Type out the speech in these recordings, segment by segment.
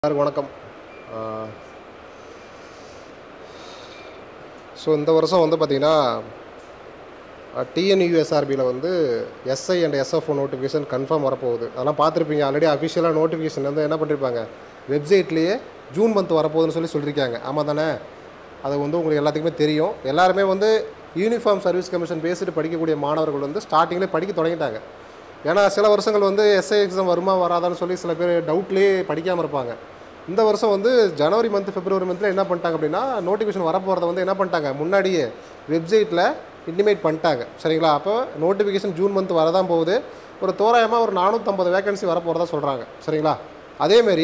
எல்லாருக்கும் வணக்கம் ஸோ இந்த வருஷம் வந்து பார்த்திங்கன்னா டிஎன்யூஎஸ்ஆர்பியில் வந்து SI and SFO notification confirm வரப்போகுது அதெல்லாம் பார்த்துருப்பீங்க ஆல்ரெடி அஃபிஷியலாக நோட்டிஃபிகேஷன் வந்து என்ன பண்ணியிருப்பாங்க வெப்சைட்லேயே ஜூன் மந்த் வரப்போகுதுன்னு சொல்லி சொல்லியிருக்காங்க ஆமாம் தானே அது வந்து உங்களுக்கு எல்லாத்துக்குமே தெரியும் எல்லாருமே வந்து யூனிஃபார்ம் சர்வீஸ் கமிஷன் பேசிட்டு படிக்கக்கூடிய மாணவர்கள் வந்து ஸ்டார்டிங்லேயே படிக்க தொடங்கிட்டாங்க ஏன்னா சில வருஷங்கள் வந்து எஸ்ஐ எக்ஸாம் வருமா வராதான்னு சொல்லி சில பேர் டவுட்லேயே படிக்காமல் இருப்பாங்க இந்த வருஷம் வந்து ஜனவரி மந்த் பிப்ரவரி மந்தில் என்ன பண்ணிட்டாங்க அப்படின்னா நோட்டிஃபிகேஷன் வரப்போகிறத வந்து என்ன பண்ணிட்டாங்க முன்னாடியே வெப்சைட்டில் இன்டிமேட் பண்ணிட்டாங்க சரிங்களா அப்போ நோட்டிஃபிகேஷன் ஜூன் மந்த் வரதான் போகுது ஒரு தோராயமாக ஒரு நானூற்றம்பது வேகன்சி வரப்போகிறதா சொல்கிறாங்க சரிங்களா அதேமாரி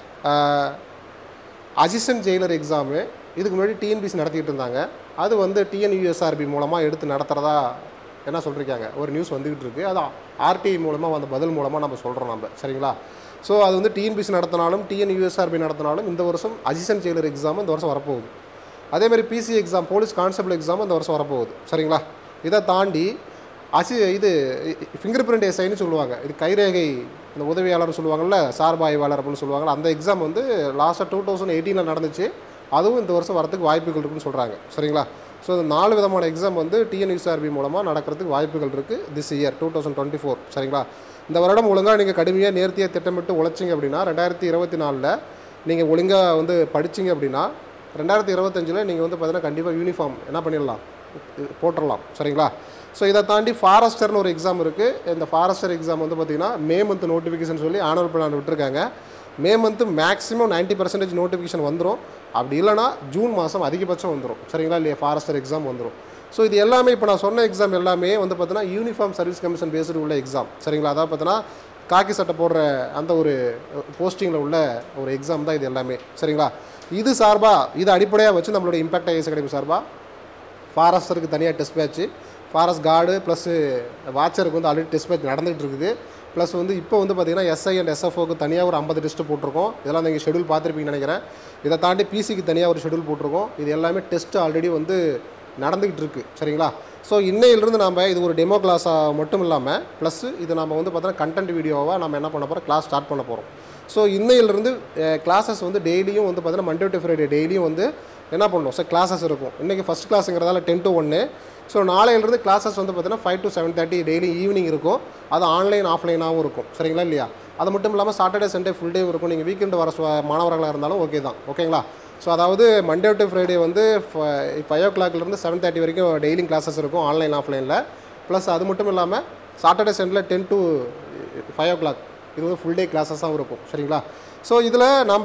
அசிஸ்டன்ட் ஜெயிலர் எக்ஸாமு இதுக்கு முன்னாடி டிஎன்பிசி நடத்திட்டு இருந்தாங்க அது வந்து டிஎன்யூஎஸ்ஆர்பி மூலமாக எடுத்து நடத்துகிறதா என்ன சொல்லியிருக்காங்க ஒரு நியூஸ் வந்துக்கிட்டு இருக்குது அது ஆர்டிஐ மூலமாக வந்த பதில் மூலமாக நம்ம சொல்கிறோம் நம்ம சரிங்களா ஸோ அது வந்து டிஎன்பிசி நடத்தினாலும் டிஎன்யூஎஸ்ஆர்பி நடத்தினாலும் இந்த வருஷம் அசிஸ்டன்ட் ஜெயிலர் எக்ஸாம் இந்த வருஷம் வரப்போகுது அதேமாதிரி PC exam police constable exam இந்த வருஷம் வரப்போகுது சரிங்களா இதை தாண்டி அசி இது ஃபிங்கர் பிரிண்ட் எஸ்ஐன்னு சொல்லுவாங்க இது கைரேகை இந்த உதவியாளர்னு சொல்லுவாங்கள்ல சார்பு ஆய்வாளர் அப்படின்னு சொல்லுவாங்கள்ல அந்த எக்ஸாம் வந்து லாஸ்ட்டாக டூ தௌசண்ட் எயிட்டீனில் நடந்துச்சு அதுவும் இந்த வருஷம் வரதுக்கு வாய்ப்புகள் இருக்குன்னு சொல்கிறாங்க சரிங்களா ஸோ இந்த நாலு விதமான எக்ஸாம் வந்து டிஎன்யூஎஸ்ஆர்பி மூலமாக நடக்கிறதுக்கு வாய்ப்புகள் இருக்குது this year two thousand twenty four சரிங்களா இந்த வருடம் ஒழுங்காக நீங்கள் கடுமையாக நேர்த்தியாக திட்டமிட்டு உழைச்சிங்க அப்படின்னா ரெண்டாயிரத்தி இருபத்தி நாலில் நீங்கள் ஒழுங்காக வந்து படிச்சிங்க அப்படின்னா ரெண்டாயிரத்தி இருபத்தஞ்சில் நீங்கள் வந்து பார்த்தீங்கன்னா கண்டிப்பாக யூனிஃபார்ம் என்ன பண்ணிடலாம் போட்டுடலாம் சரிங்களா ஸோ இதை தாண்டி ஃபாரஸ்டர்னு ஒரு எக்ஸாம் இருக்குது இந்த ஃபாரஸ்டர் எக்ஸாம் வந்து பார்த்திங்கன்னா மே மந்த் நோட்டிஃபிகேஷன் சொல்லி ஆனுவல் பிளான் விட்டுருக்காங்க May month maximum ninety percentage notification வந்துடும் அப்படி இல்லைனா ஜூன் மாதம் அதிகபட்சம் வந்துடும் சரிங்களா இல்லையா ஃபாரஸ்டர் எக்ஸாம் வந்துடும் ஸோ இது எல்லாமே இப்போ நான் சொன்ன எக்ஸாம் எல்லாமே வந்து பார்த்தீங்கன்னா யூனிஃபார்ம் சர்வீஸ் கமிஷன் பேஸ்டு உள்ள எக்ஸாம் சரிங்களா அதாவது பார்த்தீங்கன்னா காக்கி சட்டை போடுற அந்த ஒரு போஸ்டிங்கில் உள்ள ஒரு எக்ஸாம் தான் இது எல்லாமே சரிங்களா இது சார்பாக இது அடிப்படையாக வச்சு நம்மளோட இம்பாக்ட் ஐஎஸ் அகாடமி சார்பாக ஃபாரஸ்டருக்கு தனியாக test batch forest guard plus வாட்சருக்கு வந்து ஆல்ரெடி டெஸ்ட் பேட்ச் நடந்துகிட்டு இருக்குது ப்ளஸ் வந்து இப்போ வந்து பார்த்திங்கன்னா எஸ்ஐ அண்ட் எஸ்எஃப்ஓக்கு தனியாக ஒரு ஐம்பது டெஸ்ட்டு போட்டிருக்கோம் இதெல்லாம் நீங்கள் ஷெடியூல் பார்த்துருப்பீங்கன்னு நினைக்கிறேன் இதை தாண்டி பிசிக்கு தனியாக ஒரு ஷெடியூல் போட்டிருக்கோம் இது எல்லாமே டெஸ்ட் ஆல்ரெடி வந்து நடந்துக்கிட்டு இருக்குது சரிங்களா ஸோ இன்னையிலிருந்து நம்ம இது ஒரு டெமோ கிளாஸாக மட்டும் இல்லாமல் ப்ளஸ் இது நம்ம வந்து பார்த்தோன்னா கண்டென்ட் வீடியோவாக நம்ம என்ன பண்ண போகிறோம் கிளாஸ் ஸ்டார்ட் பண்ண போகிறோம் ஸோ இன்னையிலிருந்து கிளாஸஸ் வந்து டெய்லியும் வந்து பார்த்தீங்கன்னா மண்டே டு ஃப்ரைடே டெய்லியும் வந்து என்ன பண்ணணும் ஸோ கிளாஸஸ் இருக்கும் இன்றைக்கி ஃபஸ்ட் கிளாஸுங்கிறதால டென் டு ஒன்று ஸோ நாளையிலிருந்து கிளாஸஸ் வந்து பார்த்தீங்கன்னா five to seven thirty daily evening இருக்கும் அது ஆன்லைன் ஆஃப்லைனாகவும் இருக்கும் சரிங்களா இல்லையா அது மட்டும் இல்லாமல் சாட்டர்டே சண்டே ஃபுல் டே இருக்கும் நீங்கள் வீக்கெண்டு வர சு- மாணவர்களாக இருந்தாலும் ஓகே தான் ஓகேங்களா ஸோ அதாவது மண்டே டு ஃப்ரைடே வந்து ஃபைவ் ஓ கிளாக்லேருந்து செவன் தேர்ட்டி வரைக்கும் டெய்லியும் கிளாஸஸ் இருக்கும் ஆன்லைன் ஆஃப்லைனில் ப்ளஸ் அது மட்டும் இல்லாமல் Saturday Sunday ten to five o'clock இது வந்து ஃபுல் டே கிளாஸஸாகவும் இருக்கும் சரிங்களா ஸோ இதில் நம்ம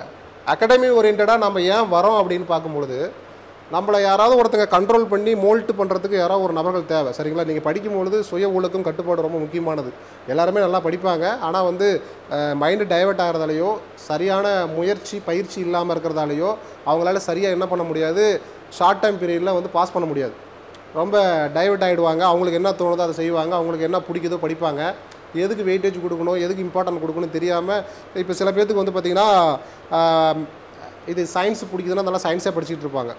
அகாடமி ஓரியன்டாக நம்ம ஏன் வரோம் அப்படின்னு பார்க்கும்பொழுது நம்மளை யாராவது ஒருத்தங்க கண்ட்ரோல் பண்ணி மோல்ட்டு பண்ணுறதுக்கு யாராவது ஒரு நபர்கள் தேவை சரிங்களா நீங்கள் படிக்கும்பொழுது சுய ஒழுக்கம் கட்டுப்பாடு ரொம்ப முக்கியமானது எல்லாருமே நல்லா படிப்பாங்க ஆனால் வந்து மைண்டு டைவர்ட் ஆகிறதாலையோ சரியான முயற்சி பயிற்சி இல்லாமல் இருக்கிறதாலையோ அவங்களால சரியாக என்ன பண்ண முடியாது ஷார்ட் டைம் பீரியடில் வந்து பாஸ் பண்ண முடியாது ரொம்ப டைவர்ட் ஆகிடுவாங்க அவங்களுக்கு என்ன தோணுதோ அதை செய்வாங்க அவங்களுக்கு என்ன பிடிக்குதோ படிப்பாங்க எதுக்கு வெயிட்டேஜ் கொடுக்கணும் எதுக்கு இம்பார்ட்டன்ட் கொடுக்கணும் தெரியாமல் இப்போ சில பேர்த்துக்கு வந்து பார்த்திங்கன்னா ஆம், இது சயின்ஸ் பிடிக்குதுன்னா நல்லா சயின்ஸே படிச்சுட்டு இருப்பாங்க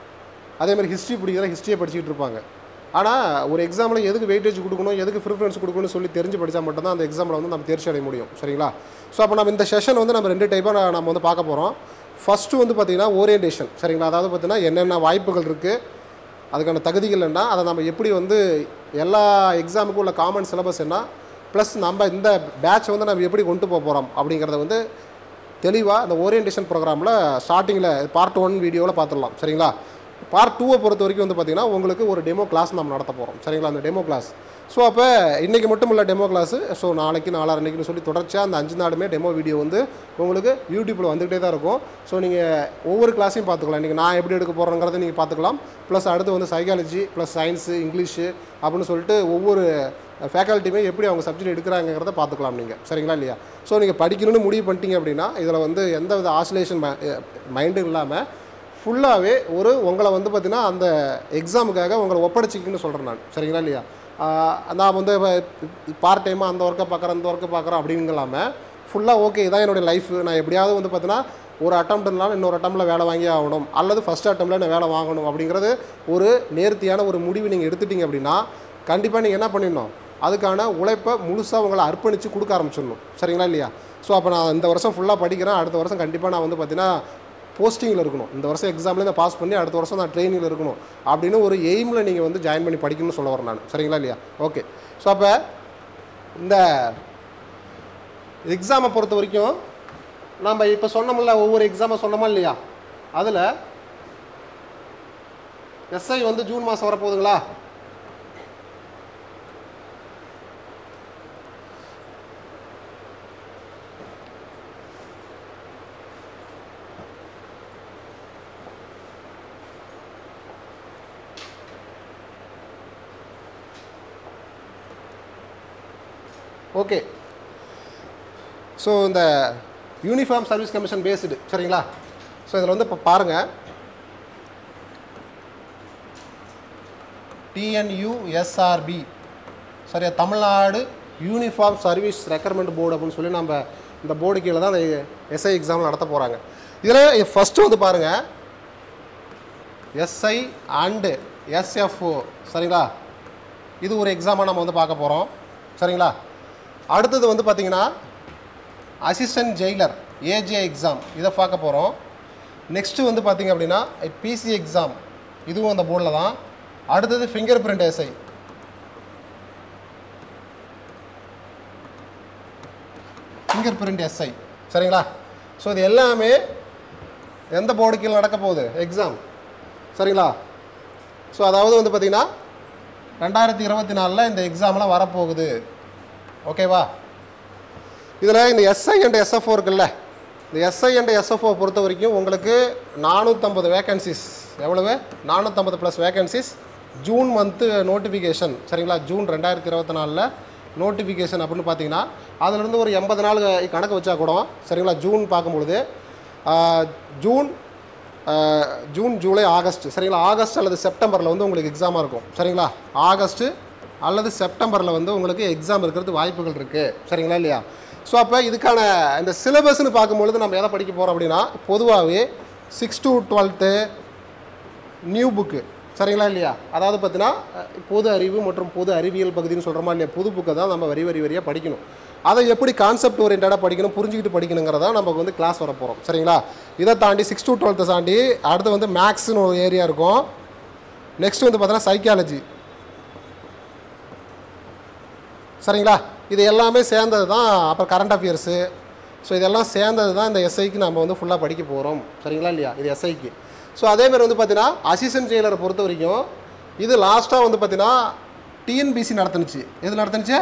அதே மாதிரி ஹிஸ்ட்ரி பிடிக்கிறதா ஹிஸ்ட்ரியை படிச்சுட்டு இருப்பாங்க ஆனால் ஒரு எக்ஸாமில் எதுக்கு வெயிட்டேஜ் கொடுக்கணும் எதுக்கு ப்ரிஃபரன்ஸ் கொடுக்கணும்னு சொல்லி தெரிஞ்சு படித்தா மட்டும்தான் அந்த எக்ஸாமில் வந்து நம்ம தேர்ச்சி அடைய முடியும் சரிங்களா ஸோ அப்போ நம்ம இந்த செஷன் வந்து நம்ம ரெண்டு டைப்பாக நம்ம வந்து பார்க்க போகிறோம் ஃபஸ்ட்டு வந்து பார்த்திங்கன்னா ஓரியன்டேஷன் சரிங்களா அதாவது பார்த்திங்கன்னா என்னென்ன வாய்ப்புகள் இருக்குது அதுக்கான தகுதிகள் என்ன அதை நம்ம எப்படி வந்து எல்லா எக்ஸாமுக்கும் உள்ள காமன் சிலபஸ் என்ன ப்ளஸ் நம்ம இந்த பேட்ச் வந்து நம்ம எப்படி கொண்டு போக போகிறோம் அப்படிங்கிறத வந்து தெளிவாக இந்த ஓரியன்டேஷன் ப்ரோக்ராமில் ஸ்டார்டிங்கில் பார்ட் ஒன் வீடியோவில் பார்த்துடலாம் சரிங்களா பார்ட் டூவை பொறுத்த வரைக்கும் வந்து பார்த்திங்கன்னா உங்களுக்கு ஒரு டெமோ கிளாஸ் நம்ம நடத்த போகிறோம் சரிங்களா அந்த டெமோ கிளாஸ் ஸோ அப்போ இன்றைக்கி மட்டும் இல்லை டெமோ கிளாஸு ஸோ நாளைக்கு நாளான்னைக்குன்னு சொல்லி தொடர்ச்சியாக அந்த அஞ்சு நாளுமே டெமோ வீடியோ வந்து உங்களுக்கு யூடியூப்பில் வந்துகிட்டே தான் இருக்கும் ஸோ நீங்கள் ஒவ்வொரு கிளாஸையும் பார்த்துக்கலாம் இன்றைக்கி நான் எப்படி எடுக்க போகிறேங்கிறத நீங்கள் பார்த்துக்கலாம் ப்ளஸ் அடுத்து வந்து சைக்காலஜி ப்ளஸ் சயின்ஸு இங்கிலீஷு அப்படின்னு சொல்லிட்டு ஒவ்வொரு ஃபேக்கல்ட்டியுமே எப்படி அவங்க சப்ஜெக்ட் எடுக்கிறாங்கிறத பார்த்துக்கலாம் நீங்கள் சரிங்களா இல்லையா ஸோ நீங்கள் படிக்கணும்னு முடிவு பண்ணிட்டீங்க அப்படின்னா இதில் வந்து எந்த வித ஆசிலேஷன் மைண்டும் இல்லாமல் ஃபுல்லாகவே ஒரு உங்களை வந்து பார்த்தீங்கன்னா அந்த எக்ஸாமுக்காக உங்களை ஒப்படைச்சிக்கணும்னு சொல்கிறேன் நான் சரிங்களா இல்லையா ஆஹ் நான் வந்து பார்ட் டைமாக அந்த ஒர்க்கை பார்க்குறேன் அந்த ஒர்க்கை பார்க்குறேன் அப்படிங்கலாமல் ஃபுல்லாக ஓகே இதான் என்னுடைய லைஃப் நான் எப்படியாவது வந்து பார்த்தீங்கன்னா ஒரு அட்டம் இருந்தாலும் இன்னொரு அட்டம்ல வேலை வாங்கி ஆகணும் அல்லது ஃபஸ்ட் அட்டம்ல நான் வேலை வாங்கணும் அப்படிங்கிறது ஒரு நேர்த்தியான ஒரு முடிவு நீங்கள் எடுத்துட்டீங்க அப்படின்னா கண்டிப்பாக நீங்கள் என்ன பண்ணிடணும் அதுக்கான உழைப்பை முழுசாக உங்களை அர்ப்பணித்து கொடுக்க ஆரம்பிச்சிடணும் சரிங்களா இல்லையா ஸோ அப்போ நான் இந்த வருஷம் ஃபுல்லாக படிக்கிறேன் அடுத்த வருஷம் கண்டிப்பாக நான் வந்து பார்த்தீங்கன்னா போஸ்டிங்கில் இருக்கணும் இந்த வருஷம் எக்ஸாம்லேயே நான் பாஸ் பண்ணி அடுத்த வருஷம் நான் ட்ரைனிங்கில் இருக்கணும் அப்படின்னு ஒரு எய்மில் நீங்கள் வந்து ஜாயின் பண்ணி படிக்கணும்னு சொல்ல வரேன் நான் சரிங்களா இல்லையா ஓகே ஸோ அப்போ இந்த எக்ஸாமை பொறுத்த வரைக்கும் நம்ம இப்போ சொன்னோம்ல ஒவ்வொரு எக்ஸாமை சொன்னோமா இல்லையா அதில் எஸ்ஐ வந்து ஜூன் மாதம் வரப்போகுதுங்களா ஓகே ஸோ இந்த யூனிஃபார்ம் சர்வீஸ் கமிஷன் பேஸ்டு சரிங்களா ஸோ இதில் வந்து இப்போ பாருங்கள் டிஎன்யூஎஸ்ஆர்பி சரியா Tamil Nadu uniform service recruitment board அப்படின்னு சொல்லி நம்ம இந்த போர்டு கீழே தான் அந்த எஸ்ஐ எக்ஸாம் நடத்த போகிறாங்க இதில் ஃபஸ்ட்டு வந்து பாருங்கள் எஸ்ஐ அண்டு எஸ்எஃப்ஓ சரிங்களா இது ஒரு எக்ஸாமாக நம்ம வந்து பார்க்க போகிறோம் சரிங்களா அடுத்தது வந்து பார்த்தீங்கன்னா அசிஸ்டன்ட் ஜெயிலர் ஏஜே எக்ஸாம் இதை பார்க்க போகிறோம் நெக்ஸ்ட்டு வந்து பார்த்தீங்க அப்படின்னா பிசி எக்ஸாம் இதுவும் அந்த போர்டில் தான் அடுத்தது fingerprint SI fingerprint SI சரிங்களா ஸோ இது எல்லாமே எந்த போர்டு கீழே நடக்க போகுது எக்ஸாம் சரிங்களா ஸோ அதாவது வந்து பார்த்திங்கன்னா ரெண்டாயிரத்தி இருபத்தி நாலில் இந்த எக்ஸாம்லாம் வரப்போகுது ஓகேவா இதில் இந்த எஸ்ஐ அண்ட் எஸ்எஃப்ஓ இருக்குல்ல இந்த எஸ்ஐ அண்ட் எஸ்எஃப்ஓ பொறுத்த வரைக்கும் உங்களுக்கு நானூற்றம்பது வேகன்சிஸ் எவ்வளவு நானூற்றம்பது plus vacancies June month notification சரிங்களா ஜூன் ரெண்டாயிரத்தி இருபத்தி நாலில் நோட்டிஃபிகேஷன் அப்படின்னு பார்த்தீங்கன்னா அதுலேருந்து ஒரு எண்பது நாள் கணக்கு வச்சா கூட சரிங்களா ஜூன் பார்க்கும்பொழுது ஆஹ், ஜூன் ஆஹ், ஜூன் ஜூலை ஆகஸ்ட் சரிங்களா ஆகஸ்ட் அல்லது செப்டம்பரில் வந்து உங்களுக்கு எக்ஸாமாக இருக்கும் சரிங்களா ஆகஸ்ட்டு அல்லது செப்டம்பரில் வந்து உங்களுக்கு எக்ஸாம் இருக்கிறது வாய்ப்புகள் இருக்குது சரிங்களா இல்லையா ஸோ அப்போ இதுக்கான இந்த சிலபஸ்னு பார்க்கும்பொழுது நம்ம எதை படிக்க போகிறோம் அப்படின்னா பொதுவாகவே six to twelfth new book சரிங்களா இல்லையா அதாவது பார்த்தீங்கன்னா அஹ், பொது அறிவு மற்றும் பொது அறிவியல் பகுதின்னு சொல்கிறோமா இல்லையா புது புக்கை தான் நம்ம வரி வரி வரியாக படிக்கணும் அதை எப்படி கான்செப்ட் ஓரியன்டாக படிக்கணும் புரிஞ்சுக்கிட்டு படிக்கணுங்கிறதா நமக்கு வந்து கிளாஸ் வர போகிறோம் சரிங்களா இதை தாண்டி சிக்ஸ் to டுவெல்த்தை தாண்டி அடுத்து வந்து மேக்ஸ்னு ஒரு ஏரியா இருக்கும் நெக்ஸ்ட் வந்து பார்த்தீங்கன்னா சைக்காலஜி சரிங்களா இது எல்லாமே சேர்ந்தது தான் அப்புறம் கரண்ட் அஃபேர்ஸு ஸோ இதெல்லாம் சேர்ந்தது தான் இந்த எஸ்ஐக்கு நம்ம வந்து ஃபுல்லாக படிக்க போகிறோம் சரிங்களா இல்லையா இது எஸ்ஐக்கு ஸோ அதேமாதிரி வந்து பார்த்தீங்கன்னா அசிஸ்டன்ட் ஜெயிலரை பொறுத்த வரைக்கும் இது லாஸ்ட்டாக வந்து பார்த்தீங்கன்னா டிஎன்பிசி நடத்துனுச்சு எது நடத்துனுச்சு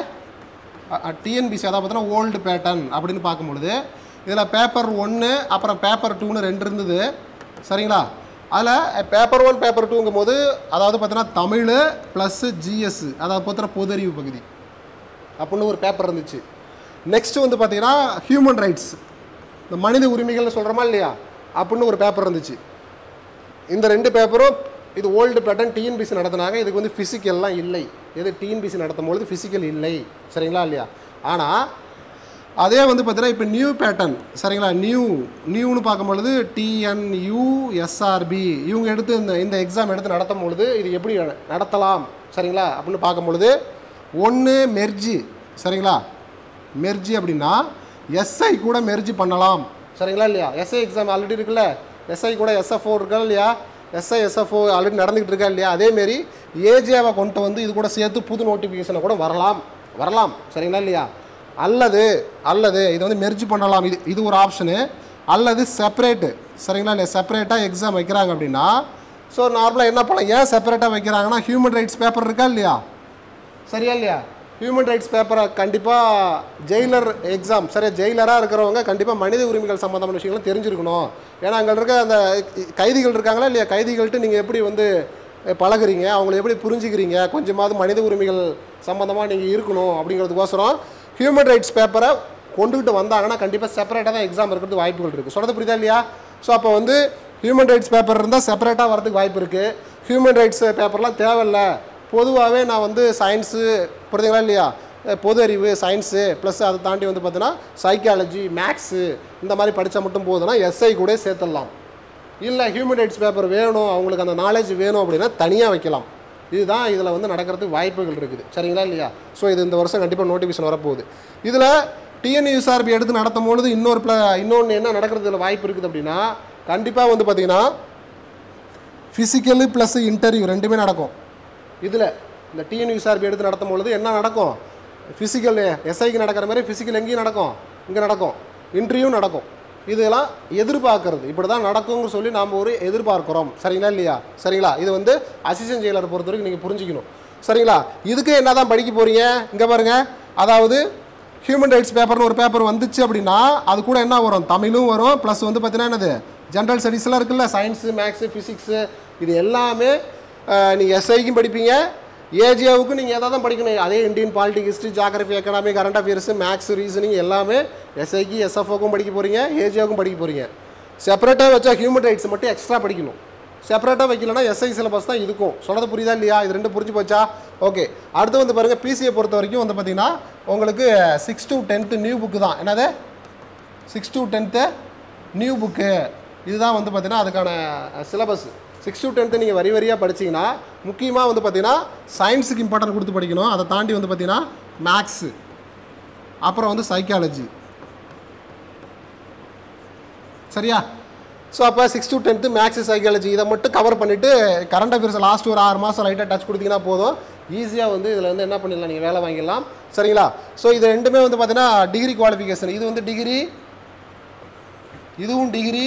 டிஎன்பிசி அதாவது பார்த்தீங்கன்னா ஓல்டு பேட்டர்ன் அப்படின்னு பார்க்கும்பொழுது இதில் பேப்பர் ஒன்று அப்புறம் பேப்பர் டூன்னு ரெண்டு இருந்தது சரிங்களா அதில் பேப்பர் ஒன் பேப்பர் டூங்கும் போது அதாவது பார்த்தீங்கன்னா தமிழ் ப்ளஸ்ஸு ஜிஎஸ் அதாவது பார்த்தீங்கன்னா பொது அறிவு பகுதி அப்படின்னு ஒரு பேப்பர் இருந்துச்சு நெக்ஸ்ட் வந்து பார்த்தீங்கன்னா ஹியூமன் ரைட்ஸ் இந்த மனித உரிமைகள்னு சொல்கிறோமா இல்லையா அப்படின்னு ஒரு பேப்பர் இருந்துச்சு இந்த ரெண்டு பேப்பரும் இது ஓல்டு பேட்டர்ன் டிஎன்பிசி நடத்தினாங்க இதுக்கு வந்து ஃபிசிக்கல்லாம் இல்லை எது டிஎன்பிசி நடத்தும் பொழுது ஃபிசிக்கல் இல்லை சரிங்களா இல்லையா ஆனால் அதே வந்து பார்த்தீங்கன்னா இப்போ நியூ பேட்டர்ன் சரிங்களா நியூ நியூன்னு பார்க்கும்பொழுது டிஎன்யூ எஸ்ஆர்பி இவங்க எடுத்து இந்த இந்த எக்ஸாம் எடுத்து நடத்தும் பொழுது இது எப்படி நட- நடத்தலாம் சரிங்களா அப்படின்னு பார்க்கும் பொழுது ஒன்று மெர்ஜி சரிங்களா மெர்ஜி அப்படின்னா எஸ்ஐ கூட மெர்ஜி பண்ணலாம் சரிங்களா இல்லையா எஸ்ஐ எக்ஸாம் ஆல்ரெடி இருக்குல்ல எஸ்ஐ கூட எஸ்எஃப்ஓ இருக்கா இல்லையா எஸ்ஐ எஸ்எஃப்ஓ ஆல்ரெடி நடந்துகிட்டு இருக்கா இல்லையா அதேமாரி ஏஜேவை கொண்டு வந்து இது கூட சேர்த்து புது நோட்டிஃபிகேஷனை கூட வரலாம் வரலாம் சரிங்களா இல்லையா அல்லது அல்லது இது வந்து மெர்ஜ் பண்ணலாம் இது இது ஒரு ஆப்ஷனு அல்லது செப்பரேட்டு சரிங்களா இல்லையா செப்பரேட்டாக எக்ஸாம் வைக்கிறாங்க அப்படின்னா ஸோ நார்மலாக என்ன பண்ணலாம் ஏன் செப்பரேட்டாக வைக்கிறாங்கன்னா ஹியூமன் ரைட்ஸ் பேப்பர் இருக்கா இல்லையா சரியா இல்லையா ஹியூமன் ரைட்ஸ் பேப்பரை கண்டிப்பாக ஜெயிலர் எக்ஸாம் சரியா ஜெயிலராக இருக்கிறவங்க கண்டிப்பாக மனித உரிமைகள் சம்மந்தமான விஷயங்களும் தெரிஞ்சிருக்கணும் ஏன்னா அங்கே இருக்க அந்த கைதிகள் இருக்காங்களா இல்லையா கைதிகள்கிட்ட நீங்கள் எப்படி வந்து அஹ், பழகுறீங்க அவங்கள எப்படி புரிஞ்சுக்கிறீங்க கொஞ்சமாவது மனித உரிமைகள் சம்மந்தமாக நீங்கள் இருக்கணும் அப்படிங்கிறதுக்கோசரம் ஹியூமன் ரைட்ஸ் பேப்பரை கொண்டுகிட்டு வந்தாங்கன்னா கண்டிப்பாக செப்பரேட்டாக தான் எக்ஸாம் இருக்கிறது வாய்ப்புகள் இருக்குது சொல்கிறது புரியுதா இல்லையா ஸோ அப்போ வந்து ஹியூமன் ரைட்ஸ் பேப்பர் இருந்தால் செப்பரேட்டாக வரதுக்கு வாய்ப்பு இருக்குது ஹியூமன் ரைட்ஸ் பேப்பர்லாம் தேவையில்லை பொதுவாகவே நான் வந்து சயின்ஸு புரியுதுங்களா இல்லையா அஹ் பொது அறிவு சயின்ஸு ப்ளஸ் அதை தாண்டி வந்து பார்த்தீங்கன்னா சைக்காலஜி மேக்ஸு இந்த மாதிரி படித்தா மட்டும் போதுன்னா எஸ்ஐ கூட சேர்த்துடலாம் இல்லை ஹியூமன் ரைட்ஸ் பேப்பர் வேணும் அவங்களுக்கு அந்த நாலேஜ் வேணும் அப்படின்னா தனியாக வைக்கலாம் இதுதான் இதில் வந்து நடக்கிறதுக்கு வாய்ப்புகள் இருக்குது சரிங்களா இல்லையா ஸோ இது இந்த வருஷம் கண்டிப்பாக நோட்டிஃபிகேஷன் வரப்போகுது இதில் டிஎன்யூஎஸ்ஆர்பி எடுத்து நடத்தும் பொழுது இன்னொரு ப்ள இன்னொன்று என்ன நடக்கிறதுல வாய்ப்பு இருக்குது அப்படின்னா கண்டிப்பாக வந்து பார்த்தீங்கன்னா ஃபிசிக்கலு ப்ளஸ் இன்டர்வியூ ரெண்டுமே நடக்கும் இதில் இந்த டிஎன்யூஎஸ்ஆர்பி எடுத்து நடத்தும் பொழுது என்ன நடக்கும் ஃபிசிக்கல் எஸ்ஐக்கு நடக்கிற மாதிரி ஃபிசிக்கல் எங்கேயும் நடக்கும் இங்கே நடக்கும் இன்டர்வியூ நடக்கும் இதெல்லாம் எதிர்பார்க்கறது இப்படி தான் நடக்கும்னு சொல்லி நாம் ஒரு எதிர்பார்க்குறோம் சரிங்களா இல்லையா சரிங்களா இது வந்து அசிஸ்டன்ட் ஜெயிலரை பொறுத்த வரைக்கும் நீங்கள் புரிஞ்சுக்கணும் சரிங்களா இதுக்கு என்ன தான் படிக்க போகிறீங்க இங்கே பாருங்கள் அதாவது ஹியூமன் ரைட்ஸ் பேப்பர்னு ஒரு பேப்பர் வந்துச்சு அப்படின்னா அது கூட என்ன வரும் தமிழும் வரும் ப்ளஸ் வந்து பார்த்தீங்கன்னா என்னது ஜென்ரல் ஸ்டடீஸ்லாம் இருக்குல்ல சயின்ஸு மேக்ஸு ஃபிசிக்ஸு இது எல்லாமே நீங்கள் எஸ்ஐக்கும் படிப்பீங்க ஏஜியாவுக்கு நீங்கள் எதாவது தான் படிக்கணும் அதே Indian politic history geography economy current affairs maths reasoning எல்லாமே எஸ்ஐக்கு எஸ்எஃப்ஓக்கும் படிக்க போகிறீங்க ஏஜியாவுக்கும் படிக்க போகிறீங்க செப்பரேட்டாக வச்சா ஹியூமன் ரைட்ஸ் மட்டும் எக்ஸ்ட்ரா படிக்கணும் செப்பரேட்டாக வைக்கலன்னா எஸ்ஐ சிலபஸ் தான் இருக்கும் சொல்கிறது புரியுதா இல்லையா இது ரெண்டு புரிஞ்சு போச்சா ஓகே அடுத்து வந்து பாருங்கள் பிசியை பொறுத்த வரைக்கும் வந்து பார்த்தீங்கன்னா உங்களுக்கு six to tenth new book தான் என்னது six to tenth new book இதுதான் வந்து பார்த்தீங்கன்னா அதுக்கான சிலபஸ் சிக்ஸ் to டென்த்து நீங்கள் வரி வரியாக படிச்சீங்கன்னா முக்கியமாக வந்து பார்த்தீங்கன்னா சயின்ஸுக்கு இம்பார்ட்டன்ட் கொடுத்து படிக்கணும் அதை தாண்டி வந்து பார்த்தீங்கன்னா மேக்ஸு அப்புறம் வந்து சைக்காலஜி சரியா ஸோ அப்போ six to tenth maths psychology இதை மட்டும் கவர் பண்ணிவிட்டு கரண்ட் அஃபேர்ஸ் லாஸ்ட் ஒரு ஆறு மாதம் லைட்டாக டச் கொடுத்தீங்கன்னா போதும் ஈஸியாக வந்து இதில் வந்து என்ன பண்ணிடலாம் நீங்கள் வேலை வாங்கிடலாம் சரிங்களா ஸோ இது ரெண்டுமே வந்து பார்த்தீங்கன்னா டிகிரி குவாலிஃபிகேஷன் இது வந்து டிகிரி இதுவும் டிகிரி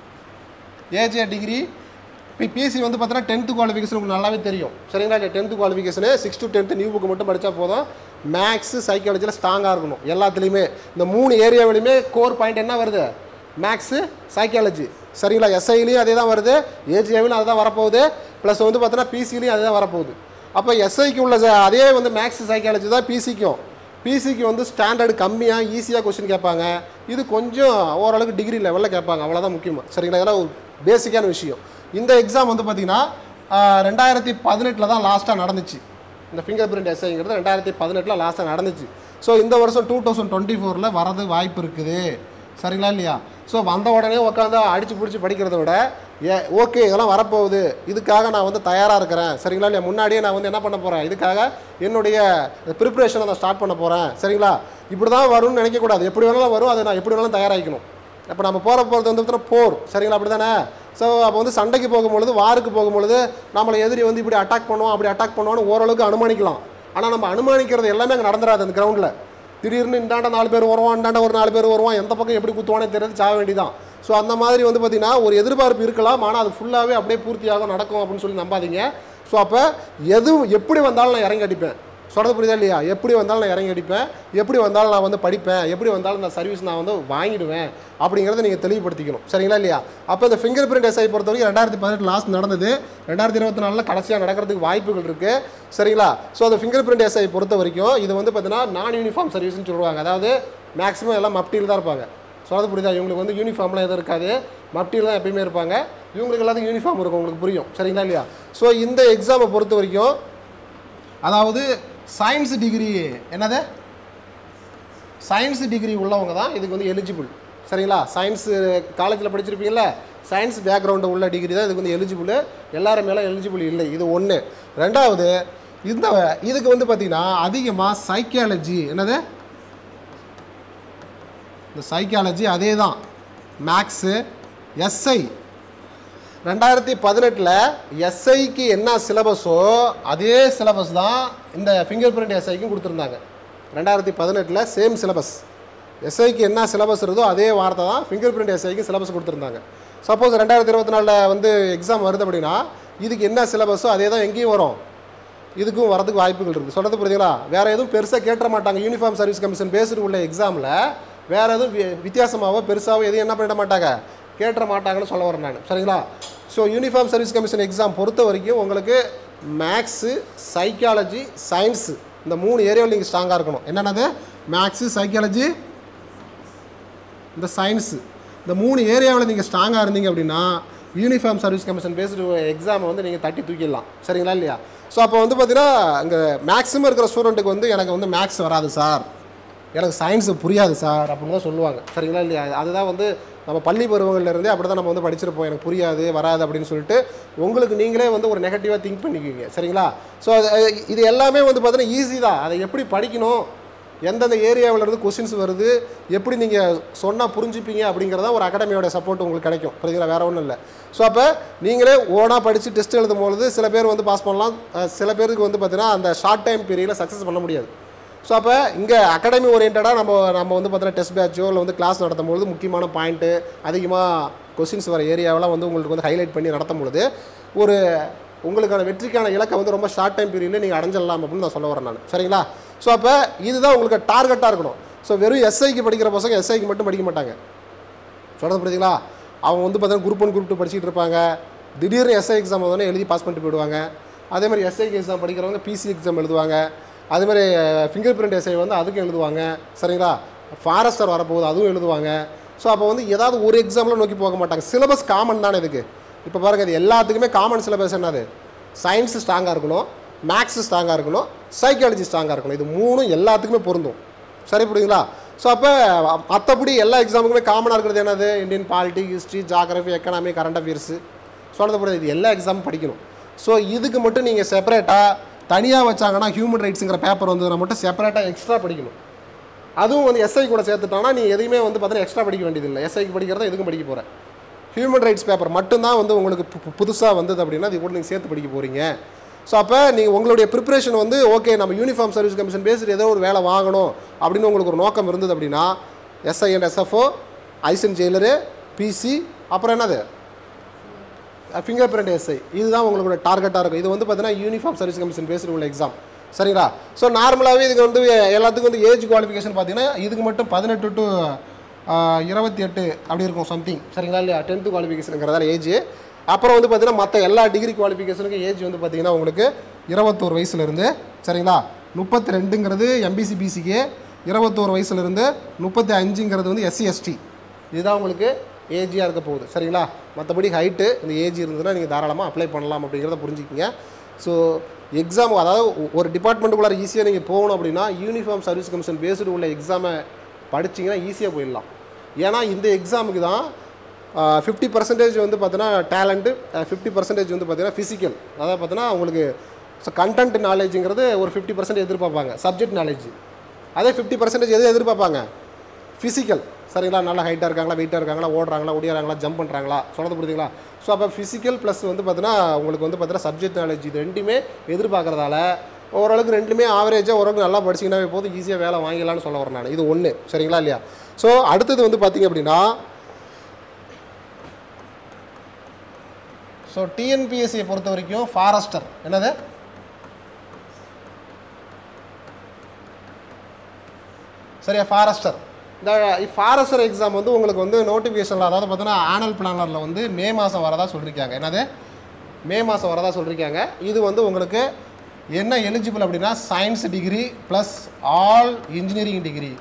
ஏஜே டிகிரி இப்போ பிஎஸ்சி வந்து பார்த்தீங்கன்னா டென்த்து குவாலிஃபிகேஷன் உங்களுக்கு நல்லாவே தெரியும் சரிங்களா டென்த்து குவாலிஃபிகேஷனு six to tenth new book மட்டும் படித்தா போதும் மேக்ஸு சைக்காலஜியில் ஸ்ட்ராங்காக இருக்கணும் எல்லாத்துலேயுமே இந்த மூணு ஏரியாவிலையுமே கோர் பாயிண்ட் என்ன வருது மேக்ஸு சைக்காலஜி சரிங்களா எஸ்ஐலையும் அதே தான் வருது ஏஜிஏவிலும் அதுதான் வரப்போகுது ப்ளஸ் வந்து பார்த்தீங்கன்னா பிசிலையும் அதே தான் வரப்போகுது அப்போ எஸ்ஐக்கு உள்ள ச- அதே வந்து மேக்ஸ் சைக்காலஜி தான் பிசிக்கும் பிசிக்கு வந்து ஸ்டாண்டர்டு கம்மியாக ஈஸியாக கொஸ்டின் கேட்பாங்க இது கொஞ்சம் ஓரளவுக்கு டிகிரி லெவலில் கேட்பாங்க அவ்வளோதான் முக்கியமாக சரிங்களா இதெல்லாம் ஒரு பேசிக்கான விஷயம் இந்த எக்ஸாம் வந்து பார்த்தீங்கன்னா ஆஹ், ரெண்டாயிரத்தி பதினெட்டில் தான் லாஸ்ட்டாக நடந்துச்சு இந்த ஃபிங்கர் பிரிண்ட் எஸ்ஐங்கிறது ரெண்டாயிரத்தி பதினெட்டில் லாஸ்ட்டாக நடந்துச்சு ஸோ இந்த வருஷம் டூ தௌசண்ட் டுவெண்ட்டி ஃபோரில் வரது வாய்ப்பு இருக்குது சரிங்களா இல்லையா ஸோ வந்த உடனே உட்காந்து அடிச்சு பிடிச்சி படிக்கிறத விட ஏ ஓகே இதெல்லாம் வரப்போகுது இதுக்காக நான் வந்து தயாராக இருக்கிறேன் சரிங்களா இல்லையா முன்னாடியே நான் வந்து என்ன பண்ண போகிறேன் இதுக்காக என்னுடைய ப்ரிப்பரேஷனை நான் ஸ்டார்ட் பண்ண போகிறேன் சரிங்களா இப்படி தான் வரும்னு நினைக்கக்கூடாது எப்படி வேணாலும் வரும் அதை நான் எப்படி வேணாலும் தயாராகிக்கணும் இப்போ நம்ம போகிற போகிறது வந்து பார்த்தீங்கன்னா போர் சரிங்களா அப்படி தானே ஸோ அப்போ வந்து சண்டைக்கு போகும்பொழுது வாருக்கு போகும்பொழுது நம்மளை எதிரி வந்து இப்படி அட்டாக் பண்ணுவோம் அப்படி அட்டாக் பண்ணுவோம்னு ஓரளவுக்கு அனுமானிக்கலாம் ஆனால் நம்ம அனுமானிக்கிறது எல்லாமே அங்கே நடந்துராது அந்த கிரவுண்டில் திடீர்னு இந்தாண்ட நாலு பேர் வருவான் இந்தாண்ட ஒரு நாலு பேர் வருவான் எந்த பக்கம் எப்படி குத்துவானே தெரியாது சாக வேண்டியதான் ஸோ அந்த மாதிரி வந்து பார்த்தீங்கன்னா ஒரு எதிர்பார்ப்பு இருக்கலாம் ஆனால் அது ஃபுல்லாகவே அப்படியே பூர்த்தியாக நடக்கும் அப்படின்னு சொல்லி நம்பாதீங்க ஸோ அப்போ எது எப்படி வந்தாலும் நான் இறங்கி அடிப்பேன் சொல்கிறது புரியுதா இல்லையா எப்படி வந்தாலும் நான் இறங்கி அடிப்பேன் எப்படி வந்தாலும் நான் வந்து படிப்பேன் எப்படி வந்தாலும் இந்த சர்வீஸ் நான் வந்து வாங்கிடுவேன் அப்படிங்கிறத நீங்கள் தெளிவுபடுத்திக்கணும் சரிங்களா இல்லையா அப்போ இந்த ஃபிங்கர் பிரிண்ட் எஸ்ஐ பொறுத்த வரைக்கும் ரெண்டாயிரத்தி பதினெட்டு லாஸ்ட் நடந்தது ரெண்டாயிரத்தி இருபத்தி நாலில் கடைசியாக நடக்கிறதுக்கு வாய்ப்புகள் இருக்குது சரிங்களா ஸோ அந்த ஃபிங்கர் பிரிண்ட் எஸ்ஐ பொறுத்த வரைக்கும் இது வந்து பார்த்தீங்கன்னா நான் யூனிஃபார்ம் சர்வீஸ்னு சொல்லுவாங்க அதாவது மேக்ஸிமம் எல்லாம் மப்டியில் தான் இருப்பாங்க சொல்கிறது புரியுதா இவங்களுக்கு வந்து யூனிஃபார்ம்லாம் எதுவும் இருக்காது மப்டியில் தான் எப்பயுமே இருப்பாங்க இவங்களுக்கு எல்லாத்துக்கும் யூனிஃபார்ம் இருக்கும் உங்களுக்கு புரியும் சரிங்களா இல்லையா ஸோ இந்த எக்ஸாமை பொறுத்த வரைக்கும் அதாவது சயின்ஸ் டிகிரி என்னது சயின்ஸ் டிகிரி உள்ளவங்க தான் இதுக்கு வந்து எலிஜிபிள் சரிங்களா சயின்ஸ் காலேஜில் படிச்சிருப்பீங்கல்ல சயின்ஸ் பேக்ரவுண்டு உள்ள டிகிரி தான் இதுக்கு வந்து எலிஜிபிள் எல்லாரும் மேலே எலிஜிபிள் இல்லை இது ஒன்று ரெண்டாவது இந்த இதுக்கு வந்து பார்த்திங்கன்னா அதிகமாக சைக்காலஜி என்னது இந்த சைக்காலஜி அதே தான் மேக்ஸு எஸ்ஐ ரெண்டாயிரத்தி பதினெட்டில் எஸ்ஐக்கு என்ன சிலபஸோ அதே சிலபஸ் தான் இந்த ஃபிங்கர் பிரிண்ட் எஸ்ஐக்கும் கொடுத்துருந்தாங்க ரெண்டாயிரத்தி பதினெட்டில் சேம் சிலபஸ் எஸ்ஐக்கு என்ன சிலபஸ் இருந்தோ அதே வார்த்தை தான் ஃபிங்கர் பிரிண்ட் எஸ்ஐக்கு சிலபஸ் கொடுத்துருந்தாங்க சப்போஸ் ரெண்டாயிரத்தி இருபத்தி நாலில் வந்து எக்ஸாம் வருது அப்படின்னா இதுக்கு என்ன சிலபஸோ அதே தான் எங்கேயும் வரும் இதுக்கும் வரதுக்கு வாய்ப்புகள் இருக்குது சொல்கிறது புரியுதுங்களா வேறு எதுவும் பெருசாக கேட்ட மாட்டாங்க யூனிஃபார்ம் சர்வீஸ் கமிஷன் பேசிட்டு உள்ள எக்ஸாமில் வேறு எதுவும் வி- வித்தியாசமாவோ பெருசாவோ எதுவும் என்ன பண்ணிட மாட்டாங்க கேட்ட மாட்டாங்கன்னு சொல்ல வரேன் நான் சரிங்களா so uniform service commission exam பொறுத்த வரைக்கும் உங்களுக்கு மேக்ஸு சைக்காலஜி சயின்ஸு இந்த மூணு ஏரியாவில் நீங்கள் ஸ்ட்ராங்காக இருக்கணும் என்னென்னது மேக்ஸு சைக்காலஜி இந்த சயின்ஸு இந்த மூணு ஏரியாவில் நீங்கள் ஸ்ட்ராங்காக இருந்தீங்க அப்படின்னா யூனிஃபார்ம் சர்வீஸ் கமிஷன் பேஸ்டு எக்ஸாமை வந்து நீங்கள் தட்டி தூக்கிடலாம் சரிங்களா இல்லையா ஸோ அப்போ வந்து பார்த்தீங்கன்னா இங்கே மேக்ஸிமம் இருக்கிற ஸ்டூடெண்ட்டுக்கு வந்து எனக்கு வந்து மேக்ஸ் வராது சார் எனக்கு சயின்ஸு புரியாது சார் அப்படின்னு தான் சொல்லுவாங்க சரிங்களா இல்லையா அதுதான் வந்து நம்ம பள்ளி பருவங்கள்ல இருந்தே அப்படி தான் நம்ம வந்து படிச்சிருப்போம் எனக்கு புரியாது வராது அப்படின்னு சொல்லிட்டு உங்களுக்கு நீங்களே வந்து ஒரு நெகட்டிவாக திங்க் பண்ணிக்குவீங்க சரிங்களா ஸோ இது எல்லாமே வந்து பார்த்தீங்கன்னா ஈஸி தான் அதை எப்படி படிக்கணும் எந்தெந்த ஏரியாவுல இருந்து கொஸ்டின்ஸ் வருது எப்படி நீங்கள் சொன்னால் புரிஞ்சுப்பீங்க அப்படிங்கிறத ஒரு அகாடமியோட சப்போர்ட் உங்களுக்கு கிடைக்கும் புரியுதுங்களா வேற ஒன்றும் இல்லை ஸோ அப்போ நீங்களே ஓனாக படித்து டெஸ்ட் எழுதும் பொழுது சில பேர் வந்து பாஸ் பண்ணலாம் அஹ் சில பேருக்கு வந்து பார்த்தீங்கன்னா அந்த ஷார்ட் டைம் பீரியடில் சக்ஸஸ் பண்ண முடியாது ஸோ அப்போ இங்கே அகாடமி ஓரியன்டாக நம்ம நம்ம வந்து பார்த்தீங்கன்னா டெஸ்ட் பேட்சோ இல்லை வந்து கிளாஸ் நடத்தும் பொழுது முக்கியமான பாயிண்ட்டு அதிகமாக கொஸ்டின்ஸ் வர ஏரியாவெல்லாம் வந்து உங்களுக்கு வந்து ஹைலைட் பண்ணி நடத்தும் பொழுது ஒரு உங்களுக்கான வெற்றிக்கான இலக்கை வந்து ரொம்ப ஷார்ட் டைம் பீரியடில் நீங்கள் அடைஞ்சிடலாம் அப்படின்னு நான் சொல்ல வரேன் நான் சரிங்களா ஸோ அப்போ இதுதான் உங்களுக்கு டார்கெட்டாக இருக்கணும் ஸோ வெறும் எஸ்ஐக்கு படிக்கிற பசங்க எஸ்ஐக்கு மட்டும் படிக்க மாட்டாங்க சொல்கிறது புரியுதுங்களா அவங்க வந்து பார்த்தீங்கன்னா குரூப் ஒன் குரூப் டூ படிச்சுட்டு இருப்பாங்க திடீர்னு எஸ்ஐ எக்ஸாம் வந்தோடனே எழுதி பாஸ் பண்ணிட்டு போயிடுவாங்க அதே மாதிரி எஸ்ஐக்கு எக்ஸாம் படிக்கிறவங்க பிசி எக்ஸாம் எழுதுவாங்க அதே மாதிரி ஃபிங்கர் பிரிண்ட் எஸ்ஐ வந்து அதுக்கும் எழுதுவாங்க சரிங்களா ஃபாரஸ்டர் வரப்போகுது அதுவும் எழுதுவாங்க ஸோ அப்போ வந்து ஏதாவது ஒரு எக்ஸாமில் நோக்கி போக மாட்டாங்க சிலபஸ் காமன் தானே இதுக்கு இப்போ பாருங்க இது எல்லாத்துக்குமே காமன் சிலபஸ் என்னது சயின்ஸ் ஸ்ட்ராங்காக இருக்கணும் மேக்ஸ் ஸ்ட்ராங்காக இருக்கணும் சைக்காலஜி ஸ்ட்ராங்காக இருக்கணும் இது மூணும் எல்லாத்துக்குமே பொருந்தும் சரி புரியுதுங்களா ஸோ அப்போ மற்றபடி எல்லா எக்ஸாமுக்குமே காமனாக இருக்கிறது என்னது Indian polity history geography economy current affairs சொல்கிறது புரியுது இது எல்லா எக்ஸாமும் படிக்கணும் ஸோ இதுக்கு மட்டும் நீங்கள் செப்பரேட்டாக தனியாக வச்சாங்கன்னா ஹியூமன் ரைட்ஸுங்கிற பேப்பர் வந்ததுன்னா மட்டும் செப்பரேட்டாக எக்ஸ்ட்ரா படிக்கணும் அதுவும் வந்து எஸ்ஐ கூட சேர்த்துட்டாங்கன்னா நீ எதையுமே வந்து பார்த்தீங்கன்னா எக்ஸ்ட்ரா படிக்க வேண்டியதில்லை எஸ்ஐக்கு படிக்கிறத எதுக்கும் படிக்க போகிறேன் ஹியூமன் ரைட்ஸ் பேப்பர் மட்டும்தான் வந்து உங்களுக்கு புதுசாக வந்தது அப்படின்னா அது கூட நீங்கள் சேர்த்து படிக்க போகிறீங்க ஸோ அப்போ நீங்கள் உங்களுடைய ப்ரிப்பரேஷன் வந்து ஓகே நம்ம யூனிஃபார்ம் சர்வீஸ் கமிஷன் பேசிட்டு ஏதோ ஒரு வேலை வாங்கணும் அப்படின்னு உங்களுக்கு ஒரு நோக்கம் இருந்தது அப்படின்னா எஸ்ஐ அண்ட் எஸ்எஃப்ஓ ஐசன் ஜெயிலரு பிசி அப்புறம் என்னது ஃபிங்கர் பிரிண்ட் எஸ்ஐ இதுதான் உங்களோட டார்கெட்டாக இருக்கும் இது வந்து பார்த்தீங்கன்னா யூனிஃபார்ம் சர்வீஸ் கமிஷன் பேஸ்டு உள்ள எக்ஸாம் சரிங்களா ஸோ நார்மலாகவே இதுக்கு வந்து எல்லாத்துக்கும் வந்து ஏஜ் குவாலிஃபிகேஷன் பார்த்தீங்கன்னா இதுக்கு மட்டும் பதினெட்டு டு இருபத்தி எட்டு அப்படி இருக்கும் சம்திங் சரிங்களா இல்லையா டென்த்து குவாலிஃபிகேஷனுங்கிறதால ஏஜ் அப்புறம் வந்து பார்த்தீங்கன்னா மற்ற எல்லா டிகிரி குவாலிஃபிகேஷனுக்கும் ஏஜ் வந்து பார்த்தீங்கன்னா உங்களுக்கு இருபத்தோரு வயசுலேருந்து சரிங்களா முப்பத்தி ரெண்டுங்கிறது எம்பிசி பிசிக்கு இருபத்தோரு வயசுலேருந்து முப்பத்தி அஞ்சுங்கிறது வந்து எஸ்சி எஸ்டி இதுதான் உங்களுக்கு ஏஜியாக இருக்க போகுது சரிங்களா மற்றபடி ஹைட்டு இந்த ஏஜ் இருந்ததுன்னா நீங்கள் தாராளமாக அப்ளை பண்ணலாம் அப்படிங்கிறத புரிஞ்சுக்கிங்க ஸோ எக்ஸாம் அதாவது ஒ- ஒரு டிபார்ட்மெண்ட்டுக்குள்ளார ஈஸியாக நீங்கள் போகணும் அப்படின்னா யூனிஃபார்ம் சர்வீஸ் கமிஷன் பேஸ்டு உள்ள எக்ஸாமை படிச்சீங்கன்னா ஈஸியாக போயிடலாம் ஏன்னா இந்த எக்ஸாமுக்கு தான் ஃபிஃப்டி பர்சன்டேஜ் வந்து பார்த்தீங்கன்னா டேலண்ட்டு ஃபிஃப்டி பர்சன்டேஜ் வந்து பார்த்தீங்கன்னா ஃபிசிக்கல் அதாவது பார்த்தீங்கன்னா உங்களுக்கு ஸோ கண்டென்ட் நாலேஜுங்கிறது ஒரு ஃபிஃப்டி பர்சன்ட் எதிர்பார்ப்பாங்க சப்ஜெக்ட் நாலேஜ் அதே ஃபிஃப்டி பர்சன்டேஜ் எது எதிர்பார்ப்பாங்க ஃபிசிக்கல் சரிங்களா நல்லா ஹைட்டாக இருக்காங்களா வெயிட்டாக இருக்காங்களா ஓடுறாங்களா ஓடியாராங்களா ஜம்ப் பண்ணுறாங்களா சொல்கிறது புரியுதுங்களா ஸோ அப்போ ஃபிசிக்கல் ப்ளஸ் வந்து பார்த்தீங்கன்னா உங்களுக்கு வந்து பார்த்தீங்கன்னா சப்ஜெக்ட் நாலேஜ் இது ரெண்டுமே எதிர்பார்க்கறதால ஓரளவுக்கு ரெண்டுமே ஆவரேஜாக ஓரளவுக்கு நல்லா படிச்சிங்கன்னாவே போதும் ஈஸியாக வேலை வாங்கிடலாம்னு சொல்ல வரேன் நான் இது ஒன்று சரிங்களா இல்லையா ஸோ அடுத்தது வந்து பார்த்தீங்க அப்படின்னா ஸோ டிஎன்பிஎஸ்சியை பொறுத்த வரைக்கும் ஃபாரஸ்டர் என்னது சரியா ஃபாரஸ்டர் இந்த ஃபாரஸ்டர் எக்ஸாம் வந்து உங்களுக்கு வந்து நோட்டிஃபிகேஷனில் அதாவது பார்த்தீங்கன்னா ஆனல் பிளானரில் வந்து மே மாதம் வரதா சொல்லியிருக்காங்க என்னது மே மாதம் வரதா சொல்லியிருக்காங்க இது வந்து உங்களுக்கு என்ன எலிஜிபிள் அப்படின்னா science degree plus all engineering degree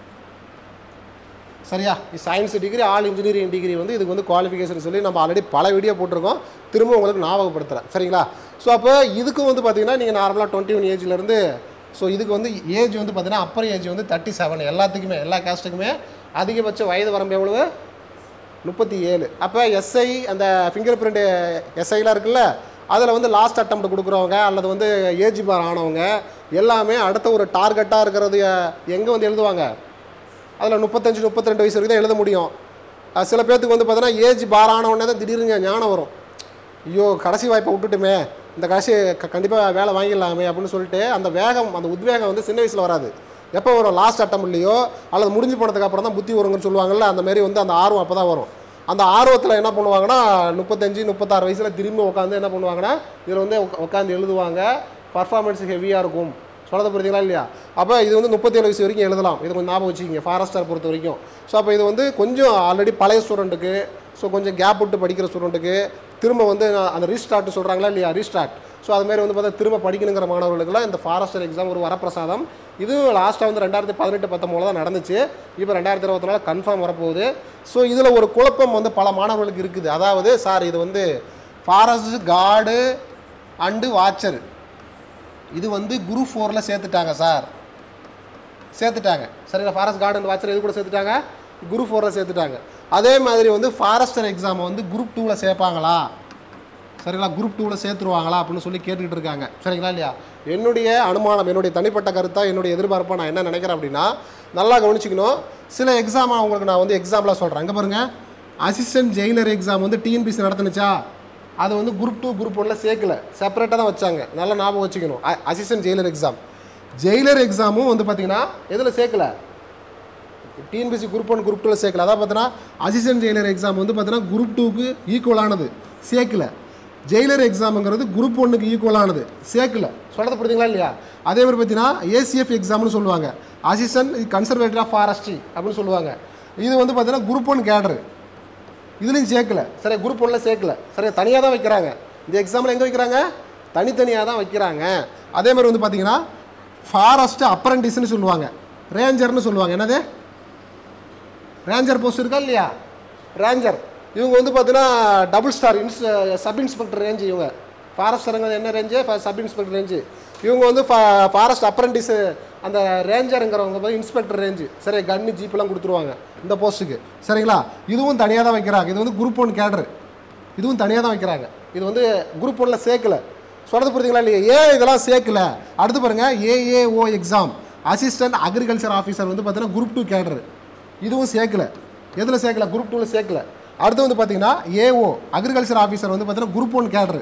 சரியா science degree all engineering degree வந்து இதுக்கு வந்து குவாலிஃபிகேஷன் சொல்லி நம்ம ஆல்ரெடி பல வீடியோ போட்டிருக்கோம் திரும்ப உங்களுக்கு ஞாபகப்படுத்துகிறேன் சரிங்களா ஸோ அப்போ இதுக்கு வந்து பார்த்தீங்கன்னா நீங்கள் நார்மலாக டுவெண்ட்டி ஒன் ஏஜ்லேருந்து ஸோ இதுக்கு வந்து ஏஜ் வந்து பார்த்தீங்கன்னா அப்பர் ஏஜ் வந்து தேர்ட்டி செவன் எல்லாத்துக்குமே எல்லா காஸ்ட்டுக்குமே அதிகபட்ச வயது வரம்பு எவ்வளவு முப்பத்தி ஏழு அப்போ எஸ்ஐ அந்த ஃபிங்கர் பிரிண்ட் எஸ்ஐலாம் இருக்குல்ல அதில் வந்து லாஸ்ட் அட்டம்ப்ட் கொடுக்குறவங்க அல்லது வந்து ஏஜ் பார் ஆனவங்க எல்லாமே அடுத்த ஒரு டார்கெட்டாக இருக்கிறது எங்கே வந்து எழுதுவாங்க அதில் முப்பத்தஞ்சு முப்பத்தி ரெண்டு வயசு வரைக்கும் தான் எழுத முடியும் அது சில பேர்த்துக்கு வந்து பார்த்தீங்கன்னா ஏஜ் பார் ஆனவுடனே தான் திடீர்னு ஞானம் வரும் ஐயோ கடைசி வாய்ப்பை விட்டுட்டுமே இந்த கடைசி கண்டிப்பாக வேலை வாங்கிடலாமே அப்படின்னு சொல்லிட்டு அந்த வேகம் அந்த உத்வேகம் வந்து சின்ன வயசில் வராது எப்போ வரும் லாஸ்ட் அட்டம்ப்ட்லையோ அல்லது முடிஞ்சு போனதுக்கு அப்புறம் தான் புத்தி வருங்கன்னு சொல்லுவாங்கல்ல அந்த மாதிரி வந்து அந்த ஆர்வம் அப்போ தான் வரும் அந்த ஆர்வத்தில் என்ன பண்ணுவாங்கன்னா முப்பத்தஞ்சு முப்பத்தாறு வயசில் திரும்பி உட்காந்து என்ன பண்ணுவாங்கன்னா இதில் வந்து உட்காந்து எழுதுவாங்க பர்ஃபார்மன்ஸ் ஹெவியாக இருக்கும் சொல்கிறது புரியுதுங்களா இல்லையா அப்போ இது வந்து முப்பத்தேழு வயசு வரைக்கும் எழுதலாம் இது கொஞ்சம் ஞாபகம் வச்சுக்கிங்க ஃபாரஸ்டர் பொறுத்த வரைக்கும் ஸோ அப்போ இது வந்து கொஞ்சம் ஆல்ரெடி பழைய ஸ்டூடெண்ட்டுக்கு ஸோ கொஞ்சம் கேப் விட்டு படிக்கிற ஸ்டூடெண்ட்டுக்கு திரும்ப வந்து நான் அந்த ரீஸ்டார்ட் சொல்கிறாங்களா இல்லையா ரீஸ்டார்ட் ஸோ அது மாதிரி வந்து பார்த்தா திரும்ப படிக்கணுங்கிற மாணவர்களுக்குலாம் இந்த ஃபாரஸ்டர் எக்ஸாம் ஒரு வரப்பிரசாதம் இதுவும் லாஸ்ட்டாக வந்து ரெண்டாயிரத்தி பதினெட்டு பத்தொம்போது தான் நடந்துச்சு இப்போ ரெண்டாயிரத்தி இருபத்தி நாலு கன்ஃபார்ம் வரப்போகுது ஸோ இதில் ஒரு குழப்பம் வந்து பல மாணவர்களுக்கு இருக்குது அதாவது சார் இது வந்து ஃபாரஸ்ட் கார்டு அண்டு வாட்சர் இது வந்து குரூப் ஃபோரில் சேர்த்துட்டாங்க சார் சேர்த்துட்டாங்க சரிங்களா ஃபாரஸ்ட் கார்டன் வாட்சர் இது கூட சேர்த்துட்டாங்க குரூப் ஃபோரில் சேர்த்துட்டாங்க அதே மாதிரி வந்து ஃபாரஸ்டர் எக்ஸாமை வந்து குரூப் டூவில் சேர்ப்பாங்களா சரிங்களா குரூப் டூவில் சேர்த்துருவாங்களா அப்படின்னு சொல்லி கேட்டுக்கிட்டு இருக்காங்க சரிங்களா இல்லையா என்னுடைய அனுமானம் என்னுடைய தனிப்பட்ட கருத்தாக என்னுடைய எதிர்பார்ப்பை நான் என்ன நினைக்கிறேன் அப்படின்னா நல்லா கவனிச்சிக்கணும் சில எக்ஸாம் உங்களுக்கு நான் வந்து எக்ஸாம்பிளாக சொல்கிறேன் அங்கே பாருங்கள் அசிஸ்டன்ட் ஜெயிலர் எக்ஸாம் வந்து டிஎன்பிசி நடத்துனுச்சா அது வந்து குரூப் டூ குரூப் ஒன்ல சேர்க்கல செப்பரேட்டாக தான் வச்சாங்க நல்லா ஞாபகம் வச்சுக்கணும் அசிஸ்டன்ட் ஜெயிலர் எக்ஸாம் ஜெயிலர் எக்ஸாமும் வந்து பார்த்தீங்கன்னா எதில் சேர்க்கல டிஎன்பிசி குரூப் ஒன் குரூப் டூவில் சேர்க்கல அதான் பார்த்தீங்கன்னா அசிஸ்டன்ட் ஜெயிலர் எக்ஸாம் வந்து பார்த்தீங்கன்னா குரூப் டூக்கு ஈக்குவலானது சேர்க்கல ஜெயிலர் எக்ஸாமுங்கிறது குரூப் ஒன்றுக்கு ஈக்குவலானது சேர்க்கல சொல்கிறது புரியுதுங்களா இல்லையா அதே மாதிரி பார்த்தீங்கன்னா ஏசிஎஃப் எக்ஸாம்னு சொல்லுவாங்க அசிஸ்டன்ட் கன்சர்வேட்டர் ஆஃப் ஃபாரஸ்ட்ரி அப்படின்னு சொல்லுவாங்க இது வந்து பார்த்தீங்கன்னா குரூப் ஒன் கேடரு இதுலையும் சேர்க்கல சரி குரூப் ஒன்றில் சேர்க்கல சரி தனியாக தான் வைக்கிறாங்க இந்த எக்ஸாமில் எங்கே வைக்கிறாங்க தனித்தனியாக தான் வைக்கிறாங்க அதே மாதிரி வந்து பார்த்தீங்கன்னா ஃபாரஸ்ட் அப்ரண்டிஸ்னு சொல்லுவாங்க ரேஞ்சர்னு சொல்லுவாங்க என்னது ரேஞ்சர் போஸ்ட் இருக்கா இல்லையா ரேஞ்சர் இவங்க வந்து பார்த்தீங்கன்னா double star ins sub inspector range இவங்க ஃபாரஸ்டருங்க என்ன ரேஞ்சு சப் இன்ஸ்பெக்டர் ரேஞ்சு இவங்க வந்து ஃபாரஸ்ட் அப்ரண்டிஸ் அந்த ரேஞ்சருங்கிறவங்க வந்து இன்ஸ்பெக்டர் ரேஞ்சு சரி கன்னு ஜீப்லாம் கொடுத்துருவாங்க இந்த போஸ்ட்டுக்கு சரிங்களா இதுவும் தனியாக தான் வைக்கிறாங்க இது வந்து குரூப் ஒன் கேடரு இதுவும் தனியாக தான் வைக்கிறாங்க இது வந்து குரூப் ஒன்ல சேர்க்கல சொல்கிறது புரியுதுங்களா இல்லையா ஏன் இதெல்லாம் சேர்க்கல அடுத்து பாருங்க AAO exam assistant agriculture officer வந்து பார்த்தீங்கன்னா குரூப் டூ கேடரு இதுவும் சேர்க்கல எதில் சேர்க்கல குரூப் டூவில் சேர்க்கல அடுத்து வந்து பார்த்தீங்கன்னா ஏஓ அக்ரிகல்ச்சர் ஆஃபீஸர் வந்து பார்த்தீங்கன்னா குரூப் ஒன் கேடரு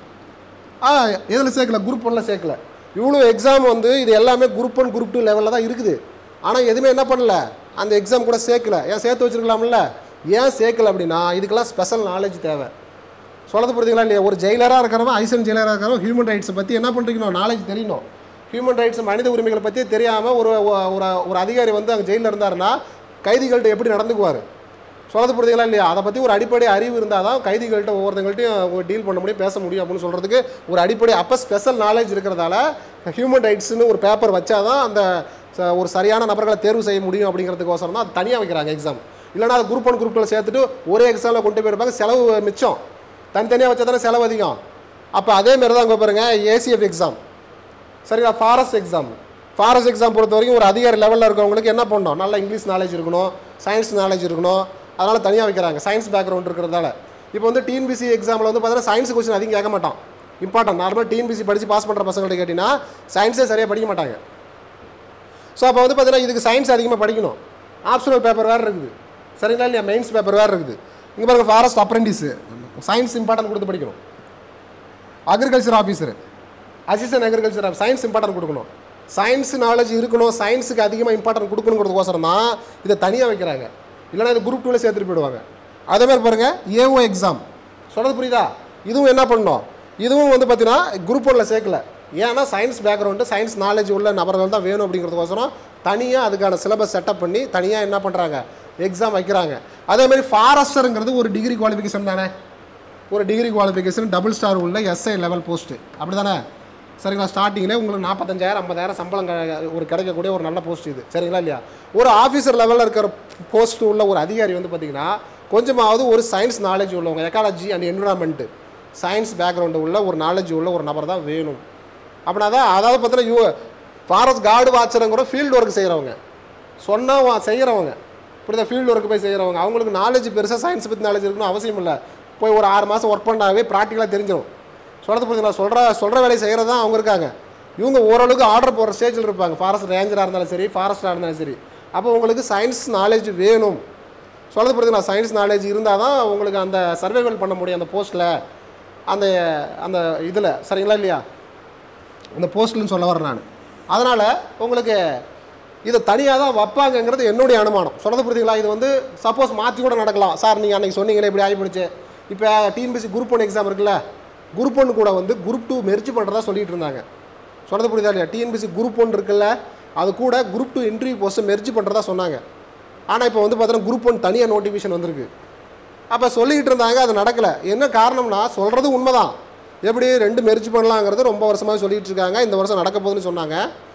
ஆ எதில் சேர்க்கல குரூப் ஒன்ல சேர்க்கல இவ்வளோ எக்ஸாம் வந்து இது எல்லாமே குரூப் ஒன் குரூப் டூ லெவலில் தான் இருக்குது ஆனால் எதுவுமே என்ன பண்ணல அந்த எக்ஸாம் கூட சேர்க்கல ஏன் சேர்த்து வச்சிருக்கலாம்ல ஏன் சேர்க்கல அப்படின்னா இதுக்கெல்லாம் ஸ்பெஷல் நாலேஜ் தேவை சொல்லது புரியுதுங்களா இல்லையா ஒரு ஜெயிலராக இருக்கிறவன் ஐசன் ஜெயிலராக இருக்கிறவன் ஹியூமன் ரைட்ஸை பற்றி என்ன பண்ணுறீங்க நாலேஜ் தெரியணும் ஹியூமன் ரைட்ஸ் மனித உரிமைகளை பற்றி தெரியாமல் ஒரு ஒரு ஒரு அதிகாரி வந்து அங்கே ஜெயிலில் இருந்தாருன்னா கைதிகள்கிட்ட எப்படி நடந்துக்குவார் சொல்லது புரியுதுங்களா இல்லையா அதை பற்றி ஒரு அடிப்படை அறிவு இருந்தால் தான் கைதிகள்கிட்ட ஒவ்வொருத்தங்கள்ட்டையும் டீல் பண்ண முடியும் பேச முடியும் அப்படின்னு சொல்கிறதுக்கு ஒரு அடிப்படை அப்போ ஸ்பெஷல் நாலேஜ் இருக்கிறதால ஹியூமன் ரைட்ஸ்னு ஒரு பேப்பர் வச்சாதான் அந்த ச- ஒரு சரியான நபர்களை தேர்வு செய்ய முடியும் அப்படிங்கிறதுக்கோசரம் தான் அது தனியாக வைக்கிறாங்க எக்ஸாம் இல்லைனா அது குரூப் ஒன் குரூப் டூவில் சேர்த்துட்டு ஒரே எக்ஸாமில் கொண்டு போயிருப்பாங்க செலவு மிச்சம் தனித்தனியாக வச்சா தானே செலவு அதிகம் அப்போ அதே மாதிரி தான் இங்கே பாருங்க ஏசிஎஃப் எக்ஸாம் சரிங்களா ஃபாரஸ்ட் எக்ஸாம் ஃபாரஸ்ட் எக்ஸாம் பொறுத்த வரைக்கும் ஒரு அதிகாரி லெவலில் இருக்கவங்களுக்கு என்ன பண்ணணும் நல்ல இங்கிலீஷ் நாலேஜ் இருக்கணும் சயின்ஸ் நாலேஜ் இருக்கணும் அதனால் தனியாக வைக்கிறாங்க சயின்ஸ் பேக்ரவுண்ட் இருக்கிறதால இப்போ வந்து டிஎன்பிசி எக்ஸாமில் வந்து பார்த்தீங்கன்னா சயின்ஸ் கொஸ்டின் அதிகம் கேட்க மாட்டான் இம்பார்ட்டன்ட் நார்மலாக டிஎன்பிசி படித்து பாஸ் பண்ணுற பசங்கள்ட்ட கேட்டிங்கன்னா சயின்ஸே சரியாக படிக்க மாட்டாங்க ஸோ அப்போ வந்து பார்த்தீங்கன்னா இதுக்கு சயின்ஸ் அதிகமாக படிக்கணும் ஆப்ஷனல் பேப்பர் வேறு இருக்குது சரிங்களா இல்லையா மெயின்ஸ் பேப்பர் வேறு இருக்குது இங்கே பாருங்க ஃபாரஸ்ட் அப்ரெண்டிஸு சயின்ஸ் இம்பார்ட்டன்ட் கொடுத்து படிக்கணும் agriculture officer assistant agriculture science important கொடுக்கணும் சயின்ஸ் நாலேஜ் இருக்கணும் சயின்ஸுக்கு அதிகமாக இம்பார்ட்டன்ட் கொடுக்கணுங்கிறதுக்கோசரம் தான் இதை தனியாக வைக்கிறாங்க இல்லைன்னா இது குரூப் டூவில் சேர்த்துட்டு போயிடுவாங்க அதே மாதிரி பாருங்கள் ஏஓ எக்ஸாம் சொல்கிறது புரியுதா இதுவும் என்ன பண்ணணும் இதுவும் வந்து பார்த்தீங்கன்னா குரூப் ஒன்ல சேர்க்கல ஏன்னா சயின்ஸ் பேக்ரவுண்டு சயின்ஸ் நாலேஜ் உள்ள நபர்கள் தான் வேணும் அப்படிங்கிறதுக்கோசரம் தனியாக அதுக்கான சிலபஸ் செட்டப் பண்ணி தனியாக என்ன பண்ணுறாங்க எக்ஸாம் வைக்கிறாங்க அதே மாதிரி ஃபாரஸ்டருங்கிறது ஒரு டிகிரி குவாலிஃபிகேஷன் தானே ஒரு டிகிரி குவாலிஃபிகேஷன் டபுள் ஸ்டார் உள்ள எஸ்ஐ லெவல் போஸ்ட்டு அப்படி தானே சரிங்களா ஸ்டார்டிங்கில் உங்களுக்கு நாற்பத்தஞ்சாயிரம் ஐம்பதாயிரம் சம்பளம் க- ஒரு கிடைக்கக்கூடிய ஒரு நல்ல போஸ்ட் இது சரிங்களா இல்லையா ஒரு ஆஃபீஸர் லெவலில் இருக்கிற போஸ்ட் உள்ள ஒரு அதிகாரி வந்து பார்த்தீங்கன்னா கொஞ்சமாவது ஒரு சயின்ஸ் நாலேஜ் உள்ளவங்க ecology and environment science background உள்ள ஒரு நாலேஜ் உள்ள ஒரு நபர் தான் வேணும் அப்படின்னா தான் அதாவது பார்த்தீங்கன்னா யூ ஃபாரஸ்ட் கார்டு வாட்சருங்கிற ஃபீல்டு ஒர்க் செய்கிறவங்க சொன்னால் செய்கிறவங்க இப்படி தான் ஃபீல்டு ஒர்க் போய் செய்கிறவங்க அவங்களுக்கு நாலேஜ் பெருசாக சயின்ஸ் பற்றி நாலேஜ் இருக்கணும் அவசியம் இல்லை போய் ஒரு ஆறு மாதம் ஒர்க் பண்ணாவே ப்ராக்டிக்கலாக தெரிஞ்சிடும் சொல்கிறது புரியுதுங்களா சொல்கிற சொல்கிற வேலையை செய்கிறது தான் அவங்க இருக்காங்க இவங்க ஓரளவுக்கு ஆர்டர் போடுற ஸ்டேஜில் இருப்பாங்க ஃபாரஸ்ட் ரேஞ்சராக இருந்தாலும் சரி ஃபாரஸ்டாக இருந்தாலும் சரி அப்போ உங்களுக்கு சயின்ஸ் நாலேஜ் வேணும் சொல்கிறது புரியுதுங்களா சயின்ஸ் நாலேஜ் இருந்தால் தான் உங்களுக்கு அந்த சர்வைவல் பண்ண முடியும் அந்த போஸ்ட்டில் அந்த அந்த இதில் சரிங்களா இல்லையா இந்த போஸ்ட்லன்னு சொல்ல வரேன் நான் அதனால் உங்களுக்கு இதை தனியாக தான் வைப்பாங்கங்கிறது என்னுடைய அனுமானம் சொல்கிறது புரியுதுங்களா இது வந்து சப்போஸ் மாற்றி கூட நடக்கலாம் சார் நீங்கள் அன்றைக்கி சொன்னீங்களே இப்படி ஆகிப்போச்சு இப்போ டிஎன்பிசி குரூப் ஒன் எக்ஸாம் இருக்குல்ல குரூப் ஒன் கூட வந்து குரூப் டூ மெர்ஜ் பண்ணுறதா சொல்லிட்டு இருந்தாங்க சொல்கிறது புரியுதா இல்லையா டிஎன்பிசி குரூப் ஒன் இருக்குல்ல அது கூட group two interview post merge பண்ணுறதா சொன்னாங்க ஆனால் இப்போ வந்து பார்த்தீங்கன்னா குரூப் ஒன் தனியாக நோட்டிஃபிகேஷன் வந்திருக்கு அப்போ சொல்லிக்கிட்டு இருந்தாங்க அது நடக்கலை என்ன காரணம்னா சொல்கிறது உண்மைதான் எப்படி ரெண்டு மெர்ஜ் பண்ணலாங்கிறது ரொம்ப வருஷமாக சொல்லிட்டு இருக்காங்க இந்த வருஷம் நடக்க போகுதுன்னு சொன்னாங்க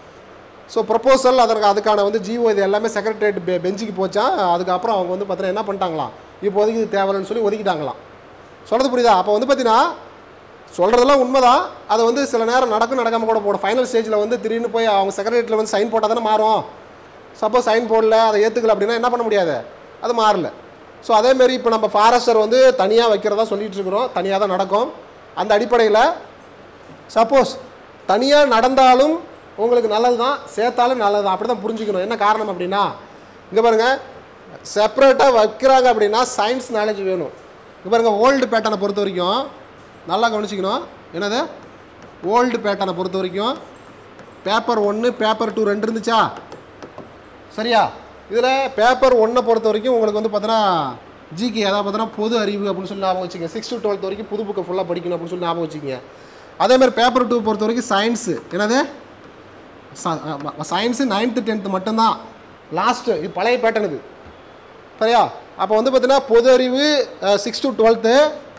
ஸோ ப்ரப்போசல் அதற்கு அதுக்கான வந்து ஜிஓ இது எல்லாமே செக்ரட்டரியேட் பெ பெஞ்சுக்கு போச்சா அதுக்கப்புறம் அவங்க வந்து பார்த்தீங்கன்னா என்ன பண்ணிட்டாங்களாம் இப்போதைக்கு இது தேவையில்லைன்னு சொல்லி ஒதுக்கிட்டாங்களாம் சொல்கிறது புரியுதா அப்போ வந்து பார்த்தீங்கன்னா சொல்கிறதெல்லாம் உண்மைதான் அதை வந்து சில நேரம் நடக்கும் நடக்காமல் கூட போடும் ஃபைனல் ஸ்டேஜில் வந்து திடீர்னு போய் அவங்க செக்ரட்டரியில் வந்து சைன் போட்டால் தானே மாறும் சப்போஸ் சைன் போடல அதை ஏற்றுக்கல அப்படின்னா என்ன பண்ண முடியாது அது மாறல ஸோ அதேமாரி இப்போ நம்ம ஃபாரஸ்டர் வந்து தனியாக வைக்கிறதா சொல்லிட்டு இருக்கிறோம் தனியாக தான் நடக்கும் அந்த அடிப்படையில் சப்போஸ் தனியாக நடந்தாலும் உங்களுக்கு நல்லது தான் சேர்த்தாலும் நல்லது தான் அப்படி தான் புரிஞ்சுக்கணும் என்ன காரணம் அப்படின்னா இங்கே பாருங்கள் செப்பரேட்டாக வைக்கிறாங்க அப்படின்னா சயின்ஸ் நாலேஜ் வேணும் இங்கே பாருங்கள் ஓல்டு பேட்டர்னை பொறுத்த வரைக்கும் நல்லா கவனிச்சிக்கணும் என்னது ஓல்டு பேட்டர்னை பொறுத்த வரைக்கும் பேப்பர் ஒன்று பேப்பர் டூ ரெண்டு இருந்துச்சா சரியா இதில் பேப்பர் ஒன்றை பொறுத்த வரைக்கும் உங்களுக்கு வந்து பார்த்தீங்கன்னா ஜிகே அதாவது பார்த்தீங்கன்னா பொது அறிவு அப்படின்னு சொல்லி ஞாபகம் வச்சுங்க சிக்ஸ் டு டுவெல்த் வரைக்கும் புது புக்கை ஃபுல்லாக படிக்கணும் அப்படின்னு சொல்லி ஞாபகம் வச்சுக்கோங்க அதே மாதிரி பேப்பர் டூ பொறுத்த வரைக்கும் சயின்ஸு என்னது சயின்ஸு நைன்த்து டென்த்து மட்டும்தான் லாஸ்ட்டு இது பழைய பேட்டர்ன் இது சரியா அப்போ வந்து பார்த்தீங்கன்னா பொது அறிவு சிக்ஸ் டு டுவெல்த்து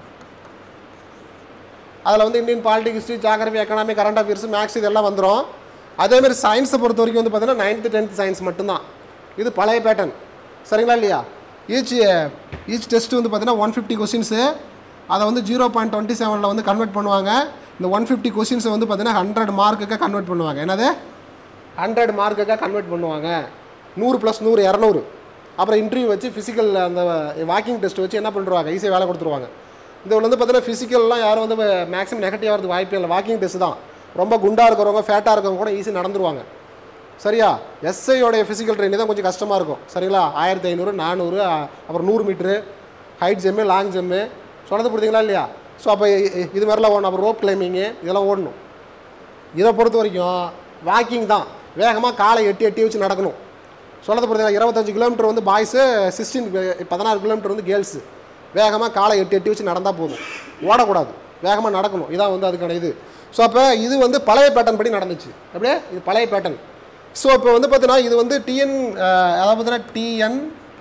அதில் வந்து Indian politic history geography economy current affairs maths இதெல்லாம் வந்துடும் அதேமாதிரி சயின்ஸை பொறுத்த வரைக்கும் வந்து பார்த்தீங்கன்னா நைன்த்து டென்த் சயின்ஸ் மட்டும்தான் இது பழைய பேட்டர்ன் சரிங்களா இல்லையா ஈச் ஈச் டெஸ்ட் வந்து பார்த்தீங்கன்னா ஒன் ஃபிஃப்டி கொஸ்டின்ஸு அதை வந்து ஜீரோ பாயிண்ட் டுவெண்ட்டி செவனில் வந்து கன்வெர்ட் பண்ணுவாங்க இந்த ஒன் ஃபிஃப்டி கொஸ்டின்ஸை வந்து பார்த்தீங்கன்னா ஹண்ட்ரட் மார்க்குக்கு கன்வெர்ட் பண்ணுவாங்க என்னது ஹண்ட்ரட் மார்க்குக்காக கன்வெர்ட் பண்ணுவாங்க நூறு ப்ளஸ் நூறு இரநூறு அப்புறம் இன்டர்வியூ வச்சு ஃபிசிக்கல் அந்த வாக்கிங் டெஸ்ட் வச்சு என்ன பண்ணுறாங்க ஈஸியாக வேலை கொடுத்துருவாங்க இது வந்து பார்த்தீங்கன்னா ஃபிசிக்கல்லாம் யாரும் வந்து மேக்ஸிமம் நெகட்டிவ் வரது வாய்ப்பே இல்லை வாக்கிங் டெஸ்ட் தான் ரொம்ப குண்டாக இருக்கிறவங்க ஃபேட்டாக இருக்கிறவங்க கூட ஈஸி நடந்துருவாங்க சரியா எஸ்ஐயோடைய ஃபிசிக்கல் ட்ரெயினிங் தான் கொஞ்சம் கஷ்டமாக இருக்கும் சரிங்களா ஆயிரத்தி ஐநூறு நானூறு அப்புறம் நூறு metre height jump long jump சொன்னது புரியுதுங்களா இல்லையா ஸோ அப்போ இது மாதிரிலாம் ஓடணும் அப்புறம் ரோப் கிளைம்பிங்கு இதெல்லாம் ஓடணும் இதை பொறுத்த வரைக்கும் வாக்கிங் தான் வேகமாக காலை எட்டி எட்டி வச்சு நடக்கணும் சொல்லது புரியுதுங்களா இருபத்தஞ்சு கிலோமீட்டர் வந்து பாய்ஸு சிக்ஸ்டீன் பதினாறு கிலோமீட்டர் வந்து கேர்ள்ஸு வேகமாக காலை எட்டி எட்டி வச்சு நடந்தால் போதும் ஓடக்கூடாது வேகமாக நடக்கணும் இதான் வந்து அதுக்கான இது ஸோ அப்போ இது வந்து பழைய பேட்டர்ன் படி நடந்துச்சு அப்படியே இது பழைய பேட்டர்ன் ஸோ இப்போ வந்து பார்த்தீங்கன்னா இது வந்து டிஎன் அதாவது பார்த்தீங்கன்னா TN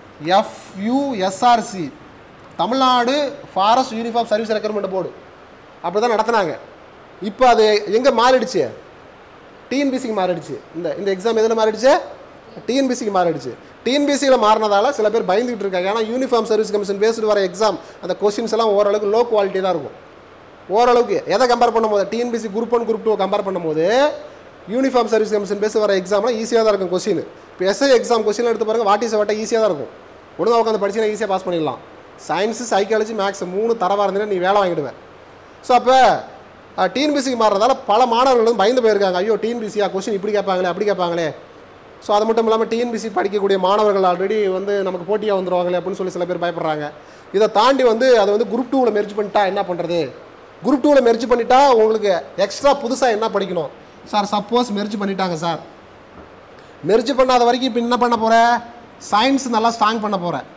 FUSRC Tamil Nadu forest uniform service recruitment board அப்படி தான் நடத்துனாங்க இப்போ அது எங்கே மாறிடுச்சு டிஎன்பிசிக்கு மாறிடுச்சு இந்த இந்த எக்ஸாம் எதில் மாறிடுச்சு டிஎன்பிசிக்கு மாறிடுச்சு டிஎன்பிசியில் மாறினதால சில பேர் பயந்துகிட்டு இருக்காங்க ஏன்னா யூனிஃபார்ம் சர்வீஸ் கமிஷன் பேஸ்டு வர எக்ஸாம் அந்த கொஸ்டின்ஸ் எல்லாம் ஓரளவுக்கு லோ குவாலிட்டி தான் இருக்கும் ஓரளவுக்கு எதை கம்பேர் பண்ணும்போது TNPSC group one group two compare பண்ணும்போது யூனிஃபார்ம் சர்வீஸ் கமிஷன் பேஸ் வர எக்ஸாம்லாம் ஈஸியாக தான் இருக்கும் கொஸ்டின் இப்போ எஸ்ஐ எக்ஸாம் கொஸ்டின் எடுத்து பாருங்க வாட் இஸ் வாட்டா ஈஸியாக தான் இருக்கும் ஒழுங்காக உட்காந்து படிச்சுனா ஈஸியாக பாஸ் பண்ணிடலாம் சயின்ஸு சைக்காலஜி மேக்ஸ் மூணு தரவாக இருந்தீங்கன்னா நீ வேலை வாங்கிடுவேன் ஸோ அப்போ டிஎன்பிசிக்கு மாறுறதால பல மாணவர்கள் வந்து பயந்து போயிருக்காங்க ஐயோ டிஎன்பிசியா கொஸ்டின் இப்படி கேட்பாங்களே அப்படி கேட்பாங்களே ஸோ அது மட்டும் இல்லாமல் டிஎன்பிசி படிக்கக்கூடிய மாணவர்கள் ஆல்ரெடி வந்து நமக்கு போட்டியாக வந்துருவாங்களே அப்படின்னு சொல்லி சில பேர் பயப்படுறாங்க இதை தாண்டி வந்து அதை வந்து குரூப் டூவில் மெர்ஜ் பண்ணிட்டா என்ன பண்ணுறது குரூப் டூவில் மெர்ஜ் பண்ணிட்டா உங்களுக்கு எக்ஸ்ட்ரா புதுசாக என்ன படிக்கணும் சார் சப்போஸ் மெர்ஜ் பண்ணிட்டாங்க சார் மெர்ஜ் பண்ணாத வரைக்கும் இப்போ என்ன பண்ண போகிற சயின்ஸ் நல்லா ஸ்ட்ராங் பண்ண போகிறேன்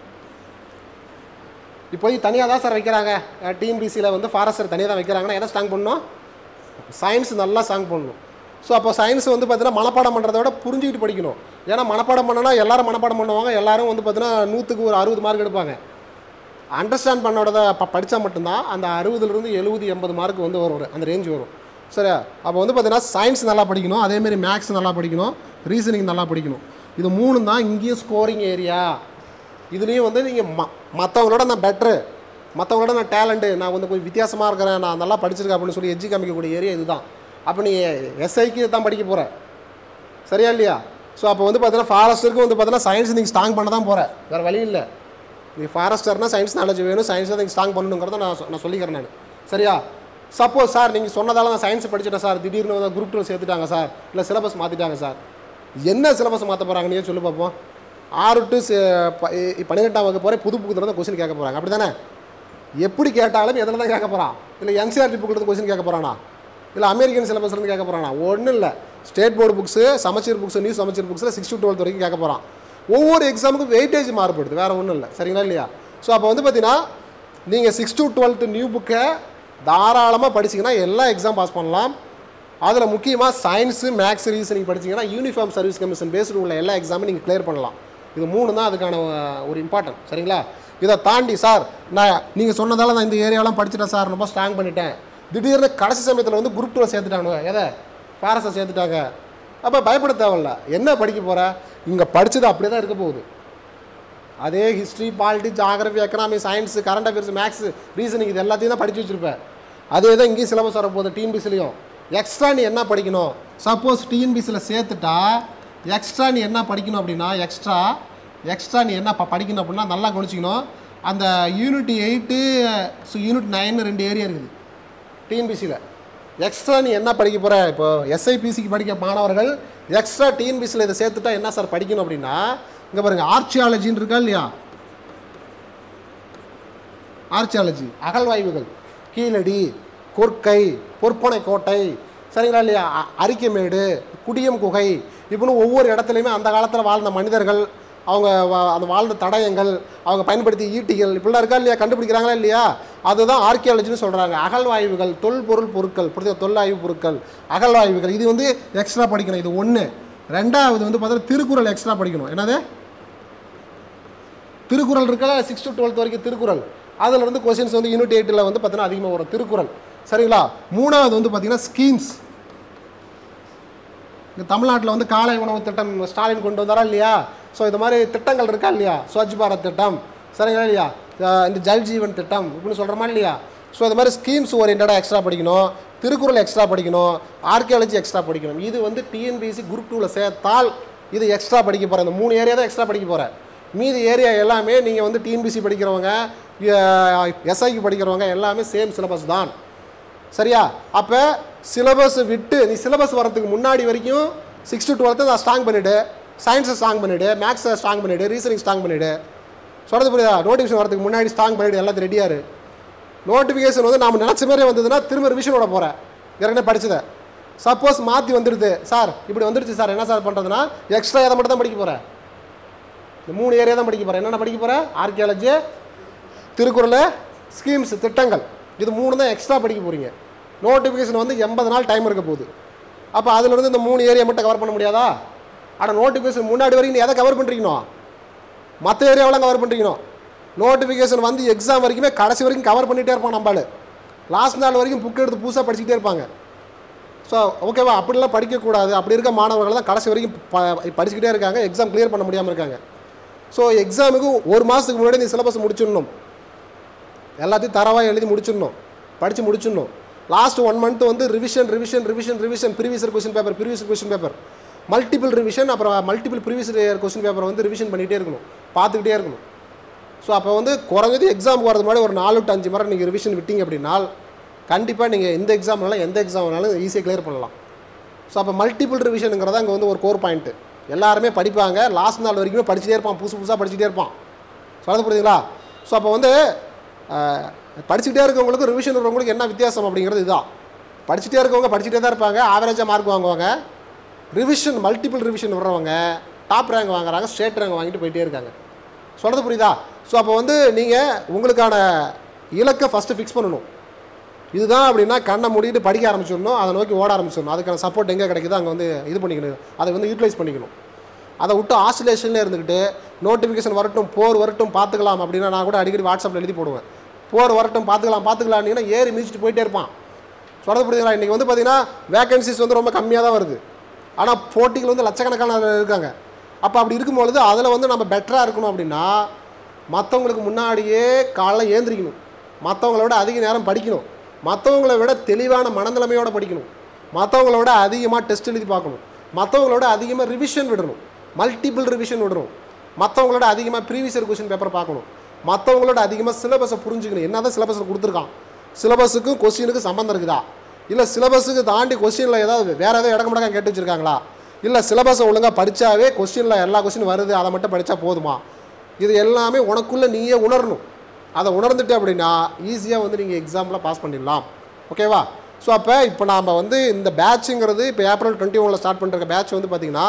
இப்போ தனியாக தான் சார் வைக்கிறாங்க டிஎன்பிசியில் வந்து ஃபாரஸ்டர் தனியாக தான் வைக்கிறாங்கன்னா எதை ஸ்ட்ராங் பண்ணணும் சயின்ஸ் நல்லா ஸ்ட்ராங் பண்ணணும் ஸோ அப்போ சயின்ஸ் வந்து பார்த்தீங்கன்னா மனப்பாடம் பண்ணுறத விட புரிஞ்சுக்கிட்டு படிக்கணும் ஏன்னா மனப்பாடம் பண்ணனா எல்லாரும் மனப்பாடம் பண்ணுவாங்க எல்லாரும் வந்து பார்த்தீங்கன்னா நூற்றுக்கு ஒரு அறுபது மார்க் எடுப்பாங்க அண்டர்ஸ்டாண்ட் பண்ணோட ப படித்தா மட்டும்தான் அந்த அறுபதுலேருந்து எழுபது எண்பது மார்க் வந்து வரும் ஒரு- அந்த ரேஞ்ச் வரும் சரியா அப்போ வந்து பார்த்தீங்கன்னா சயின்ஸ் நல்லா படிக்கணும் அதேமாரி மேக்ஸ் நல்லா படிக்கணும் ரீசனிங் நல்லா படிக்கணும் இது மூணு தான் இங்கேயும் ஸ்கோரிங் ஏரியா இதுலேயும் வந்து நீங்கள் ம மற்றவங்களோட நான் பெட்ரு மற்றவங்களோட நான் டேலண்ட்டு நான் வந்து கொஞ்சம் வித்தியாசமாக இருக்கிறேன் நான் நல்லா படிச்சிருக்கேன் அப்படின்னு சொல்லி எஜ்ஜி காமிக்கக்கூடிய ஏரியா இதுதான் அப்போ நீ எஸ்ஐக்கு தான் படிக்க போகிற சரியா இல்லையா ஸோ அப்போ வந்து பார்த்தீங்கன்னா ஃபாரஸ்டருக்கு வந்து பார்த்தீங்கன்னா சயின்ஸ் நீங்கள் ஸ்ட்ராங் பண்ண தான் போகிற வேறு வழி இல்லை நீ ஃபாரஸ்டர்னா சயின்ஸ் நாலேஜ் வேணும் சயின்ஸ் தான் நீங்கள் ஸ்ட்ராங் பண்ணணுங்கிறத நான் சொ- நான் சொல்லிக்கிறேன் நான் சரியா சப்போஸ் சார் நீங்கள் சொன்னதால நான் சயின்ஸ் படிச்சிட்டேன் சார் திடீர்னு வந்து குரூப் டூ சேர்த்துட்டாங்க சார் இல்லை சிலபஸ் மாற்றிட்டாங்க சார் என்ன சிலபஸ் மாற்ற போகிறாங்க நீ சொல்லு பார்ப்போம் ஆறு டு பன்னிரெண்டாம் வகுப்பு வரை புது புக்கு தான் கொஸ்டின் கேட்க போகிறாங்க அப்படி தானே எப்படி கேட்டாலும் எதில் தான் கேட்க போகிறான் இல்லை என்சிஆர்டி புக்கில் கொஸ்டின் கேட்க போகிறானா இல்லை அமெரிக்கன் சிலபஸ்லேருந்து கேட்க போகிறானா ஒன்றும் இல்லை ஸ்டேட் போர்டு புக்ஸு சமச்சீர் புக்ஸ் நியூஸ் சமச்சீர் புக்ஸில் சிக்ஸ் டு டுவெல்த் வரைக்கும் கேட்க போகிறான் ஒவ்வொரு எக்ஸாமுக்கும் வெயிட்டேஜ் மாறுபடுது வேறு ஒன்றும் இல்லை சரிங்களா இல்லையா ஸோ அப்போ வந்து பார்த்தீங்கன்னா நீங்கள் சிக்ஸ் டு டுவெல்த் நியூ புக்கை தாராளமாக படிச்சீங்கன்னா எல்லா எக்ஸாம் பாஸ் பண்ணலாம் அதில் முக்கியமாக சயின்ஸு மேக்ஸ் ரீசனிங் படிச்சீங்கன்னா யூனிஃபார்ம் சர்வீஸ் கமிஷன் பேஸ்டு உள்ள எல்லா எக்ஸாமும் நீங்கள் கிளியர் பண்ணலாம் இது மூணு தான் அதுக்கான அஹ், ஒரு இம்பார்ட்டன்ட் சரிங்களா இதை தாண்டி சார் நான் நீங்கள் சொன்னதால நான் இந்த ஏரியாவெலாம் படிச்சிட்டேன் சார் ரொம்ப ஸ்ட்ராங் பண்ணிட்டேன் திடீர்னு கடைசி சமயத்தில் வந்து குரூப் டூவில் சேர்த்துட்டாங்க எதை ஃபாரஸை சேர்த்துட்டாங்க அப்போ பயப்பட தேவையில்ல என்ன படிக்க போகிற இங்கே படிச்சது அப்படியே தான் இருக்க போகுது அதே history polity geography economy science current affairs maths reasoning இது எல்லாத்தையும் தான் படித்து வச்சுருப்பேன் அதே தான் இங்கேயும் சிலபஸ் வரப்போகுது டிஎன்பிசிலையும் எக்ஸ்ட்ரா நீ என்ன படிக்கணும் சப்போஸ் டிஎன்பிசியில் சேர்த்துட்டா எக்ஸ்ட்ரா நீ என்ன படிக்கணும் அப்படின்னா எக்ஸ்ட்ரா எக்ஸ்ட்ரா நீ என்ன ப- படிக்கணும் அப்படின்னா நல்லா கவனிச்சிக்கணும் அந்த unit eight so unit nine ரெண்டு ஏரியா இருக்குது டிஎன்பிசியில் எக்ஸ்ட்ரா நீ என்ன படிக்க போகிற இப்போ எஸ்ஐபிசிக்கு படிக்க மாணவர்கள் எக்ஸ்ட்ரா டிஎன்பிசியில் இதை சேர்த்துட்டா என்ன சார் படிக்கணும் அப்படின்னா இங்கே பாருங்க ஆர்ச்சியாலஜின்னு இருக்கா இல்லையா ஆர்ச்சியாலஜி அகழ்வாய்வுகள் கீழடி கொற்கை பொற்பனை கோட்டை சரிங்களா இல்லையா அ- அரிக்கமேடு குடியம் குகை இப்படின்னு ஒவ்வொரு இடத்துலையுமே அந்த காலத்தில் வாழ்ந்த மனிதர்கள் அவங்க வா- அந்த வாழ்ந்த தடயங்கள் அவங்க பயன்படுத்திய ஈட்டிகள் இப்படிலாம் இருக்கா இல்லையா கண்டுபிடிக்கிறாங்களா இல்லையா அதுதான் ஆர்கியாலஜின்னு சொல்கிறாங்க அகழ்வாய்வுகள் தொல்பொருள் பொருட்கள் புரியுதா தொல்லாய்வு பொருட்கள் அகழ்வாய்வுகள் இது வந்து எக்ஸ்ட்ரா படிக்கணும் இது ஒன்று ரெண்டாவது வந்து பார்த்தீங்கன்னா திருக்குறள் எக்ஸ்ட்ரா படிக்கணும் என்னது திருக்குறள் இருக்கல சிக்ஸ் டு டுவெல்த் வரைக்கும் திருக்குறள் அதில் இருந்து கொஸ்டின்ஸ் வந்து யூனிட் எயிட்டில் வந்து பார்த்தீங்கன்னா அதிகமாக வரும் திருக்குறள் சரிங்களா மூணாவது வந்து பார்த்தீங்கன்னா ஸ்கீம்ஸ் இந்த தமிழ்நாட்டில் வந்து காலை உணவு திட்டம் ஸ்டாலின் கொண்டு வந்தாரா இல்லையா ஸோ இது மாதிரி திட்டங்கள் இருக்கா இல்லையா ஸ்வச் பாரத் திட்டம் சரிங்களா இல்லையா அஹ் இந்த ஜல் ஜீவன் திட்டம் இப்படின்னு சொல்கிற மாதிரி இல்லையா ஸோ இது மாதிரி ஸ்கீம்ஸ் ஓரியன்டாக எக்ஸ்ட்ரா படிக்கணும் திருக்குறள் எக்ஸ்ட்ரா படிக்கணும் ஆர்கியாலஜி எக்ஸ்ட்ரா படிக்கணும் இது வந்து டிஎன்பிஎஸ்சி குரூப் டூவில் சேர்த்தால் இது எக்ஸ்ட்ரா படிக்க போகிறேன் இந்த மூணு ஏரியா தான் எக்ஸ்ட்ரா படிக்க போகிறேன் மீதி ஏரியா எல்லாமே நீங்கள் வந்து டிஎன்பிசி படிக்கிறவங்க எஸ்ஐக்கு படிக்கிறவங்க எல்லாமே சேம் சிலபஸ் தான் சரியா அப்போ சிலபஸ் விட்டு நீ சிலபஸ் வரதுக்கு முன்னாடி வரைக்கும் சிக்ஸ் டு டுவெல்த்து நான் ஸ்ட்ராங் பண்ணிவிடு சயின்ஸை ஸ்ட்ராங் பண்ணிவிடு மேக்ஸை ஸ்ட்ராங் பண்ணிவிடு ரீசனிங் ஸ்ட்ராங் பண்ணிவிடு சொல்கிறது புரியுதா நோட்டிஃபிகேஷன் வரதுக்கு முன்னாடி ஸ்ட்ராங் பண்ணிவிடு எல்லாத்தையும் ரெடியாக இரு நோட்டிஃபிகேஷன் வந்து நாம் நினச்ச மாதிரி வந்ததுன்னா திரும்ப ரிவிஷனோட போகிறேன் ஏற்கனவே படிச்சதை சப்போஸ் மாற்றி வந்துடுது சார் இப்படி வந்துடுச்சு சார் என்ன சார் பண்ணுறதுன்னா எக்ஸ்ட்ரா எதை மட்டும் தான் படிக்க போகிறேன் இந்த மூணு ஏரியா தான் படிக்க போகிறேன் என்னென்ன படிக்க போகிறேன் ஆர்கியாலஜி திருக்குறள் ஸ்கீம்ஸ் திட்டங்கள் இது மூணு தான் எக்ஸ்ட்ரா படிக்க போகிறீங்க நோட்டிஃபிகேஷன் வந்து எண்பது நாள் டைம் இருக்க போகுது அப்போ அதிலிருந்து இந்த மூணு ஏரியா மட்டும் கவர் பண்ண முடியாதா ஆனால் நோட்டிஃபிகேஷன் முன்னாடி வரைக்கும் நீ எதை கவர் பண்ணுறீங்கண்ணோ மற்ற ஏரியாவெல்லாம் கவர் பண்ணுறீங்கண்ணோ நோட்டிஃபிகேஷன் வந்து எக்ஸாம் வரைக்குமே கடைசி வரைக்கும் கவர் பண்ணிகிட்டே இருப்பான் நம்மளால் லாஸ்ட் நாள் வரைக்கும் புக் எடுத்து புதுசாக படிச்சுக்கிட்டே இருப்பாங்க ஸோ ஓகேவா அப்படிலாம் படிக்கக்கூடாது அப்படி இருக்க மாணவர்கள் தான் கடைசி வரைக்கும் ப படிச்சுக்கிட்டே இருக்காங்க எக்ஸாம் கிளியர் பண்ண முடியாமல் இருக்காங்க ஸோ எக்ஸாமுக்கு ஒரு மாதத்துக்கு முன்னாடி நீ சிலபஸ் முடிச்சிடணும் எல்லாத்தையும் தரவாக எழுதி முடிச்சிடணும் படித்து முடிச்சிடணும் லாஸ்ட் ஒன் மந்த் வந்து revision revision revision revision previous question paper previous question paper multiple revision அப்புறம் மல்டிபிள் ப்ரீவியஸ் கொஸ்டின் பேப்பர் வந்து ரிவிஷன் பண்ணிகிட்டே இருக்கணும் பார்த்துக்கிட்டே இருக்கணும் ஸோ அப்போ வந்து குறைஞ்சது எக்ஸாம் போகிறது முன்னாடி ஒரு நாலு டு அஞ்சு முறை நீங்கள் ரிவிஷன் விட்டீங்க அப்படின்னா கண்டிப்பாக நீங்கள் எந்த எக்ஸாம்னாலும் எந்த எக்ஸாம் வேணாலும் ஈஸியாக கிளியர் பண்ணலாம் ஸோ அப்போ மல்டிபிள் ரிவிஷனுங்கிறதா இங்கே வந்து ஒரு கோர் பாயிண்ட்டு எல்லாருமே படிப்பாங்க லாஸ்ட் நாள் வரைக்குமே படிச்சுட்டே இருப்பான் புதுசு புதுசாக படிச்சுட்டே இருப்பான் சொல்றது புரியுதுங்களா ஸோ அப்போ வந்து அஹ், படிச்சுக்கிட்டே இருக்கவங்களுக்கு ரிவிஷன் இருக்கிறவங்களுக்கு என்ன வித்தியாசம் அப்படிங்கிறது இதுதான் படிச்சுட்டே இருக்கவங்க படிச்சுட்டே தான் இருப்பாங்க ஆவரேஜாக மார்க் வாங்குவாங்க ரிவிஷன் மல்டிபிள் ரிவிஷன் வர்றவங்க டாப் ரேங்க் வாங்குறாங்க ஸ்டேட் ரேங்க் வாங்கிட்டு போயிட்டே இருக்காங்க சொல்கிறது புரியுதா ஸோ அப்போ வந்து நீங்கள் உங்களுக்கான இலக்கை ஃபஸ்ட்டு ஃபிக்ஸ் பண்ணணும் இதுதான் அப்படின்னா கண்ணை மூடிட்டு படிக்க ஆரம்பிச்சிடணும் அதை நோக்கி ஓட ஆரம்பிச்சிடணும் அதுக்கான சப்போர்ட் எங்கே கிடைக்குதோ அங்கே வந்து இது பண்ணிக்கணும் அதை வந்து யூட்டிலைஸ் பண்ணிக்கணும் அதை விட்டு ஆசிலேஷனில் இருந்துக்கிட்டு நோட்டிஃபிகேஷன் வரட்டும் போர் வரட்டும் பார்த்துக்கலாம் அப்படின்னா நான் கூட அடிக்கடி வாட்ஸ்அப்பில் எழுதி போடுவேன் போர் வரட்டும் பார்த்துக்கலாம் பார்த்துக்கலாம்னீங்கன்னா ஏறி மிதிச்சிட்டு போயிட்டே இருப்பான் சொல்கிறது புரியுதுங்களா இன்றைக்கி வந்து பார்த்தீங்கன்னா வேகன்சிஸ் வந்து ரொம்ப கம்மியாக தான் வருது ஆனால் போட்டிகள் வந்து லட்சக்கணக்கான இருக்காங்க அப்போ அப்படி இருக்கும்பொழுது அதில் வந்து நம்ம பெட்டராக இருக்கணும் அப்படின்னா மற்றவங்களுக்கு முன்னாடியே காலைல ஏந்திரிக்கணும் மற்றவங்கள விட அதிக நேரம் படிக்கணும் மற்றவங்கள விட தெளிவான மனநிலைமையோட படிக்கணும் மற்றவங்கள விட அதிகமாக டெஸ்ட் எழுதி பார்க்கணும் மற்றவங்களோட அதிகமாக ரிவிஷன் விடணும் மல்டிபிள் ரிவிஷன் விடணும் மற்றவங்களோட அதிகமாக ப்ரீவியஸ் கொஸ்டின் பேப்பர் பார்க்கணும் மற்றவங்களோட அதிகமாக சிலபஸை புரிஞ்சுக்கணும் என்ன தான் சிலபஸில் கொடுத்துருக்கான் சிலபஸுக்கும் கொஸ்டினுக்கு சம்மந்தம் இருக்குதா இல்லை சிலபஸுக்கு தாண்டி கொஸ்டினில் ஏதாவது வேறு ஏதாவது இடக்க முடக்கம் கேட்டு வச்சுருக்காங்களா இல்லை சிலபஸை ஒழுங்காக படித்தாவே கொஸ்டினில் எல்லா கொஸ்டின் வருது அதை மட்டும் படித்தா போதுமா இது எல்லாமே உனக்குள்ளே நீயே உணரணும் அதை உணர்ந்துட்டு அப்படின்னா ஈஸியாக வந்து நீங்கள் எக்ஸாமில் பாஸ் பண்ணிடலாம் ஓகேவா ஸோ அப்போ இப்போ நாம் வந்து இந்த பேட்சுங்கிறது இப்போ ஏப்ரல் டுவெண்ட்டி ஒனில் ஸ்டார்ட் பண்ணுற பேட்ச் வந்து பார்த்திங்கன்னா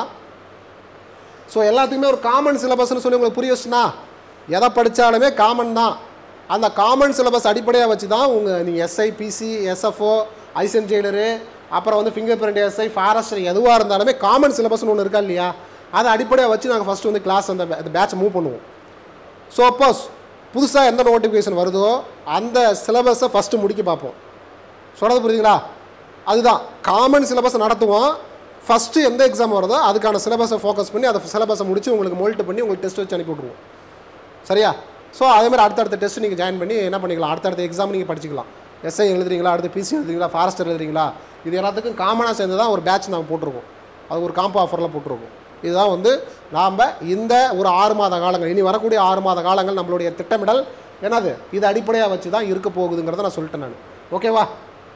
ஸோ எல்லாத்துக்குமே ஒரு காமன் சிலபஸ்னு சொல்லி உங்களுக்கு புரிய வச்சுனா எதை படித்தாலுமே காமன் தான் அந்த காமன் சிலபஸ் அடிப்படையாக வச்சு தான் உங்கள் நீங்கள் எஸ்ஐ பிசி எஸ்எஃப்ஓ ஐசன் ஜெயிலரு அப்புறம் வந்து ஃபிங்கர் பிரிண்ட் எஸ்ஐ ஃபாரஸ்டர் எதுவாக இருந்தாலுமே காமன் சிலபஸ்னு ஒன்று இருக்கா இல்லையா அதை அடிப்படையாக வச்சு நாங்கள் ஃபஸ்ட்டு வந்து கிளாஸ் அந்த அந்த பேட்சை மூவ் பண்ணுவோம் சப்போஸ் புதுசாக எந்த நோட்டிஃபிகேஷன் வருதோ அந்த சிலபஸை ஃபஸ்ட்டு முடிக்க பார்ப்போம் சொல்கிறது புரியுதுங்களா அதுதான் காமன் சிலபஸ் நடத்துவோம் ஃபஸ்ட்டு எந்த எக்ஸாம் வருதோ அதுக்கான சிலபஸை ஃபோக்கஸ் பண்ணி அதை சிலபஸை முடிச்சு உங்களுக்கு மோல்ட் பண்ணி உங்களுக்கு டெஸ்ட் வச்சு அனுப்பி விட்ருவோம் சரியா ஸோ அதேமாதிரி அடுத்தடுத்த டெஸ்ட் நீங்கள் ஜாயின் பண்ணி என்ன பண்ணிக்கலாம் அடுத்தடுத்த எக்ஸாம் நீங்கள் படிச்சுக்கலாம் எஸ்ஐ எழுதுறீங்களா அடுத்து பிசி எழுதுறீங்களா ஃபாரஸ்டர் எழுதுறீங்களா இது எல்லாத்துக்கும் காமனாக சேர்ந்து தான் ஒரு பேட்ச் நாங்கள் போட்டிருக்கோம் அது ஒரு காம்போ ஆஃபரில் போட்டிருக்கோம் இதுதான் வந்து நாம் இந்த ஒரு ஆறு மாத காலங்கள் இனி வரக்கூடிய ஆறு மாத காலங்கள் நம்மளுடைய திட்டமிடல் என்னது இது அடிப்படையாக வச்சு தான் இருக்க போகுதுங்கிறத நான் சொல்லிட்டேன் நான் ஓகேவா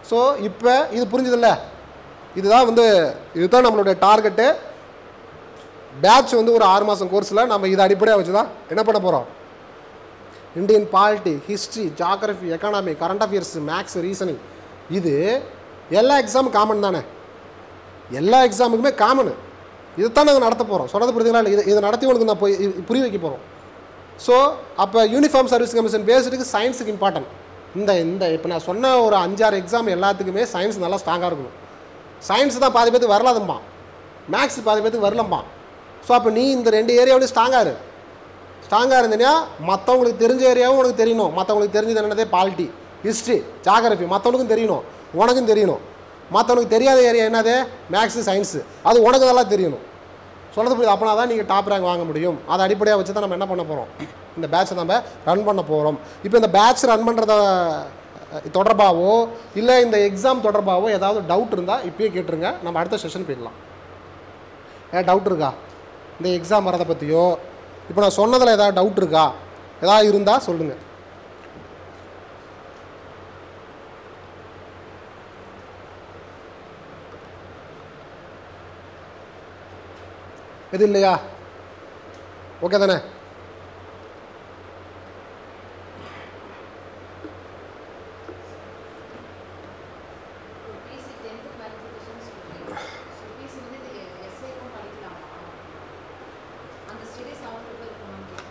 ஸோ இப்போ இது புரிஞ்சுதுல்ல இதுதான் வந்து இதுதான் நம்மளுடைய டார்கெட்டு பேட்ச் வந்து ஒரு ஆறு மாதம் கோர்ஸில் நம்ம இதை அடிப்படையாக வச்சு தான் என்ன பண்ண போகிறோம் Indian polity history geography economy current affairs maths reasoning இது எல்லா எக்ஸாமும் காமன் தானே எல்லா எக்ஸாமுக்குமே காமனு இதைத்தான் நாங்கள் நடத்த போகிறோம் சொல்கிறது புரியுதுங்களா இல்லை இதை இதை நடத்தி உங்களுக்கு நான் போய் இ- புரிய வைக்க போகிறோம் ஸோ அப்போ யூனிஃபார்ம் சர்வீஸ் கமிஷன் பேஸ்டுக்கு சயின்ஸுக்கு இம்பார்ட்டன்ட் இந்த இந்த இப்போ நான் சொன்ன ஒரு அஞ்சாறு எக்ஸாம் எல்லாத்துக்குமே சயின்ஸ் நல்லா ஸ்ட்ராங்காக இருக்கணும் சயின்ஸ் தான் பாதி பேத்துக்கு வரலாதும்பா மேக்ஸ் பாதி பேத்துக்கு வரலம்பா ஸோ அப்போ நீ இந்த ரெண்டு ஏரியாவிலையும் ஸ்ட்ராங்காக இரு ஸ்ட்ராங்காக இருந்தீங்கன்னா மற்றவங்களுக்கு தெரிஞ்ச ஏரியாவும் உனக்கு தெரியணும் மற்றவங்களுக்கு தெரிஞ்சது என்னதே பாலிட்டி ஹிஸ்ட்ரி ஜாகிரஃபி மற்றவனுக்கும் தெரியணும் உனக்கும் தெரியணும் மற்றவனுக்கு தெரியாத ஏரியா என்னது மேக்ஸு சயின்ஸு அது உனக்கு நல்லா தெரியணும் சொல்கிறது புரியுது அப்போனா தான் நீங்கள் டாப் ரேங்க் வாங்க முடியும் அதை அடிப்படையாக வச்சு தான் நம்ம என்ன பண்ண போகிறோம் இந்த பேட்சை நம்ம ரன் பண்ண போகிறோம் இப்போ இந்த பேட்ச் ரன் பண்ணுறத தொடர்பாகவோ இல்லை இந்த எக்ஸாம் தொடர்பாகவோ ஏதாவது டவுட் இருந்தால் இப்பயே கேட்டுருங்க நம்ம அடுத்த செஷன் போயிடலாம் ஏன் டவுட் இருக்கா இந்த எக்ஸாம் வரதை பற்றியோ இப்போ நான் சொன்னதில் ஏதாவது டவுட் இருக்கா ஏதாவது இருந்தால் சொல்லுங்கள் எது இல்லையா ஓகே தானே பிசி டென்த்து குவாலிஃபிகேஷன் சொல்கிறீங்க ஸோ பிசி வந்து இது எஸ்ஏக்கும் படிக்கலாமா அந்த ஸ்டடீஸ் அவங்களுக்கு இருக்குமான்னு கேட்குறேன்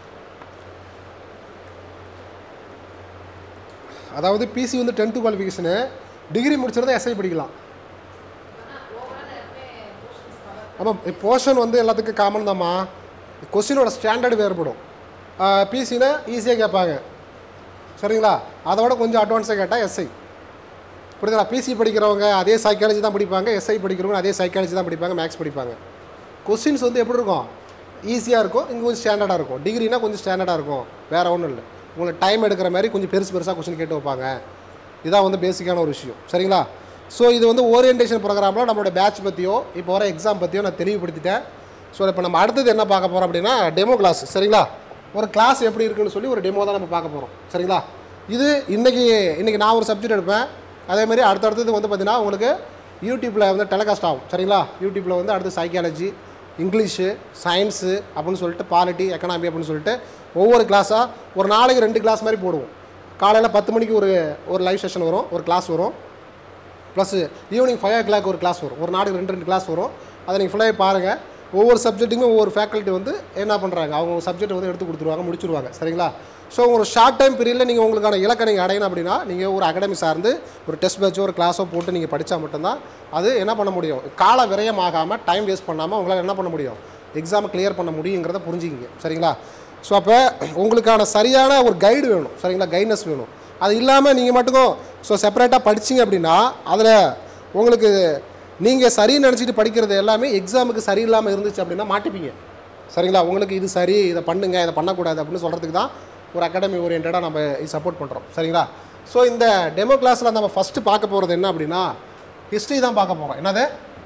அதாவது பிசி வந்து டென்த்து குவாலிஃபிகேஷனு டிகிரி முடிச்சிருந்தா எஸ்ஐ படிக்கலாம் ஆனால் ஓவரால் எப்பவுமே போர்ஷன்ஸ் கவர் ஆமாம் போர்ஷன் வந்து எல்லாத்துக்கும் காமன் தாம்மா கொஸ்டினோட ஸ்டாண்டர்டு வேறுபடும் பிசினா ஈஸியாக கேட்பாங்க சரிங்களா அதோட கொஞ்சம் அட்வான்ஸாக கேட்டால் எஸ்ஐ புரியுதுங்களா பிசி படிக்கிறவங்க அதே சைக்காலஜி தான் படிப்பாங்க எஸ்ஐ படிக்கிறவங்க அதே சைக்காலஜி தான் படிப்பாங்க மேக்ஸ் படிப்பாங்க கொஸ்டின்ஸ் வந்து எப்படி இருக்கும் ஈஸியாக இருக்கும் இங்கே கொஞ்சம் ஸ்டாண்டர்டாக இருக்கும் டிகிரினா கொஞ்சம் ஸ்டாண்டர்டாக இருக்கும் வேறு ஒன்றும் இல்லை உங்களுக்கு டைம் எடுக்கிற மாதிரி கொஞ்சம் பெருசு பெருசாக கொஸ்டின் கேட்டு வைப்பாங்க இதான் வந்து பேசிக்கான ஒரு விஷயம் சரிங்களா ஸோ இது வந்து ஓரியன்டேஷன் ப்ரோக்ராமில் நம்மளோட பேட்ச் பற்றியோ இப்போ வர எக்ஸாம் பற்றியோ நான் தெளிவுபடுத்திட்டேன் ஸோ இப்போ நம்ம அடுத்தது என்ன பார்க்க போகிறோம் அப்படின்னா டெமோ கிளாஸ் சரிங்களா ஒரு கிளாஸ் எப்படி இருக்குன்னு சொல்லி ஒரு டெமோ தான் நம்ம பார்க்க போகிறோம் சரிங்களா இது இன்றைக்கி இன்றைக்கி நான் ஒரு சப்ஜெக்ட் எடுப்பேன் அதே மாதிரி அடுத்தடுத்தது வந்து பார்த்திங்கன்னா உங்களுக்கு யூடியூப்பில் வந்து டெலிகாஸ்ட் ஆகும் சரிங்களா யூடியூப்பில் வந்து அடுத்து சைக்காலஜி இங்கிலீஷு சயின்ஸு அப்படின்னு சொல்லிட்டு பாலிட்டி எக்கனாமி அப்படின்னு சொல்லிட்டு ஒவ்வொரு கிளாஸாக ஒரு நாளைக்கு ரெண்டு கிளாஸ் மாதிரி போடுவோம் காலையில் பத்து மணிக்கு ஒரு ஒரு லைவ் செஷன் வரும் ஒரு கிளாஸ் வரும் plus evening five o'clock ஒரு கிளாஸ் வரும் ஒரு நாளைக்கு ரெண்டு ரெண்டு கிளாஸ் வரும் அதை நீங்கள் ஃபுல்லாக பாருங்கள் ஒவ்வொரு சப்ஜெக்ட்டுக்கும் ஒவ்வொரு ஃபேக்கல்ட்டி வந்து என்ன பண்ணுறாங்க அவங்க சப்ஜெக்ட் வந்து எடுத்து கொடுத்துருவாங்க முடிச்சிருவாங்க சரிங்களா ஸோ ஒரு ஷார்ட் டைம் பீரியடில் நீங்கள் உங்களுக்கான இலக்கை நீங்கள் அடையணும் அப்படின்னா நீங்கள் ஒரு அகாடமி சார்ந்து ஒரு டெஸ்ட் பேட்சோ ஒரு கிளாஸோ போட்டு நீங்கள் படித்தா மட்டும்தான் அது என்ன பண்ண முடியும் கால விரயம் ஆகாமல் டைம் வேஸ்ட் பண்ணாமல் உங்களால் என்ன பண்ண முடியும் எக்ஸாமை கிளியர் பண்ண முடியுங்கிறத புரிஞ்சுக்கிங்க சரிங்களா ஸோ அப்போ உங்களுக்கான சரியான ஒரு கைடு வேணும் சரிங்களா கைட்னஸ் வேணும் அது இல்லாமல் நீங்கள் மட்டும் ஸோ செப்பரேட்டாக படிச்சீங்க அப்படின்னா அதில் உங்களுக்கு நீங்கள் சரின்னு நினச்சிட்டு படிக்கிறது எல்லாமே எக்ஸாமுக்கு சரியில்லாமல் இருந்துச்சு அப்படின்னா மாட்டிப்பீங்க சரிங்களா உங்களுக்கு இது சரி இதை பண்ணுங்க இதை பண்ணக்கூடாது அப்படின்னு சொல்கிறதுக்கு தான் ஒரு அகாடமி ஓரியன்டாக நம்ம சப்போர்ட் பண்ணுறோம் சரிங்களா ஸோ இந்த டெமோ கிளாஸில் நம்ம ஃபஸ்ட்டு பார்க்க போகிறது என்ன அப்படின்னா ஹிஸ்ட்ரி தான் பார்க்க போகிறோம் என்னது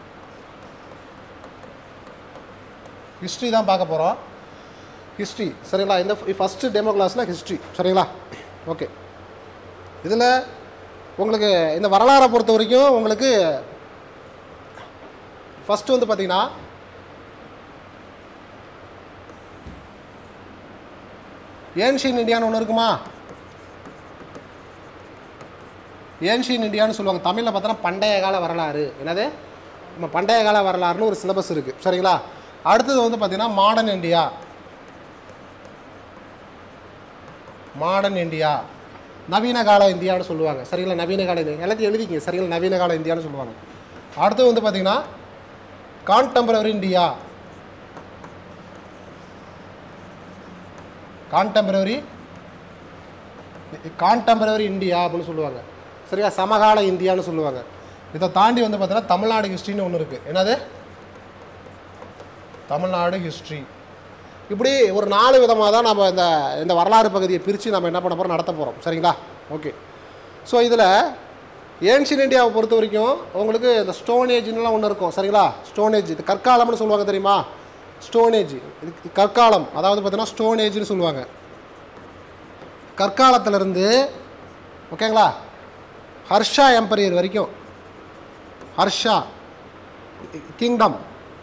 ஹிஸ்ட்ரி தான் பார்க்க போகிறோம் ஹிஸ்ட்ரி சரிங்களா இந்த ஃபஸ்ட்டு டெமோ கிளாஸில் ஹிஸ்ட்ரி சரிங்களா ஓகே இதில் உங்களுக்கு இந்த வரலாறை பொறுத்த வரைக்கும் உங்களுக்கு ஃபஸ்ட்டு வந்து பார்த்தீங்கன்னா ஏன்ஷியன் இந்தியான்னு ஒன்று இருக்குமா ஏன்ஷியன் இந்தியான்னு சொல்லுவாங்க தமிழில் பார்த்தோன்னா பண்டைய கால வரலாறு என்னது நம்ம பண்டைய கால வரலாறுன்னு ஒரு சிலபஸ் இருக்குது சரிங்களா அடுத்தது வந்து பார்த்தீங்கன்னா மாடர்ன் இந்தியா மாடர்ன் இந்தியா நவீன கால இந்தியான்னு சொல்லுவாங்க சரிங்களா நவீன கால இந்தியா எல்லாத்தையும் எழுதிக்கிங்க சரிங்களா நவீன கால இந்தியான்னு சொல்லுவாங்க அடுத்தது வந்து பார்த்தீங்கன்னா contemporary India contemporary contemporary India அப்படின்னு சொல்லுவாங்க சரியா சமகால இந்தியான்னு சொல்லுவாங்க இதை தாண்டி வந்து பார்த்தீங்கன்னா தமிழ்நாடு ஹிஸ்ட்ரின்னு ஒன்று இருக்குது என்னது தமிழ்நாடு ஹிஸ்ட்ரி இப்படி ஒரு நாலு விதமாக தான் நம்ம இந்த இந்த வரலாறு பகுதியை பிரித்து நம்ம என்ன பண்ண போகிறோம் நடத்த போகிறோம் சரிங்களா ஓகே ஸோ இதில் ஏன்ஷியன் இந்தியாவை பொறுத்த வரைக்கும் உங்களுக்கு இந்த ஸ்டோன் ஏஜ்னுலாம் ஒன்று இருக்கும் சரிங்களா ஸ்டோன் ஏஜ் இது கற்காலம்னு சொல்லுவாங்க தெரியுமா ஸ்டோன் ஏஜ் இது கற்காலம் அதாவது பார்த்தீங்கன்னா ஸ்டோன் ஏஜ்னு சொல்லுவாங்க கற்காலத்திலிருந்து ஓகேங்களா ஹர்ஷா எம்பரியர் வரைக்கும் ஹர்ஷா கிங்டம்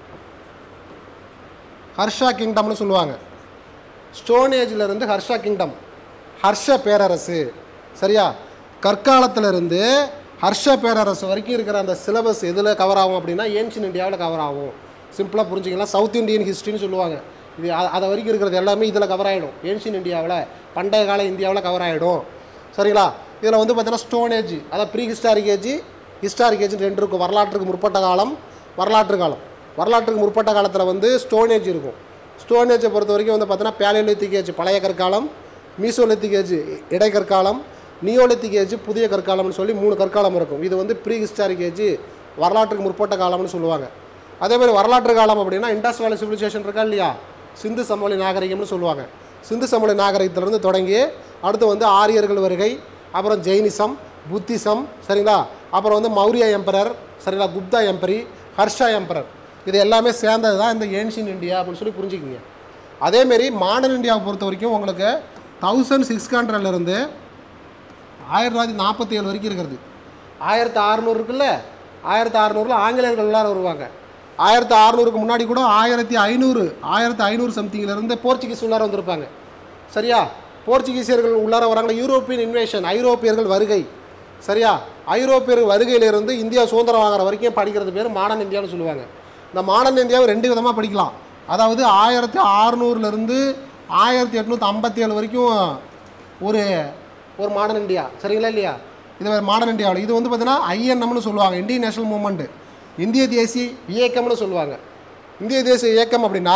ஹர்ஷா கிங்டம்னு சொல்லுவாங்க ஸ்டோன் ஏஜ்ல இருந்து ஹர்ஷா கிங்டம் ஹர்ஷ பேரரசு சரியா கற்காலத்துல இருந்து ஹர்ஷ பேரரசு வரைக்கும் இருக்கிற அந்த சிலபஸ் எதில் கவர் ஆகும் அப்படின்னா ஏன்ஷியன் இந்தியாவில் கவர் ஆகும் சிம்பிளாக புரிஞ்சுக்கலாம் சவுத் இந்தியன் ஹிஸ்ட்ரின்னு சொல்லுவாங்க இது அ- அது வரைக்கும் இருக்கிறது எல்லாமே இதில் கவர் ஆகிடும் ஏன்ஷியன் இந்தியாவில் பண்டைய கால இந்தியாவில் கவர் ஆகிடும் சரிங்களா இதில் வந்து பார்த்தீங்கன்னா ஸ்டோன் ஏஜ் அதாவது prehistoric age historic age ரெண்டு இருக்கும் வரலாற்றுக்கு முற்பட்ட காலம் வரலாற்று காலம் வரலாற்றுக்கு முற்பட்ட காலத்தில் வந்து ஸ்டோன் ஏஜ் இருக்கும் ஸ்டோன் ஏஜை பொறுத்த வரைக்கும் வந்து பார்த்தீங்கன்னா பேலியோலித்திக் ஏஜ் பழைய கற்காலம் மீசோலித்திக் ஏஜ் இடைக்கற்காலம் நியோலித்திக் ஏஜ் புதிய கற்காலம்னு சொல்லி மூணு கற்காலம் இருக்கும் இது வந்து ப்ரீ ஹிஸ்டாரிக் ஏஜ் வரலாற்றுக்கு முற்பட்ட காலம்னு சொல்லுவாங்க அதே மாதிரி வரலாற்று காலம் அப்படின்னா இண்டஸ் வேலி சிவிலைசேஷன் இருக்கா இல்லையா சிந்து சமவெளி நாகரிகம்னு சொல்லுவாங்க சிந்து சமவெளி நாகரிகத்திலிருந்து தொடங்கி அடுத்து வந்து ஆரியர்கள் வருகை அப்புறம் ஜெயினிசம் புத்திசம் சரிங்களா அப்புறம் வந்து மௌரிய எம்பரர் சரிங்களா குப்தா எம்பரி ஹர்ஷா எம்பரர் இது எல்லாமே சேர்ந்தது தான் இந்த ஏன்ஷியன் இந்தியா அப்படின்னு சொல்லி புரிஞ்சுக்கிங்க அதேமாரி மாடர்ன் இந்தியாவை பொறுத்த வரைக்கும் உங்களுக்கு தௌசண்ட் சிக்ஸ் ஹண்ட்ரட்லேருந்து ஆயிரத்தி தொள்ளாயிரத்தி நாற்பத்தி ஏழு வரைக்கும் இருக்கிறது ஆயிரத்தி அறநூறு இருக்குல்ல ஆயிரத்தி அறநூறில் ஆங்கிலேயர்கள் உள்ளார வருவாங்க ஆயிரத்தி அறநூறுக்கு முன்னாடி கூட ஆயிரத்தி ஐநூறு ஆயிரத்தி ஐநூறு சம்திங்லேருந்து போர்ச்சுகீஸ் உள்ளார வந்திருப்பாங்க சரியா போர்ச்சுகீசியர்கள் உள்ளார வராங்க யூரோப்பியன் இன்வேஷன் ஐரோப்பியர்கள் வருகை சரியா ஐரோப்பியர்கள் வருகையிலிருந்து இந்தியா சுதந்திரம் வாங்குற வரைக்கும் படிக்கிறது பேர் மாடர்ன் இந்தியான்னு சொல்லுவாங்க இந்த மாடர்ன் இந்தியாவை ரெண்டு விதமாக படிக்கலாம் அதாவது ஆயிரத்தி அறநூறுலேருந்து ஆயிரத்தி எட்நூற்றி ஐம்பத்தி ஏழு வரைக்கும் ஒரு ஒரு மாடர்ன் இந்தியா சரிங்களா இல்லையா இது மாடர்ன் இந்தியாவில் இது வந்து பார்த்தீங்கன்னா ஐஎன்எம்னு சொல்லுவாங்க இந்தியன் நேஷனல் மூமெண்ட்டு இந்திய தேசிய இயக்கம்னு சொல்லுவாங்க இந்திய தேசிய இயக்கம் அப்படின்னா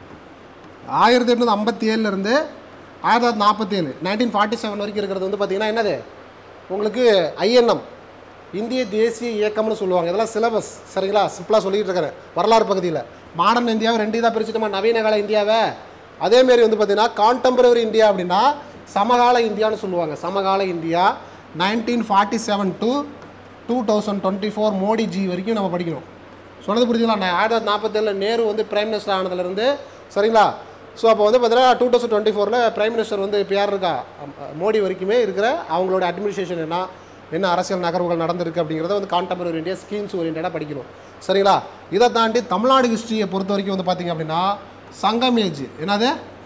ஆயிரத்தி எட்நூற்றி ஐம்பத்தி ஏழுலேருந்து ஆயிரத்தி தொள்ளாயிரத்தி நாற்பத்தி ஏழு நைன்டீன் ஃபார்ட்டி செவன் வரைக்கும் இருக்கிறது வந்து பார்த்திங்கன்னா என்னது உங்களுக்கு ஐஎன்எம் இந்திய தேசிய இயக்கம்னு சொல்லுவாங்க இதெல்லாம் சிலபஸ் சரிங்களா சிம்பிளாக சொல்லிட்டு இருக்கிறேன் வரலாறு பகுதியில் மாடர்ன் இந்தியாவை ரெண்டு இதாக பிரிச்சுட்டோமா நவீன கால இந்தியாவை அதேமாரி வந்து பார்த்திங்கன்னா கான்டெம்பரரி இந்தியா அப்படின்னா சமகால இந்தியான்னு சொல்லுவாங்க சமகால India nineteen forty seven to two thousand twenty four Modiji வரைக்கும் நம்ம படிக்கணும் சொன்னது புரிஞ்சுங்களா நான் ஆயிரத்தி தொள்ளாயிரத்தி நாற்பத்தேழில் நேரு வந்து பிரைம் மினிஸ்டர் ஆனதுலேருந்து சரிங்களா ஸோ அப்போ வந்து பார்த்தீங்கன்னா டூ தௌசண்ட் டுவெண்ட்டி ஃபோரில் பிரைம் மினிஸ்டர் வந்து இப்போ யார் இருக்கா அம், மோடி வரைக்குமே இருக்கிற அவங்களோட அட்மினிஸ்ட்ரேஷன் என்ன என்ன அரசியல் நகர்வுகள் நடந்திருக்கு அப்படிங்கிறத வந்து கான்டெம்பரரி இந்தியா ஸ்கீம்ஸ் ஓரியன்டாக படிக்கணும் சரிங்களா இதை தாண்டி தமிழ்நாடு ஹிஸ்ட்ரியை பொறுத்த வரைக்கும் வந்து பார்த்தீங்க அப்படின்னா சங்கம் ஏஜ் என்னது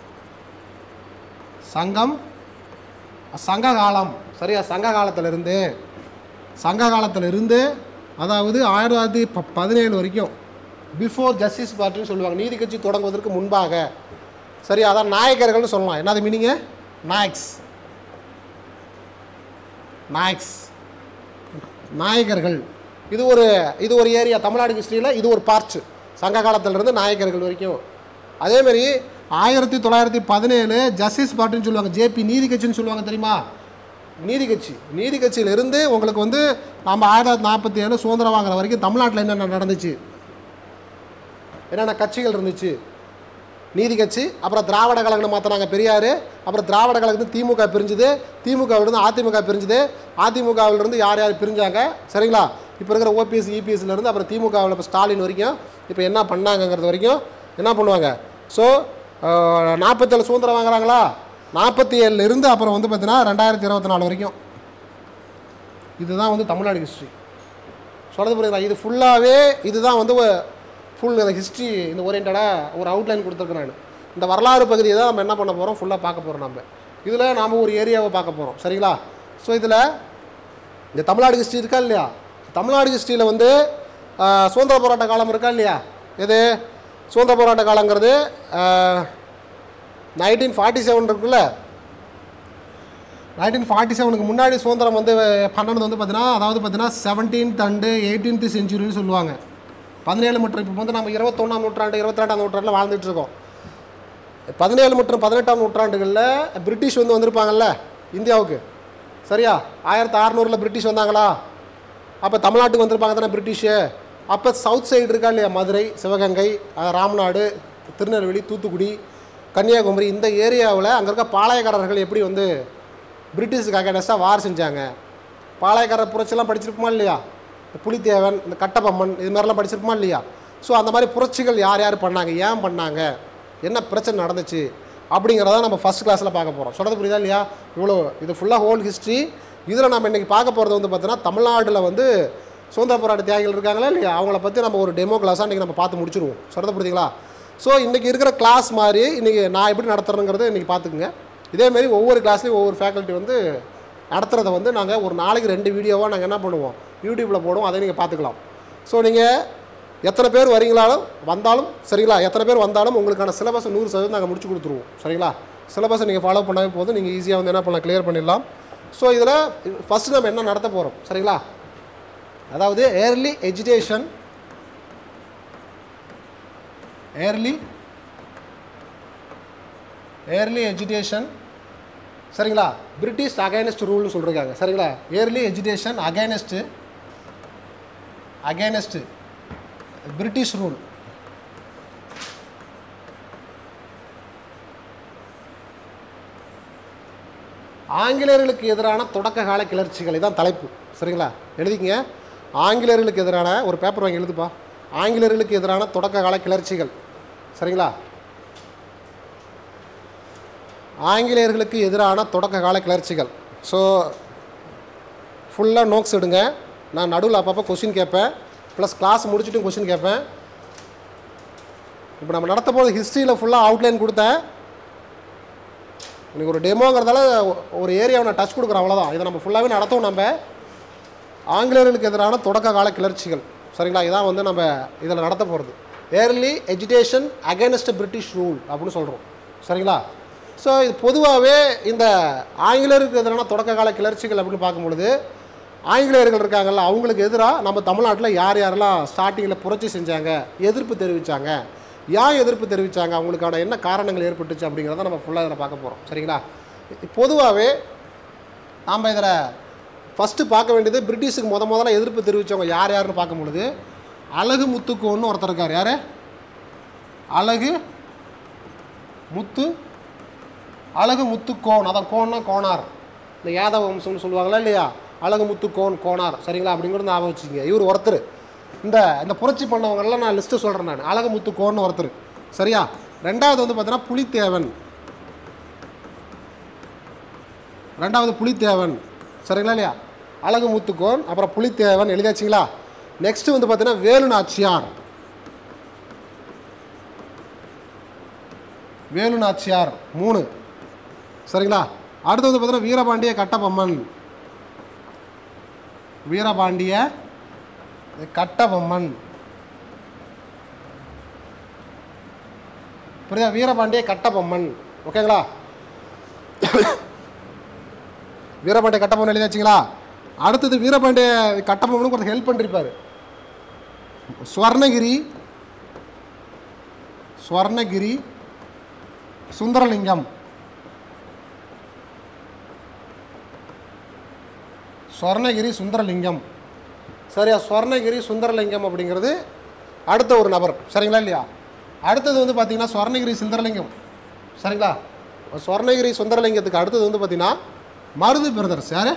சங்கம் சங்க காலம் சரியா சங்க காலத்திலிருந்து சங்க காலத்திலிருந்து அதாவது ஆயிரத்தி தொள்ளாயிரத்தி ப பதினேழு வரைக்கும் பிஃபோர் ஜஸ்டிஸ் பார்ட்டின்னு சொல்லுவாங்க நீதி கட்சி தொடங்குவதற்கு முன்பாக சரி அதான் நாயக்கர்கள்னு சொல்லலாம் என்னது மீனிங்கு நாயக்ஸ் நாயக்ஸ் நாயகர்கள் இது ஒரு இது ஒரு ஏரியா தமிழ்நாடு ஹிஸ்ட்ரியில் இது ஒரு பார்ட் சங்க காலத்திலிருந்து நாயக்கர்கள் வரைக்கும் அதேமாரி ஆயிரத்தி தொள்ளாயிரத்தி பதினேழு ஜஸ்டிஸ் பார்ட்டின்னு சொல்லுவாங்க ஜேபி நீதி கட்சின்னு சொல்லுவாங்க தெரியுமா நீதி கட்சி நீதி கட்சியிலிருந்து உங்களுக்கு வந்து நம்ம ஆயிரத்தி தொள்ளாயிரத்தி நாற்பத்தி ஏழு சுதந்திரம் வாங்குற வரைக்கும் தமிழ்நாட்டில் என்னென்ன நடந்துச்சு என்னென்ன கட்சிகள் இருந்துச்சு நீதி கட்சி அப்புறம் திராவிட கழகம்னு மாற்றினாங்க பெரியார் அப்புறம் திராவிட கழகத்து திமுக பிரிஞ்சுது திமுகவிலிருந்து அதிமுக பிரிஞ்சுது அதிமுகவிலிருந்து யார் யார் பிரிஞ்சாங்க சரிங்களா இப்போ இருக்கிற ஓபிஎஸ் இபிஎஸ்லேருந்து அப்புறம் திமுகவில் இப்போ ஸ்டாலின் வரைக்கும் இப்போ என்ன பண்ணாங்கங்கிறது வரைக்கும் என்ன பண்ணுவாங்க ஸோ நாற்பத்தேழு சுதந்திரம் வாங்குறாங்களா நாற்பத்தி ஏழுலேருந்து அப்புறம் வந்து பார்த்தீங்கன்னா ரெண்டாயிரத்தி இருபத்தி நாலு வரைக்கும் இதுதான் வந்து தமிழ்நாடு ஹிஸ்ட்ரி சொல்கிறது புரியுதா இது ஃபுல்லாகவே இதுதான் வந்து ஃபுல் அந்த ஹிஸ்ட்ரி இந்த ஓரியன்டாக ஒரு அவுட்லைன் கொடுத்துருக்கேன் நான் இந்த வரலாறு பகுதியை தான் நம்ம என்ன பண்ண போகிறோம் ஃபுல்லாக பார்க்க போகிறோம் நம்ம இதில் நாம் ஒரு ஏரியாவை பார்க்க போகிறோம் சரிங்களா ஸோ இதில் இந்த தமிழ்நாடு ஹிஸ்ட்ரி இருக்கா இல்லையா தமிழ்நாடு ஹிஸ்ட்ரியில் வந்து ஆஹ், சுதந்திர போராட்ட காலம் இருக்கா இல்லையா எது சுதந்திர போராட்ட காலங்கிறது நைன்டீன் ஃபார்ட்டி செவன் இருக்குல்ல நைன்டீன் ஃபார்ட்டி செவனுக்கு முன்னாடி சுதந்திரம் வந்து பண்ணது வந்து பார்த்தீங்கன்னா அதாவது பார்த்தீங்கன்னா செவன்டீன்த் அண்டு எயிட்டீன்த் செஞ்சுரின்னு சொல்லுவாங்க பதினேழு மற்றும் இப்போ வந்து நம்ம இருபத்தொன்னாம் நூற்றாண்டு இருபத்தி ரெண்டாம் நூற்றாண்டில் வாழ்ந்துட்டு இருக்கோம் பதினேழு மற்றும் பதினெட்டாம் நூற்றாண்டுகளில் பிரிட்டிஷ் வந்து வந்திருப்பாங்கல்ல இந்தியாவுக்கு சரியா ஆயிரத்தி அறநூறில் பிரிட்டிஷ் வந்தாங்களா அப்போ தமிழ்நாட்டுக்கு வந்திருப்பாங்க தானே பிரிட்டிஷு அப்போ சவுத் சைடு இருக்கா இல்லையா மதுரை சிவகங்கை அஹ், ராம்நாடு திருநெல்வேலி தூத்துக்குடி கன்னியாகுமரி இந்த ஏரியாவில் அங்கே இருக்க பாளையக்காரர்கள் எப்படி வந்து பிரிட்டிஷுக்கு அகேனஸ்டாக வார் செஞ்சாங்க பாளையக்காரர் புரட்சிலாம் படிச்சிருப்போமா இல்லையா இந்த புலித்தேவன் இந்த கட்டபொம்மன் இது மாதிரிலாம் படிச்சிருப்போமா இல்லையா ஸோ அந்த மாதிரி புரட்சிகள் யார் யார் பண்ணாங்க ஏன் பண்ணாங்க என்ன பிரச்சனை நடந்துச்சு அப்படிங்கிறத நம்ம ஃபஸ்ட் கிளாஸில் பார்க்க போகிறோம் சொல்கிறது புரியுதா இல்லையா இவ்வளோ இது ஃபுல்லாக ஹோல் ஹிஸ்ட்ரி இதில் நம்ம இன்றைக்கி பார்க்க போகிறது வந்து பார்த்தீங்கன்னா தமிழ்நாட்டில் வந்து சுதந்திர போராட்ட தியாகிகள் இருக்காங்களா இல்லையா அவங்கள பற்றி நம்ம ஒரு டெமோ கிளாஸாக இன்றைக்கி நம்ம பார்த்து முடிச்சிருவோம் சொல்கிறத புரியுதுங்களா ஸோ இன்றைக்கி இருக்கிற கிளாஸ் மாதிரி இன்றைக்கி நான் எப்படி நடத்துறேங்கிறத இன்றைக்கி பார்த்துக்குங்க இதேமாரி ஒவ்வொரு கிளாஸ்லேயும் ஒவ்வொரு ஃபேக்கல்ட்டி வந்து நடத்துகிறத வந்து நாங்கள் ஒரு நாளைக்கு ரெண்டு வீடியோவாக நாங்கள் என்ன பண்ணுவோம் யூடியூப்பில் போடுவோம் அதை நீங்கள் பார்த்துக்கலாம் ஸோ நீங்கள் எத்தனை பேர் வரீங்களாலும் வந்தாலும் சரிங்களா எத்தனை பேர் வந்தாலும் உங்களுக்கான சிலபஸை நூறு சதவீதம் நாங்கள் முடிச்சு கொடுத்துருவோம் சரிங்களா சிலபஸை நீங்கள் ஃபாலோ பண்ணாவே போதும் நீங்கள் ஈஸியாக வந்து என்ன பண்ணலாம் கிளியர் பண்ணிடலாம் ஸோ இதில் ஃபஸ்ட்டு நம்ம என்ன நடத்த போகிறோம் சரிங்களா அதாவது early education early early education சரிங்களா பிரிட்டிஷ் அகைனஸ்ட் ரூல்னு சொல்லியிருக்காங்க சரிங்களா early education against against British rule ஆங்கிலேயர்களுக்கு எதிரான தொடக்க கால கிளர்ச்சிகள் இதான் தலைப்பு சரிங்களா எழுதிக்கங்க ஆங்கிலேயர்களுக்கு எதிரான ஒரு பேப்பர் வாங்கி எழுதுப்பா ஆங்கிலேயர்களுக்கு எதிரான தொடக்க கால கிளர்ச்சிகள் சரிங்களா ஆங்கிலேயர்களுக்கு எதிரான தொடக்க கால கிளர்ச்சிகள் ஸோ ஃபுல்லாக நோட்ஸ் எடுங்க நான் நடுவில் அப்பப்போ கொஷின் கேட்பேன் ப்ளஸ் கிளாஸ் முடிச்சுட்டும் கொஷின் கேட்பேன் இப்போ நம்ம நடத்த போகிற ஹிஸ்ட்ரியில் ஃபுல்லாக அவுட்லைன் கொடுத்தேன் இன்னைக்கு ஒரு டெமோங்கிறதால ஒரு ஏரியாவை நான் டச் கொடுக்குறேன் அவ்வளோதான் இதை நம்ம ஃபுல்லாகவே நடத்துவோம் நம்ம ஆங்கிலேயர்களுக்கு எதிரான தொடக்க கால கிளர்ச்சிகள் சரிங்களா இதான் வந்து நம்ம இதில் நடத்த போகிறது early education against British rule அப்படின்னு சொல்கிறோம் சரிங்களா ஸோ இது பொதுவாகவே இந்த ஆங்கிலேயருக்கு எதிரான தொடக்க கால கிளர்ச்சிகள் அப்படின்னு பார்க்கும்பொழுது ஆங்கிலேயர்கள் இருக்காங்கல்ல அவங்களுக்கு எதிராக நம்ம தமிழ்நாட்டில் யார் யாரெல்லாம் ஸ்டார்டிங்கில் புரட்சி செஞ்சாங்க எதிர்ப்பு தெரிவித்தாங்க ஏன் எதிர்ப்பு தெரிவித்தாங்க அவங்களுக்கான என்ன காரணங்கள் ஏற்பட்டுச்சு அப்படிங்கிறத நம்ம ஃபுல்லாக இதில் பார்க்க போகிறோம் சரிங்களா பொதுவாகவே நாம் இதில் ஃபஸ்ட்டு பார்க்க வேண்டியது பிரிட்டிஷுக்கு முத முதல்ல எதிர்ப்பு தெரிவித்தவங்க யார் யாருன்னு பார்க்கும் பொழுது அழகு முத்துக்கோன்னு ஒருத்தர் இருக்கார் யார் அழகு முத்து அழகு முத்துக்கோன் அதான் கோன்னா கோனார் இந்த யாதவ வம்சம்னு சொல்லுவாங்களா இல்லையா அழகு முத்துக்கோன் கோனார் சரிங்களா அப்படிங்கிறது ஞாபகம் வச்சுங்க இவர் ஒருத்தர் இந்த இந்த புரட்சி பண்ணவங்கெல்லாம் நான் லிஸ்ட்டு சொல்கிறேன் நான் அழகு முத்துக்கோன்னு ஒருத்தர் சரியா ரெண்டாவது வந்து பார்த்தீங்கன்னா புலித்தேவன் ரெண்டாவது புலித்தேவன் சரிங்களா இல்லையா அழகு முத்துக்கோன் அப்புறம் புலித்தேவன் எழுதியாச்சுங்களா நெக்ஸ்ட் வந்து பார்த்தீங்கன்னா வேலு நாச்சியார் வேலு நாச்சியார் மூணு சரிங்களா அடுத்து வந்து பார்த்தீங்கன்னா வீரபாண்டிய கட்டபொம்மன் வீரபாண்டிய கட்டபொம்மன் புரியுதா வீரபாண்டிய கட்டபொம்மன் ஓகேங்களா வீரபாண்டிய கட்டபொம்மன் எழுதியாச்சுங்களா அடுத்தது வீரபாண்டிய கட்டபொம்மனுக்கு ஒரு ஹெல்ப் பண்ணிருப்பார் ஸ்வர்ணகிரி ஸ்வர்ணகிரி சுந்தரலிங்கம் ஸ்வர்ணகிரி சுந்தரலிங்கம் சரியா ஸ்வர்ணகிரி சுந்தரலிங்கம் அப்படிங்கிறது அடுத்த ஒரு நபர் சரிங்களா இல்லையா அடுத்தது வந்து பார்த்தீங்கன்னா ஸ்வர்ணகிரி சுந்தரலிங்கம் சரிங்களா ஸ்வர்ணகிரி சுந்தரலிங்கத்துக்கு அடுத்தது வந்து பார்த்தீங்கன்னா மருது பிரதர்ஸ் யாரு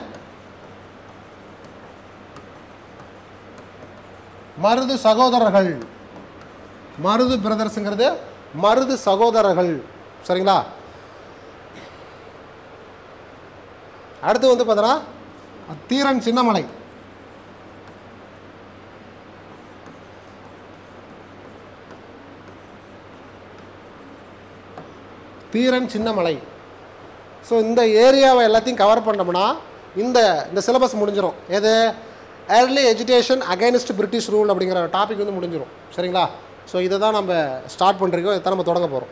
மருது சகோதரர்கள் மருது பிரதர்ஸுங்கிறது மருது சகோதரர்கள் சரிங்களா அடுத்து வந்து பார்த்தோன்னா தீரன் சின்னமலை தீரன் சின்னமலை ஸோ இந்த ஏரியாவை எல்லாத்தையும் கவர் பண்ணோம்னா இந்த இந்த சிலபஸ் முடிஞ்சிடும் எது early education against British rule அப்படிங்கிற டாபிக் வந்து முடிஞ்சிடும் சரிங்களா ஸோ இதை தான் நம்ம ஸ்டார்ட் பண்ணுறோம் இதை தான் நம்ம தொடங்க போகிறோம்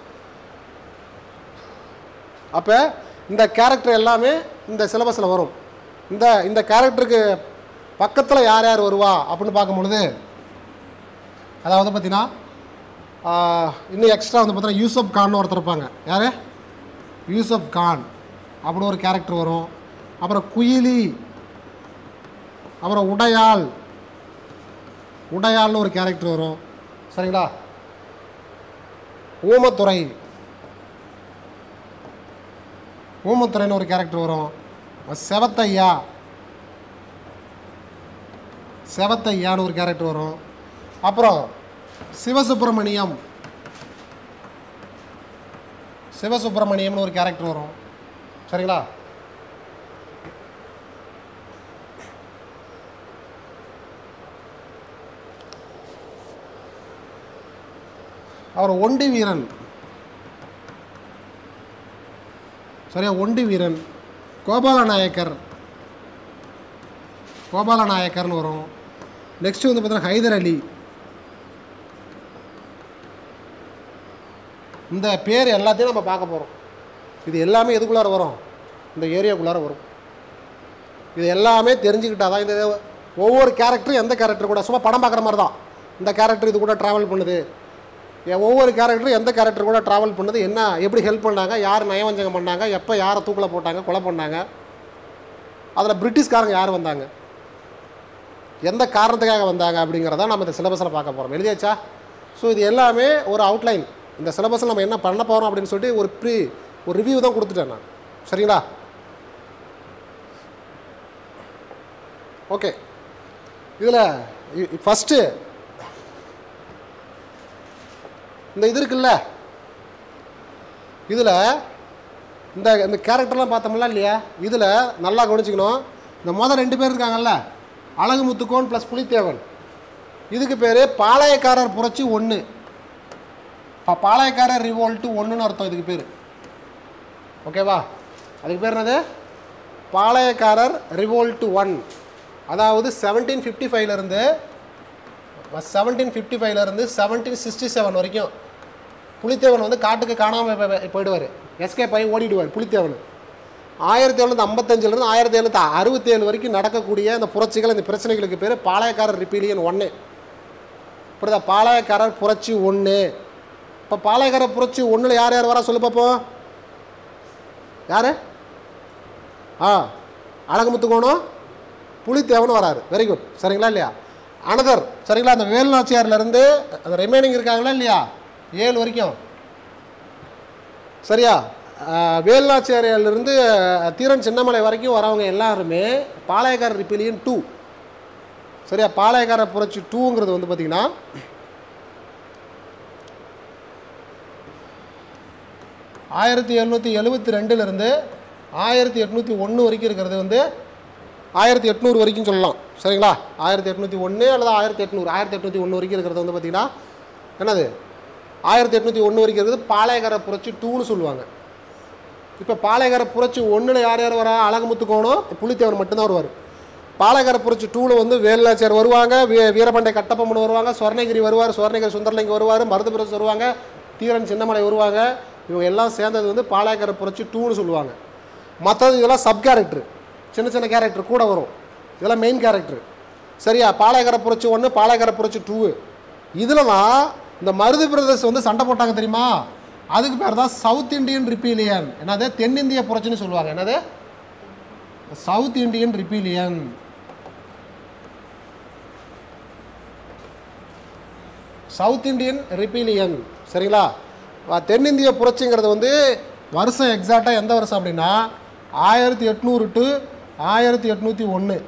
அப்போ இந்த கேரக்டர் எல்லாமே இந்த சிலபஸில் வரும் இந்த இந்த கேரக்டருக்கு பக்கத்தில் யார் யார் வருவா அப்படின்னு பார்க்கும் பொழுது அதாவது பார்த்தீங்கன்னா ஆஹ், இன்னும் எக்ஸ்ட்ரா வந்து பார்த்தீங்கன்னா யூசப் கான்னு ஒருத்தர் இருப்பாங்க யார் யூசப் கான் அப்படின்னு ஒரு கேரக்டர் வரும் அப்புறம் குயிலி அப்புறம் உடையாள் உடையாள்னு ஒரு கேரக்டர் வரும் சரிங்களா ஊமத்துறை ஊமத்துறைன்னு ஒரு கேரக்டர் வரும் செவத்தையா செவத்தையான்னு ஒரு கேரக்டர் வரும் அப்புறம் சிவசுப்பிரமணியம் சிவசுப்பிரமணியம்னு ஒரு கேரக்டர் வரும் சரிங்களா அவர் ஒண்டி வீரன் சரியா ஒண்டி வீரன் கோபால நாயக்கர் கோபால நாயக்கர்னு வரும் நெக்ஸ்ட் வந்து பார்த்தீங்கன்னா ஹைதர் அலி இந்த பேர் எல்லாத்தையும் நம்ம பார்க்க போகிறோம் இது எல்லாமே எதுக்குள்ளார வரும் இந்த ஏரியாக்குள்ளார வரும் இது எல்லாமே தெரிஞ்சுக்கிட்டா தான் இந்த ஒவ்வொரு கேரக்டரும் எந்த கேரக்டர் கூட சும்மா படம் பார்க்குற மாதிரி தான் இந்த கேரக்டர் இது கூட ட்ராவல் பண்ணுது எ- ஒவ்வொரு கேரக்டரும் எந்த கேரக்டர் கூட ட்ராவல் பண்ணுது என்ன எப்படி ஹெல்ப் பண்ணாங்க யார் நயவஞ்சகம் பண்ணாங்க எப்போ யாரை தூக்கில் போட்டாங்க கொலை பண்ணாங்க அதில் பிரிட்டிஷ்காரங்க யார் வந்தாங்க எந்த காரணத்துக்காக வந்தாங்க அப்படிங்கிறத நம்ம இந்த சிலபஸில் பார்க்க போகிறோம் எழுதியாச்சா ஸோ இது எல்லாமே ஒரு அவுட்லைன் இந்த சிலபஸில் நம்ம என்ன பண்ண போகிறோம் அப்படின்னு சொல்லிட்டு ஒரு ப்ரீ ஒரு ரிவ்யூ தான் கொடுத்துட்டேன் நான் சரிங்களா ஓகே இதில் ஃபஸ்ட்டு இந்த இது இருக்குல்ல இதில் இந்த இந்த கேரக்டர்லாம் பார்த்தோம்ல இல்லையா இதில் நல்லா கவனிச்சுக்கணும் இந்த மொதல் ரெண்டு பேர் இருக்காங்கல்ல அழகு முத்துக்கோன் ப்ளஸ் புலித்தேவன் இதுக்கு பேர் பாளையக்காரர் புரட்சி ஒன்று பா பாளையக்காரர் ரிவோல்ட்டு ஒன்றுன்னு அர்த்தம் இதுக்கு பேர் ஓகேவா அதுக்கு பேர் என்னது பாளையக்காரர் ரிவோல்ட்டு ஒன் அதாவது செவன்டீன் ஃபிஃப்டி ஃபைவ்லேருந்து செவன்டீன் ஃபிஃப்டி ஃபைவ்லேருந்து செவன்டீன் சிக்ஸ்டி செவன் வரைக்கும் புலித்தேவன் வந்து காட்டுக்கு காணாமல் போயிடுவார் எஸ்கேப் ஆகி ஓடிடுவார் புலித்தேவன் ஆயிரத்தி எழுநூற்றி ஐம்பத்தஞ்சிலேருந்து ஆயிரத்தி எழுநூற்றி அறுபத்தேழு வரைக்கும் நடக்கக்கூடிய இந்த புரட்சிகள் இந்த பிரச்சனைகளுக்கு பேர் பாளையக்காரர் ரிப்பீலியன் ஒன்று புரியுதா பாளையக்காரர் புரட்சி ஒன்று இப்போ பாளையக்காரர் புரட்சி ஒன்றில் யார் யார் வரா சொல்லு பார்ப்போம் யார் ஆ அழகுமுத்துக்கோணும் புலித்தேவன் வராரு வெரி குட் சரிங்களா இல்லையா அனதர் சரிங்களா அந்த வேலுநாச்சியார்லேருந்து அந்த ரிமைனிங் இருக்காங்களா இல்லையா ஏழு வரைக்கும் சரியா அஹ், வேலுநாச்சியாரிலிருந்து அஹ், தீரன் சின்னமலை வரைக்கும் வரவங்க எல்லாருமே பாளையக்காரர் ரிப்பிலியன் டூ சரியா பாளையக்காரர் புரட்சி டூங்கிறது வந்து பார்த்திங்கன்னா ஆயிரத்தி எழுநூற்றி எழுபத்தி ரெண்டுலேருந்து ஆயிரத்தி எட்நூற்றி ஒன்று வரைக்கும் இருக்கிறது வந்து ஆயிரத்தி எட்நூறு வரைக்கும் சொல்லலாம் சரிங்களா ஆயிரத்தி எட்நூற்றி ஒன்று அல்லது ஆயிரத்தி எட்நூறு ஆயிரத்தி எட்நூற்றி ஒன்று வரைக்கும் இருக்கிறது வந்து பார்த்திங்கன்னா என்னது ஆயிரத்தி எட்நூற்றி ஒன்று வரைக்கும் இருக்கிறது பாளையக்கார புரட்சி டூன்னு சொல்லுவாங்க இப்போ பாளையக்கார புரட்சி ஒன்றில் யார் யார் வரா அழகுமுத்துக்கோணும் புலித்தேவர் மட்டும்தான் வருவார் பாளையக்கார புரட்சி டூவில் வந்து வேலுநாச்சியார் வருவாங்க வீ வீரபாண்டிய கட்டபொம்மன் வருவாங்க சுவர்ணகிரி வருவார் சுவர்ணகிரி சுந்தரலிங்க வருவார் மருதுபிரசு வருவாங்க தீரன் சின்னமலை வருவாங்க இவங்க எல்லாம் சேர்ந்தது வந்து பாளையக்கார புரட்சி டூன்னு சொல்லுவாங்க மற்றது இதெல்லாம் சப் கேரக்டர் சின்ன சின்ன கேரக்டர் கூட வரும் இதெல்லாம் மெயின் கேரக்டர் சரியா பாளையக்கார புரட்சி ஒன்று பாளையக்கார புரட்சி டூ இதில் தான் இந்த மருது பிரதர்ஸ் வந்து சண்டை போட்டாங்க தெரியுமா அதுக்கு பேர் தான் சவுத் இந்தியன் ரிப்பீலியன் என்னது தென்னிந்திய புரட்சின்னு சொல்லுவாங்க என்னது south Indian rebellion south Indian rebellion சரிங்களா வ- தென்னிந்திய புரட்சிங்கிறது வந்து வருஷம் எக்ஸாக்டாக எந்த வருஷம் அப்படின்னா ஆயிரத்தி எட்நூறு டு ஆயிரத்தி எட்நூற்றி ஒன்று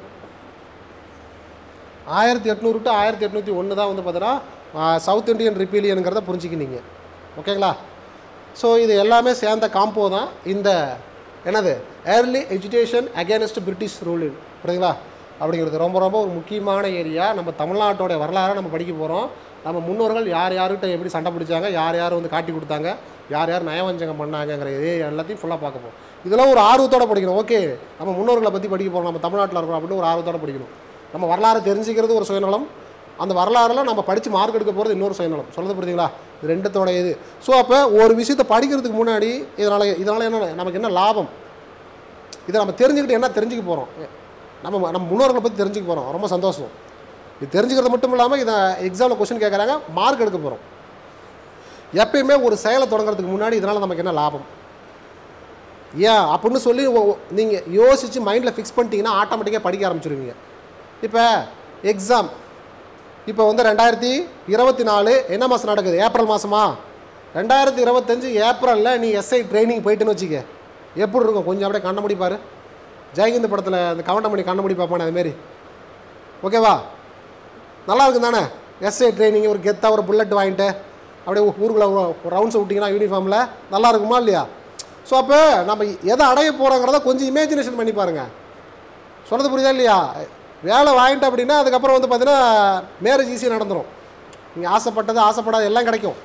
ஆயிரத்தி எட்நூறு டு ஆயிரத்தி எட்நூற்றி ஒன்று தான் வந்து பார்த்தீங்கன்னா சவுத் இந்தியன் ரிப்பீலியனுங்கிறத புரிஞ்சுக்கினீங்க ஓகேங்களா ஸோ இது எல்லாமே சேர்ந்த காம்போ தான் இந்த என்னது early education against British rule புரியுதுங்களா அப்படிங்கிறது ரொம்ப ரொம்ப ஒரு முக்கியமான ஏரியா நம்ம தமிழ்நாட்டோட வரலாறை நம்ம படிக்க போகிறோம் நம்ம முன்னோர்கள் யார் யார்கிட்ட எப்படி சண்டை பிடிச்சாங்க யார் யார் வந்து காட்டி கொடுத்தாங்க யார் யார் நயவஞ்சகம் பண்ணாங்கங்கிற இது எல்லாத்தையும் ஃபுல்லாக பார்க்க போகிறோம் இதெல்லாம் ஒரு ஆர்வத்தோட படிக்கணும் ஓகே நம்ம முன்னோர்களை பற்றி படிக்க போகிறோம் நம்ம தமிழ்நாட்டில் இருக்கோம் அப்படின்னு ஒரு ஆர்வத்தோட படிக்கணும் நம்ம வரலாறு தெரிஞ்சுக்கிறது ஒரு சுயநலம் அந்த வரலாறுல நம்ம படித்து மார்க் எடுக்க போகிறது இன்னொரு சுயநலம் சொல்லுது புரியுதுங்களா இது ரெண்டுத்தோட இது ஸோ அப்போ ஒரு விஷயத்தை படிக்கிறதுக்கு முன்னாடி இதனால் இதனால் என்ன நமக்கு என்ன லாபம் இதை நம்ம தெரிஞ்சுக்கிட்டு என்ன தெரிஞ்சுக்க போகிறோம் நம்ம நம்ம முன்னோர்களை பற்றி தெரிஞ்சுக்க போகிறோம் ரொம்ப சந்தோஷம் இது தெரிஞ்சுக்கிறது மட்டும் இல்லாமல் இதை எக்ஸாமில் கொஸ்டின் கேட்குறாங்க மார்க் எடுக்க போகிறோம் எப்பயுமே ஒரு செயலை தொடங்குறதுக்கு முன்னாடி இதனால் நமக்கு என்ன லாபம் ஏன் அப்படின்னு சொல்லி நீங்கள் யோசித்து மைண்டில் ஃபிக்ஸ் பண்ணிட்டீங்கன்னா ஆட்டோமேட்டிக்காக படிக்க ஆரம்பிச்சிருவீங்க இப்போ எக்ஸாம் இப்போ வந்து ரெண்டாயிரத்தி இருபத்தி நாலு என்ன மாதம் நடக்குது ஏப்ரல் மாதமா ரெண்டாயிரத்தி இருபத்தஞ்சு ஏப்ரலில் நீ எஸ்ஐ ட்ரைனிங் போயிட்டுன்னு வச்சுக்க எப்படி இருக்கும் கொஞ்சம் அப்படியே கண்ண முடி பாரு ஜெயகிந்த் படத்தில் இந்த கவண்டமணி கண்ண முடி பார்ப்பானே அதுமாரி ஓகேவா நல்லா இருக்கும் தானே எஸ்ஐ ட்ரைனிங் ஒரு கெத்தாக ஒரு புல்லட் வாங்கிட்டு அப்படியே ஊருக்குள்ளே ரவுண்ட்ஸ் விட்டிங்கன்னா யூனிஃபார்மில் நல்லா இருக்குமா இல்லையா ஸோ அப்போ நம்ம எதை அடைய போகிறோங்கிறத கொஞ்சம் இமேஜினேஷன் பண்ணி பாருங்கள் சொல்கிறது புரியுதா இல்லையா வேலை வாங்கிட்டு அப்படின்னா அதுக்கப்புறம் வந்து பார்த்தீங்கன்னா மேரேஜ் ஈஸியாக நடந்துடும் நீங்கள் ஆசைப்பட்டது ஆசைப்படாத எல்லாம் கிடைக்கும்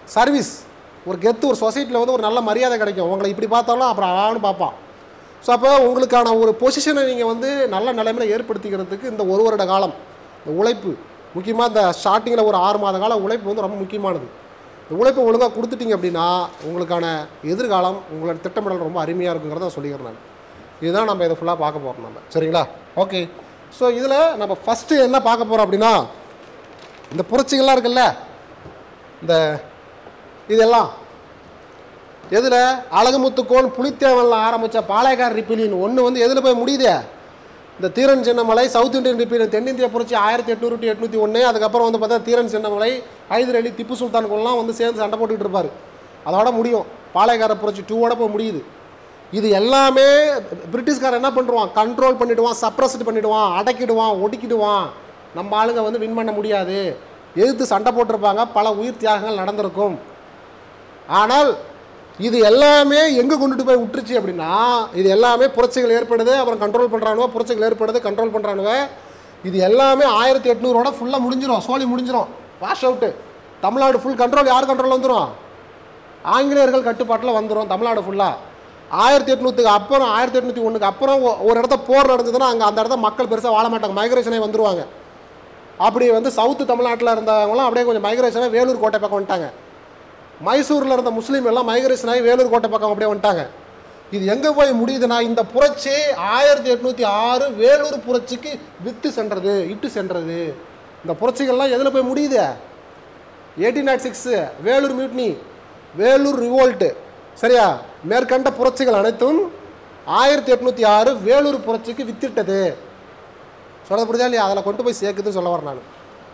சர்வீஸ் ஒரு கெத்து ஒரு சொசைட்டியில் வந்து ஒரு நல்ல மரியாதை கிடைக்கும் உங்களை இப்படி பார்த்தாலும் அப்புறம் ஆன்னு பார்ப்பான் ஸோ அப்போ உங்களுக்கான ஒரு பொசிஷனை நீங்கள் வந்து நல்ல நிலைமையில் ஏற்படுத்திக்கிறதுக்கு இந்த ஒரு வருட காலம் இந்த உழைப்பு முக்கியமாக இந்த ஸ்டார்டிங்கில் ஒரு ஆறு மாத கால உழைப்பு வந்து ரொம்ப முக்கியமானது இந்த உழைப்பை ஒழுங்காக கொடுத்துட்டீங்க அப்படின்னா உங்களுக்கான எதிர்காலம் உங்களோட திட்டமிடல் ரொம்ப அருமையாக இருக்குங்கிறத நான் சொல்லிக்கிறேன் நான் இதுதான் நம்ம இதை ஃபுல்லாக பார்க்க போகிறோம் நம்ம சரிங்களா ஓகே ஸோ இதில் நம்ம ஃபஸ்ட்டு என்ன பார்க்க போகிறோம் அப்படின்னா இந்த புரட்சிகள்லாம் இருக்குல்ல இந்த இதெல்லாம் எதில் அழகுமுத்துக்கோன் புலித்தேவனில் ஆரம்பித்த பாளையக்கார ரிப்பிலின் ஒன்று வந்து எதில் போய் முடியுதே இந்த Dheeran Chinnamalai south Indian rebellion தென்னிந்திய புரட்சி ஆயிரத்தி எட்நூறு டு எட்நூற்றி ஒன்று அதுக்கப்புறம் வந்து பார்த்தா தீரன் சின்னமலை ஹைதர் அலி திப்பு சுல்தான்குள்ளலாம் வந்து சேர்ந்து சண்டை போட்டுக்கிட்டு இருப்பார் அதோட முடியும் பாளையக்கார புரட்சி டூவோட போய் முடியுது இது எல்லாமே பிரிட்டிஷ்காரன் என்ன பண்ணுவான் கண்ட்ரோல் பண்ணிடுவான் சப்ரஸ்ட் பண்ணிடுவான் அடக்கிடுவான் ஒடுக்கிடுவான் நம்ம ஆளுங்க வந்து வின் பண்ண முடியாது எதிர்த்து சண்டை போட்டிருப்பாங்க பல உயிர் தியாகங்கள் நடந்திருக்கும் ஆனால் இது எல்லாமே எங்கே கொண்டுட்டு போய் விட்டுருச்சு அப்படின்னா இது எல்லாமே புரட்சிகள் ஏற்படுது அப்புறம் கண்ட்ரோல் பண்ணுறானுவ புரட்சிகள் ஏற்படுது கண்ட்ரோல் பண்ணுறானுவ இது எல்லாமே ஆயிரத்தி எட்நூறோட ஃபுல்லாக முடிஞ்சிடும் சோழி முடிஞ்சிடும் wash out Tamil Nadu full control யார் கண்ட்ரோல் வந்துடும் ஆங்கிலேயர்கள் கட்டுப்பாட்டில் வந்துடும் தமிழ்நாடு ஃபுல்லாக ஆயிரத்தி எட்நூற்றுக்கு அப்புறம் ஆயிரத்தி எட்நூற்றி ஒன்றுக்கு அப்புறம் ஒ- ஒரு இடத்த போர் நடந்ததுன்னா அங்கே அந்த இடத்த மக்கள் பெருசாக வாழ மாட்டாங்க மைக்ரேஷனே வந்துருவாங்க அப்படி வந்து சவுத்து தமிழ்நாட்டில் இருந்தவங்களாம் அப்படியே கொஞ்சம் மைக்ரேஷனாக வேலூர் கோட்டை பக்கம் வந்துட்டாங்க மைசூரில் இருந்த முஸ்லீம் எல்லாம் மைக்ரேஷன் ஆகி வேலூர் கோட்டை பக்கம் அப்படியே வந்துட்டாங்க இது எங்கே போய் முடியுதுன்னா இந்த புரட்சி ஆயிரத்தி எட்நூற்றி ஆறு வேலூர் புரட்சிக்கு வித்து சென்றது இட்டு சென்றது இந்த புரட்சிகள்லாம் எதில் போய் முடியுது eighteen nought six Vellore mutiny Vellore revolt சரியா மேற்கண்ட புரட்சிகள் அனைத்தும் ஆயிரத்தி எட்நூற்றி ஆறு வேலூர் புரட்சிக்கு வித்திட்டது சொல்ல புரியுதா இல்லையா அதில் கொண்டு போய் சேர்க்குதுன்னு சொல்ல வரேன் நான்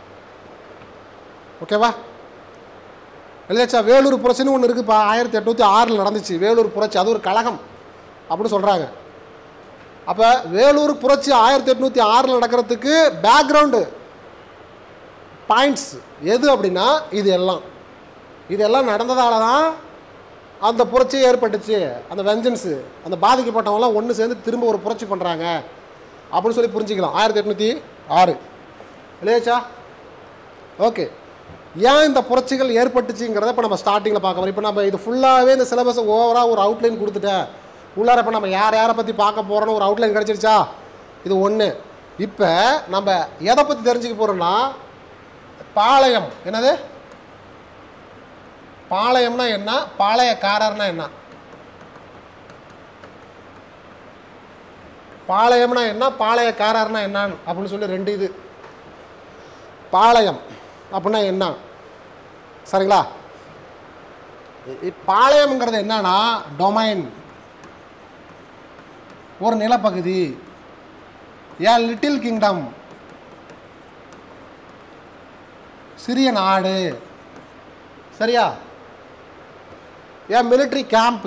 ஓகேவா இல்லையாச்சா வேலூர் புரட்சின்னு ஒன்று இருக்குப்பா ஆயிரத்தி எட்நூற்றி ஆறில் நடந்துச்சு வேலூர் புரட்சி அது ஒரு கழகம் அப்படின்னு சொல்கிறாங்க அப்போ வேலூர் புரட்சி ஆயிரத்தி எட்நூற்றி ஆறில் நடக்கிறதுக்கு பேக்ரவுண்டு பாயிண்ட்ஸ் எது அப்படின்னா இது எல்லாம் இதெல்லாம் நடந்ததால தான் அந்த புரட்சி ஏற்பட்டுச்சு அந்த வெஞ்சன்ஸு அந்த பாதிக்கப்பட்டவங்களாம் ஒன்று சேர்ந்து திரும்ப ஒரு புரட்சி பண்ணுறாங்க அப்படின்னு சொல்லி புரிஞ்சுக்கலாம் ஆயிரத்தி எட்நூற்றி ஆறு இல்லையாச்சா ஓகே ஏன் இந்த புரட்சிகள் ஏற்பட்டுச்சுங்கிறத இப்போ நம்ம ஸ்டார்டிங்கில் பார்க்க போகிறோம் இப்போ நம்ம இது ஃபுல்லாகவே இந்த சிலபஸை ஓவராக ஒரு அவுட்லைன் கொடுத்துட்டேன் உள்ளார இப்போ நம்ம யார் யாரை பற்றி பார்க்க போகிறோன்னு ஒரு அவுட்லைன் கிடச்சிருச்சா இது ஒன்று இப்போ நம்ம எதை பற்றி தெரிஞ்சுக்க போகிறோம்னா பாளையம் என்னது பாளையம்னா என்ன பாளையக்காரர்னா என்ன பாளையம்னா என்ன பாளையக்காரர்னா என்னன்னு அப்படின்னு சொல்லி ரெண்டு இது பாளையம் அப்படின்னா என்ன சரிங்களா இ- இ- பாளையம்ங்கிறது என்னன்னா டொமைன் ஒரு நிலப்பகுதி ஏ லிட்டில் கிங்டம் சிறிய நாடு சரியா a military camp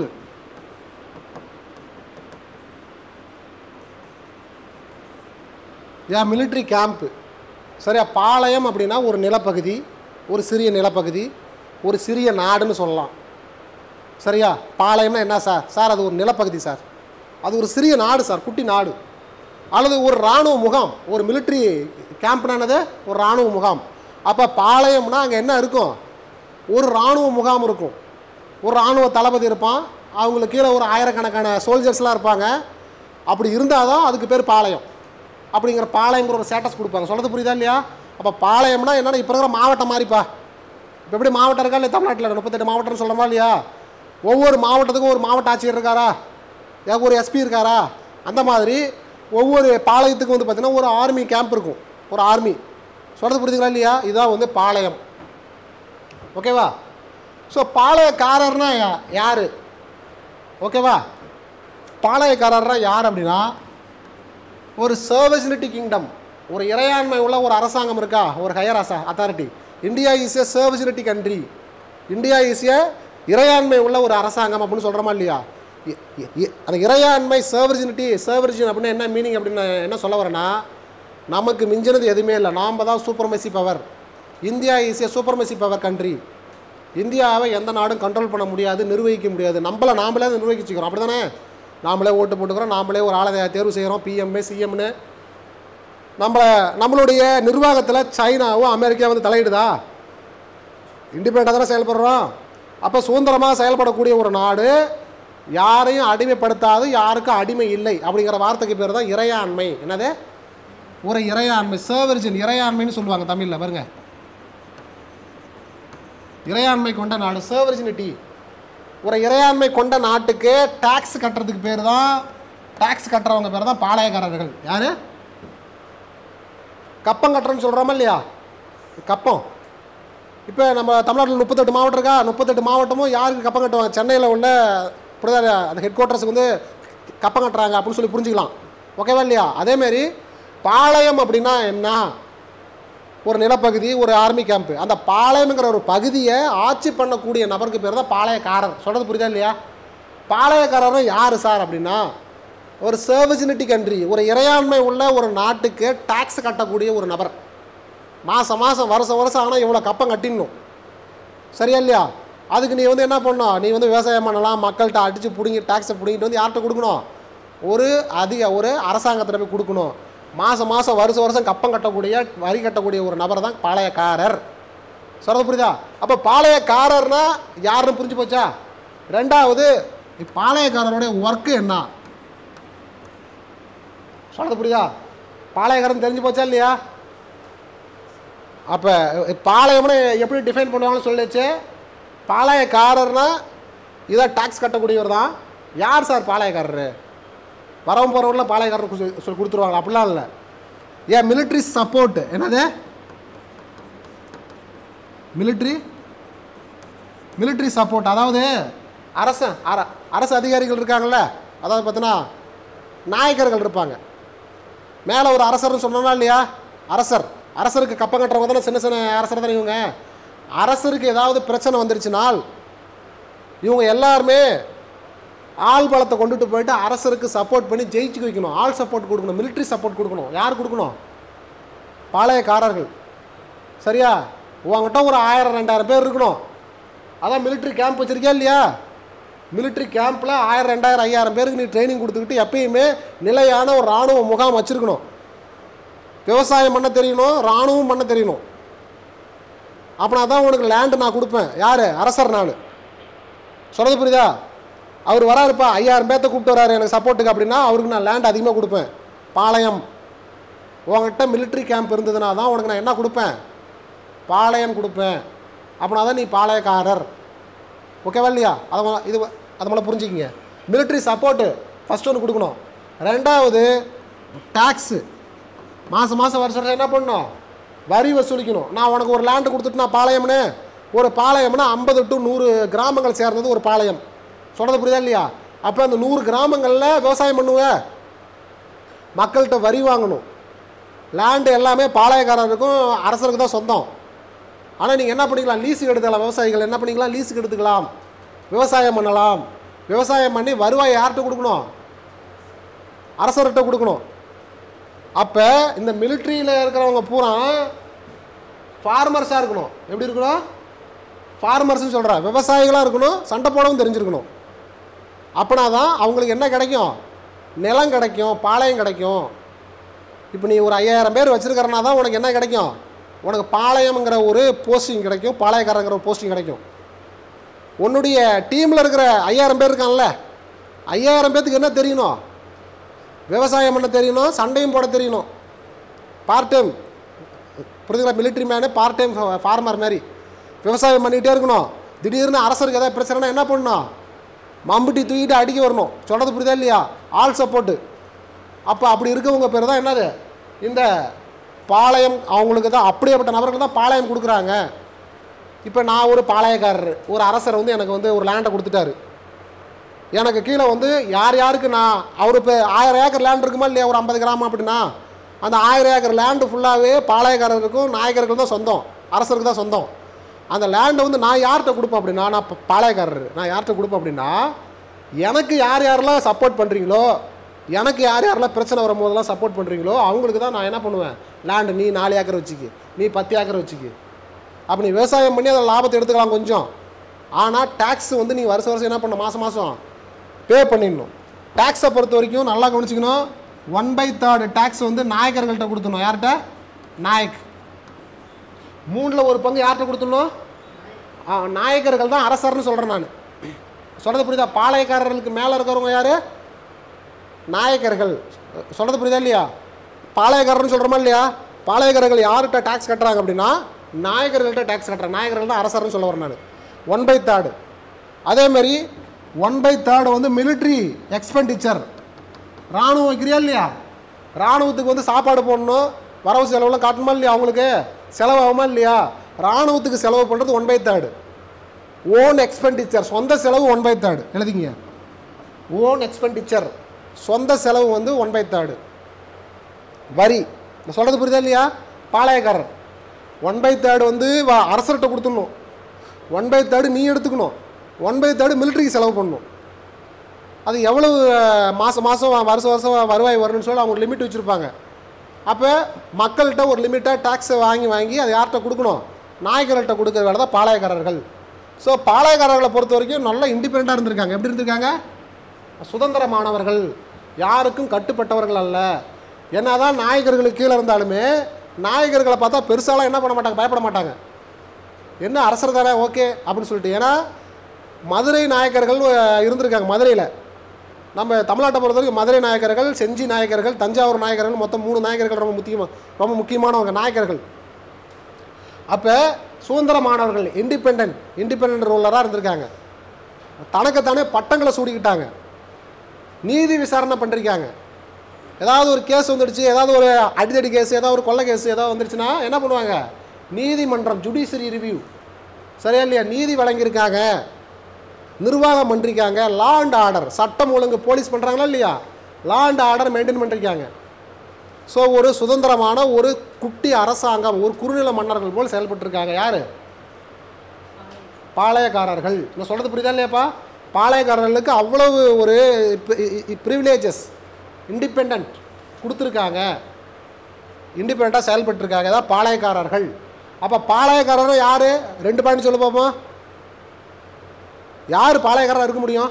a military camp சரியா பாளையம் அப்படின்னா ஒரு நிலப்பகுதி ஒரு சிறிய நிலப்பகுதி ஒரு சிறிய நாடுன்னு சொல்லலாம் சரியா பாளையம்னா என்ன சார் சார் அது ஒரு நிலப்பகுதி சார் அது ஒரு சிறிய நாடு சார் குட்டி நாடு அல்லது ஒரு இராணுவ முகாம் ஒரு மிலிட்ரி கேம்ப்னானது ஒரு இராணுவ முகாம் அப்போ பாளையம்னா அங்கே என்ன இருக்கும் ஒரு இராணுவ முகாம் இருக்கும் ஒரு இராணுவ தளபதி இருப்பான் அவங்களுக்கு கீழே ஒரு ஆயிரக்கணக்கான சோல்ஜர்ஸ்லாம் இருப்பாங்க அப்படி இருந்தால் தான் அதுக்கு பேர் பாளையம் அப்படிங்கிற பாளையங்கிற ஒரு ஸ்டேட்டஸ் கொடுப்பாங்க சொல்கிறது புரியுதா இல்லையா அப்போ பாளையம்னா என்னன்னா இப்போ இருக்கிற மாவட்டம் மாதிரிப்பா இப்போ எப்படி மாவட்டம் இருக்கா இல்லையா தமிழ்நாட்டில் முப்பத்தெட்டு மாவட்டம்னு சொல்கிறோமா இல்லையா ஒவ்வொரு மாவட்டத்துக்கும் ஒரு மாவட்ட ஆட்சியர் இருக்காரா ஏன் ஒரு எஸ்பி இருக்காரா அந்த மாதிரி ஒவ்வொரு பாளையத்துக்கும் வந்து பார்த்திங்கன்னா ஒரு ஆர்மி கேம்ப் இருக்கும் ஒரு ஆர்மி சொல்கிறது புரியுதுங்களா இல்லையா இதுதான் வந்து பாளையம் ஓகேவா ஸோ பாளையக்காரர்னா யா- யாரு ஓகேவா பாளையக்காரர்னா யார் அப்படின்னா ஒரு சர்வசினிட்டி கிங்டம் ஒரு இறையாண்மை உள்ள ஒரு அரசாங்கம் இருக்கா ஒரு higher as a authority India is a sovereignty country India is a இறையாண்மை உள்ள ஒரு அரசாங்கம் அப்படின்னு சொல்கிறோமா இல்லையா இ- இ- இ- அந்த இறையாண்மை சர்வர்ஜினிட்டி சர்வர்ஜின் அப்படின்னு என்ன மீனிங் அப்படின்னு நான் என்ன சொல்ல வரேன்னா நமக்கு மிஞ்சினது எதுவுமே இல்லை நாம் தான் supremacy power India is a supremacy power country இந்தியாவை எந்த நாடும் கண்ட்ரோல் பண்ண முடியாது நிர்வகிக்க முடியாது நம்மள நாமளே அதை நிர்வகிச்சுக்கிறோம் அப்படி தானே நாமளே ஓட்டு போட்டுக்கிறோம் நாமளே ஒரு ஆளை தேர்வு செய்கிறோம் பிஎம்ஏ சிஎம்னு நம்மளை நம்மளுடைய நிர்வாகத்தில் சைனாவும் அமெரிக்கா வந்து தலையிடுதா இண்டிபெண்டாக தானே செயல்படுறோம் அப்போ சுதந்திரமாக செயல்படக்கூடிய ஒரு நாடு யாரையும் அடிமைப்படுத்தாது யாருக்கும் அடிமை இல்லை அப்படிங்கிற வார்த்தைக்கு பேர் தான் இறையாண்மை என்னது ஒரு இறையாண்மை சர்வர்ஜன் இறையாண்மைன்னு சொல்லுவாங்க தமிழில் பாருங்க இறையாண்மை கொண்ட நாடு சர்வர்ஜினிட்டி ஒரு இறையாண்மை கொண்ட நாட்டுக்கு டாக்ஸ் கட்டுறதுக்கு பேர் தான் டாக்ஸ் கட்டுறவங்க பேர் தான் பாளையக்காரர்கள் யார் கப்பம் கட்டுறோன்னு சொல்கிறோமா இல்லையா கப்பம் இப்போ நம்ம தமிழ்நாட்டில் முப்பத்தெட்டு மாவட்டம் இருக்கா முப்பத்தெட்டு மாவட்டமும் யாருக்கு கப்பம் கட்டுவாங்க சென்னையில் உள்ள புரியுதா அந்த ஹெட் குவார்ட்டர்ஸுக்கு வந்து கப்பம் கட்டுறாங்க அப்படின்னு சொல்லி புரிஞ்சுக்கலாம் ஓகேவா இல்லையா அதேமாரி பாளையம் அப்படின்னா என்ன ஒரு நிலப்பகுதி ஒரு ஆர்மி கேம்ப்பு அந்த பாளையம்ங்கிற ஒரு பகுதியை ஆட்சி பண்ணக்கூடிய நபருக்கு பேர் தான் பாளையக்காரர் சொல்கிறது புரியுதா இல்லையா பாளையக்காரரும் யார் சார் அப்படின்னா ஒரு சர்வஜினிட்டி கண்ட்ரி ஒரு இறையாண்மை உள்ள ஒரு நாட்டுக்கு டாக்ஸ் கட்டக்கூடிய ஒரு நபர் மாதம் மாதம் வருஷம் வருஷம் ஆனால் இவ்வளோ கப்பம் கட்டிடணும் சரியா இல்லையா அதுக்கு நீ வந்து என்ன பண்ணணும் நீ வந்து விவசாயம் பண்ணலாம் மக்கள்கிட்ட அடித்து பிடுங்கி டாக்ஸை பிடுங்கிட்டு வந்து யார்கிட்ட கொடுக்கணும் ஒரு அதிக ஒரு அரசாங்கத்தில் போய் கொடுக்கணும் மாதம் மாதம் வருஷம் வருஷம் கப்பம் கட்டக்கூடிய வரி கட்டக்கூடிய ஒரு நபர் தான் பாளையக்காரர் சொல்கிறது புரியுதா அப்போ பாளையக்காரர்னா யாருன்னு புரிஞ்சு போச்சா ரெண்டாவது பாளையக்காரருடைய ஒர்க்கு என்ன சொல்கிறது புரியுதா பாளையக்காரன் தெரிஞ்சு போச்சா இல்லையா அப்போ பாளையம்னு எப்படி டிஃபைன் பண்ணுவாங்கன்னு சொல்லிச்சு பாளையக்காரர்னா இதான் டாக்ஸ் கட்டக்கூடியவர் தான் யார் சார் பாளையக்காரரு வரவும் போகிறவங்களாம் பாளையக்காரர் சொல்லி சொல்லி கொடுத்துருவாங்க அப்படிலாம் இல்லை ஏன் மிலிட்ரி சப்போர்ட் என்னது மிலிட்ரி மிலிட்ரி சப்போர்ட் அதாவது அரசன் அர அரசு அதிகாரிகள் இருக்காங்கல்ல அதாவது பார்த்தீங்கன்னா நாயக்கர்கள் இருப்பாங்க மேலே ஒரு அரசர்னு சொன்னோம்னா இல்லையா அரசர் அரசருக்கு கப்பம் கட்டுறவங்க தானே சின்ன சின்ன அரசர் தானே இவங்க அரசருக்கு ஏதாவது பிரச்சனை வந்துருச்சுனால் இவங்க எல்லாருமே ஆள் பலத்தை கொண்டுட்டு போயிட்டு அரசருக்கு சப்போர்ட் பண்ணி ஜெயிச்சு வைக்கணும் ஆள் சப்போர்ட் கொடுக்கணும் மிலிட்ரி சப்போர்ட் கொடுக்கணும் யார் கொடுக்கணும் பாளையக்காரர்கள் சரியா உங்ககிட்ட ஒரு ஆயிரம் ரெண்டாயிரம் பேர் இருக்கணும் அதான் மிலிட்ரி கேம்ப் வச்சுருக்கியா இல்லையா மிலிட்ரி கேம்பில் ஆயிரம் ரெண்டாயிரம் ஐயாயிரம் பேருக்கு நீ ட்ரைனிங் கொடுத்துக்கிட்டு எப்பயுமே நிலையான ஒரு இராணுவ முகாம் வச்சுருக்கணும் விவசாயம் பண்ண தெரியணும் இராணுவம் பண்ண தெரியணும் அப்படின்னா தான் உனக்கு லேண்டு நான் கொடுப்பேன் யார் அரசர் நான் சொல்கிறது புரியுதா அவர் வராருப்பா ஐயாயிரம் பேர்த்த கூப்பிட்டு வராரு எனக்கு சப்போர்ட்டுக்கு அப்படின்னா அவருக்கு நான் லேண்ட் அதிகமாக கொடுப்பேன் பாளையம் உங்ககிட்ட மிலிட்ரி கேம்ப் இருந்ததுனா தான் உனக்கு நான் என்ன கொடுப்பேன் பாளையம் கொடுப்பேன் அப்படின்னா தான் நீ பாளையக்காரர் ஓகேவா இல்லையா அதை மொத- இது அதை மேலே புரிஞ்சுக்கிங்க மிலிட்ரி சப்போர்ட்டு ஃபஸ்ட் ஒன்று கொடுக்கணும் ரெண்டாவது டேக்ஸு மாதம் மாதம் வருஷம் வருஷம் என்ன பண்ணணும் வரி வசூலிக்கணும் நான் உனக்கு ஒரு லேண்டு கொடுத்துட்டு நான் பாளையம்னு ஒரு பாளையம்னா ஐம்பது டு நூறு கிராமங்கள் சேர்ந்தது ஒரு பாளையம் சொல்கிறது புரியுதா இல்லையா அப்போ அந்த நூறு கிராமங்களில் விவசாயம் பண்ணுவேன் மக்கள்கிட்ட வரி வாங்கணும் லேண்டு எல்லாமே பாளையக்காரருக்கும் அரசருக்கு தான் சொந்தம் ஆனால் நீங்கள் என்ன பண்ணிக்கலாம் லீஸுக்கு எடுத்துக்கலாம் விவசாயிகள் என்ன பண்ணிக்கலாம் லீஸுக்கு எடுத்துக்கலாம் விவசாயம் பண்ணலாம் விவசாயம் பண்ணி வருவாய் யார்கிட்ட கொடுக்கணும் அரசர்கிட்ட கொடுக்கணும் அப்போ இந்த மிலிட்ரியில் இருக்கிறவங்க பூரா ஃபார்மர்ஸாக இருக்கணும் எப்படி இருக்கணும் ஃபார்மர்ஸ்னு சொல்கிறேன் விவசாயிகளாக இருக்கணும் சண்டை போடவும் தெரிஞ்சிருக்கணும் அப்படின்னா தான் அவங்களுக்கு என்ன கிடைக்கும் நிலம் கிடைக்கும் பாளையம் கிடைக்கும் இப்போ நீ ஒரு ஐயாயிரம் பேர் வச்சுருக்கிறனா தான் உனக்கு என்ன கிடைக்கும் உனக்கு பாளையம்ங்கிற ஒரு போஸ்டிங் கிடைக்கும் பாளையக்காரங்கிற ஒரு போஸ்டிங் கிடைக்கும் உன்னுடைய டீமில் இருக்கிற ஐயாயிரம் பேர் இருக்கான்ல ஐயாயிரம் பேர்த்துக்கு என்ன தெரியணும் விவசாயம் பண்ண தெரியணும் சண்டையும் போட தெரியணும் பார்ட் டைம் புரிஞ்சுங்களா military man part time farmer மாதிரி விவசாயம் பண்ணிகிட்டே இருக்கணும் திடீர்னு அரசருக்கு ஏதாவது பிரச்சனைனா என்ன பண்ணணும் மம்புட்டி தூக்கிட்டு அடிக்க வரணும் சொல்கிறது புரியுதா இல்லையா ஆல் சப்போர்ட்டு அப்போ அப்படி இருக்கவங்க பேர் தான் என்னது இந்த பாளையம் அவங்களுக்கு தான் அப்படியேப்பட்ட நபர்கள் தான் பாளையம் கொடுக்குறாங்க இப்போ நான் ஒரு பாளையக்காரர் ஒரு அரசர் வந்து எனக்கு வந்து ஒரு லேண்டை கொடுத்துட்டாரு எனக்கு கீழே வந்து யார் யாருக்கு நான் அவர் இப்போ ஆயிரம் ஏக்கர் லேண்ட் இருக்குமா இல்லையா ஒரு ஐம்பது கிராமம் அப்படின்னா அந்த ஆயிரம் ஏக்கர் லேண்டு ஃபுல்லாகவே பாளையக்காரருக்கும் நாயக்கர்கள் தான் சொந்தம் அரசருக்கு தான் சொந்தம் அந்த லேண்டை வந்து நான் யார்கிட்ட கொடுப்பேன் அப்படின்னா நான் ப- பாளையக்காரர் நான் யார்கிட்ட கொடுப்பேன் அப்படின்னா எனக்கு யார் யாரெல்லாம் சப்போர்ட் பண்ணுறீங்களோ எனக்கு யார் யாரெல்லாம் பிரச்சனை வரும்போதெல்லாம் சப்போர்ட் பண்ணுறீங்களோ அவங்களுக்கு தான் நான் என்ன பண்ணுவேன் லேண்டு நீ நாலு ஏக்கர் வச்சுக்கி நீ பத்து ஏக்கர் வச்சுக்கி அப்போ நீ விவசாயம் பண்ணி அதில் லாபத்தை எடுத்துக்கலாம் கொஞ்சம் ஆனால் டேக்ஸ் வந்து நீ வருஷம் வருஷம் என்ன பண்ண மாதம் மாதம் பே பண்ணிடணும் டேக்ஸை பொறுத்த வரைக்கும் நல்லா கவனிச்சிக்கணும் ஒன் பை தேர்டு டேக்ஸ் வந்து நாயக்கர்கள்ட்ட கொடுத்துடணும் யார்கிட்ட நாயக் மூணில் ஒரு பங்கு யார்கிட்ட கொடுத்துடணும் ஆ, நாயக்கர்கள் தான் அரசர்னு சொல்கிறேன் நான் சொல்கிறது புரியுதா பாளையக்காரர்களுக்கு மேலே இருக்கிறவங்க யார் நாயக்கர்கள் சொல்கிறது புரியுதா இல்லையா பாளையக்காரர்னு சொல்கிறோமா இல்லையா பாளையக்காரர்கள் யார்கிட்ட டேக்ஸ் கட்டுறாங்க அப்படின்னா நாயக்கர்கள்ட்ட டேக்ஸ் கட்டுறாங்க நாயக்கர்கள் தான் அரசர்னு சொல்ல வரேன் நான் ஒன் பை தேர்டு அதேமாரி ஒன் பை தேர்டு வந்து மிலிட்ரி எக்ஸ்பெண்டிச்சர் ராணுவம் வைக்கிறியா இல்லையா ராணுவத்துக்கு வந்து சாப்பாடு போடணும் வரவு செலவுலாம் காட்டணுமா இல்லையா அவங்களுக்கு செலவு ஆகுமா இல்லையா ராணுவத்துக்கு செலவு பண்ணுறது one by third own expenditure சொந்த செலவு ஒன் பை தேர்டு எழுதிங்க ஓன் எக்ஸ்பெண்டிச்சர் சொந்த செலவு வந்து ஒன் பை தேர்டு வரி நான் சொல்கிறது புரியுதா இல்லையா பாளையக்காரர் ஒன் பை தேர்டு வந்து வ- அரசர்கிட்ட கொடுத்துடணும் ஒன் பை தேர்டு நீ எடுத்துக்கணும் ஒன் பை தேர்டு மிலிட்ரிக்கு செலவு பண்ணணும் அது எவ்வளவு அஹ், மாதம் மாதம் வருஷம் வருஷம் வருவாய் வரணும்னு சொல்லி அவங்க ஒரு லிமிட் வச்சுருப்பாங்க அப்போ மக்கள்கிட்ட ஒரு லிமிட்டாக டேக்ஸை வாங்கி வாங்கி அதை யார்கிட்ட கொடுக்கணும் நாயக்கர்கள்ட்ட கொடுக்குற வேலை தான் பாளையக்காரர்கள் ஸோ பாளையக்காரர்களை பொறுத்த வரைக்கும் நல்லா இண்டிபெண்ட்டாக இருந்திருக்காங்க எப்படி இருந்திருக்காங்க சுதந்திரமானவர்கள் யாருக்கும் கட்டுப்பட்டவர்கள் அல்ல என்னதான் நாயகர்களுக்கு கீழே இருந்தாலுமே நாயகர்களை பார்த்தா பெருசாலாம் என்ன பண்ண மாட்டாங்க பயப்பட மாட்டாங்க என்ன அரசர் தானே ஓகே அப்படின்னு சொல்லிட்டு ஏன்னா மதுரை நாயக்கர்கள் அஹ், இருந்திருக்காங்க மதுரையில் நம்ம தமிழ்நாட்டை பொறுத்த வரைக்கும் மதுரை நாயக்கர்கள் செஞ்சி நாயக்கர்கள் தஞ்சாவூர் நாயக்கர்கள் மொத்தம் மூணு நாயக்கர்கள் ரொம்ப முக்கியமாக ரொம்ப முக்கியமானவங்க நாயக்கர்கள் அப்போ சுதந்திரமானவர்கள் இண்டிபெண்ட் இண்டிபெண்ட் ரூலராக இருந்திருக்காங்க தனக்குத்தானே பட்டங்களை சூடிக்கிட்டாங்க நீதி விசாரணை பண்ணிருக்காங்க ஏதாவது ஒரு கேஸ் வந்துடுச்சு ஏதாவது ஒரு அடிதடி கேஸ் ஏதாவது ஒரு கொள்ளை கேஸ் ஏதாவது வந்துடுச்சுன்னா என்ன பண்ணுவாங்க நீதிமன்றம் ஜுடிஷியரி ரிவ்யூ சரியா இல்லையா நீதி வழங்கியிருக்காங்க நிர்வாகம் பண்ணிருக்காங்க லா அண்ட் ஆர்டர் சட்டம் ஒழுங்கு போலீஸ் பண்ணுறாங்களா இல்லையா லா அண்ட் ஆர்டர் மெயின்டைன் பண்ணிருக்காங்க ஸோ ஒரு சுதந்திரமான ஒரு குட்டி அரசாங்கம் ஒரு குறுநில மன்னர்கள் போல் செயல்பட்டிருக்காங்க யார் பாளையக்காரர்கள் நான் சொல்கிறது புரியுதா இல்லையாப்பா பாளையக்காரர்களுக்கு அவ்வளவு ஒரு ப்ரிவிலேஜஸ் இண்டிபெண்ட் கொடுத்துருக்காங்க இண்டிபெண்ட்டாக செயல்பட்டுருக்காங்க அதான் பாளையக்காரர்கள் அப்போ பாளையக்காரர் யார் ரெண்டு பாயிண்ட் சொல்ல பார்ப்போம் யார் பாளையக்காரராக இருக்க முடியும்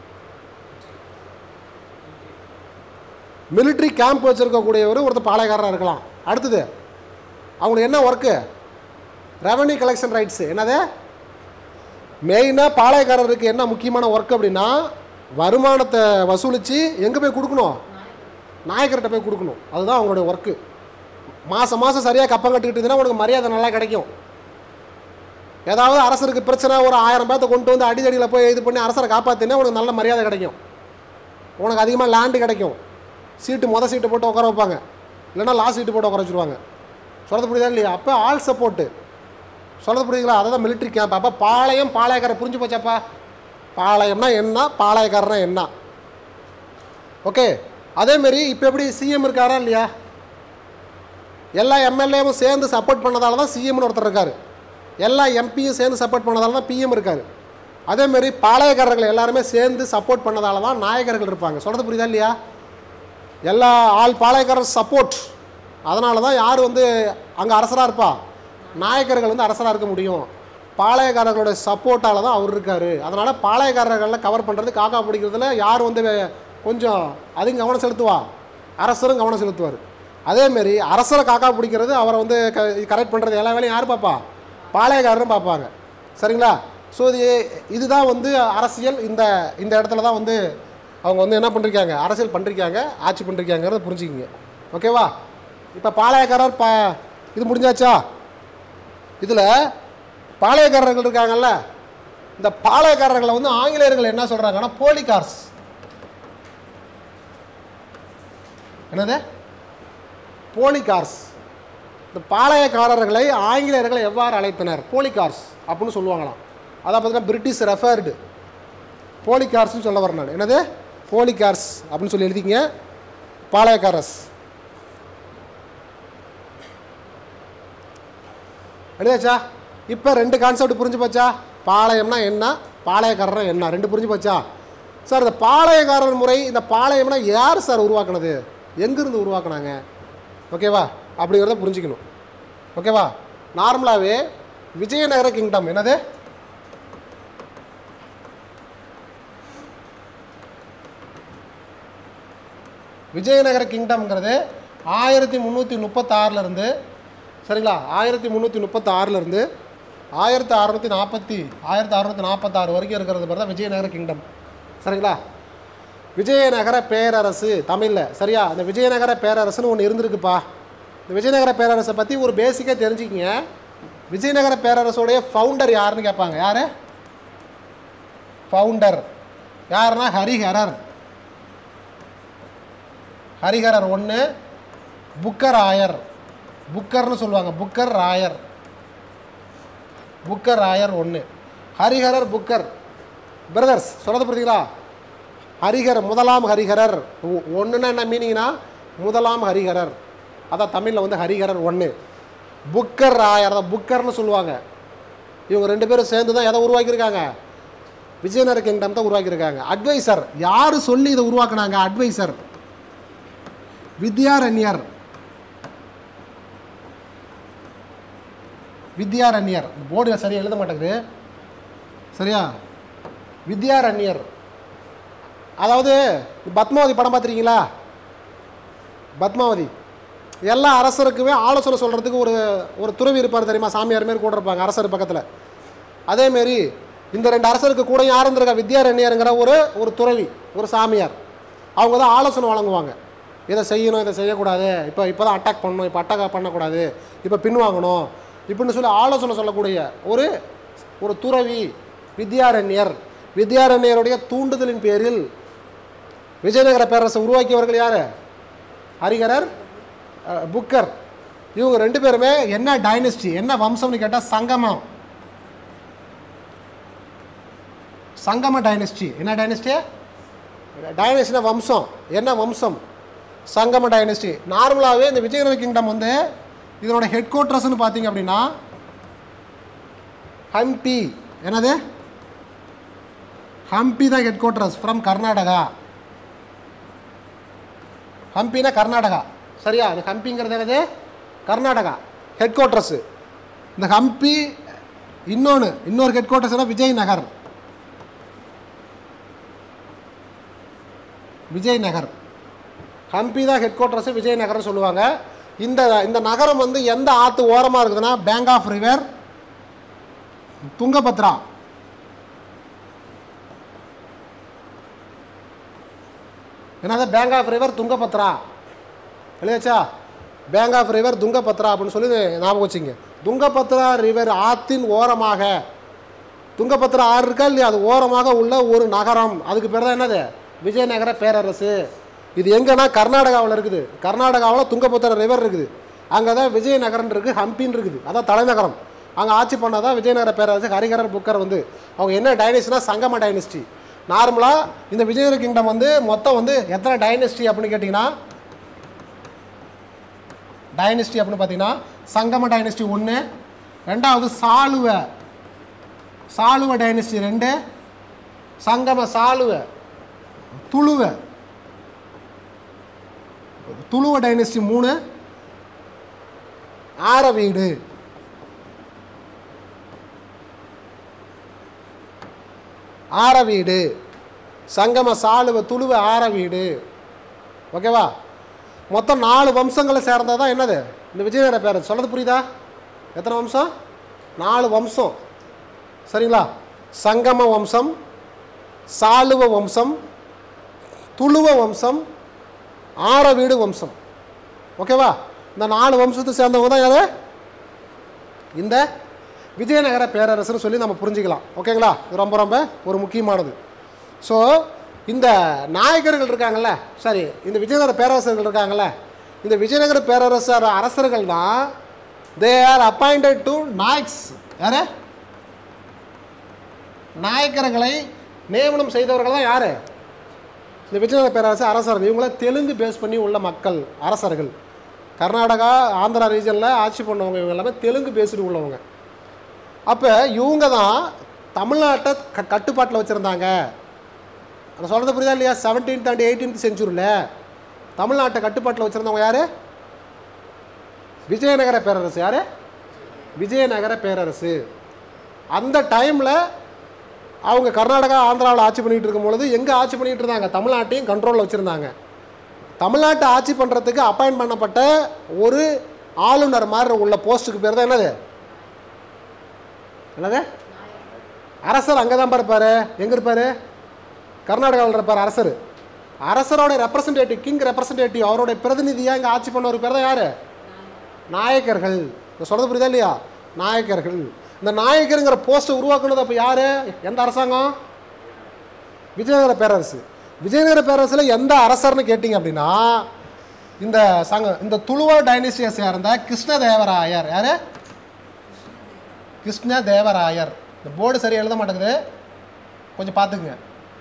மிலிட்ரி கேம்ப் வச்சுருக்கக்கூடியவர் ஒருத்தர் பாளையக்காரராக இருக்கலாம் அடுத்தது அவங்களுக்கு என்ன ஒர்க்கு ரெவன்யூ கலெக்ஷன் ரைட்ஸு என்னது மெயினாக பாளையக்காரருக்கு என்ன முக்கியமான ஒர்க் அப்படின்னா வருமானத்தை வசூலித்து எங்கே போய் கொடுக்கணும் நாயக்கர்கிட்ட போய் கொடுக்கணும் அதுதான் அவங்களுடைய ஒர்க்கு மாதம் மாதம் சரியாக கப்பம் கட்டிக்கிட்டு இருந்தீங்கன்னா உனக்கு மரியாதை நல்லா கிடைக்கும் ஏதாவது அரசருக்கு பிரச்சனை ஒரு ஆயிரம் பேர்த்த கொண்டு வந்து அடிதடியில் போய் இது பண்ணி அரசரை காப்பாற்றினா உனக்கு நல்ல மரியாதை கிடைக்கும் உனக்கு அதிகமாக லேண்டு கிடைக்கும் சீட்டு மொதல் சீட்டு போட்டு உட்கார வைப்பாங்க இல்லைன்னா லாஸ்ட் சீட்டு போட்டு உட்கார வச்சுருவாங்க சொல்கிறது புரியுதா இல்லையா அப்போ ஆல் சப்போர்ட்டு சொல்கிறது புரியுதுங்களா அதை தான் மிலிட்ரி கேம்ப் அப்போ பாளையம் பாளையக்காரர் புரிஞ்சு போச்சாப்பா பாளையம்னா என்ன பாளையக்காரனா என்ன ஓகே அதேமாரி இப்போ எப்படி சிஎம் இருக்காரா இல்லையா எல்லா எம்எல்ஏவும் சேர்ந்து சப்போர்ட் பண்ணதால தான் சிஎம்னு ஒருத்தர் இருக்கார் எல்லா எம்பியும் சேர்ந்து சப்போர்ட் பண்ணதால தான் பிஎம் இருக்கார் அதேமாரி பாளையக்காரர்கள் எல்லாருமே சேர்ந்து சப்போர்ட் பண்ணதால தான் நாயகர்கள் இருப்பாங்க சொல்கிறது புரியுதா இல்லையா எல்லா ஆள் பாளையக்காரர் சப்போர்ட் அதனால தான் யார் வந்து அங்கே அரசராக இருப்பா நாயக்கர்கள் வந்து அரசராக இருக்க முடியும் பாளையக்காரர்களோட சப்போர்ட்டால் தான் அவர் இருக்கார் அதனால் பாளையக்காரர்களில் கவர் பண்ணுறது காக்கா பிடிக்கிறதுல யார் வந்து கொஞ்சம் அதிகம் கவனம் செலுத்துவா அரசரும் கவனம் செலுத்துவார் அதேமாரி அரசரை காக்கா பிடிக்கிறது அவரை வந்து க கரெக்ட் பண்ணுறது எல்லா வேலையும் யார் பார்ப்பா பாளையக்காரரும் பார்ப்பாங்க சரிங்களா ஸோ இது இதுதான் வந்து அரசியல் இந்த இந்த இடத்துல தான் வந்து அவங்க வந்து என்ன பண்ணிருக்காங்க அரசியல் பண்ணிருக்காங்க ஆட்சி பண்ணிருக்காங்கிறத புரிஞ்சுக்கிங்க ஓகேவா இப்போ பாளையக்காரர் பா இது முடிஞ்சாச்சா இதில் பாளையக்காரர்கள் இருக்காங்கல்ல இந்த பாளையக்காரர்களை வந்து ஆங்கிலேயர்கள் என்ன சொல்கிறாங்கன்னா போலிகார்ஸ் என்னது போலிகார்ஸ் இந்த பாளையக்காரர்களை ஆங்கிலேயர்களை எவ்வாறு அழைத்தனர் போலிகார்ஸ் அப்படின்னு சொல்லுவாங்களாம் அதான் பார்த்தீங்கன்னா பிரிட்டிஷ் ரெஃபர்டு போலிகார்ஸ்னு சொல்ல வரேன் நான் என்னது போலிகார்ஸ் அப்படின்னு சொல்லி எழுதிங்க பாளையக்காரஸ் எழுதாச்சா இப்போ ரெண்டு கான்செப்ட் புரிஞ்சு போச்சா பாளையம்னா என்ன பாளையக்காரர் என்ன ரெண்டு புரிஞ்சு போச்சா சார் இந்த பாளையக்காரர் முறை இந்த பாளையம்னா யார் சார் உருவாக்குனது எங்கேருந்து உருவாக்குனாங்க ஓகேவா அப்படிங்கிறத புரிஞ்சுக்கணும் ஓகேவா நார்மலாகவே விஜயநகர கிங்டம் என்னது விஜயநகர கிங்டம்ங்கிறது ஆயிரத்தி முந்நூற்றி முப்பத்தாறுலேருந்து சரிங்களா ஆயிரத்தி முந்நூற்றி முப்பத்தாறுலேருந்து ஆயிரத்தி அறநூற்றி நாற்பத்தி ஆயிரத்தி அறநூற்றி நாற்பத்தாறு வரைக்கும் இருக்கிறது பேர் தான் விஜயநகர கிங்டம் சரிங்களா விஜயநகர பேரரசு தமிழில் சரியா அந்த விஜயநகர பேரரசுன்னு ஒன்று இருந்திருக்குப்பா இந்த விஜயநகர பேரரசை பற்றி ஒரு பேசிக்காக தெரிஞ்சுக்கிங்க விஜயநகர பேரரசோடைய ஃபவுண்டர் யாருன்னு கேட்பாங்க யார் ஃபவுண்டர் யாருன்னா ஹரிஹரர் ஹரிஹரர் ஒன்று புக்கர் ஆயர் புக்கர்னு சொல்லுவாங்க புக்கர் ராயர் புக்கர் ராயர் ஒன்று ஹரிஹரர் புக்கர் பிரதர்ஸ் சொல்கிறது புரியுதுங்களா ஹரிஹர் முதலாம் ஹரிஹரர் ஒன்றுனா என்ன மீனிங்னா முதலாம் ஹரிஹரர் அதான் தமிழில் வந்து ஹரிஹரர் ஒன்று புக்கர் ராயர் அதான் புக்கர்னு சொல்லுவாங்க இவங்க ரெண்டு பேரும் சேர்ந்து தான் எதை உருவாக்கியிருக்காங்க விஜயநகர கிங்டம் தான் உருவாக்கியிருக்காங்க அட்வைசர் யார் சொல்லி இதை உருவாக்குனாங்க அட்வைசர் வித்யாரண்யர் வித்யாரண்யர் போர்டில் சரியாக எழுத மாட்டேங்குது சரியா வித்யாரண்யர் அதாவது பத்மாவதி படம் பார்த்துருக்கீங்களா பத்மாவதி எல்லா அரசருக்குமே ஆலோசனை சொல்கிறதுக்கு ஒரு ஒரு துறவி இருப்பார் தெரியுமா சாமியார் மாரி கூட இருப்பாங்க அரசர் பக்கத்தில் அதேமாரி இந்த ரெண்டு அரசருக்கு கூட யார் இருந்திருக்கா வித்யாரண்யருங்கிற ஒரு ஒரு துறவி ஒரு சாமியார் அவங்க தான் ஆலோசனை வழங்குவாங்க இதை செய்யணும் இதை செய்யக்கூடாது இப்போ இப்போ தான் அட்டாக் பண்ணணும் இப்போ அட்டாக் பண்ணக்கூடாது இப்போ பின்வாங்கணும் இப்படின்னு சொல்லி ஆலோசனை சொல்லக்கூடிய ஒரு ஒரு துறவி வித்யாரண்யர் வித்யாரண்யருடைய தூண்டுதலின் பேரில் விஜயநகர பேரரசை உருவாக்கியவர்கள் யார் ஹரிகரர் அஹ், புக்கர் இவங்க ரெண்டு பேருமே என்ன டைனஸ்டி என்ன வம்சம்னு கேட்டால் சங்கமம் சங்கம டைனஸ்டி என்ன டைனஸ்டி டைனஸ்டினா வம்சம் என்ன வம்சம் சங்கம டைனஸ்டி நார்மலாகவே இந்த விஜயநகர கிங்டம் வந்து இதனோட ஹெட் குவார்ட்டர்ஸ்னு பார்த்தீங்க அப்படின்னா ஹம்பி என்னது ஹம்பி தான் ஹெட் குவார்ட்டர்ஸ் ஃப்ரம் கர்நாடகா ஹம்பினா கர்நாடகா சரியா இந்த ஹம்பிங்கிறது என்னது கர்நாடகா ஹெட் குவார்ட்டர்ஸு இந்த ஹம்பி இன்னொன்று இன்னொரு ஹெட் குவார்ட்டர்ஸ்னா விஜயநகர் விஜயநகர் ஹம்பி தான் ஹெட் குவார்ட்டர்ஸு விஜயநகர்னு சொல்லுவாங்க இந்த இந்த நகரம் வந்து எந்த ஆற்று ஓரமாக இருக்குதுன்னா பேங்க் ஆஃப் ரிவர் துங்கபத்ரா என்னது பேங்க் ஆஃப் ரிவர் துங்கபத்ரா இல்லையாச்சா பேங்க் ஆஃப் ரிவர் துங்கபத்ரா அப்படின்னு சொல்லி ஞாபகம் வச்சுங்க துங்கபத்ரா ரிவர் ஆற்றின் ஓரமாக துங்கபத்ரா ஆறு இருக்கா இல்லையா அது ஓரமாக உள்ள ஒரு நகரம் அதுக்கு பேர் தான் என்னது விஜயநகர பேரரசு இது எங்கன்னா கர்நாடகாவில் இருக்குது கர்நாடகாவில் துங்கபத்ரா ரிவர் இருக்குது அங்கே தான் விஜயநகரன் இருக்குது ஹம்பின்னு இருக்குது அதான் தலைநகரம் அங்கே ஆட்சி பண்ணாதான் விஜயநகர பேரரசு ஹரிஹரர் புக்கர் வந்து அவங்க என்ன டைனஸ்டினா சங்கம டைனஸ்டி நார்மலாக இந்த விஜயநகர கிங்டம் வந்து மொத்தம் வந்து எத்தனை டைனஸ்டி அப்படின்னு கேட்டிங்கன்னா டைனஸ்டி அப்படின்னு பார்த்தீங்கன்னா சங்கம டைனஸ்டி ஒன்று ரெண்டாவது சாளுவ சாளுவ டைனஸ்டி ரெண்டு சங்கம சாளுவ துளுவ துளுவ டைனஸ்டி மூணு ஆரவீடு ஆரவீடு சங்கம சாளுவ துளுவ ஆரவீடு ஓகேவா மொத்தம் நாலு வம்சங்களை சேர்ந்தது தான் என்னது இந்த விஜயநகர பேர் சொல்கிறது புரியுதா எத்தனை வம்சம் நாலு வம்சம் சரிங்களா சங்கம வம்சம் சாளுவ வம்சம் துளுவ வம்சம் ஆரவீடு வம்சம் ஓகேவா இந்த நாலு வம்சத்தை சேர்ந்தவங்க தான் யாரு இந்த விஜயநகர பேரரசுன்னு சொல்லி நம்ம புரிஞ்சுக்கலாம் ஓகேங்களா இது ரொம்ப ரொம்ப ஒரு முக்கியமானது ஸோ இந்த நாயகர்கள் இருக்காங்கல்ல சரி இந்த விஜயநகர பேரரசர்கள் இருக்காங்கல்ல இந்த விஜயநகர பேரரசர் அரசர்கள் தான் they are appointed to Nayaks யாரு நாயக்கர்களை நியமனம் செய்தவர்கள் தான் யார் இந்த விஜயநகர பேரரசு அரசர்கள் இவங்கள தெலுங்கு பேஸ் பண்ணி உள்ள மக்கள் அரசர்கள் கர்நாடகா ஆந்திரா ரீஜனில் ஆட்சி பண்ணவங்க இவங்க எல்லாமே தெலுங்கு பேசிட்டு உள்ளவங்க அப்போ இவங்க தான் தமிழ்நாட்டை க கட்டுப்பாட்டில் வச்சுருந்தாங்க நான் சொல்கிறது புரியுதா இல்லையா செவன்டீன்த் அண்ட் எயிட்டீன்த் செஞ்சுரியில் தமிழ்நாட்டை கட்டுப்பாட்டில் வச்சுருந்தவங்க யார் விஜயநகர பேரரசு யார் விஜயநகர பேரரசு அந்த டைமில் அவங்க கர்நாடகா ஆந்திராவில் ஆட்சி பண்ணிகிட்டு இருக்கும் பொழுது எங்கே ஆட்சி பண்ணிகிட்டு இருந்தாங்க தமிழ்நாட்டையும் கண்ட்ரோலில் வச்சுருந்தாங்க தமிழ்நாட்டை ஆட்சி பண்ணுறதுக்கு அப்பாயின்ட் பண்ணப்பட்ட ஒரு ஆளுநர் மாதிரி உள்ள போஸ்ட்டுக்கு பேர் தான் என்னது என்னது அரசர் அங்கே தான் இருப்பார் எங்கே இருப்பார் கர்நாடகாவில் இருப்பார் அரசர் அரசரோட ரெப்ரசன்டேட்டிவ் கிங் ரெப்ரசன்டேட்டிவ் அவருடைய பிரதிநிதியாக இங்கே ஆட்சி பண்ணவர் பேர் தான் யார் நாயக்கர்கள் இந்த சொல்கிறது புரியுதா இல்லையா நாயக்கர்கள் இந்த நாயக்கருங்கிற போஸ்ட்டை உருவாக்குனது அப்போ யார் எந்த அரசாங்கம் விஜயநகர பேரரசு விஜயநகர பேரரசில் எந்த அரசர்னு கேட்டிங்க அப்படின்னா இந்த சங்கம் இந்த துளுவா டைனஸ்டியை சேர்ந்த கிருஷ்ணதேவராயர் யார் கிருஷ்ணதேவராயர் இந்த போர்டு சரியாக எழுத மாட்டேங்குது கொஞ்சம் பார்த்துக்குங்க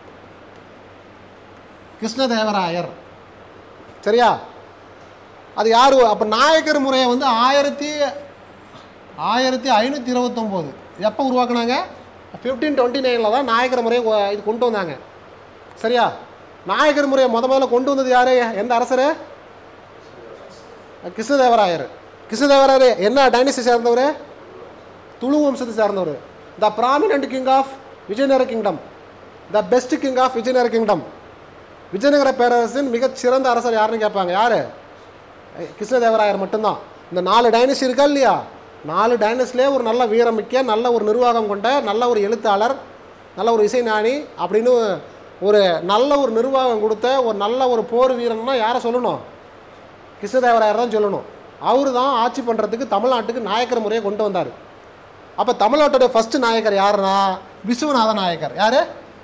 கிருஷ்ணதேவராயர் சரியா அது யார் அப்போ நாயக்கர் முறையை வந்து ஆயிரத்தி ஆயிரத்தி ஐநூற்றி இருபத்தொம்போது எப்போ உருவாக்குனாங்க ஃபிஃப்டீன் டுவெண்ட்டி நைனில் தான் நாயக்கர் முறையை கொ- இது கொண்டு வந்தாங்க சரியா நாயக்கர் முறையை முத முதல்ல கொண்டு வந்தது யார் எந்த அரசர் கிருஷ்ணதேவராயர் கிருஷ்ணதேவராயர் என்ன டைனஸ்டி சேர்ந்தவர் துளு வம்சத்தை சேர்ந்தவர் the prominent king of Vijayanagara kingdom the best king of Vijayanagara kingdom Vijayanagara பேரரசின் மிகச்சிறந்த அரசர் யாருன்னு கேட்பாங்க யார் கிருஷ்ணதேவராயர் மட்டும்தான் இந்த நாலு டைனஸ்டி இருக்கா இல்லையா நாலு டைனஸ்டிலே ஒரு நல்ல வீரமிக்க நல்ல ஒரு நிர்வாகம் கொண்ட நல்ல ஒரு எழுத்தாளர் நல்ல ஒரு இசைஞானி அப்படின்னு ஒரு நல்ல ஒரு நிர்வாகம் கொடுத்த ஒரு நல்ல ஒரு போர் வீரன்னா யாரை சொல்லணும் கிருஷ்ணதேவராயர் தான் சொல்லணும் அவர் தான் ஆட்சி பண்ணுறதுக்கு தமிழ்நாட்டுக்கு நாயக்கர் முறையை கொண்டு வந்தார் அப்போ தமிழ்நாட்டோட ஃபர்ஸ்ட் நாயக்கர் யாருன்னா விஸ்வநாத நாயக்கர் யார்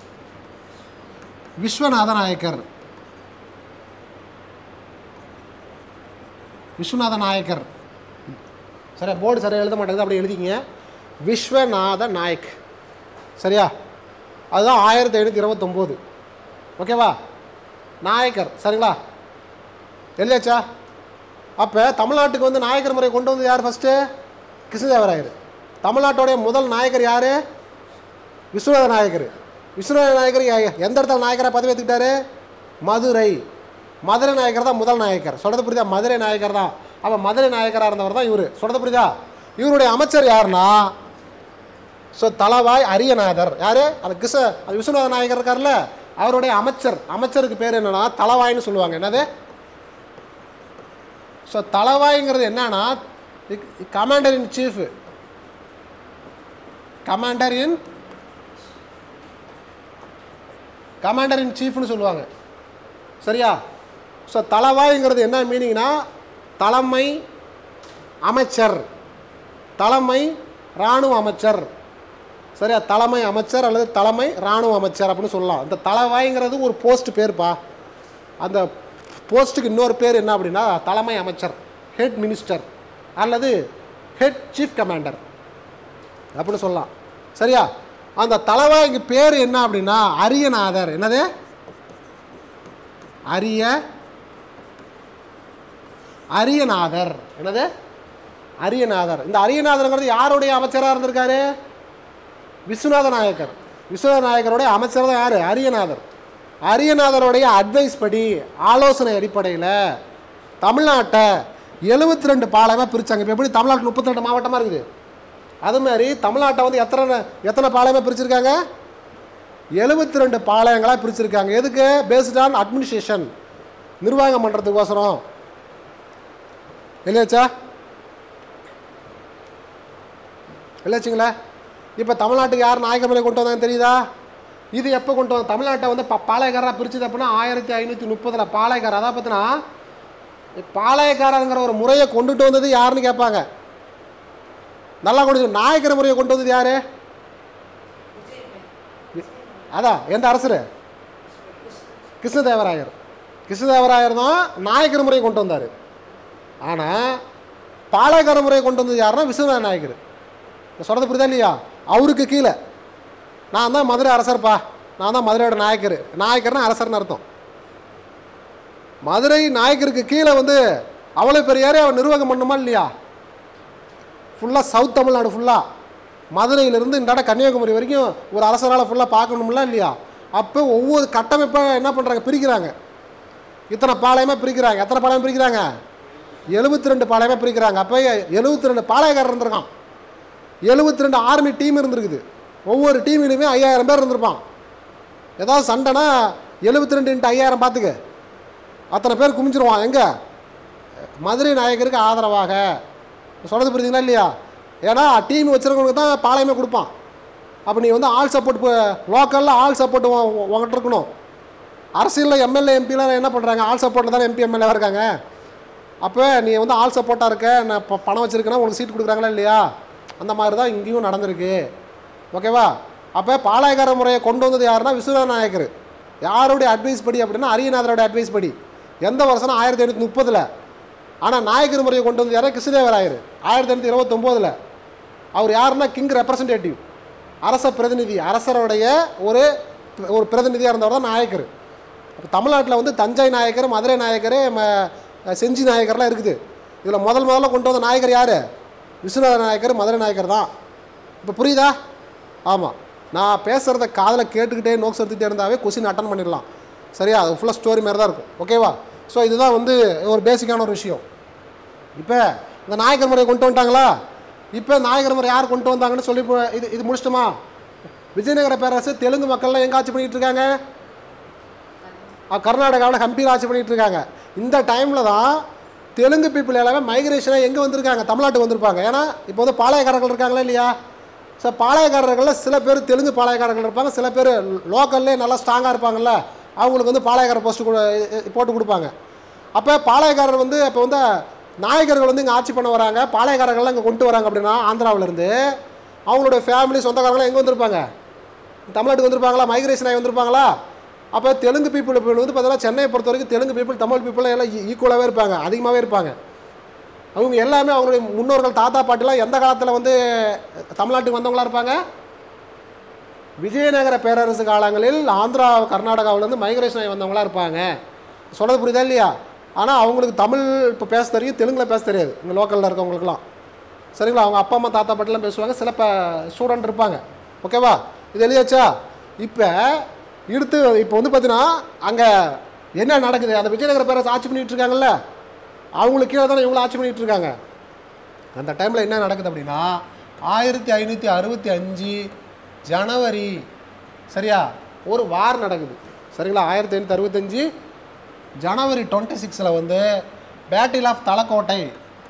விஸ்வநாத நாயக்கர் விஸ்வநாத நாயக்கர் சரியா போர்டு சரியாக எழுத மாட்டேங்குது அப்படியே எழுதிங்க விஸ்வநாத நாயக் சரியா அதுதான் ஆயிரத்தி ஐநூற்றி இருபத்தொம்போது ஓகேவா நாயக்கர் சரிங்களா எழுதியாச்சா அப்போ தமிழ்நாட்டுக்கு வந்து நாயக்கர் முறை கொண்டு வந்தது யார் ஃபஸ்ட்டு கிருஷ்ணதேவராயர் தமிழ்நாட்டோடைய முதல் நாயக்கர் யார் விஸ்வநாத நாயக்கர் விஸ்வநாத நாயக்கர் எ- எந்த இடத்துல நாயக்கராக பதவி ஏற்றுக்கிட்டாரு மதுரை மதுரை நாயக்கர் தான் முதல் நாயக்கர் சொல்கிறது புரியுதா மதுரை நாயக்கர் தான் அப்போ மதுரை நாயக்கராக இருந்தவர் தான் இவர் சொல்கிறது புரியுதா இவருடைய அமைச்சர் யாருன்னா ஸோ தளவாய் அரியநாதர் யார் அது கிருஷ்ண அது விஸ்வநாத நாயக்கர் இருக்கார்ல அவருடைய அமைச்சர் அமைச்சருக்கு பேர் என்னன்னா தளவாய்னு சொல்லுவாங்க என்னது ஸோ தளவாய்ங்கிறது என்னன்னா commander in chief commander in commander in சீஃப்னு சொல்லுவாங்க சரியா ஸோ தளவாய்ங்கிறது என்ன மீனிங்னா தலைமை அமைச்சர் தலைமை இராணுவ அமைச்சர் சரியா தலைமை அமைச்சர் அல்லது தலைமை இராணுவ அமைச்சர் அப்படின்னு சொல்லலாம் இந்த தளவாய்ங்கிறது ஒரு போஸ்ட் பேர்ப்பா அந்த போஸ்ட்டுக்கு இன்னொரு பேர் என்ன அப்படின்னா தலைமை அமைச்சர் ஹெட் மினிஸ்டர் அல்லது ஹெட் சீஃப் கமாண்டர் அப்படின்னு சொல்லலாம் சரியா அந்த தலவாய்க்கு பேர் என்ன அப்படின்னா அரியநாதர் என்னது அரிய அரியநாதர் என்னது அரியநாதர் இந்த அரியநாதருங்கிறது யாருடைய அமைச்சராக இருந்திருக்காரு விஸ்வநாத நாயக்கர் விஸ்வநாத நாயக்கருடைய அமைச்சர் தான் யார் அரியநாதர் அரியநாதருடைய அட்வைஸ் படி ஆலோசனை அடிப்படையில் தமிழ்நாட்டை எழுபத்தி ரெண்டு பாளையமாக பிரித்தாங்க இப்போ எப்படி தமிழ்நாட்டில் முப்பத்தி ரெண்டு மாவட்டமாக இருக்குது அது மாதிரி தமிழ்நாட்டை வந்து எத்தனை எத்தனை பாளையமாக பிரிச்சிருக்காங்க எழுபத்தி ரெண்டு பாளையங்களாக பிரிச்சிருக்காங்க எதுக்கு பேஸ்ட் ஆன் அட்மினிஸ்ட்ரேஷன் நிர்வாகம் பண்ணுறதுக்கோசரம் இல்லையாச்சா இல்லைச்சுங்களா இப்போ தமிழ்நாட்டுக்கு யார் நாயக்க முறை கொண்டு வந்தாங்க தெரியுதா இது எப்போ கொண்டு வந்தாங்க தமிழ்நாட்டை வந்து ப பாளையக்காரராக பிரிச்சது அப்படின்னா ஆயிரத்தி ஐநூற்றி முப்பதில் பாளையக்காரர் அதான் பார்த்தீங்கன்னா பாளையக்காரங்கிற ஒரு முறையை கொண்டுட்டு வந்தது யாருன்னு கேட்பாங்க நல்லா கொண்டு நாயக்கர் முறையை கொண்டு வந்தது யாரு அதான் எந்த அரசர் கிருஷ்ணதேவராயர் கிருஷ்ணதேவராயர் தான் நாயக்கர் முறையை கொண்டு வந்தார் ஆனால் பாளையக்கார முறையை கொண்டு வந்தது யாருன்னா விஸ்வநாத நாயக்கர் நான் சொல்கிறது புரியுதா இல்லையா அவருக்கு கீழே நான் தான் மதுரை அரசர்ப்பா நான் தான் மதுரையோட நாயக்கர் நாயக்கர்னா அரசர்னு அர்த்தம் மதுரை நாயக்கருக்கு கீழே வந்து அவ்வளோ பெரிய ஏரியா அவர் நிர்வாகம் பண்ணுமா இல்லையா ஃபுல்லாக சவுத் தமிழ்நாடு ஃபுல்லாக மதுரையிலிருந்து இந்த இடம் கன்னியாகுமரி வரைக்கும் ஒரு அரசரால் ஃபுல்லாக பார்க்கணும்ல இல்லையா அப்போ ஒவ்வொரு கட்டமைப்பாக என்ன பண்ணுறாங்க பிரிக்கிறாங்க இத்தனை பாளையமாக பிரிக்கிறாங்க எத்தனை பாளையம் பிரிக்கிறாங்க எழுபத்தி ரெண்டு பாளையமாக பிரிக்கிறாங்க அப்போ எழுபத்தி ரெண்டு பாளையக்காரர் இருந்திருக்கான் எழுபத்தி ரெண்டு ஆர்மி டீம் இருந்திருக்குது ஒவ்வொரு டீமிலுமே ஐயாயிரம் பேர் இருந்திருப்பான் ஏதாவது சண்டைனா எழுபத்தி ரெண்டு இன்ட்டு ஐயாயிரம் பார்த்துக்க அத்தனை பேர் குமிச்சிருவான் எங்கே மதுரை நாயக்கருக்கு ஆதரவாக சொல்கிறது புரியுதுங்களா இல்லையா ஏன்னா டீம் வச்சுருக்கவனுக்கு தான் பாளையமே கொடுப்பான் அப்போ நீ வந்து ஆள் சப்போர்ட் லோக்கலில் ஆள் சப்போர்ட் உங்கள்கிட்ட இருக்கணும் அரசியலில் எம்எல்ஏ எம்பிலாம் என்ன பண்ணுறாங்க ஆள் சப்போர்ட்டில் தானே எம்பி எம்எல்ஏ இருக்காங்க அப்போ நீ வந்து ஆள் சப்போர்ட்டாக இருக்க நான் இப்போ பணம் வச்சுருக்கேன்னா உனக்கு சீட் கொடுக்குறாங்களா இல்லையா அந்த மாதிரி தான் இங்கேயும் நடந்திருக்கு ஓகேவா அப்போ பாளையக்கார முறையை கொண்டு வந்தது யாருன்னா விஸ்வநாத நாயக்கர் யாருடைய அட்வைஸ் படி அப்படின்னா அரியநாதரோட அட்வைஸ் படி எந்த வருஷம்னா ஆயிரத்தி எண்ணூற்றி முப்பதில் ஆனால் நாயக்கர் முறையை கொண்டு வந்து யாரா கிருஷ்ணதேவராயர் ஆயிரத்தி எண்ணூற்றி இருபத்தொம்போதில் அவர் யாருன்னா கிங் ரெப்ரசன்டேட்டிவ் அரச பிரதிநிதி அரசருடைய ஒரு ஒரு பிரதிநிதியாக இருந்தவர் தான் நாயக்கர் அப்போ தமிழ்நாட்டில் வந்து தஞ்சை நாயக்கர் மதுரை நாயக்கர் ம- செஞ்சி நாயக்கர்லாம் இருக்குது இதில் முதல் முதல்ல கொண்டு வந்த நாயக்கர் யார் விஸ்வநாத நாயக்கர் மதுரை நாயக்கர் தான் இப்போ புரியுதா ஆமாம் நான் பேசுகிறத காதில் கேட்டுக்கிட்டே நோக்ஸ் எடுத்துகிட்டே இருந்தாவே கொஸ்டின் அட்டன் பண்ணிடலாம் சரியா அது ஃபுல்லாக ஸ்டோரி மாதிரி தான் இருக்கும் ஓகேவா ஸோ இதுதான் வந்து ஒரு பேசிக்கான ஒரு விஷயம் இப்போ இந்த நாயக்கர் முறையை கொண்டு வந்துட்டாங்களா இப்போ நாயக்கர் முறை யார் கொண்டு வந்தாங்கன்னு சொல்லி இப்போ இது இது முடிச்சிட்டோமா விஜயநகர பேரரசு தெலுங்கு மக்கள்லாம் எங்கே ஆட்சி பண்ணிகிட்டு இருக்காங்க கர்நாடகாவில் ஹம்பியில் ஆட்சி பண்ணிகிட்டு இருக்காங்க இந்த டைமில் தான் தெலுங்கு பீப்புள் எல்லாமே மைக்ரேஷனாக எங்கே வந்திருக்காங்க தமிழ்நாட்டுக்கு வந்திருப்பாங்க ஏன்னா இப்போ வந்து பாளையக்காரர்கள் இருக்காங்களா இல்லையா ஸோ பாளையக்காரர்களில் சில பேர் தெலுங்கு பாளையக்காரர்கள் இருப்பாங்க சில பேர் லோக்கல்லே நல்லா ஸ்ட்ராங்காக இருப்பாங்கல்ல அவங்களுக்கு வந்து பாளையக்கார போஸ்ட் போட்டு கொடுப்பாங்க அப்போ பாளையக்காரர் வந்து இப்போ வந்து நாயக்கர்கள் வந்து இங்கே ஆட்சி பண்ண வராங்க பாளையக்காரர்கள்லாம் இங்கே கொண்டு வராங்க அப்படின்னா ஆந்திராவிலேருந்து அவங்களோட ஃபேமிலி சொந்தக்காரங்களாம் எங்கே வந்திருப்பாங்க தமிழ்நாட்டுக்கு வந்திருப்பாங்களா மைக்ரேஷன் ஆகி வந்திருப்பாங்களா அப்போ தெலுங்கு பீப்புள் இப்போ வந்து பார்த்தீங்கன்னா சென்னையை பொறுத்த வரைக்கும் தெலுங்கு பீப்புள் தமிழ் பீப்புள் எல்லாம் ஈக்குவலாகவே இருப்பாங்க அதிகமாகவே இருப்பாங்க அவங்க எல்லாமே அவங்களுடைய முன்னோர்கள் தாத்தா பாட்டிலாம் எந்த காலத்தில் வந்து தமிழ்நாட்டுக்கு வந்தவங்களா இருப்பாங்க விஜயநகர பேரரசு காலங்களில் ஆந்திரா கர்நாடகாவிலேருந்து மைக்ரேஷன் ஆகி வந்தவங்களா இருப்பாங்க சொல்கிறது புரியுதா இல்லையா ஆனால் அவங்களுக்கு தமிழ் இப்போ பேச தெரியும் தெலுங்கில் பேச தெரியாது இங்கே லோக்கலில் இருக்கவங்களுக்குலாம் சரிங்களா அவங்க அப்பா அம்மா தாத்தா பாட்டிலாம் பேசுவாங்க சில இப்போ ஸ்டூடெண்ட் இருப்பாங்க ஓகேவா இது எழுதியாச்சா இப்போ எடுத்து இப்போ வந்து பார்த்தீங்கன்னா அங்கே என்ன நடக்குது அந்த விஜயநகர பேரரசு ஆட்சி பண்ணிட்டு இருக்காங்கல்ல அவங்களுக்கு கீழே தானே இவங்களும் ஆட்சி பண்ணிட்டு இருக்காங்க அந்த டைமில் என்ன நடக்குது அப்படின்னா ஆயிரத்தி ஐநூற்றி அறுபத்தி அஞ்சு ஜனவரி சரியா ஒரு வார் நடக்குது சரிங்களா ஆயிரத்தி ஐநூற்றி அறுபத்தஞ்சு ஜனவரி டுவெண்ட்டி சிக்ஸில் வந்து பேட்டில் ஆஃப் தலக்கோட்டை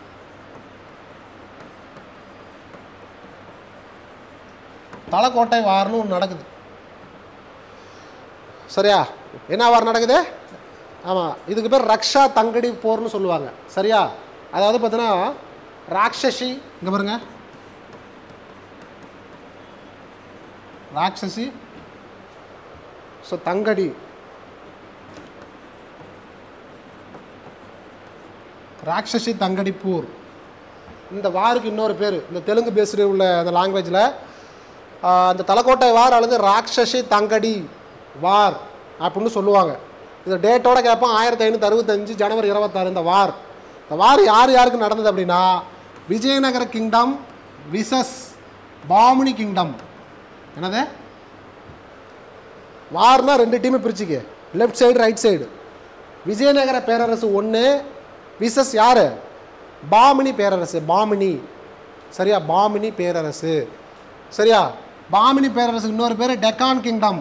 தலக்கோட்டை வார்னு ஒன்று நடக்குது சரியா என்ன வார் நடக்குது ஆமாம் இதுக்கு பேர் ரக்ஷா தங்கடி போர்னு சொல்லுவாங்க சரியா அதாவது பார்த்தீங்கன்னா ராட்சசி இங்கே பாருங்க ராட்சசி ஸோ தங்கடி ராட்சசி தங்கடி போர் இந்த வாருக்கு இன்னொரு பேர் இந்த தெலுங்கு பேசுகிற உள்ள அந்த லாங்குவேஜில் அந்த தலக்கோட்டை வார் அல்லது ராட்சசி தங்கடி வார் அப்படின்னு சொல்லுவாங்க இந்த டேட்டோட கேட்போம் ஆயிரத்தி ஐநூற்றி அறுபத்தஞ்சு ஜனவரி இருபத்தாறு இந்த வார் இந்த வார் யார் யாருக்கு நடந்தது அப்படின்னா Vijayanagara kingdom versus Bahmani kingdom என்னது வார்னா ரெண்டு டீமை பிரிச்சுக்க left side right side Vijayanagara பேரரசு ஒன்று விசஸ் யார் பாமினி பேரரசு பாமினி சரியா பாமினி பேரரசு சரியா பாமினி பேரரசுக்கு இன்னொரு பேர் டெக்கான் கிங்டம்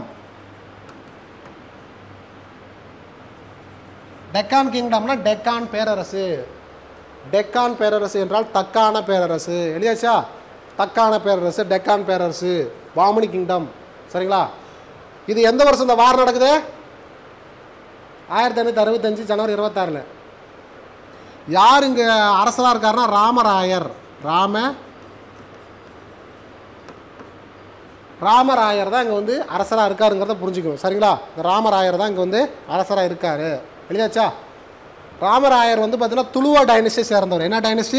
டெக்கான் கிங்டம்னா டெக்கான் பேரரசு டெக்கான் பேரரசு என்றால் தக்கான பேரரசு எழுதியாச்சா தக்கான பேரரசு டெக்கான் பேரரசு பாமினி கிங்டம் சரிங்களா இது எந்த வருஷம் இந்த வார் நடக்குது ஆயிரத்தி ஐநூற்றி அறுபத்தஞ்சு ஜனவரி இருபத்தாறில் யார் இங்கே அரசராக இருக்காருன்னா ராமராயர் ராம ராமராயர் தான் இங்கே வந்து அரசராக இருக்காருங்கிறத புரிஞ்சுக்கணும் சரிங்களா இந்த ராமராயர் தான் இங்கே வந்து அரசராக இருக்கார் எழுதியாச்சா ராமராயர் வந்து பார்த்தீங்கன்னா துளுவா டைனஸ்டி சேர்ந்தவர் என்ன டைனஸ்டி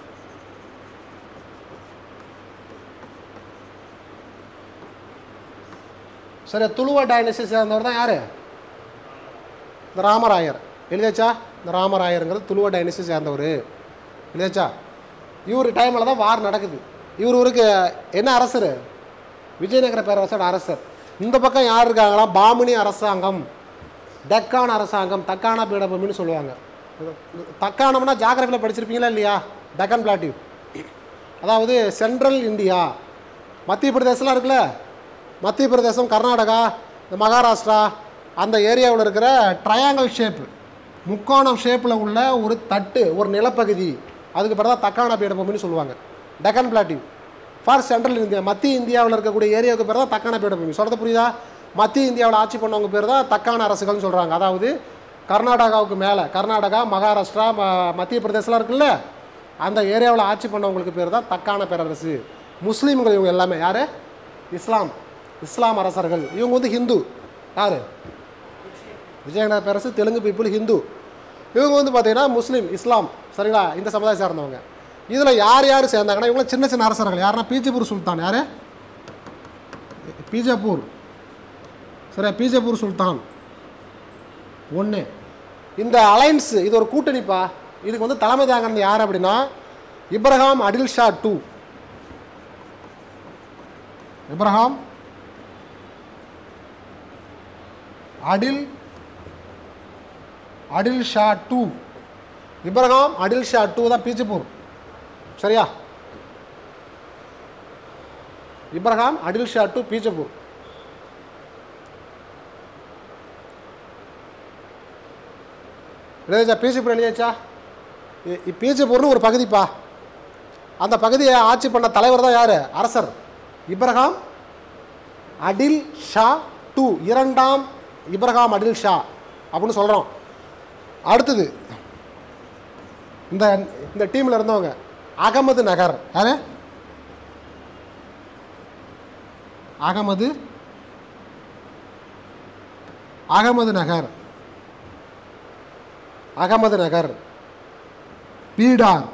சரி துளுவா டைனஸ்டி சேர்ந்தவர் தான் யார் இந்த ராமராயர் எழுதியாச்சா இந்த ராமராயருங்கிறது துளுவ டைனஸ்டி சேர்ந்தவர் எழுதியாச்சா இவர் டைமில் தான் வார் நடக்குது இவர் ஊருக்கு என்ன அரசர் விஜயநகர பேரரசோட அரசர் இந்த பக்கம் யார் இருக்காங்களா பாமினி அரசாங்கம் டக்கான அரசாங்கம் தக்கான பீடபூமின்னு சொல்லுவாங்க தக்கானம்னா ஜாகிரபியில் படிச்சிருப்பீங்களா இல்லையா டக்கன் பிளாட்டிவ் அதாவது சென்ட்ரல் இந்தியா மத்திய பிரதேசம்லாம் இருக்குல்ல மத்திய பிரதேசம் கர்நாடகா இந்த மகாராஷ்டிரா அந்த ஏரியாவில் இருக்கிற ட்ரையாங்கிள் ஷேப்பு முக்கோணம் ஷேப்பில் உள்ள ஒரு தட்டு ஒரு நிலப்பகுதி அதுக்கு பிறகு தான் தக்கான பீடபூமின்னு சொல்லுவாங்க Deccan plateau for central India மத்திய இந்தியாவில் இருக்கக்கூடிய ஏரியாவுக்கு பேர் தான் தக்கான பீடபூமி சொல்கிறது புரியுதா மத்திய இந்தியாவில் ஆட்சி பண்ணவங்க பேர் தான் தக்கான அரசுகள்னு சொல்கிறாங்க அதாவது கர்நாடகாவுக்கு மேலே கர்நாடகா மகாராஷ்டிரா ம- மத்திய பிரதேசலாம் இருக்குல்ல அந்த ஏரியாவில் ஆட்சி பண்ணவங்களுக்கு பேர் தான் தக்கான பேரரசு முஸ்லீம்கள் இவங்க எல்லாமே யார் இஸ்லாம் இஸ்லாம் அரசர்கள் இவங்க வந்து ஹிந்து யார் விஜயநகர பேரரசு தெலுங்கு பீப்புள் ஹிந்து இவங்க வந்து பார்த்தீங்கன்னா முஸ்லீம் இஸ்லாம் சரிங்களா இந்த சமுதாயம் சார்ந்தவங்க இதில் யார் யார் சேர்ந்தாங்கன்னா இவங்க சின்ன சின்ன அரசர்கள் யாருன்னா பீஜப்பூர் சுல்தான் யார் பீஜப்பூர் சரி பீஜப்பூர் சுல்தான் ஒன்று இந்த அலைன்ஸ் இது ஒரு கூட்டணிப்பா இதுக்கு வந்து தலைமை தாங்கிறது யார் அப்படின்னா Ibrahim Adil Shah two Ibrahim Adil Adil Shah two Ibrahim Adil Shah two தான் பீஜப்பூர் சரியா இப்ரஹாம் அடில் ஷா டூ பீஜப்பூர் எழுதிச்சா பீஜப்பூர் எழுதியாச்சா இ- இ- பீஜப்பூர்னு ஒரு பகுதிப்பா அந்த பகுதியை ஆட்சி பண்ண தலைவர் தான் யார் அரசர் இப்ரஹாம் அடில் ஷா டூ இரண்டாம் இப்ரஹாம் அடில் ஷா அப்படின்னு சொல்கிறோம் அடுத்தது இந்த இந்த டீமில் இருந்தவங்க அகமது நகர் யாரு அகமது அகமது நகர் அகமது நகர் பீடார்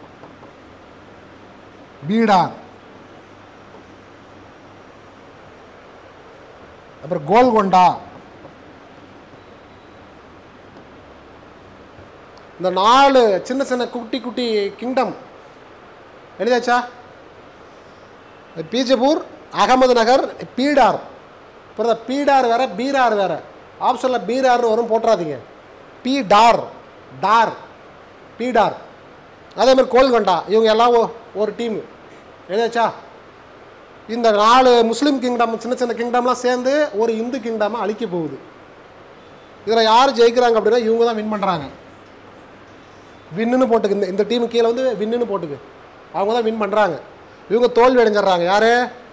பீடார் அப்புறம் கோல்கொண்டா இந்த நாலு சின்ன சின்ன குட்டி குட்டி கிங்டம் எழுதியாச்சா பீஜப்பூர் அகமது நகர் பீடார் அப்புறம் பீடார் வேற பீரார் வேற ஆப்ஷனில் பீரார்னு வரும் போட்டுறாதீங்க பீ டார் டார் பீடார் அதே மாதிரி கோல்கொண்டா இவங்க எல்லாம் ஒ- ஒரு டீம் எழுதியாச்சா இந்த நாலு முஸ்லீம் கிங்டம் சின்ன சின்ன கிங்டம்லாம் சேர்ந்து ஒரு இந்து கிங்டமாக அழிக்க போகுது இதில் யார் ஜெயிக்கிறாங்க அப்படின்னா இவங்க தான் வின் பண்ணுறாங்க வின்னுன்னு போட்டுக்கு இந்த இந்த டீம் கீழே வந்து வின்னுன்னு போட்டுக்கு அவங்க தான் வின் பண்ணுறாங்க இவங்க தோல்வி அடைஞ்சிடுறாங்க யார்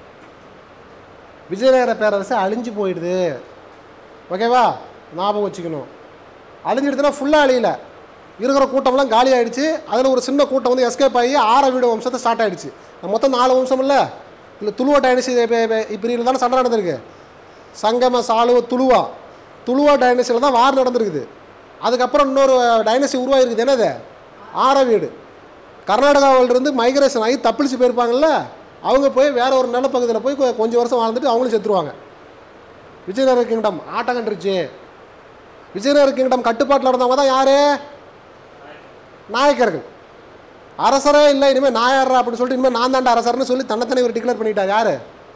விஜயநகர பேரரசு அழிஞ்சு போயிடுது ஓகேவா ஞாபகம் வச்சுக்கணும் அழிஞ்சிடுதுன்னா ஃபுல்லாக அழியல இருக்கிற கூட்டம்லாம் காலி ஆயிடுச்சு அதில் ஒரு சின்ன கூட்டம் வந்து எஸ்கேப் ஆகி ஆற வீடு வம்சத்தை ஸ்டார்ட் ஆயிடுச்சு மொத்தம் நாலு வம்சம் இல்லை இல்லை துளுவா டைனசி இப்போ தானே சண்டை நடந்திருக்கு சங்கம சாலுவ துளுவா துளுவா டைனசியில் தான் வார் நடந்திருக்குது அதுக்கப்புறம் இன்னொரு டைனசி உருவாகிருக்குது என்னது ஆற வீடு கர்நாடகாவிலிருந்து மைக்ரேஷன் ஆகி தப்பிச்சு போயிருப்பாங்கல்ல அவங்க போய் வேற ஒரு நிலப்பகுதியில் போய் கொ- கொஞ்சம் வருஷம் வாழ்ந்துட்டு அவங்களும் செத்துருவாங்க விஜயநகர கிங்டம் ஆட்டம் கண்டுருச்சு விஜயநகர கிங்டம் கட்டுப்பாட்டில் இருந்தவங்க தான் யாரு நாயக்கர்கள் அரசரே இல்லை இனிமேல் நாயாரா அப்படின்னு சொல்லிட்டு இனிமேல் நான் தாண்டா அரசர்னு சொல்லி தன்னைத்தானே இவர் டிக்ளேர் பண்ணிட்டார் யாரு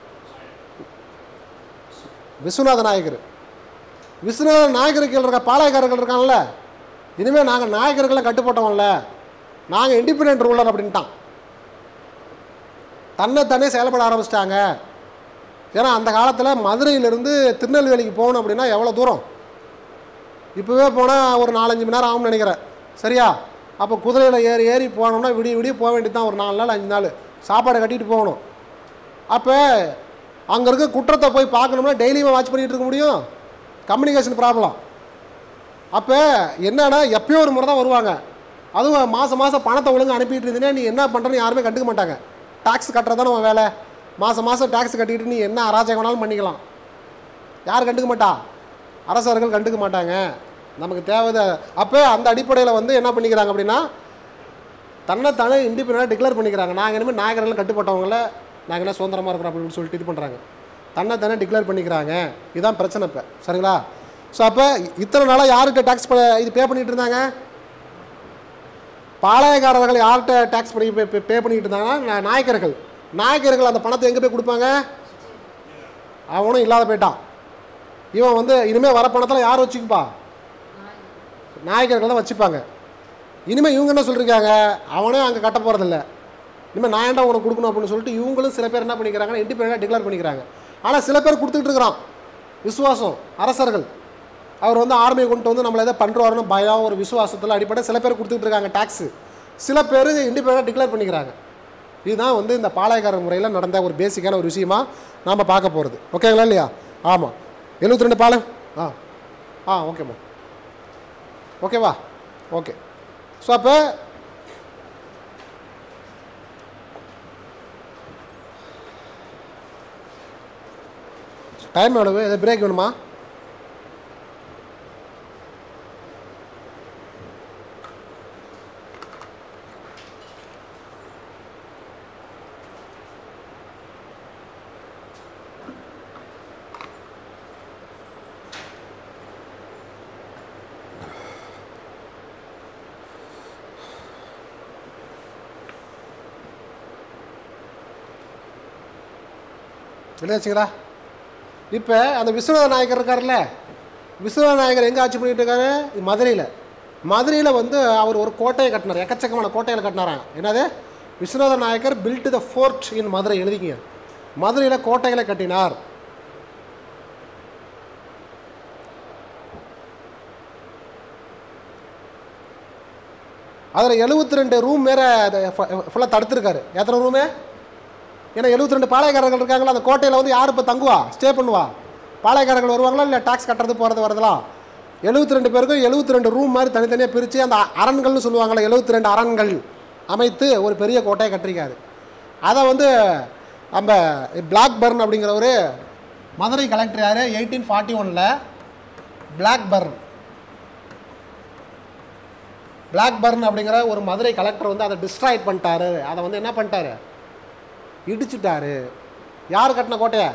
விஸ்வநாத நாயக்கர் விஸ்வநாத நாயக்கர் கீழே இருக்க பாளையக்காரர்கள் இருக்காங்கல்ல இனிமேல் நாங்கள் நாயக்கர்களை கட்டுப்பட்டோம்ல நாங்கள் இண்டிபெண்ட் ரூலர் அப்படின்ட்டான் தன்னைத்தானே செயல்பட ஆரம்பிச்சிட்டாங்க ஏன்னா அந்த காலத்தில் மதுரையிலேருந்து திருநெல்வேலிக்கு போகணும் அப்படின்னா எவ்வளோ தூரம் இப்போவே போனால் ஒரு நாலஞ்சு மணி நேரம் ஆகும்னு நினைக்கிறேன் சரியா அப்போ குதிரையில் ஏறி ஏறி போனோம்னா விடிய விடிய போக வேண்டியது தான் ஒரு நாலு நாள் அஞ்சு நாள் சாப்பாடு கட்டிட்டு போகணும் அப்போ அங்கே இருக்க குற்றத்தை போய் பார்க்கணும்னா டெய்லியுமே வாட்ச் பண்ணிகிட்டு இருக்க முடியும் கம்யூனிகேஷன் ப்ராப்ளம் அப்போ என்னன்னா எப்பயோ ஒரு முறை தான் வருவாங்க அதுவும் மாதம் மாதம் பணத்தை ஒழுங்கு அனுப்பிட்டு இருந்தீங்கன்னா நீ என்ன பண்ணுறன்னு யாருமே கண்டுக்க மாட்டாங்க டாக்ஸ் கட்டுறதான உன் வேலை மாதம் மாதம் டாக்ஸ் கட்டிக்கிட்டு நீ என்ன அராஜகம் வேணாலும் பண்ணிக்கலாம் யார் கண்டுக்க மாட்டா அரசர்கள் கண்டுக்க மாட்டாங்க நமக்கு தேவை அப்போ அந்த அடிப்படையில் வந்து என்ன பண்ணிக்கிறாங்க அப்படின்னா தன்னைத்தானே இண்டிபெண்டாக டிக்ளேர் பண்ணிக்கிறாங்க நாங்கள் இனிமேல் நாயகர்கள் கட்டுப்பட்டவங்கள நாங்கள் என்ன சுதந்திரமாக இருக்கிறோம் அப்படின்னு சொல்லிட்டு இது பண்ணுறாங்க தன்னைத்தானே டிக்ளேர் பண்ணிக்கிறாங்க இதுதான் பிரச்சனை இப்போ சரிங்களா ஸோ அப்போ இத்தனை நாளாக யார்கிட்ட டேக்ஸ் இது பே பண்ணிட்டு இருந்தாங்க பாளையக்காரர்கள் யார்கிட்ட டேக்ஸ் பண்ணி பே பே பண்ணிட்டு இருந்தாங்கன்னா நா- நாயக்கர்கள் நாயக்கர்கள் அந்த பணத்தை எங்கே போய் கொடுப்பாங்க அவனும் இல்லாத போயிட்டான் இவன் வந்து இனிமேல் வர பணத்தில் யார் வச்சுக்குப்பா நாயக்கர்கள் தான் வச்சுப்பாங்க இனிமேல் இவங்க என்ன சொல்லியிருக்காங்க அவனே அங்கே கட்ட போகிறதில்ல இனிமேல் நான் ஏன்டா உனக்கு கொடுக்கணும் அப்படின்னு சொல்லிட்டு இவங்களும் சில பேர் என்ன பண்ணிக்கிறாங்கன்னா இண்டிபெண்டாக டிக்ளேர் பண்ணிக்கிறாங்க ஆனால் சில பேர் கொடுத்துட்டு இருக்கிறான் விசுவாசம் அரசர்கள் அவர் வந்து ஆர்மியை கொண்டு வந்து நம்மளை எதை பண்ணுறாருன்னு பயம் ஒரு விசுவாசத்தில் அடிப்படை சில பேர் கொடுத்துட்டு இருக்காங்க டேக்ஸு சில பேர் இண்டிபெண்டாக டிக்ளேர் பண்ணிக்கிறாங்க இதுதான் வந்து இந்த பாளையக்காரர் முறையில் நடந்த ஒரு பேசிக்கான ஒரு விஷயமா நாம் பார்க்க போகிறது ஓகேங்களா இல்லையா ஆமாம் எழுபத்தி ரெண்டு பாலம் ஆ ஆ ஓகேம்மா ஓகேவா ஓகே ஸோ அப்போ டைம் எவ்வளவு எதாவது பிரேக் வேணுமா இல்லைச்சுங்களா இப்போ அந்த விஸ்வநாத நாயக்கர் இருக்கார்ல விஸ்வநாத நாயக்கர் எங்கே ஆட்சி பண்ணிட்டு இருக்காரு மதுரையில் மதுரையில் வந்து அவர் ஒரு கோட்டையை கட்டினார் எக்கச்சக்கமான கோட்டைகளை கட்டினாராம் என்னது Vishwanatha Nayakkar built the fort in Madurai எழுதிக்கிங்க மதுரையில் கோட்டைகளை கட்டினார் அதில் எழுபத்தி ரெண்டு ரூம் மேலே ஃபுல்லாக தடுத்துருக்காரு எத்தனை ரூமு ஏன்னா எழுபத்தி ரெண்டு பாளையக்காரர்கள் இருக்காங்களா அந்த கோட்டையில் வந்து யார் இப்போ தங்குவா ஸ்டே பண்ணுவா பாளையக்காரர்கள் வருவாங்களா இல்லை டாக்ஸ் கட்டுறது போகிறது வரதெல்லாம் எழுபத்தி ரெண்டு பேருக்கும் எழுபத்தி ரெண்டு ரூம் மாதிரி தனித்தனியாக பிரித்து அந்த அரண்கள்னு சொல்லுவாங்களா எழுபத்தி ரெண்டு அரண்கள் அமைத்து ஒரு பெரிய கோட்டையை கட்டிருக்காரு அதை வந்து நம்ம பிளாக் பர்ன் அப்படிங்கிறவர் மதுரை கலெக்டர் யார் எயிட்டீன் ஃபார்ட்டி ஒனில் பிளாக் பர்ன் பிளாக் பர்ன் அப்படிங்கிற ஒரு மதுரை கலெக்டர் வந்து அதை டிஸ்ட்ராய்ட் பண்ணிட்டாரு அதை வந்து என்ன பண்ணிட்டாரு இடிச்சிட்டாரு யார் கட்டின கோட்டையை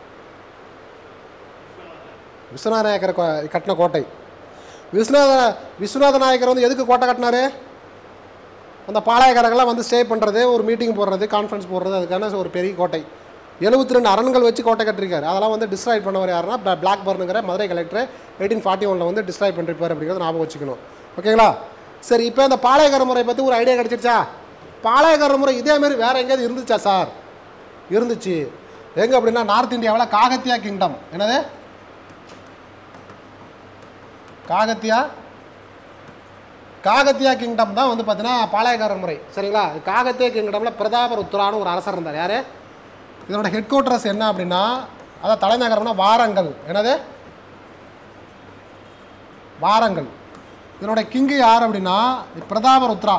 விஸ்வநாத நாயக்கர் கோ- கட்டின கோட்டை விஸ்வநாத விஸ்வநாத நாயக்கர் வந்து எதுக்கு கோட்டை கட்டினாரு அந்த பாளையக்காரங்களாம் வந்து ஸ்டே பண்ணுறது ஒரு மீட்டிங் போடுறது கான்ஃபரன்ஸ் போடுறது அதுக்கான ஒரு பெரிய கோட்டை எழுபத்தி ரெண்டு அரண்கள் வச்சு கோட்டை கட்டிருக்காரு அதெல்லாம் வந்து டிஸ்ட்ராய்ட் பண்ணவர் யாருன்னா ப- பிளாக் பர்னுங்கிற மதுரை கலெக்டர் எயிட்டீன் ஃபார்ட்டி ஒனில் வந்து டிஸ்ட்ராய் பண்ணிருப்பார் அப்படிங்கிறத ஞாபகம் வச்சுக்கணும் ஓகேங்களா சரி இப்போ இந்த பாளையக்கார முறை பற்றி ஒரு ஐடியா கிடச்சிருச்சா பாளையக்கார முறை இதே மாதிரி வேறு எங்கேயாவது இருந்துச்சா சார் இருந்துச்சு எங்கே அப்படின்னா நார்த் இந்தியாவில் காகத்தியா கிங்டம் என்னது காகத்தியா காகத்தியா கிங்டம் தான் வந்து பார்த்தீங்கன்னா பாளையக்காரர் முறை சரிங்களா காகத்தியா கிங்டமில் பிரதாபருத்ரான்னு ஒரு அரசர் இருந்தார் யார் இதனோட ஹெட் குவார்ட்டர்ஸ் என்ன அப்படின்னா அதான் தலைநகரம்னா வாரங்கள் என்னது வாரங்கள் இதனோட கிங்கு யார் அப்படின்னா பிரதாபருத்ரா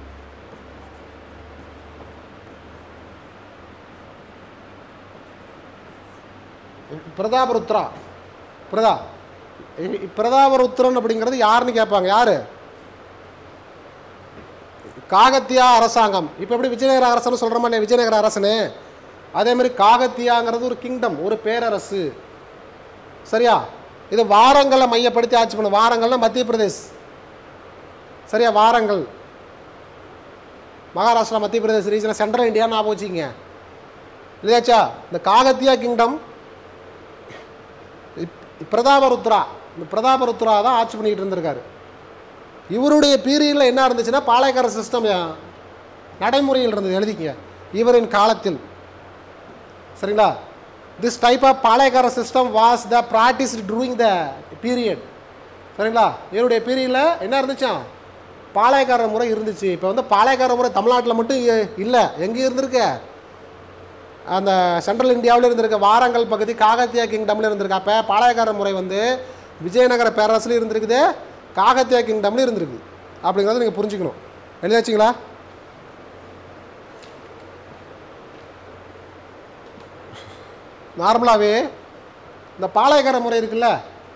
பிரதாபருத்ரா பிரதா இ- பிரதாபருத்ரன் அப்படிங்கிறது யாருன்னு கேட்பாங்க யாரு காகத்தியா அரசாங்கம் இப்போ எப்படி விஜயநகர அரசன்னு சொல்கிறோமா இல்லையா விஜயநகர அரசனு அதே மாதிரி காகத்தியாங்கிறது ஒரு கிங்டம் ஒரு பேரரசு சரியா இது வாரங்களை மையப்படுத்தி ஆட்சி பண்ணும் வாரங்கள்னா மத்திய பிரதேஷ் சரியா வாரங்கள் மகாராஷ்டிரா மத்திய பிரதேஷ் ரீஜனில் சென்ட்ரல் இந்தியா ஞாபகம் வச்சுக்கிங்க இல்லையாச்சா இந்த காகத்தியா கிங்டம் இப்- பிரதாபருத்ரா இந்த பிரதாபருத்ரா தான் ஆட்சி பண்ணிக்கிட்டு இருந்திருக்காரு இவருடைய பீரியடில் என்ன இருந்துச்சுன்னா பாளையக்கார சிஸ்டம் நடைமுறையில் இருந்தது எழுதிக்கங்க இவரின் காலத்தில் சரிங்களா this type of Palayakkara system was the practice during the period சரிங்களா இவருடைய பீரியடில் என்ன இருந்துச்சாம் பாளையக்கார முறை இருந்துச்சு இப்போ வந்து பாளையக்கார முறை தமிழ்நாட்டில் மட்டும் இ- இல்லை எங்கே இருந்திருக்கு அந்த சென்ட்ரல் இந்தியாவில் இருந்திருக்க வாரங்கள் பகுதி காகத்தியா கிங்டமில் இருந்திருக்கு அப்போ பாளையக்கார முறை வந்து விஜயநகர பேரரசுலையும் இருந்திருக்குது காகத்தியா கிங்டம்லையும் இருந்திருக்கு அப்படிங்கிறத நீங்கள் புரிஞ்சுக்கணும் எழுதியாச்சுங்களா நார்மலாகவே இந்த பாளையக்கார முறை இருக்குல்ல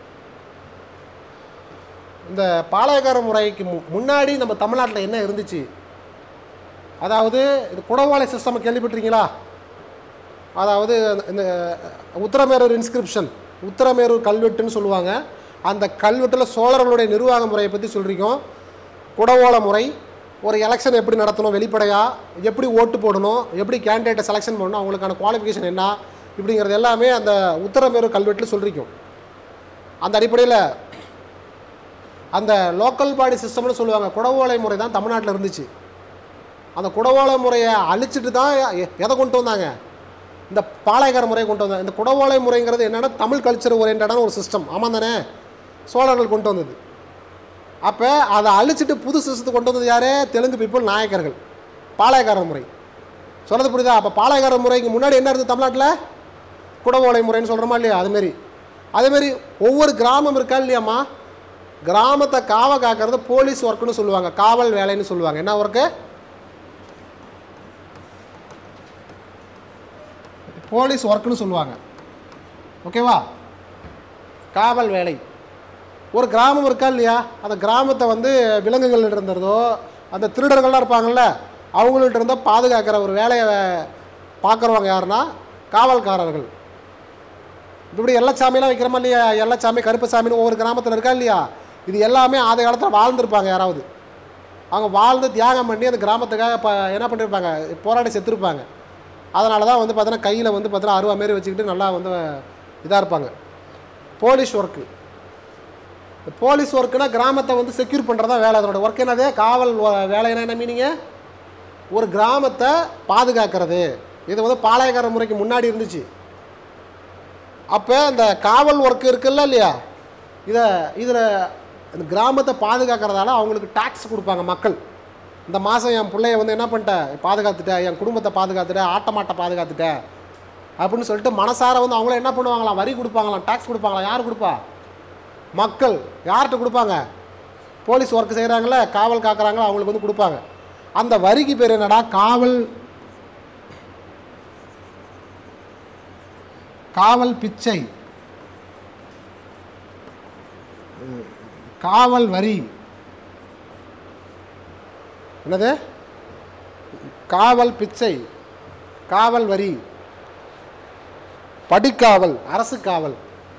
இந்த பாளையக்கார முறைக்கு மு- முன்னாடி நம்ம தமிழ்நாட்டில் என்ன இருந்துச்சு அதாவது இது குடவாளை சிஸ்டம் கேள்விப்பட்டிருக்கீங்களா அதாவது அந்த- இந்த உத்தரமேரூர் இன்ஸ்கிரிப்ஷன் உத்தரமேரூர் கல்வெட்டுன்னு சொல்லுவாங்க அந்த கல்வெட்டில் சோழர்களுடைய நிர்வாக முறையை பற்றி சொல்லியிருக்கோம் குடவோல முறை ஒரு எலெக்ஷன் எப்படி நடத்தணும் வெளிப்படையாக எப்படி ஓட்டு போடணும் எப்படி கேண்டிடேட்டை செலெக்ஷன் பண்ணணும் அவங்களுக்கான குவாலிஃபிகேஷன் என்ன இப்படிங்கிறது எல்லாமே அந்த உத்தரமேரூர் கல்வெட்டில் சொல்லியிருக்கோம் அந்த அடிப்படையில் அந்த லோக்கல் பாடி சிஸ்டம்னு சொல்லுவாங்க குடவோலை முறை தான் தமிழ்நாட்டில் இருந்துச்சு அந்த குடவோலை முறையை அழிச்சிட்டு தான் எ- எதை கொண்டு வந்தாங்க இந்த பாளையக்கார முறையை கொண்டு வந்தாங்க இந்த குடவோலை முறைங்கிறது என்னென்னா தமிழ் கல்ச்சர் ஓரியன்டான ஒரு சிஸ்டம் ஆமாம் தானே சோழர்கள் கொண்டு வந்தது அப்போ அதை அழிச்சிட்டு புது சிஸ்டத்தை கொண்டு வந்தது யார் தெலுங்கு பீப்புள் நாயக்கர்கள் பாளையக்கார முறை சொல்றது புரியுதா அப்போ பாளையக்கார முறைக்கு முன்னாடி என்ன இருந்தது தமிழ்நாட்டில் குடவோலை முறைன்னு சொல்கிறோமா இல்லையா அதுமாரி அதேமாரி ஒவ்வொரு கிராமம் இருக்கா இல்லையாம்மா கிராமத்தை காவ காக்கிறது போலீஸ் ஒர்க்குன்னு சொல்லுவாங்க காவல் வேலைன்னு சொல்லுவாங்க என்ன ஒர்க்கு போலீஸ் ஒர்க்குன்னு சொல்லுவாங்க ஓகேவா காவல் வேலை ஒரு கிராமம் இருக்கா இல்லையா அந்த கிராமத்தை வந்து விலங்குகள் இருந்ததோ அந்த திருடர்கள்லாம் இருப்பாங்கல்ல அவங்கள்ட்ட இருந்தால் பாதுகாக்கிற ஒரு வேலையை பார்க்குறவங்க யாருன்னா காவல்காரர்கள் இப்படி எல்லச்சாமியெல்லாம் வைக்கிறோமா இல்லையா எல்லச்சாமி கருப்பசாமின்னு ஒவ்வொரு கிராமத்தில் இருக்கா இல்லையா இது எல்லாமே ஆதி காலத்தில் வாழ்ந்திருப்பாங்க யாராவது அவங்க வாழ்ந்து தியாகம் பண்ணி அந்த கிராமத்துக்காக ப என்ன பண்ணியிருப்பாங்க போராடி செத்துருப்பாங்க அதனால தான் வந்து பார்த்தீங்கன்னா கையில் வந்து பார்த்தீங்கன்னா அருவா மாரி வச்சுக்கிட்டு நல்லா வந்து இதாக இருப்பாங்க போலீஸ் ஒர்க்கு இந்த போலீஸ் ஒர்க்குனா கிராமத்தை வந்து செக்யூர் பண்ணுறது தான் வேலை அதனோட ஒர்க் என்னது காவல் வ- வேலைன்னா என்ன மீனிங்க ஒரு கிராமத்தை பாதுகாக்கிறது இது வந்து பாளையக்கார முறைக்கு முன்னாடி இருந்துச்சு அப்போ இந்த காவல் ஒர்க் இருக்குல்ல இல்லையா இதை இதில் இந்த கிராமத்தை பாதுகாக்கிறதால அவங்களுக்கு டாக்ஸ் கொடுப்பாங்க மக்கள் இந்த மாதம் என் பிள்ளைய வந்து என்ன பண்ணிட்டேன் பாதுகாத்துட்டேன் என் குடும்பத்தை பாதுகாத்துட்டேன் ஆட்ட மாட்டை பாதுகாத்துட்டேன் அப்படின்னு சொல்லிட்டு மனசார வந்து அவங்கள என்ன பண்ணுவாங்களாம் வரி கொடுப்பாங்களாம் டாக்ஸ் கொடுப்பாங்களாம் யார் கொடுப்பா மக்கள் யார்கிட்ட கொடுப்பாங்க போலீஸ் ஒர்க் செய்கிறாங்களே காவல் காக்குறாங்களோ அவங்களுக்கு வந்து கொடுப்பாங்க அந்த வரிக்கு பேர் என்னடா காவல் காவல் பிச்சை உம், காவல் வரி என்னது காவல் பிச்சை காவல் வரி படிக்காவல் அரசு காவல்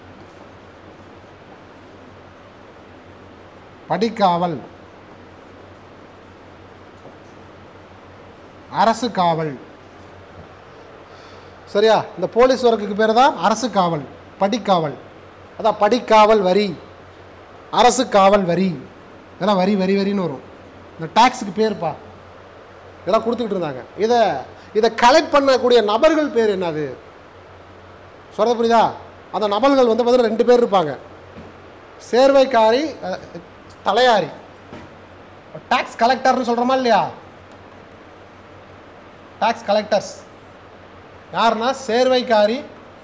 படிக்காவல் அரசு காவல் சரியா இந்த போலீஸ் ஒர்க்குக்கு பேர் தான் அரசு காவல் படிக்காவல் அதான் படிக்காவல் வரி அரசு காவல் வரி இதெல்லாம் வரி வரி வரின்னு வரும் இந்த டாக்ஸுக்கு பேர்ப்பா இதெல்லாம் கொடுத்துக்கிட்டு இருந்தாங்க இதை இதை கலெக்ட் பண்ணக்கூடிய நபர்கள் பேர் என்னது சொல்கிறது புரியுதா அந்த நபர்கள் வந்து பார்த்தீங்கன்னா ரெண்டு பேர் இருப்பாங்க சேர்வைக்காரி அஹ், தலையாரி டாக்ஸ் கலெக்டர்னு சொல்கிறோமா இல்லையா டாக்ஸ் கலெக்டர்ஸ் யாருன்னா சேர்வைக்காரி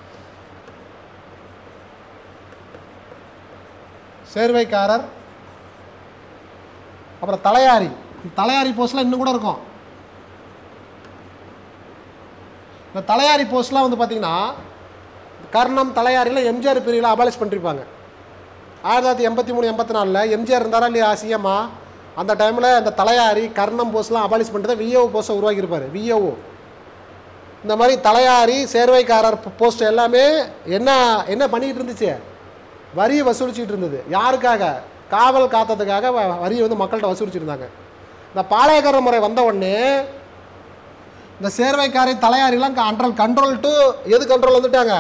சேர்வைக்காரர் அப்புறம் தலையாரி தலையாரி போஸ்ட்லாம் இன்னும் கூட இருக்கும் இந்த தலையாரி போஸ்ட்லாம் வந்து பார்த்தீங்கன்னா கர்ணம் தலையாரியில் எம்ஜிஆர் பிரிவில் அபாலிஷ் பண்ணிருப்பாங்க ஆயிரத்தி தொள்ளாயிரத்தி எண்பத்தி மூணு எண்பத்தி நாலில் எம்ஜிஆர் இருந்தாரா இல்லையா சிஎம்மா அந்த டைமில் இந்த தலையாரி கர்ணம் போஸ்ட்லாம் அபாலிஷ் பண்ணிட்டு தான் விஏஓ போஸ்ட்டை உருவாக்கியிருப்பார் விஏஓ இந்த மாதிரி தலையாரி சேர்வைக்காரர் போஸ்ட் எல்லாமே என்ன என்ன பண்ணிக்கிட்டு இருந்துச்சு வரியை வசூலிச்சுட்டு இருந்தது யாருக்காக காவல் காத்ததுக்காக வ- வரியை வந்து மக்கள்கிட்ட வசூலிச்சுட்டு இருந்தாங்க இந்த பாளையக்கார முறை வந்த உடனே இந்த சேர்வைக்காரி தலையாரிலாம் கண்ட்ரோல் கண்ட்ரோல் டு எது கண்ட்ரோல் வந்துட்டாங்க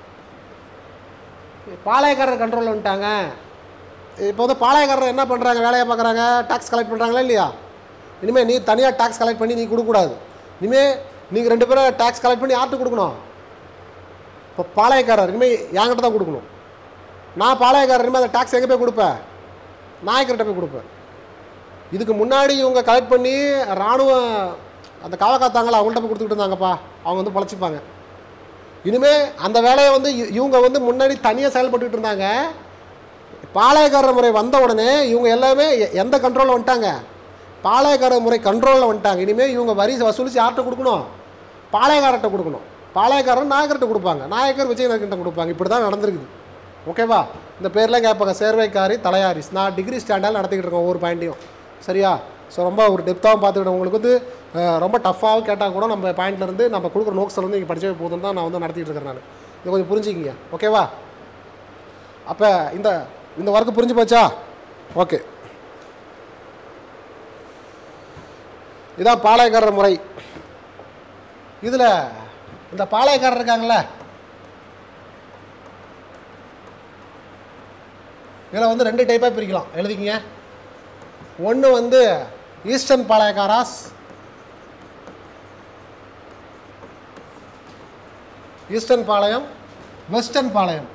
பாளையக்காரர் கண்ட்ரோல் வந்துட்டாங்க இப்போ வந்து பாளையக்காரர் என்ன பண்ணுறாங்க வேலையை பார்க்குறாங்க டாக்ஸ் கலெக்ட் பண்ணுறாங்களா இல்லையா இனிமேல் நீ தனியாக டாக்ஸ் கலெக்ட் பண்ணி நீ கொடுக்கக்கூடாது இனிமேல் நீங்கள் ரெண்டு பேரும் டாக்ஸ் கலெக்ட் பண்ணி யார்கிட்ட கொடுக்கணும் இப்போ பாளையக்காரர் இனிமேல் என்கிட்ட தான் கொடுக்கணும் நான் பாளையக்காரர் இனிமேல் அந்த டாக்ஸ் எங்கே போய் கொடுப்பேன் நாயக்கர்கிட்ட போய் கொடுப்பேன் இதுக்கு முன்னாடி இவங்க கலெக்ட் பண்ணி இராணுவம் அந்த காவ காத்தாங்களா அவங்கள்ட்ட போய் கொடுத்துக்கிட்டு இருந்தாங்கப்பா அவங்க வந்து பொழைச்சிப்பாங்க இனிமே அந்த வேலையை வந்து இ- இவங்க வந்து முன்னாடி தனியாக செயல்பட்டுக்கிட்டு இருந்தாங்க பாளையக்காரர் முறை வந்த உடனே இவங்க எல்லாமே எ- எந்த கண்ட்ரோலில் வந்துட்டாங்க பாளையக்காரர் முறை கண்ட்ரோலில் வந்துட்டாங்க இனிமேல் இவங்க வரி வசூலித்து யார்கிட்ட கொடுக்கணும் பாளையக்காரர்கிட்ட கொடுக்கணும் பாளையக்காரர் நாயக்கர்கிட்ட கொடுப்பாங்க நாயக்கர் விஜயநகர்கிட்ட கொடுப்பாங்க இப்படி தான் நடந்திருக்குது ஓகேவா இந்த பேர்லாம் கேட்பாங்க சேர்வைக்காரி தலையாரிஸ் நான் டிகிரி ஸ்டாண்டர்ட் நடத்திக்கிட்டு இருக்கேன் ஒவ்வொரு பாயிண்ட்டையும் சரியா ஸோ ரொம்ப ஒரு டெப்த்தாகவும் பார்த்துக்கிட்டேன் உங்களுக்கு வந்து அஹ், ரொம்ப டஃப்பாகவும் கேட்டால் கூட நம்ம பாயிண்ட்ல இருந்து நம்ம கொடுக்குற நோட்ஸில் வந்து நீங்கள் படிச்சவே போதும் தான் நான் வந்து நடத்திட்டு இருக்கிறேன் நான் இதை கொஞ்சம் புரிஞ்சுக்கிங்க ஓகேவா அப்போ இந்த இந்த ஒர்க்கு புரிஞ்சு போச்சா ஓகே இதான் பாளையக்காரர் முறை இதில் இந்த பாளையக்காரர் இருக்காங்கல்ல இதில் வந்து ரெண்டு டைப்பாக பிரிக்கலாம் எழுதிக்கிங்க ஒன்று வந்து eastern Palayakkaras eastern Palayam western Palayam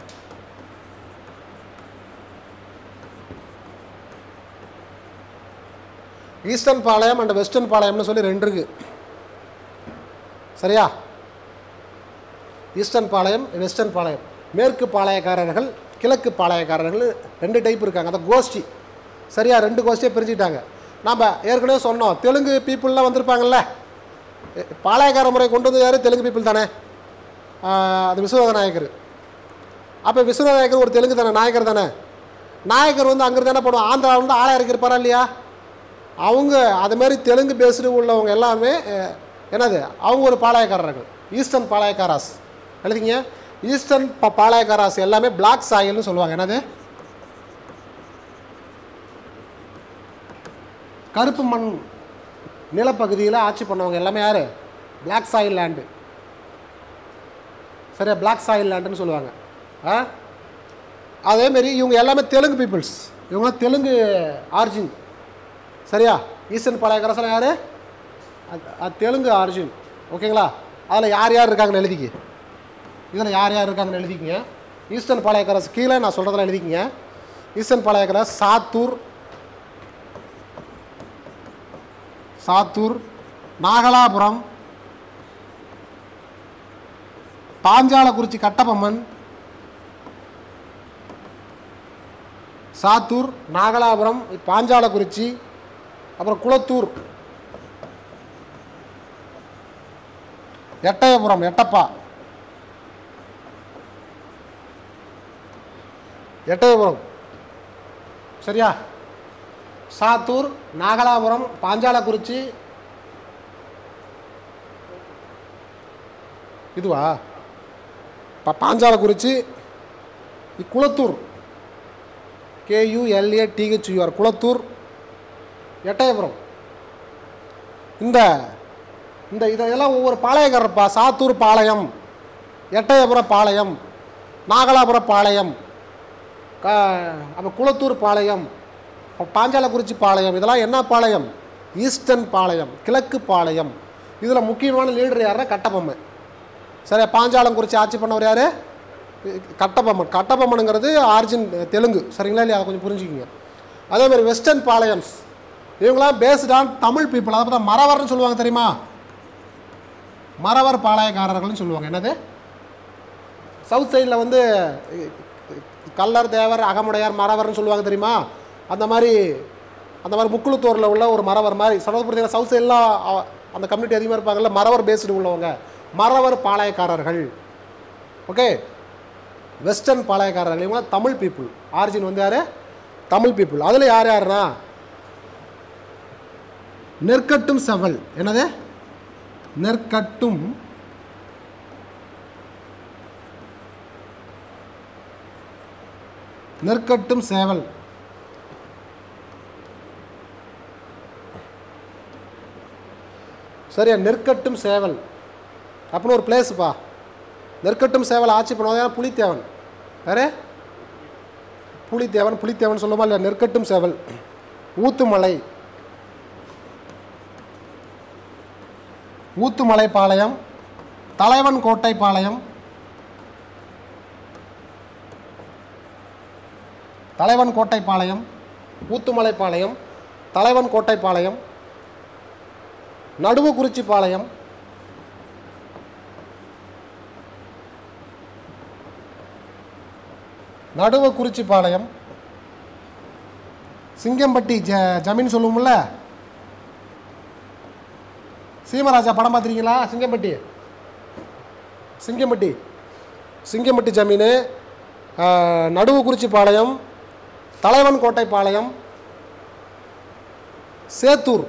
eastern Palayam and western பாளையம்னு சொல்லி ரெண்டு இருக்கு சரியா ஈஸ்டர்ன் பாளையம் வெஸ்டர்ன் பாளையம் மேற்கு பாளையக்காரர்கள் கிழக்கு பாளையக்காரர்கள் ரெண்டு டைப் இருக்காங்க அந்த கோஷ்டி சரியா ரெண்டு கோஷ்டியை பிரிச்சுக்கிட்டாங்க நாம் ஏற்கனவே சொன்னோம் தெலுங்கு பீப்புளெலாம் வந்திருப்பாங்கல்ல எ- பாளையக்கார முறை கொண்டு வந்து யார் தெலுங்கு பீப்புள் தானே ஆஹ் அது விஸ்வநாத நாயக்கர் அப்போ விஸ்வநாத நாயக்கர் ஒரு தெலுங்கு தானே நாயக்கர் தானே நாயக்கர் வந்து அங்கிருந்து என்ன பண்ணுவோம் ஆந்திராவில் வந்து ஆளா இருப்பாரா இல்லையா அவங்க அது மாதிரி தெலுங்கு பேசுகிற உள்ளவங்க எல்லாமே அஹ், என்னது அவங்க ஒரு பாளையக்காரர்கள் ஈஸ்டர்ன் பாளையக்காராஸ் எழுதிங்க ஈஸ்டர்ன் ப பாளையக்காராஸ் எல்லாமே பிளாக் சாயல்னு சொல்லுவாங்க என்னது கருப்பு மண் நிலப்பகுதியில் ஆட்சி பண்ணவங்க எல்லாமே யார் பிளாக் சாயில் லேண்டு சரியா பிளாக் சாயில் லேண்டுன்னு சொல்லுவாங்க ஆ அதேமாரி இவங்க எல்லாமே தெலுங்கு பீப்புள்ஸ் இவங்க தெலுங்கு ஆர்ஜின் சரியா ஈஸ்டர்ன் பாளையக்காரசெல்லாம் யார் அது தெலுங்கு ஆர்ஜின் ஓகேங்களா அதில் யார் யார் இருக்காங்கன்னு எழுதிக்க இதில் யார் யார் இருக்காங்கன்னு எழுதிக்கங்க ஈஸ்டர்ன் பாளையக்காரஸ் கீழே நான் சொல்கிறதெல்லாம் எழுதிக்கங்க ஈஸ்டர்ன் பாளையக்காரஸ் சாத்தூர் சாத்தூர் நாகலாபுரம் பாஞ்சாலக்குறிச்சி கட்டபொம்மன் சாத்தூர் நாகலாபுரம் பாஞ்சாலக்குறிச்சி அப்புறம் குளத்தூர் எட்டயபுரம் எட்டப்பா எட்டயபுரம் சரியா சாத்தூர் நாகலாபுரம் பாஞ்சாலக்குறிச்சி இதுவா பா பாஞ்சாலக்குறிச்சி இ- குளத்தூர் கேயூஎல்ஏ டிஹெச்யூஆர் குளத்தூர் எட்டயபுரம் இந்த இந்த இதெல்லாம் ஒவ்வொரு பாளையக்காரப்பா சாத்தூர் பாளையம் எட்டயபுரம் பாளையம் நாகலாபுரம் பாளையம் க அப்போ குளத்தூர் பாளையம் அப்ப பாஞ்சாலக்குறிச்சி பாளையம் இதெல்லாம் என்ன பாளையம் ஈஸ்டர்ன் பாளையம் கிழக்கு பாளையம் இதில் முக்கியமான லீடர் யாருன்னா கட்டபொம்மன் சரி பாஞ்சாலங்குறிச்சி ஆட்சி பண்ணவர் யார் கட்டபொம்மன் கட்டபொம்மனுங்கிறது ஆர்ஜின் தெலுங்கு சரிங்களா இல்லையா அதை கொஞ்சம் புரிஞ்சுக்கிங்க அதே மாதிரி வெஸ்டர்ன் பாளையம்ஸ் இவங்களாம் பேஸ்ட் ஆன் தமிழ் பீப்புள் அதை பார்த்தா மறவர்னு சொல்லுவாங்க தெரியுமா மறவர் பாளையக்காரர்கள்னு சொல்லுவாங்க என்னது சவுத் சைடில் வந்து கல்லர் தேவர் அகமுடையார் மறவர்னு சொல்லுவாங்க தெரியுமா அந்த மாதிரி அந்த மாதிரி முக்குளத்தூரில் உள்ள ஒரு மறவர் மாதிரி சனோபுரத்தில் சவுத் சைட்லாம் அந்த கம்யூனிட்டி அதிகமாக இருப்பாங்கல்ல மறவர் பேஸ்டு உள்ளவங்க மறவர் பாளையக்காரர்கள் ஓகே வெஸ்டர்ன் பாளையக்காரர்கள் இவங்க தமிழ் பீப்புள் ஆரிஜின் வந்து யார் தமிழ் பீப்புள் அதில் யார் யாருன்னா நெற்கட்டும் செவல் என்னது நெற்கட்டும் நெற்கட்டும் சேவல் சரியா நெற்கட்டும் சேவல் அப்படின்னு ஒரு பிளேஸுப்பா நெற்கட்டும் சேவல் ஆட்சி பண்ணுவாங்க புலித்தேவன் வேறு புலித்தேவன் புலித்தேவன் சொல்லுமா இல்லையா நெற்கட்டும் சேவல் ஊத்துமலை ஊத்துமலை பாளையம் தலைவன் கோட்டை பாளையம் தலைவன் கோட்டை பாளையம் ஊத்துமலை பாளையம் தலைவன் கோட்டை பாளையம் நடுவுக்குறிச்சி பாளையம் நடுவுக்குறிச்சி பாளையம் சிங்கம்பட்டி ஜ ஜமீன் சொல்லுவோம்ல சீமராஜா படம் பார்த்துருக்கீங்களா சிங்கம்பட்டி சிங்கம்பட்டி சிங்கம்பட்டி ஜமீன் நடுவுக்குறிச்சி பாளையம் தலைவன் கோட்டை பாளையம் சேத்தூர்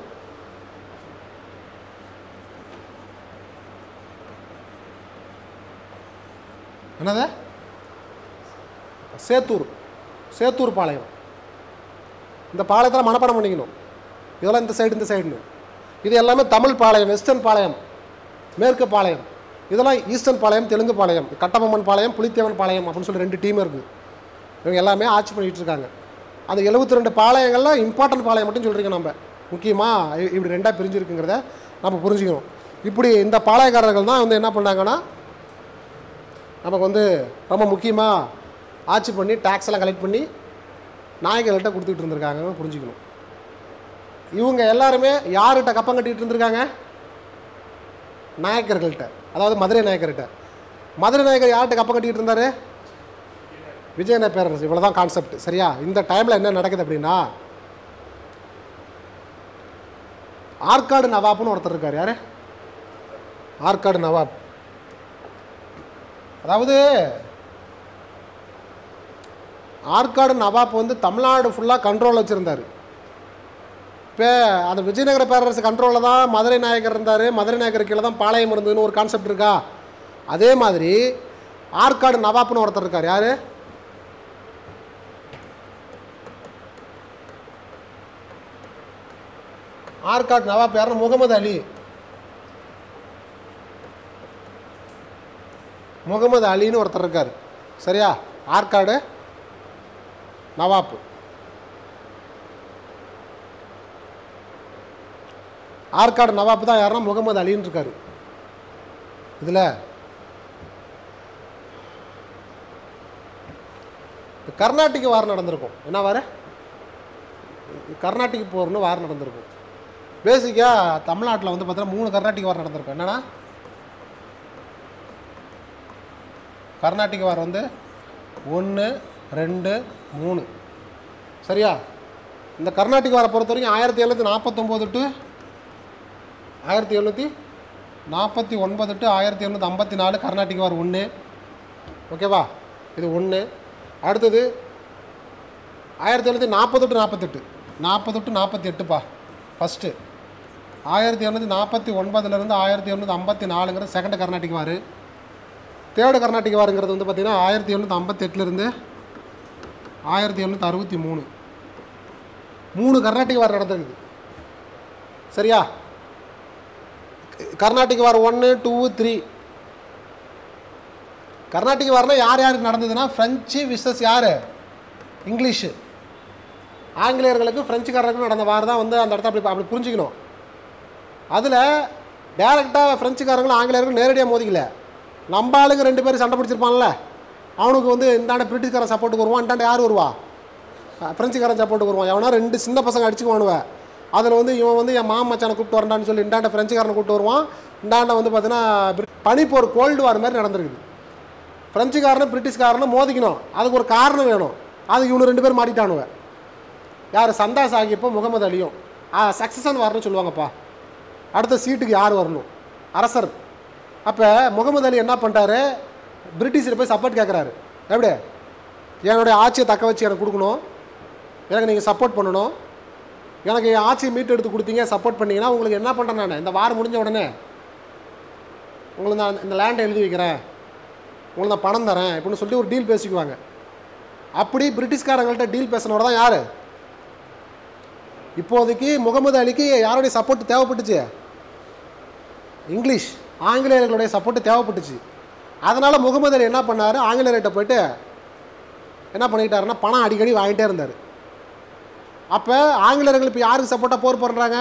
என்னது சேத்தூர் சேத்தூர் பாளையம் இந்த பாளையத்தில் மனப்பாடம் பண்ணிக்கணும் இதெல்லாம் இந்த சைடு இந்த சைடுன்னு இது எல்லாமே தமிழ் பாளையம் வெஸ்டர்ன் பாளையம் மேற்கு பாளையம் இதெல்லாம் ஈஸ்டர்ன் பாளையம் தெலுங்கு பாளையம் கட்டபொம்மன் பாளையம் புலித்தேவன் பாளையம் அப்படின்னு சொல்லி ரெண்டு டீம் இருக்குது இவங்க எல்லாமே ஆட்சி பண்ணிகிட்டு இருக்காங்க அந்த 72 ரெண்டு பாளையங்கள்ல இம்பார்ட்டன்ட் பாளையம் மட்டும் சொல்கிறீங்க நம்ம முக்கியமாக இப்படி ரெண்டாக பிரிஞ்சிருக்குங்கிறத நம்ம புரிஞ்சுக்கணும் இப்படி இந்த பாளையக்காரர்கள் தான் வந்து என்ன பண்ணாங்கன்னா நமக்கு வந்து ரொம்ப முக்கியமாக ஆட்சி பண்ணி tax எல்லாம் கலெக்ட் பண்ணி நாயகர்கள்ட்ட கொடுத்துட்டு இருந்திருக்காங்கன்னு புரிஞ்சுக்கணும் இவங்க எல்லாருமே யார்கிட்ட கப்பம் கட்டிட்டு இருந்திருக்காங்க நாயக்கர்கள்ட்ட அதாவது மதுரை நாயக்கர்கிட்ட மதுரை நாயக்கர் யார்கிட்ட கப்பம் கட்டிக்கிட்டு இருந்தார் விஜயநகர பேரரசு இவ்வளோ தான் கான்செப்ட் சரியா இந்த டைமில் என்ன நடக்குது அப்படின்னா ஆற்காடு நவாப்னு ஒருத்தர் இருக்கார் யார் ஆற்காடு நவாப் அதாவது ஆற்காடு நவாப் வந்து தமிழ்நாடு ஃபுல்லாக கண்ட்ரோல் வச்சுருந்தார் இப்போ அந்த விஜயநகர பேரரசு கண்ட்ரோலில் தான் மதுரை நாயக்கர் இருந்தார் மதுரை நாயக்கர் கீழே தான் பாளையம் இருந்ததுன்னு ஒரு கான்செப்ட் இருக்கா அதே மாதிரி ஆற்காடு நவாப்னு ஒருத்தர் இருக்கார் யார் ஆற்காடு நவாப் யாருன்னா முகமது அலி முகமது அலின்னு ஒருத்தர் இருக்கார் சரியா ஆற்காடு நவாப் ஆற்காடு நவாப் தான் யாருன்னா முகமது அலின்னு இருக்காரு இதில் கர்நாடிக் வார் நடந்திருக்கும் என்ன வார கர்நாடிக் போர்னு வார் நடந்திருக்கும் பேசிக்காக தமிழ்நாட்டில் வந்து பார்த்தீங்கன்னா மூணு கர்நாடிக் வார் நடந்திருக்கும் என்னன்னா கர்நாடிக் வார் வந்து ஒன்று ரெண்டு மூணு சரியா இந்த கர்நாடிக் வாரை பொறுத்த வரைக்கும் ஆயிரத்தி எழுநூற்றி நாற்பத்தொம்போது டு ஆயிரத்தி எழுநூற்றி நாற்பத்தி ஒன்பது டு ஆயிரத்தி எழுநூற்றி ஐம்பத்தி நாலு கர்நாடிக் வார் ஒன்று ஓகேவா இது ஒன்று அடுத்தது ஆயிரத்தி எழுநூற்றி நாற்பது டு நாற்பத்தெட்டு நாற்பது டு நாற்பத்தி எட்டுப்பா ஃபஸ்ட்டு ஆயிரத்தி எழுநூற்றி நாற்பத்தி ஒன்பதுலேருந்து ஆயிரத்தி எழுநூற்றி ஐம்பத்தி நாலுங்கிறது second Carnatic war third Carnatic வாருங்கிறது வந்து பார்த்திங்கன்னா ஆயிரத்தி எழுநூற்றி ஐம்பத்தெட்டுலேருந்து ஆயிரத்தி எழுநூற்றி அறுபத்தி மூணு மூணு கர்நாடிக் வார் நடந்திருக்குது சரியா கர்நாடிக் வார் ஒன்று டூ த்ரீ கர்நாடிக் வார்னா யார் யாருக்கு நடந்ததுன்னா ஃப்ரெஞ்சு விசஸ் யார் இங்கிலீஷு ஆங்கிலேயர்களுக்கும் ஃப்ரெஞ்சுக்காரர்களுக்கும் நடந்த வார் தான் வந்து அந்த இடத்த அப்படி அப்படி புரிஞ்சுக்கணும் அதில் டேரெக்டாக ஃப்ரெஞ்சுக்காரங்களும் ஆங்கிலேயர்களும் நேரடியாக மோதிக்கல நம்ம ஆளுங்க ரெண்டு பேரும் சண்டை பிடிச்சிருப்பான்ல அவனுக்கு வந்து இந்தாண்ட பிரிட்டிஷ்காரன் சப்போர்ட்டுக்கு வருவான் இந்தாண்ட யார் வருவா அஹ் பிரெஞ்சுக்காரன் சப்போர்ட்டுக்கு வருவான் எவனா ரெண்டு சின்ன பசங்க அடிச்சுக்குவானுவ அதில் வந்து இவன் வந்து என் மாமன் மச்சானை கூப்பிட்டு வரண்டான்னு சொல்லி இந்தாண்ட ஃப்ரெஞ்சுக்காரனை கூப்பிட்டு வருவான் இந்தாண்ட வந்து பார்த்தீங்கன்னா பிரி- பனிப்போர் கோல்டு வார் மாதிரி நடந்திருக்குது ஃப்ரெஞ்சுக்காரனும் பிரிட்டிஷ்காரனும் மோதிக்கணும் அதுக்கு ஒரு காரணம் வேணும் அதுக்கு இவனு ரெண்டு பேர் மாட்டிட்டானுவ யார் சந்தா சாகிப்போ முகமது அலியும் ஆ சக்ஸஸன் வார்னு சொல்லுவாங்கப்பா அடுத்த சீட்டுக்கு யார் வரணும் அரசர் அப்போ முகமது அலி என்ன பண்ணிட்டாரு பிரிட்டிஷில் போய் சப்போர்ட் கேட்குறாரு எப்படி என்னுடைய ஆட்சியை தக்க வச்சு எனக்கு கொடுக்கணும் எனக்கு நீங்கள் சப்போர்ட் பண்ணணும் எனக்கு என் ஆட்சியை மீட்டு எடுத்து கொடுத்தீங்க சப்போர்ட் பண்ணீங்கன்னா உங்களுக்கு என்ன பண்ணுறேன் நான் இந்த வாரம் முடிஞ்ச உடனே உங்களுக்கு நான் இந்த லேண்டை எழுதி வைக்கிறேன் உங்களுக்கு நான் பணம் தரேன் இப்படின்னு சொல்லி ஒரு டீல் பேசிக்குவாங்க அப்படி பிரிட்டிஷ்காரங்கள்ட்ட டீல் பேசினவர் தான் யார் இப்போதைக்கு முகமது அலிக்கு யாருடைய சப்போர்ட் தேவைப்பட்டுச்சு இங்கிலீஷ் ஆங்கிலேயர்களுடைய சப்போர்ட் தேவைப்பட்டுச்சு அதனால் முகமது அலி என்ன பண்ணார் ஆங்கிலேயர்கிட்ட போயிட்டு என்ன பண்ணிக்கிட்டாருன்னா பணம் அடிக்கடி வாங்கிட்டே இருந்தார் அப்போ ஆங்கிலேயர்கள் இப்போ யாருக்கு சப்போர்ட்டாக போர் பண்ணுறாங்க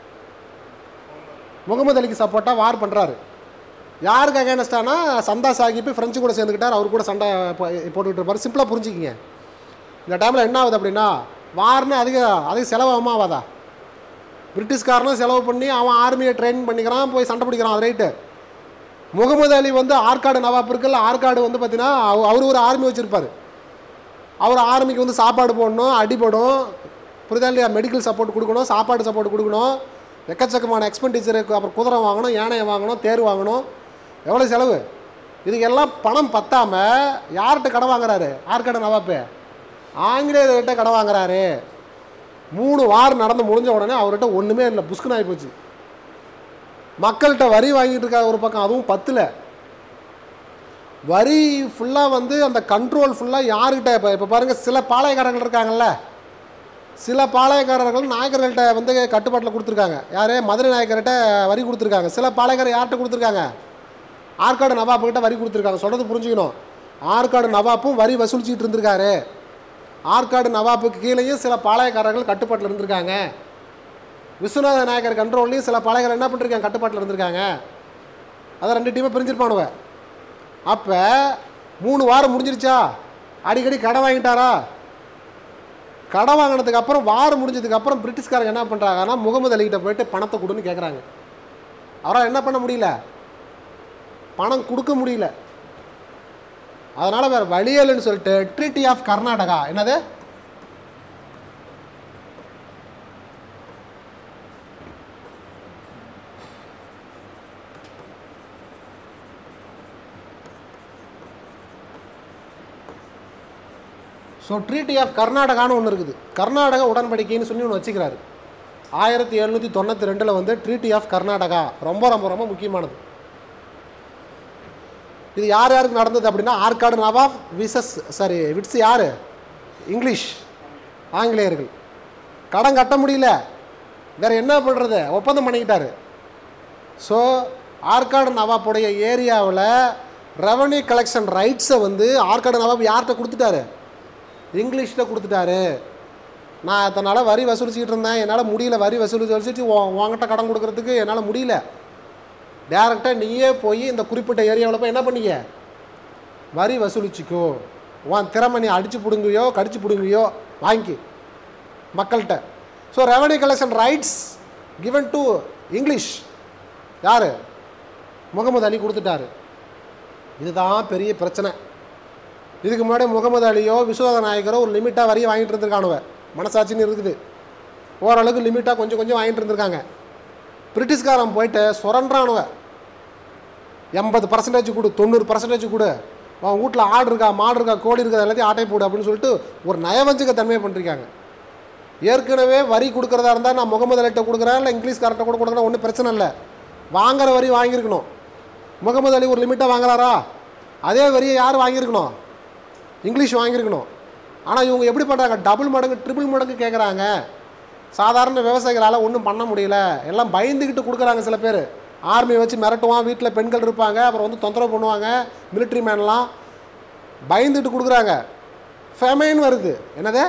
முகமது அலிக்கு சப்போர்ட்டாக வார் பண்ணுறாரு யாருக்கு அகேனஸ்டானா சந்தா சாஹிப் ஃப்ரெஞ்சு கூட சேர்ந்துக்கிட்டார் அவர் கூட சண்டை போ- போட்டுக்கிட்டு இருப்பார் சிம்பிளாக புரிஞ்சுக்கிங்க இந்த டைமில் என்ன ஆகுது அப்படின்னா வார்னு அதிக அதிக செலவாகுமா ஆகாதா பிரிட்டிஷ்காரனும் செலவு பண்ணி அவன் ஆர்மியை ட்ரெயின் பண்ணிக்கிறான் போய் சண்டை பிடிக்கிறான் அது ரைட்டு முகமது அலி வந்து ஆற்காடு நவாப் இருக்குல்ல ஆற்காடு வந்து பார்த்தீங்கன்னா அவர் ஒரு ஆர்மி வச்சுருப்பார் அவர் ஆர்மிக்கு வந்து சாப்பாடு போடணும் அடிபடும் புரியுதா இல்லையா மெடிக்கல் சப்போர்ட் கொடுக்கணும் சாப்பாடு சப்போர்ட் கொடுக்கணும் எக்கச்சக்கமான எக்ஸ்பெண்டிச்சருக்கு அப்புறம் குதிரை வாங்கணும் யானையை வாங்கணும் தேர் வாங்கணும் எவ்வளோ செலவு இதுக்கெல்லாம் பணம் பத்தாமல் யார்கிட்ட கடன் வாங்குறாரு ஆற்காடு நவாப்பு ஆங்கிலேயர்கிட்ட கடன் வாங்குறாரு மூணு வாரம் நடந்து முடிஞ்ச உடனே அவர்கிட்ட ஒன்றுமே இல்லை புஷ்குன்னு ஆகி போச்சு மக்கள்கிட்ட வரி வாங்கிட்டு இருக்காங்க ஒரு பக்கம் அதுவும் பத்தில் வரி ஃபுல்லாக வந்து அந்த கண்ட்ரோல் ஃபுல்லாக யாருக்கிட்ட இப்போ இப்போ பாருங்கள் சில பாளையக்காரர்கள் இருக்காங்கல்ல சில பாளையக்காரர்கள் நாயக்கர்கள்ட்ட வந்து கட்டுப்பாட்டில் கொடுத்துருக்காங்க யார் மதுரை நாயக்கர்கிட்ட வரி கொடுத்துருக்காங்க சில பாளையக்காரர் யார்கிட்ட கொடுத்துருக்காங்க ஆற்காடு நவாப்புக்கிட்ட வரி கொடுத்துருக்காங்க சொல்கிறது புரிஞ்சுக்கணும் ஆற்காடு நவாப்பும் வரி வசூலிச்சிட்டு இருந்திருக்காரு ஆற்காடு நவாப்புக்கு கீழேயும் சில பாளையக்காரர்கள் கட்டுப்பாட்டில் இருந்திருக்காங்க விஸ்வநாத நாயக்கர் கண்ட்ரோல்லையும் சில பாளையக்காரர் என்ன பண்ணிருக்காங்க கட்டுப்பாட்டில் இருந்திருக்காங்க அதான் ரெண்டு டீமை பிரிஞ்சிருப்பானுவ அப்போ மூணு வாரம் முடிஞ்சிருச்சா அடிக்கடி கடன் வாங்கிட்டாரா கடன் வாங்கினதுக்கு அப்புறம் வாரம் முடிஞ்சதுக்கு அப்புறம் பிரிட்டிஷ்காரங்க என்ன பண்ணுறாங்கன்னா முகமது அலிகிட்ட போயிட்டு பணத்தை கொடுன்னு கேட்குறாங்க அவரால் என்ன பண்ண முடியல பணம் கொடுக்க முடியல அதனால் வேறு வழியல்னு சொல்லிட்டு ட்ரீட்டி ஆஃப் கர்நாடகா என்னது ஸோ ட்ரீட்டி ஆஃப் கர்நாடகான்னு ஒன்று இருக்குது கர்நாடக உடன்படிக்கைன்னு சொல்லி ஒன்று வச்சுக்கிறாரு ஆயிரத்தி எழுநூற்றி தொண்ணூற்றி ரெண்டில் வந்து ட்ரீட்டி ஆஃப் கர்நாடகா ரொம்ப ரொம்ப ரொம்ப முக்கியமானது இது யார் யாருக்கு நடந்தது அப்படின்னா Arcot nawab versus sorry versus யார் இங்கிலீஷ் ஆங்கிலேயர்கள் கடன் கட்ட முடியல வேற என்ன பண்ணுறது ஒப்பந்தம் பண்ணிக்கிட்டாரு ஸோ ஆற்காடு நவாப்புடைய ஏரியாவில் ரெவன்யூ கலெக்ஷன் ரைட்ஸை வந்து ஆற்காடு நவாப் யார்கிட்ட கொடுத்துட்டாரு இங்கிலீஷில் கொடுத்துட்டாரு நான் அதனால் வரி வசூலிச்சுக்கிட்டு இருந்தேன் என்னால் முடியல வரி வசூலிச்சு வசூலிச்சு உன் உங்ககிட்ட கடன் கொடுக்கறதுக்கு என்னால் முடியல டேரெக்டாக நீயே போய் இந்த குறிப்பிட்ட ஏரியாவில் போய் என்ன பண்ணிக்க வரி வசூலிச்சிக்கோ உன் திறமை நீ அடிச்சு பிடுங்குவியோ கடிச்சு பிடுங்குவியோ வாங்கி மக்கள்கிட்ட so revenue collection rights given to English யார் முகமது அலி கொடுத்துட்டாரு இதுதான் பெரிய பிரச்சனை இதுக்கு முன்னாடி முகமது அலியோ விஸ்வநாத நாயக்கரோ ஒரு லிமிட்டாக வரையும் வாங்கிட்டு இருந்திருக்கானுவ மனசாட்சின்னு இருக்குது ஓரளவுக்கு லிமிட்டாக கொஞ்சம் கொஞ்சம் வாங்கிட்டு இருந்திருக்காங்க பிரிட்டிஷ்காரன் போயிட்டு சுரண்டானுவ எண்பது பர்சன்டேஜ் கொடு தொண்ணூறு பர்சன்டேஜ் கொடு அவன் வீட்டில் ஆடு இருக்கா மாடு இருக்கா கோழி இருக்கா எல்லாத்தையும் ஆட்டை போடு அப்படின்னு சொல்லிட்டு ஒரு நயவஞ்சக தன்மையை பண்ணிருக்காங்க ஏற்கனவே வரி கொடுக்குறதா இருந்தால் நான் முகமது அலிட்ட கொடுக்குறேன் இல்லை இங்கிலீஷ்காரர்கிட்ட கூட கொடுக்குறேன் ஒன்றும் பிரச்சனை இல்லை வாங்குற வரி வாங்கியிருக்கணும் முகமது அலி ஒரு லிமிட்டாக வாங்குறாரா அதே வரியை யார் வாங்கியிருக்கணும் இங்கிலீஷ் வாங்கியிருக்கணும் ஆனால் இவங்க எப்படி பண்ணுறாங்க டபுள் மடங்கு ட்ரிபிள் மடங்கு கேட்குறாங்க சாதாரண விவசாயிகளால் ஒன்றும் பண்ண முடியல எல்லாம் பயந்துக்கிட்டு கொடுக்குறாங்க சில பேர் ஆர்மியை வச்சு மிரட்டுவான் வீட்டில் பெண்கள் இருப்பாங்க அப்புறம் வந்து தொந்தரவு பண்ணுவாங்க மிலிட்ரி மேன்லாம் பயந்துட்டு கொடுக்குறாங்க ஃபெமைன் வருது என்னது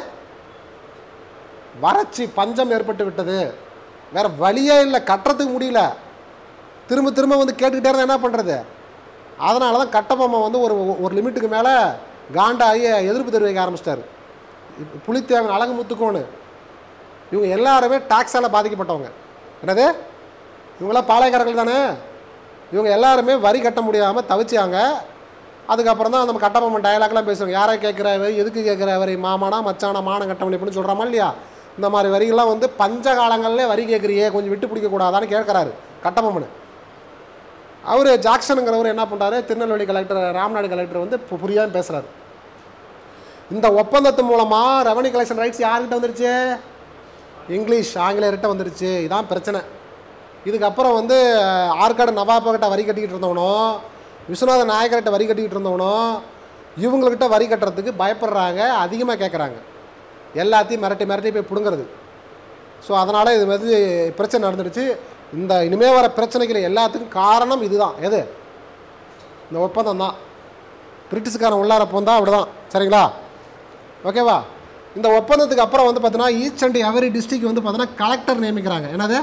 வறட்சி பஞ்சம் ஏற்பட்டு விட்டது வேற வழியே இல்லை கட்டுறதுக்கு முடியல திரும்ப திரும்ப வந்து கேட்டுக்கிட்டே இருந்தால் என்ன பண்ணுறது அதனால தான் கட்டபொம்மை வந்து ஒரு ஒரு லிமிட்டுக்கு மேலே காண்டாகி எதிர்ப்பு தெரிவிக்க ஆரம்பிச்சிட்டாரு இப்ப புலித்தேவன் அழகு முத்துக்கோன்னு இவங்க எல்லாருமே டாக்ஸால் பாதிக்கப்பட்டவங்க என்னது இவங்களாம் பாளையக்காரர்கள் தானே இவங்க எல்லாருமே வரி கட்ட முடியாமல் தவிச்சாங்க அதுக்கப்புறம் தான் நம்ம கட்டபொம்மன் டயலாக்லாம் பேசுவாங்க யாரை கேட்குறாரு எதுக்கு கேட்குறாரு மாமானா மச்சானா மானம் கட்ட முடியும் அப்படின்னு சொல்கிறாமா இல்லையா இந்த மாதிரி வரிகள்லாம் வந்து பஞ்ச காலங்கள்லே வரி கேட்குறியே கொஞ்சம் விட்டு பிடிக்க கூடாதான்னு கேட்குறாரு கட்டபொம்மன் அவர் ஜாக்சனுங்கிறவர் என்ன பண்ணுறாரு திருநெல்வேலி கலெக்டர் ராம்நாடு கலெக்டர் வந்து பு- புரியாம பேசுகிறாரு இந்த ஒப்பந்தத்து மூலமாக ரெவன்யூ கலெக்ஷன் ரைட்ஸ் யார்கிட்ட வந்துருச்சு இங்கிலீஷ் ஆங்கிலேயர்கிட்ட வந்துருச்சு இதான் பிரச்சனை இதுக்கப்புறம் வந்து அஹ், ஆற்காடு நவாப்பகிட்ட வரி கட்டிக்கிட்டு இருந்தவனும் விஸ்வநாத நாயக்கர்கிட்ட வரி கட்டிக்கிட்டு இருந்தவனும் இவங்கக்கிட்ட வரி கட்டுறதுக்கு பயப்படுறாங்க அதிகமாக கேட்குறாங்க எல்லாத்தையும் மிரட்டி மிரட்டி போய் பிடுங்கிறது ஸோ அதனால் இது வந்து பிரச்சனை நடந்துடுச்சு இந்த இனிமே வர பிரச்சனைகள் எல்லாத்துக்கும் காரணம் இதுதான் எது இந்த ஒப்பந்தம் தான் பிரிட்டிஷ்காரன் உள்ளார போந்தா அப்படிதான் சரிங்களா ஓகேவா இந்த ஒப்பந்தத்துக்கு அப்புறம் வந்து பார்த்தீங்கன்னா ஈச் அண்ட் எவரி டிஸ்ட்ரிக்ட் வந்து பார்த்தீங்கன்னா கலெக்டர் நியமிக்கிறாங்க என்னது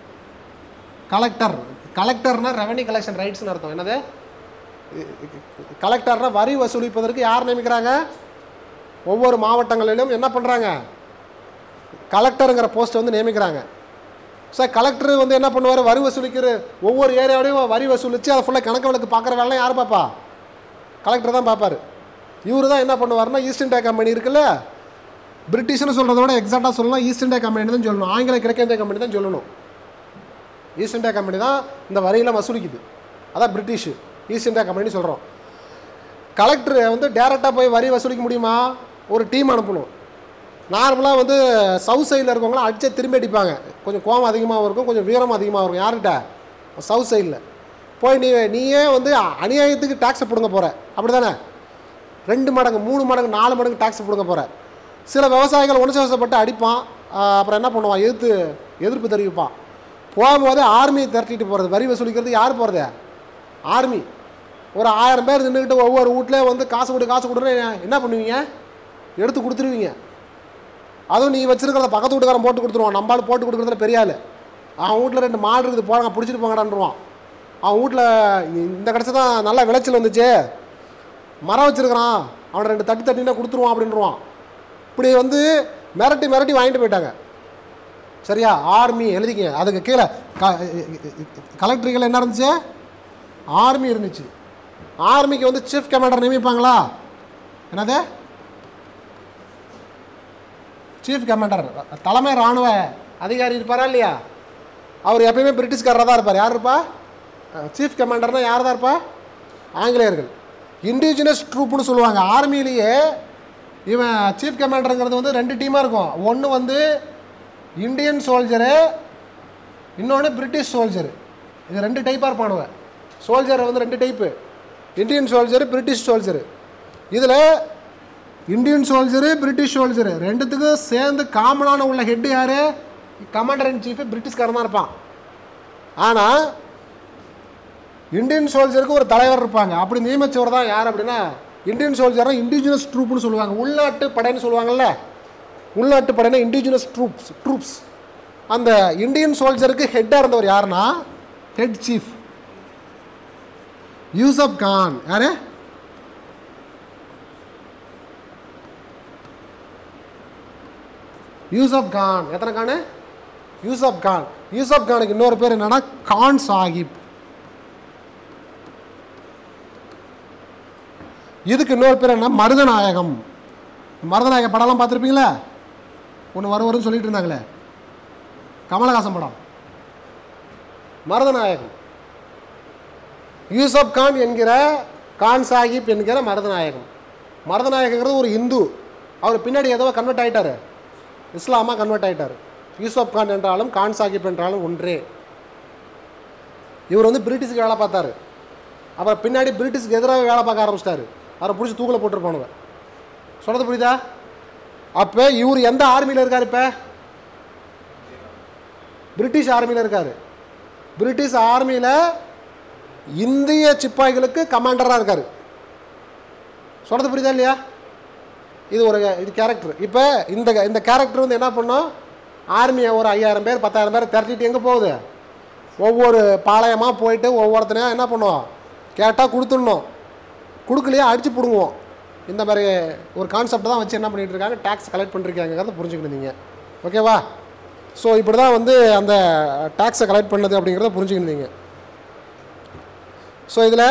கலெக்டர் கலெக்டர்னா ரெவன்யூ கலெக்ஷன் ரைட்ஸ்னு அர்த்தம் என்னது கலெக்டர்னா வரி வசூலிப்பதற்கு யார் நியமிக்கிறாங்க ஒவ்வொரு மாவட்டங்களிலும் என்ன பண்ணுறாங்க கலெக்டருங்கிற போஸ்ட் வந்து நியமிக்கிறாங்க சார் கலெக்டர் வந்து என்ன பண்ணுவார் வரி வசூலிக்கிற ஒவ்வொரு ஏரியாவோடையும் வரி வசூலித்து அதை ஃபுல்லாக கணக்கு வழக்கு பார்க்குற வேலை யார் பார்ப்பா கலெக்டர் தான் பார்ப்பாரு இவர் தான் என்ன பண்ணுவார்னா ஈஸ்ட் இந்தியா கம்பெனி இருக்குல்ல பிரிட்டிஷ்னு சொல்கிறத விட எக்ஸாக்டாக சொல்லலாம் ஈஸ்ட் இந்தியா கம்பெனி தான் சொல்லணும் ஆங்கில கிழக்கிந்திய கம்பெனி தான் சொல்லணும் ஈஸ்ட் இந்தியா கம்பெனி தான் இந்த வரியெல்லாம் வசூலிக்குது அதான் பிரிட்டிஷ் ஈஸ்ட் இந்தியா கம்பெனின்னு சொல்கிறோம் கலெக்டர் வந்து டேரெக்டாக போய் வரி வசூலிக்க முடியுமா ஒரு டீம் அனுப்பணும் நார்மலாக வந்து சவுத் சைடில் இருக்கவங்களாம் அடிச்சே திரும்பி அடிப்பாங்க கொஞ்சம் கோவம் அதிகமாகவும் இருக்கும் கொஞ்சம் வீரம் அதிகமாக இருக்கும் யார்கிட்ட சவுத் சைடில் போய் நீ நீயே வந்து அநியாயத்துக்கு டேக்ஸை பிடுங்க போகிற அப்படி தானே ரெண்டு மடங்கு மூணு மடங்கு நாலு மடங்கு டேக்ஸ் பிடுங்க போகிற சில விவசாயிகள் உணர்ச்சிவசப்பட்டு அடிப்பான் ஆஹ் அப்புறம் என்ன பண்ணுவான் எதிர்த்து எதிர்ப்பு தெரிவிப்பான் போகும்போது ஆர்மியை திரட்டிட்டு போகிறது வரி வசூலிக்கிறது யார் போகிறது ஆர்மி ஒரு ஆயிரம் பேர் நின்றுக்கிட்டு ஒவ்வொரு வீட்லேயும் வந்து காசு கொடு காசு கொடுன்னு என்ன பண்ணுவீங்க எடுத்து கொடுத்துருவீங்க அதுவும் நீ வச்சிருக்கிறத பக்கத்து வீட்டுக்காரன் போட்டு கொடுத்துருவான் நம்மளால் போட்டு கொடுக்குறதுல பெரிய ஆள் அவன் வீட்டில் ரெண்டு மாடு இருக்குது போறாங்க பிடிச்சிட்டு போங்கடான்ருவான் அவன் வீட்டில் இந்த கடைசி தான் நல்லா விளைச்சல் வந்துச்சு மரம் வச்சிருக்கிறான் அவனை ரெண்டு தட்டி தட்டினா கொடுத்துருவான் அப்படின்றான் இப்படி வந்து மிரட்டி மிரட்டி வாங்கிட்டு போயிட்டாங்க சரியா ஆர்மி எழுதிக்கங்க அதுக்கு கீழே க கலெக்டர்கள் என்ன இருந்துச்சு ஆர்மி இருந்துச்சு ஆர்மிக்கு வந்து சீஃப் கமாண்டர் நியமிப்பாங்களா என்னது சீஃப் கமாண்டர் தலைமை இராணுவ அதிகாரி இருப்பாரா இல்லையா அவர் எப்பயுமே பிரிட்டிஷ்காரராக தான் இருப்பார் யார் இருப்பா சீஃப் கமாண்டர்னா யார் தான் இருப்பா ஆங்கிலேயர்கள் இண்டிஜினஸ் ட்ரூப்னு சொல்லுவாங்க ஆர்மியிலேயே இவன் சீஃப் கமாண்டருங்கிறது வந்து ரெண்டு டீமாக இருக்கும் ஒன்று வந்து இந்தியன் சோல்ஜரு இன்னொன்று பிரிட்டிஷ் சோல்ஜரு இது ரெண்டு டைப்பாக இருப்பானுவ சோல்ஜர் வந்து ரெண்டு type Indian soldier British soldier இதில் இந்தியன் சோல்ஜரு பிரிட்டிஷ் சோல்ஜரு ரெண்டுத்துக்கும் சேர்ந்து காமனான உள்ள ஹெட் யார் கமாண்டர் இன் சீஃப் பிரிட்டிஷ்காரன் தான் இருப்பான் ஆனால் இந்தியன் சோல்ஜருக்கு ஒரு தலைவர் இருப்பாங்க அப்படி நியமிச்சவர் தான் யார் அப்படின்னா இந்தியன் சோல்ஜர்னா இண்டிஜினஸ் ட்ரூப்னு சொல்லுவாங்க உள்நாட்டு படைன்னு சொல்லுவாங்கல்ல உள்நாட்டு படைனா இண்டிஜினஸ் ட்ரூப்ஸ் ட்ரூப்ஸ் அந்த இந்தியன் சோல்ஜருக்கு ஹெட்டாக இருந்தவர் யாருன்னா ஹெட் சீஃப் யூசப் கான் யாரு யூசப் கான் எத்தனை கானு யூசப் கான் யூசப் கானுக்கு இன்னொரு பேர் என்னன்னா கான் சாஹிப் இதுக்கு இன்னொரு பேர் என்ன மருதநாயகம் மருதநாயக படம்லாம் பார்த்துருப்பீங்களா ஒன்று வரும் வரும்னு சொல்லிட்டு இருந்தாங்களே கமலஹாசன் படம் மருதநாயகம் யூசப் கான் என்கிற கான் சாஹிப் என்கிற மருதநாயகம் மருதநாயகங்கிறது ஒரு இந்து அவர் பின்னாடி ஏதோ கன்வெர்ட் ஆயிட்டாரு இஸ்லாமாக கன்வெர்ட் ஆயிட்டார் யூசப் கான் என்றாலும் கான் சாஹிப் என்றாலும் ஒன்றே இவர் வந்து பிரிட்டிஷ்க்கு வேலை பார்த்தாரு அப்புறம் பின்னாடி பிரிட்டிஷ்க்கு எதிராக வேலை பார்க்க ஆரம்பிச்சிட்டாரு அவரை பிடிச்சி தூக்கில் போட்டுருப்பானுங்க சொல்கிறது புரியுதா அப்போ இவர் எந்த ஆர்மியில் இருக்கார் இப்போ பிரிட்டிஷ் ஆர்மியில் இருக்கார் பிரிட்டிஷ் ஆர்மியில் இந்திய சிப்பாய்களுக்கு கமாண்டராக இருக்கார் சொல்கிறது புரியுதா இல்லையா இது ஒரு இது கேரக்டர் இப்போ இந்த இந்த கேரக்டர் வந்து என்ன பண்ணும் ஆர்மியை ஒரு ஐயாயிரம் பேர் பத்தாயிரம் பேர் திரட்டிட்டு எங்கே போகுது ஒவ்வொரு பாளையமாக போயிட்டு ஒவ்வொருத்தனையும் என்ன பண்ணுவோம் கேட்டால் கொடுத்துடணும் கொடுக்கலையே அடித்து பிடுங்குவோம் இந்த மாதிரி ஒரு கான்செப்ட் தான் வச்சு என்ன பண்ணிட்டு இருக்காங்க டேக்ஸ் கலெக்ட் பண்ணிருக்காங்கிறத புரிஞ்சுக்கணும் நீங்கள் ஓகேவா ஸோ இப்படி தான் வந்து அந்த டேக்ஸை கலெக்ட் பண்ணது அப்படிங்கிறத புரிஞ்சுக்கணும் நீங்கள் ஸோ இதில்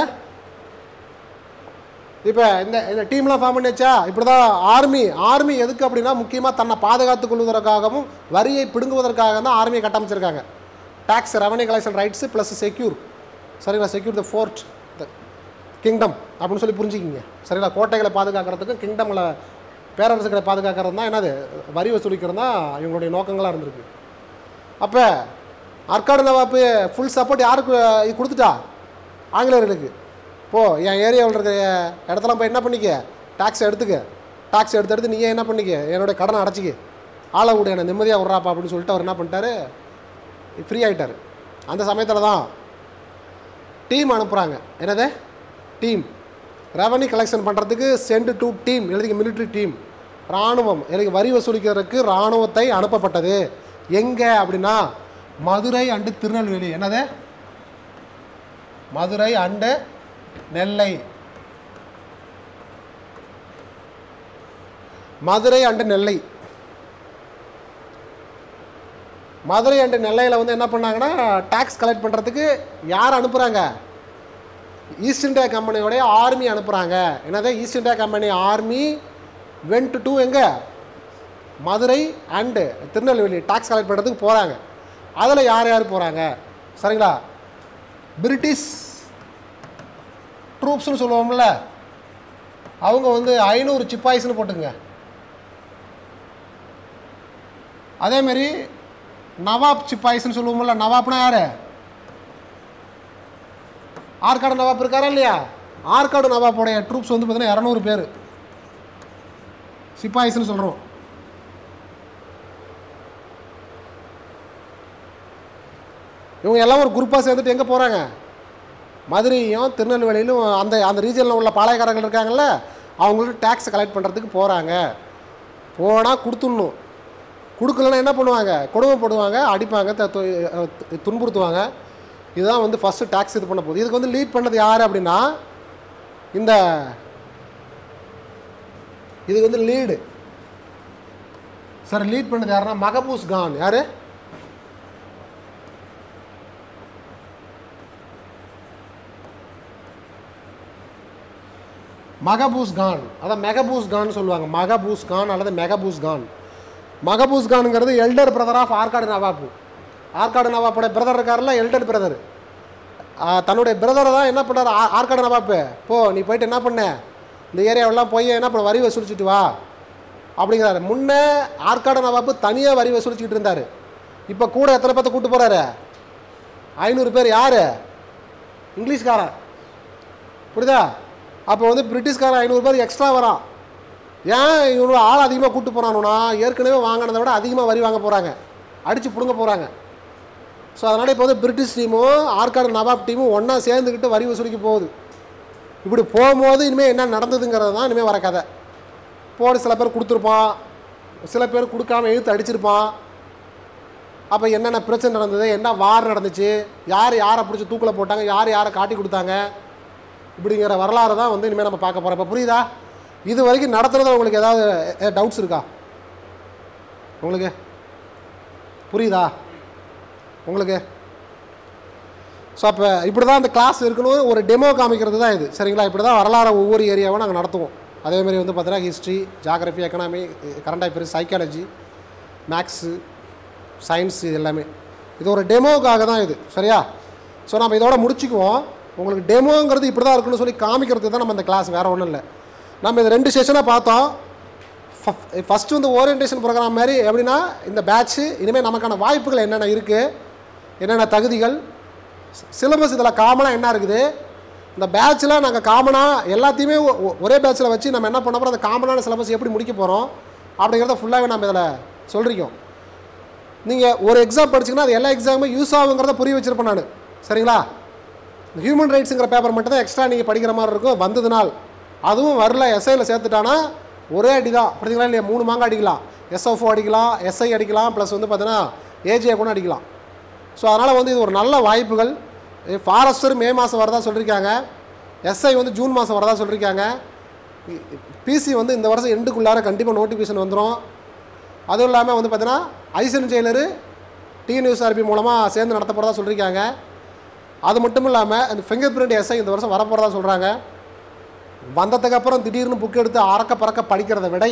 இப்போ இந்த இந்த டீம்லாம் ஃபார்ம் பண்ணியாச்சா இப்படி தான் ஆர்மி ஆர்மி எதுக்கு அப்படின்னா முக்கியமாக தன்னை பாதுகாத்துக் கொள்வதற்காகவும் வரியை பிடுங்குவதற்காக தான் ஆர்மியை கட்டமைச்சிருக்காங்க tax revenue collection rights plus secure சரிங்களா secure the fort the kingdom அப்படின்னு சொல்லி புரிஞ்சுக்கிங்க சரிங்களா கோட்டைகளை பாதுகாக்கிறதுக்கும் கிங்டமில் பேரரசுகளை பாதுகாக்கிறது தான் என்னது வரி வசூலிக்கிறது தான் இவங்களுடைய நோக்கங்களாக இருந்திருக்கு அப்போ அர்க்காடு நவாப்பு ஃபுல் சப்போர்ட் யாருக்கு இது கொடுத்துட்டா ஆங்கிலேயர்களுக்கு போ என் ஏரியாவில் இருக்கிற இடத்தெல்லாம் போய் என்ன பண்ணிக்க டாக்ஸ் எடுத்துக்க டாக்ஸ் எடுத்து எடுத்து நீயே என்ன பண்ணிக்க என்னோட கடனை அடைச்சிக்க ஆளை விடு என்னை நிம்மதியாக விட்றாப்பா அப்படின்னு சொல்லிட்டு அவர் என்ன பண்ணிட்டாரு ஃப்ரீ ஆகிட்டார் அந்த சமயத்தில் தான் டீம் அனுப்புகிறாங்க என்னது டீம் ரெவன்யூ கலெக்ஷன் பண்ணுறதுக்கு சென்ட் டு டீம் எழுதிக்க மிலிட்ரி டீம் இராணுவம் எனக்கு வரி வசூலிக்கிறதுக்கு இராணுவத்தை அனுப்பப்பட்டது எங்கே அப்படின்னா மதுரை அண்டு திருநெல்வேலி என்னது Madurai and Nellai Madurai and Nellai Madurai and நெல்லையில் வந்து என்ன பண்ணாங்கன்னா டாக்ஸ் கலெக்ட் பண்ணுறதுக்கு யார் அனுப்புகிறாங்க ஈஸ்ட் இந்தியா கம்பெனியோடைய ஆர்மி அனுப்புகிறாங்க என்னது East India Company army went to எங்கே Madurai and Tirunelveli tax collect பண்ணுறதுக்கு போகிறாங்க அதில் யார் யார் போகிறாங்க சரிங்களா பிரிட்டிஷ் ட்ரூப்ஸ்னு சொல்லுவோம்ல அவங்க வந்து ஐநூறு சிப்பாய்ஸ்னு போட்டுங்க அதேமாரி நவாப் சிப்பாய்ஸ்னு சொல்லுவோம்ல நவாப்னா யார் ஆற்காடு நவாப் இருக்காரா இல்லையா ஆற்காடு நவாப்போடைய ட்ரூப்ஸ் வந்து பார்த்தீங்கன்னா இரநூறு பேர் சிப்பாய்ஸ்னு சொல்கிறோம் இவங்க எல்லாம் ஒரு குரூப்பாக சேர்ந்துட்டு எங்கே போகிறாங்க மதுரையும் திருநெல்வேலியிலும் அந்த அந்த ரீஜனில் உள்ள பாளையக்காரர்கள் இருக்காங்கல்ல அவங்களுக்கு டேக்ஸ் கலெக்ட் பண்ணுறதுக்கு போகிறாங்க போனால் கொடுத்துடணும் கொடுக்கலன்னா என்ன பண்ணுவாங்க கொடுமைப்படுவாங்க அடிப்பாங்க த- து- து- துன்புறுத்துவாங்க இதுதான் வந்து ஃபஸ்ட்டு டேக்ஸ் இது பண்ண போகுது இதுக்கு வந்து லீட் பண்ணது யார் அப்படின்னா இந்த இதுக்கு வந்து லீடு சார் லீட் பண்ணது யாருன்னா மகபூஸ் கான் யார் மகபூஸ் கான் அதான் மெகபூஸ் கான் சொல்லுவாங்க மகபூஸ் கான் அல்லது மெகபூஸ் கான் மகபூஸ் கானுங்கிறது elder brother of Arcot nawab Arcot நவாப்போட பிரதர் இருக்கார்ல எல்டர் பிரதர் தன்னுடைய பிரதரை தான் என்ன பண்ணார் ஆ- ஆற்காடு நவாப்பு போ நீ போயிட்டு என்ன பண்ண இந்த ஏரியாவெல்லாம் போய் என்ன பண்ண வரி வசூலிச்சுட்டு வா அப்படிங்கிறாரு முன்னே ஆற்காடு நவாப்பு தனியாக வரி வசூலிச்சுக்கிட்டு இருந்தார் இப்போ கூட எத்தனை பேர்த்த கூட்டு போகிறாரு ஐநூறு பேர் யார் இங்கிலீஷ்காரன் புரியுதா அப்போ வந்து பிரிட்டிஷ்காரன் ஐநூறு பேர் எக்ஸ்ட்ரா வரான் ஏன் இவனு ஆள் அதிகமாக கூட்டு போகிறானுனா ஏற்கனவே வாங்கினதை விட அதிகமாக வரி வாங்க போகிறாங்க அடித்து பிடுங்க போகிறாங்க ஸோ அதனால் இப்போ வந்து பிரிட்டிஷ் டீமும் ஆற்காடு நவாப் டீமும் ஒன்றா சேர்ந்துக்கிட்டு வரி வசூலிக்க போகுது இப்படி போகும்போது இனிமேல் என்ன நடந்ததுங்கிறது தான் இனிமேல் வர கதை போன சில பேர் கொடுத்துருப்பான் சில பேர் கொடுக்காம இழுத்து அடிச்சிருப்பான் அப்போ என்னென்ன பிரச்சனை நடந்தது என்ன வார் நடந்துச்சு யார் யாரை பிடிச்சி தூக்கில் போட்டாங்க யார் யாரை காட்டி கொடுத்தாங்க இப்படிங்கிற வரலாறு தான் வந்து இனிமேல் நம்ம பார்க்க போகிறோம் இப்போ புரியுதா இது வரைக்கும் நடத்துறது உங்களுக்கு ஏதாவது டவுட்ஸ் இருக்கா உங்களுக்கு புரியுதா உங்களுக்கு ஸோ அப்போ இப்படி தான் அந்த கிளாஸ் இருக்கணும் ஒரு டெமோ காமிக்கிறது தான் இது சரிங்களா இப்படி தான் வரலாறு ஒவ்வொரு ஏரியாவும் நாங்கள் நடத்துவோம் அதேமாதிரி வந்து பார்த்தீங்கன்னா history geography economy current affairs psychology maths science இது எல்லாமே இது ஒரு டெமோக்காக தான் இது சரியா ஸோ நம்ம இதோட முடிச்சுக்குவோம் உங்களுக்கு டெமோங்கிறது இப்படி தான் இருக்குன்னு சொல்லி காமிக்கிறது தான் நம்ம இந்த கிளாஸ் வேறு ஒன்றும் இல்லை நம்ம இது ரெண்டு செஷனாக பார்த்தோம் ஃபஸ்ட்டு வந்து ஓரியன்டேஷன் ப்ரோக்ராம் மாதிரி எப்படின்னா இந்த பேட்ச்சு இனிமேல் நமக்கான வாய்ப்புகள் என்னென்ன இருக்குது என்னென்ன தகுதிகள் சிலபஸ் இதில் காமனாக என்ன இருக்குது இந்த பேட்சில் நாங்கள் காமனாக எல்லாத்தையுமே ஒ- ஒ- ஒரே பேட்சில் வச்சு நம்ம என்ன பண்ண போகிறோம் அந்த காமனான சிலபஸ் எப்படி முடிக்க போகிறோம் அப்படிங்கிறத ஃபுல்லாகவே நம்ம இதில் சொல்லிருக்கோம் நீங்கள் ஒரு எக்ஸாம் படிச்சிங்கன்னா அது எல்லா எக்ஸாமுமே யூஸ் ஆகுங்கிறத புரிய வச்சிருப்பேன் நான் சரிங்களா இந்த ஹியூமன் ரைட்ஸுங்கிற பேப்பர் மட்டும் தான் எக்ஸ்ட்ரா நீங்கள் படிக்கிற மாதிரி இருக்கும் வந்ததுனால் அதுவும் வரல எஸ்ஐயில் சேர்த்துட்டானா ஒரே அடி தான் படிக்கலாம் இல்லையா மூணு மாங்க அடிக்கலாம் எஸ்எஃப்ஓ அடிக்கலாம் எஸ்ஐ அடிக்கலாம் ப்ளஸ் வந்து பார்த்தீங்கன்னா ஏஜியை கூட அடிக்கலாம் ஸோ அதனால் வந்து இது ஒரு நல்ல வாய்ப்புகள் ஃபாரஸ்டர் மே மாதம் வரதா சொல்லியிருக்காங்க எஸ்ஐ வந்து ஜூன் மாதம் வரதா சொல்லியிருக்காங்க பிசி வந்து இந்த வருஷம் எண்டுக்குள்ளார கண்டிப்பாக நோட்டிஃபிகேஷன் வந்துடும் அதுவும் இல்லாமல் வந்து பார்த்தீங்கன்னா ஐசன் ஜெயிலரு டிஎன்யூஎஸ்ஆர்பி மூலமாக சேர்ந்து நடத்த போகிறதா சொல்லியிருக்காங்க அது மட்டும் இல்லாமல் அந்த ஃபிங்கர் பிரிண்ட் எஸ்ஐ இந்த வருஷம் வரப்போகிறதா சொல்கிறாங்க வந்ததுக்கு அப்புறம் திடீர்னு புக் எடுத்து அறக்க பறக்க படிக்கிறத விட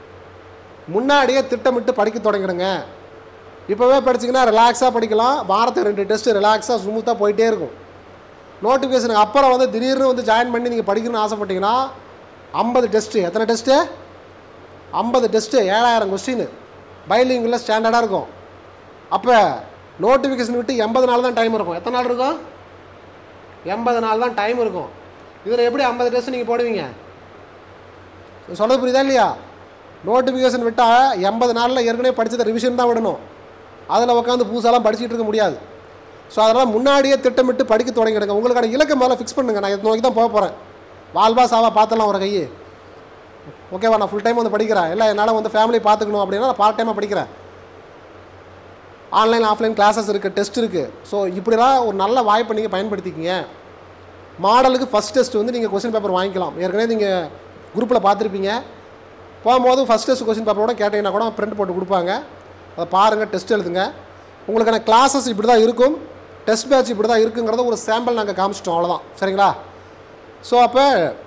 முன்னாடியே திட்டமிட்டு படிக்க தொடங்கிடுங்க இப்போவே படிச்சிங்கன்னா ரிலாக்ஸாக படிக்கலாம் வாரத்துக்கு ரெண்டு டெஸ்ட்டு ரிலாக்ஸாக ஸ்மூத்தாக போயிட்டே இருக்கும் நோட்டிஃபிகேஷனுக்கு அப்புறம் வந்து திடீர்னு வந்து ஜாயின் பண்ணி நீங்கள் படிக்கணும்னு ஆசைப்பட்டீங்கன்னா ஐம்பது டெஸ்ட்டு எத்தனை டெஸ்ட்டு ஐம்பது டெஸ்ட்டு ஏழாயிரம் கொஸ்டின் பைலிங்கில் ஸ்டாண்டர்டாக இருக்கும் அப்போ நோட்டிஃபிகேஷன் விட்டு எண்பது நாள் தான் டைம் இருக்கும் எத்தனை நாள் இருக்கும் எண்பது நாள் தான் டைம் இருக்கும் இதில் எப்படி ஐம்பது டெஸ்ட் நீங்கள் போடுவீங்க சொல்கிறது புரியுதா இல்லையா நோட்டிஃபிகேஷன் விட்டால் எண்பது நாளில் ஏற்கனவே படித்ததை ரிவிஷன் தான் விடணும் அதில் உட்காந்து புதுசாலாம் படிச்சுட்டு இருக்க முடியாது ஸோ அதனால் முன்னாடியே திட்டமிட்டு படிக்க தொடங்கிடுங்க உங்களுக்கான இலக்கை முதல்ல ஃபிக்ஸ் பண்ணுங்க நான் இதை நோக்கி தான் போக போகிறேன் வால்பா சாவா பார்த்தலாம் ஒரு கையை ஓகேவா நான் ஃபுல் டைம் வந்து படிக்கிறேன் இல்லை என்னால் வந்து ஃபேமிலி பார்த்துக்கணும் அப்படின்னா நான் பார்ட் டைமாக படிக்கிறேன் ஆன்லைன் ஆஃப்லைன் கிளாஸஸ் இருக்குது டெஸ்ட் இருக்குது ஸோ இப்படிலாம் ஒரு நல்ல வாய்ப்பை நீங்கள் பயன்படுத்திக்கிங்க மாடலுக்கு ஃபஸ்ட் டெஸ்ட் வந்து நீங்கள் கொஸ்டின் பேப்பர் வாங்கிக்கலாம் ஏற்கனவே நீங்கள் குரூப்பில் பார்த்துருப்பீங்க போகும்போது ஃபஸ்ட் டெஸ்ட் கொஸ்டின் பேப்பரோட கேட்டிங்கன்னா கூட பிரிண்ட் போட்டு கொடுப்பாங்க அதை பாருங்கள் டெஸ்ட் எழுதுங்க உங்களுக்கான கிளாஸஸ் இப்படி தான் இருக்கும் டெஸ்ட் பேட்ச் இப்படி தான் இருக்குங்கிறத ஒரு சாம்பிள் நாங்கள் காமிச்சிட்டோம் அவ்வளோதான் சரிங்களா ஸோ அப்போ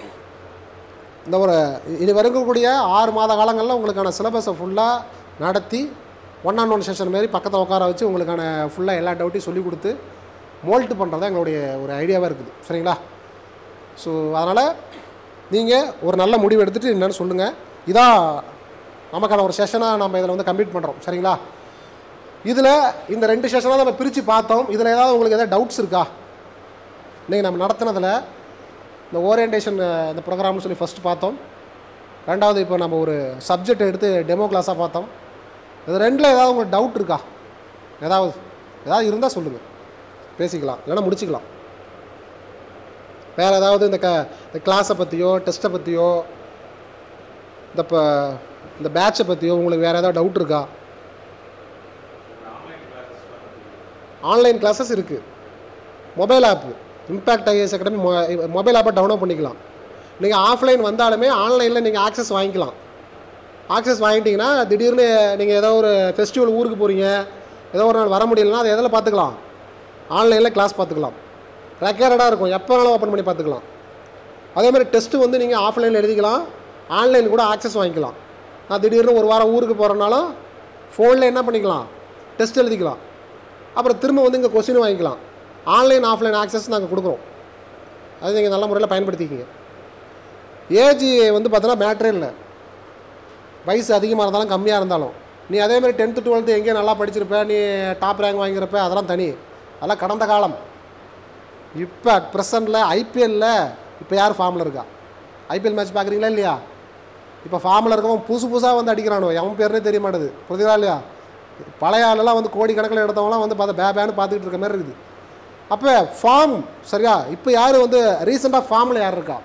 இந்த ஒரு இனி வரக்கூடிய ஆறு மாத காலங்களில் உங்களுக்கான சிலபஸை ஃபுல்லாக நடத்தி ஒன் ஆன் ஒன் செஷன் மாரி பக்கத்தில் உட்கார வச்சு உங்களுக்கான ஃபுல்லாக எல்லா டவுட்டையும் சொல்லி கொடுத்து மோல்ட் பண்ணுறது தான் எங்களுடைய ஒரு ஐடியாவாக இருக்குது சரிங்களா ஸோ அதனால் நீங்கள் ஒரு நல்ல முடிவு எடுத்துகிட்டு என்னென்னு சொல்லுங்கள் இதான் நமக்கான ஒரு செஷனாக நம்ம இதில் வந்து கம்ப்ளீட் பண்ணுறோம் சரிங்களா இதில் இந்த ரெண்டு செஷனாக நம்ம பிரித்து பார்த்தோம் இதில் ஏதாவது உங்களுக்கு ஏதாவது டவுட்ஸ் இருக்கா இன்றைக்கி நம்ம நடத்துனதில் இந்த ஓரியன்டேஷன் இந்த ப்ரோக்ராம்னு சொல்லி ஃபஸ்ட்டு பார்த்தோம் ரெண்டாவது இப்போ நம்ம ஒரு சப்ஜெக்ட் எடுத்து டெமோ கிளாஸாக பார்த்தோம் இது ரெண்டில் ஏதாவது உங்களுக்கு டவுட் இருக்கா ஏதாவது ஏதாவது இருந்தால் சொல்லுங்கள் பேசிக்கலாம் இல்லைன்னா முடிச்சுக்கலாம் வேறு ஏதாவது இந்த க இந்த கிளாஸை பற்றியோ டெஸ்ட்டை பற்றியோ இந்த இப்போ இந்த பேட்சை பற்றியோ உங்களுக்கு வேறு ஏதாவது டவுட் இருக்கா ஆன்லைன் கிளாஸஸ் இருக்குது mobile app impact IAS academy mobile ஆப்பை டவுன்லோட் பண்ணிக்கலாம் நீங்கள் ஆஃப்லைன் வந்தாலுமே ஆன்லைனில் நீங்கள் ஆக்சஸ் வாங்கிக்கலாம் ஆக்சஸ் வாங்கிட்டீங்கன்னா திடீர்னு நீங்கள் ஏதோ ஒரு ஃபெஸ்டிவல் ஊருக்கு போகிறீங்க ஏதோ ஒரு நாள் வர முடியலன்னா அதை எதில் பார்த்துக்கலாம் ஆன்லைனில் கிளாஸ் பார்த்துக்கலாம் ரெக்கார்டடாக இருக்கும் எப்போ வேணாலும் ஓப்பன் பண்ணி பார்த்துக்கலாம் அதே மாதிரி டெஸ்ட்டு வந்து நீங்கள் ஆஃப்லைனில் எழுதிக்கலாம் ஆன்லைன் கூட ஆக்சஸ் வாங்கிக்கலாம் நான் திடீர்னு ஒரு வாரம் ஊருக்கு போகிறனாலும் ஃபோனில் என்ன பண்ணிக்கலாம் டெஸ்ட் எழுதிக்கலாம் அப்புறம் திரும்ப வந்து இங்கே கொஸ்டின் வாங்கிக்கலாம் ஆன்லைன் ஆஃப்லைன் ஆக்சஸ் நாங்கள் கொடுக்குறோம் அது நீங்கள் நல்ல முறையில் பயன்படுத்திக்கிங்க ஏஜ் வந்து பார்த்தோன்னா மேட்ரே இல்லை வயசு அதிகமாக இருந்தாலும் கம்மியாக இருந்தாலும் நீ அதே மாதிரி டென்த்து டுவெல்த்து எங்கேயோ நல்லா படிச்சிருப்ப நீ டாப் ரேங்க் வாங்கியிருப்ப அதெல்லாம் தனி அதெல்லாம் கடந்த காலம் இப்போ அட் ப்ரெசண்டில் ஐபிஎல்லில் இப்போ யார் ஃபார்மில் இருக்கா ஐபிஎல் மேட்ச் பார்க்குறீங்களா இல்லையா இப்போ ஃபார்மில் இருக்கவன் புதுசு புதுசாக வந்து அடிக்கிறானோ எவன் பேருனே தெரிய மாட்டேது புரியுதா இல்லையா பழைய ஆளெல்லாம் வந்து கோடி கணக்கில் எடுத்தவங்களாம் வந்து பார்த்தா பே பேன்னு பார்த்துக்கிட்டு இருக்க மாதிரி இருக்குது அப்போ ஃபார்ம் சரியா இப்போ யார் வந்து ரீசெண்டாக ஃபார்மில் யார் இருக்கா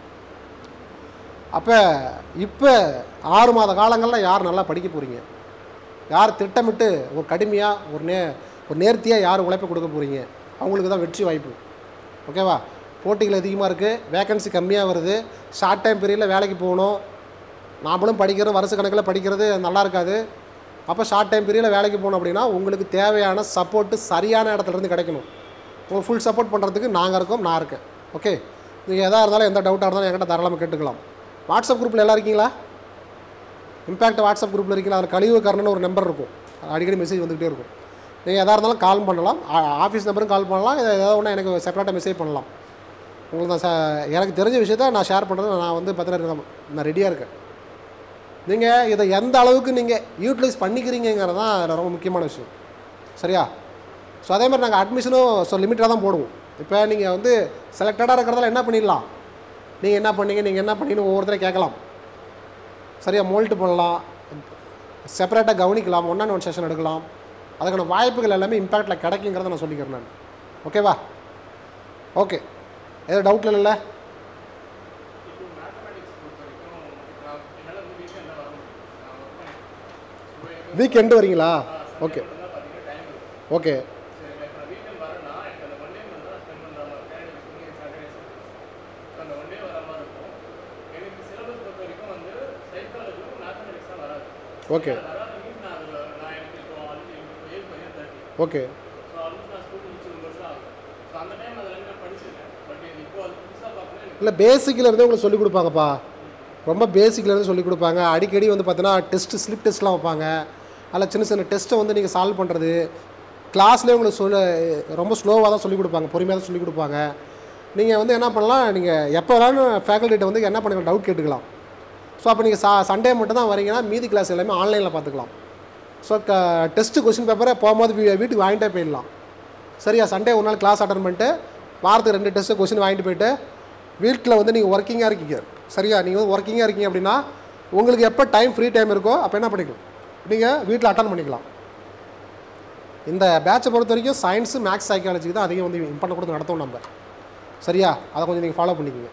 அப்போ இப்போ ஆறு மாத காலங்களில் யார் நல்லா படிக்க போகிறீங்க யார் திட்டமிட்டு ஒரு கடுமையாக ஒரு நே ஒரு நேர்த்தியாக யார் உழைப்பு கொடுக்க போகிறீங்க அவங்களுக்கு தான் வெற்றி வாய்ப்பு ஓகேவா போட்டிகள் அதிகமாக இருக்குது வேக்கன்சி கம்மியாக வருது ஷார்ட் டைம் பீரியடில் வேலைக்கு போகணும் நாமளும் படிக்கிறது வருஷ கணக்கில் படிக்கிறது நல்லா இருக்காது அப்போ ஷார்ட் டைம் பீரியடில் வேலைக்கு போகணும் அப்படின்னா உங்களுக்கு தேவையான சப்போர்ட்டு சரியான இடத்துல இருந்து கிடைக்கணும் உங்களுக்கு ஃபுல் சப்போர்ட் பண்ணுறதுக்கு நாங்கள் இருக்கோம் நான் இருக்கேன் ஓகே நீங்கள் எதாக இருந்தாலும் எந்த டவுட்டாக இருந்தாலும் என்கிட்ட தாராளமாக கேட்டுக்கலாம் வாட்ஸ்அப் குரூப்பில் எல்லாம் இருக்கீங்களா இம்பேக்ட் வாட்ஸ்அப் குரூப்பில் இருக்கீங்களா அதில் கழிவு கரணன்னு ஒரு நம்பர் இருக்கும் அடிக்கடி மெசேஜ் வந்துக்கிட்டே இருக்கும் நீங்கள் எதாக இருந்தாலும் கால் பண்ணலாம் ஆஃபீஸ் நம்பரும் கால் பண்ணலாம் இதை ஏதாவது ஒன்று எனக்கு செப்பரேட்டாக மெசேஜ் பண்ணலாம் உங்களுக்கு நான் ச- எனக்கு தெரிஞ்ச விஷயத்த நான் ஷேர் பண்ணுறது நான் வந்து பார்த்தீங்கன்னா நான் ரெடியாக இருக்கேன் நீங்கள் இதை எந்த அளவுக்கு நீங்கள் யூட்டிலைஸ் பண்ணிக்கிறீங்கிறது தான் அதில் ரொம்ப முக்கியமான விஷயம் சரியா ஸோ அதே மாதிரி நாங்கள் அட்மிஷனும் ஸோ லிமிட்டாக தான் போடுவோம் இப்போ நீங்கள் வந்து செலக்டடாக இருக்கிறதால என்ன பண்ணிடலாம் நீங்கள் என்ன பண்ணீங்க நீங்கள் என்ன பண்ணீங்கன்னு ஒவ்வொருத்தரையும் கேட்கலாம் சரியா மோல்ட்டு பண்ணலாம் செப்பரேட்டாக கவனிக்கலாம் ஒன் அண்ட் ஒன் செஷன் எடுக்கலாம் அதுக்கான வாய்ப்புகள் எல்லாமே இம்பேக்டில் கிடைக்குங்கிறத நான் சொல்லிக்கிறேன் நான் ஓகேவா ஓகே எதுவும் டவுட்டில் இல்லை இப்போ மேத்தமெட்டிக்ஸ் பொறுத்த வரைக்கும் நான் என்னால் வந்து வீக்கெண்டில் வர முடியும் நான் ஒர்க் பண்ணி வீக்கெண்டு வரீங்களா ஓகே தான் பார்த்தீங்கன்னா டைம் இருக்கும் ஓகே சரி இப்போ நான் வீக்கெண்ட் வரேன்னா எனக்கு அந்த ஒன் டே வந்து நான் ஸ்பெண்ட் பண்ணுற மாதிரி ஃப்ரைடே சாட்டர்டே ஸோ அந்த ஒன் டே வர மாதிரி இருக்கும் எனக்கு சிலபஸ் பொறுத்த வரைக்கும் வந்து சைக்காலஜியும் மேத்தமெட்டிக்ஸ் தான் வராது ஓகே வராத மீன்ஸ் நான் அதில் நான் எனக்கு இப்போ ஆல்ரெடி ஏஜ் பையன் தேர்ட்டி ஓகே ஸோ ஆல்மோஸ்ட் நான் ஸ்கூல் முடிச்சு ஒரு வருஷம் ஆகும் ஸோ அந்த டைம் அதில் நான் படிச்சிருக்கேன் பட் இப்போ அது புதுசாக பார்க்கணும் எனக்கு இல்லை பேசிக்கில் இருந்தே உங்களுக்கு சொல்லிக் கொடுப்பாங்கப்பா ரொம்ப பேசிக்கில் இருந்து சொல்லிக் கொடுப்பாங்க அடிக்கடி வந்து பார்த்தீங்கன்னா டெஸ்ட் ஸ்லிப் டெஸ்ட்லாம் வைப்பாங்க அதில் சின்ன சின்ன டெஸ்ட்டை வந்து நீங்கள் சால்வ் பண்ணுறது கிளாஸ்லேயே உங்களுக்கு சொல்ல ரொம்ப ஸ்லோவாக தான் சொல்லிக் கொடுப்பாங்க பொறுமையாக தான் சொல்லிக் கொடுப்பாங்க நீங்கள் வந்து என்ன பண்ணலாம் நீங்கள் எப்போ வேணாலும் ஃபேக்கல்ட்டிகிட்ட வந்து என்ன பண்ணிக்கலாம் டவுட் கேட்டுக்கலாம் ஸோ அப்போ நீங்கள் சா சண்டே மட்டும் தான் வரீங்கன்னா மீதி கிளாஸ் எல்லாமே ஆன்லைனில் பார்த்துக்கலாம் ஸோ க டெஸ்ட்டு கொஸ்டின் பேப்பரை போகும்போது வீ- வீட்டுக்கு வாங்கிட்டே போயிடலாம் சரியா சண்டே ஒரு நாள் கிளாஸ் அட்டன் பண்ணிட்டு வாரத்துக்கு ரெண்டு டெஸ்ட்டு கொஸ்டின் வாங்கிட்டு போயிட்டு வீட்டில் வந்து நீங்கள் ஒர்க்கிங்காக இருக்கீங்க சரியா நீங்கள் வந்து ஒர்க்கிங்காக இருக்கீங்க அப்படின்னா உங்களுக்கு எப்போ டைம் ஃப்ரீ டைம் இருக்கோ அப்போ என்ன பண்ணிக்கலாம் நீங்கள் வீட்டில் அட்டன் பண்ணிக்கலாம் இந்த பேட்சை பொறுத்த வரைக்கும் சயின்ஸு மேக்ஸ் சைக்காலஜிக்கு தான் அதிகம் வந்து இம்பார்ட்டன் கொடுத்து நடத்துவோம் நம்ம சரியா அதை கொஞ்சம் நீங்கள் ஃபாலோ பண்ணிக்கோங்க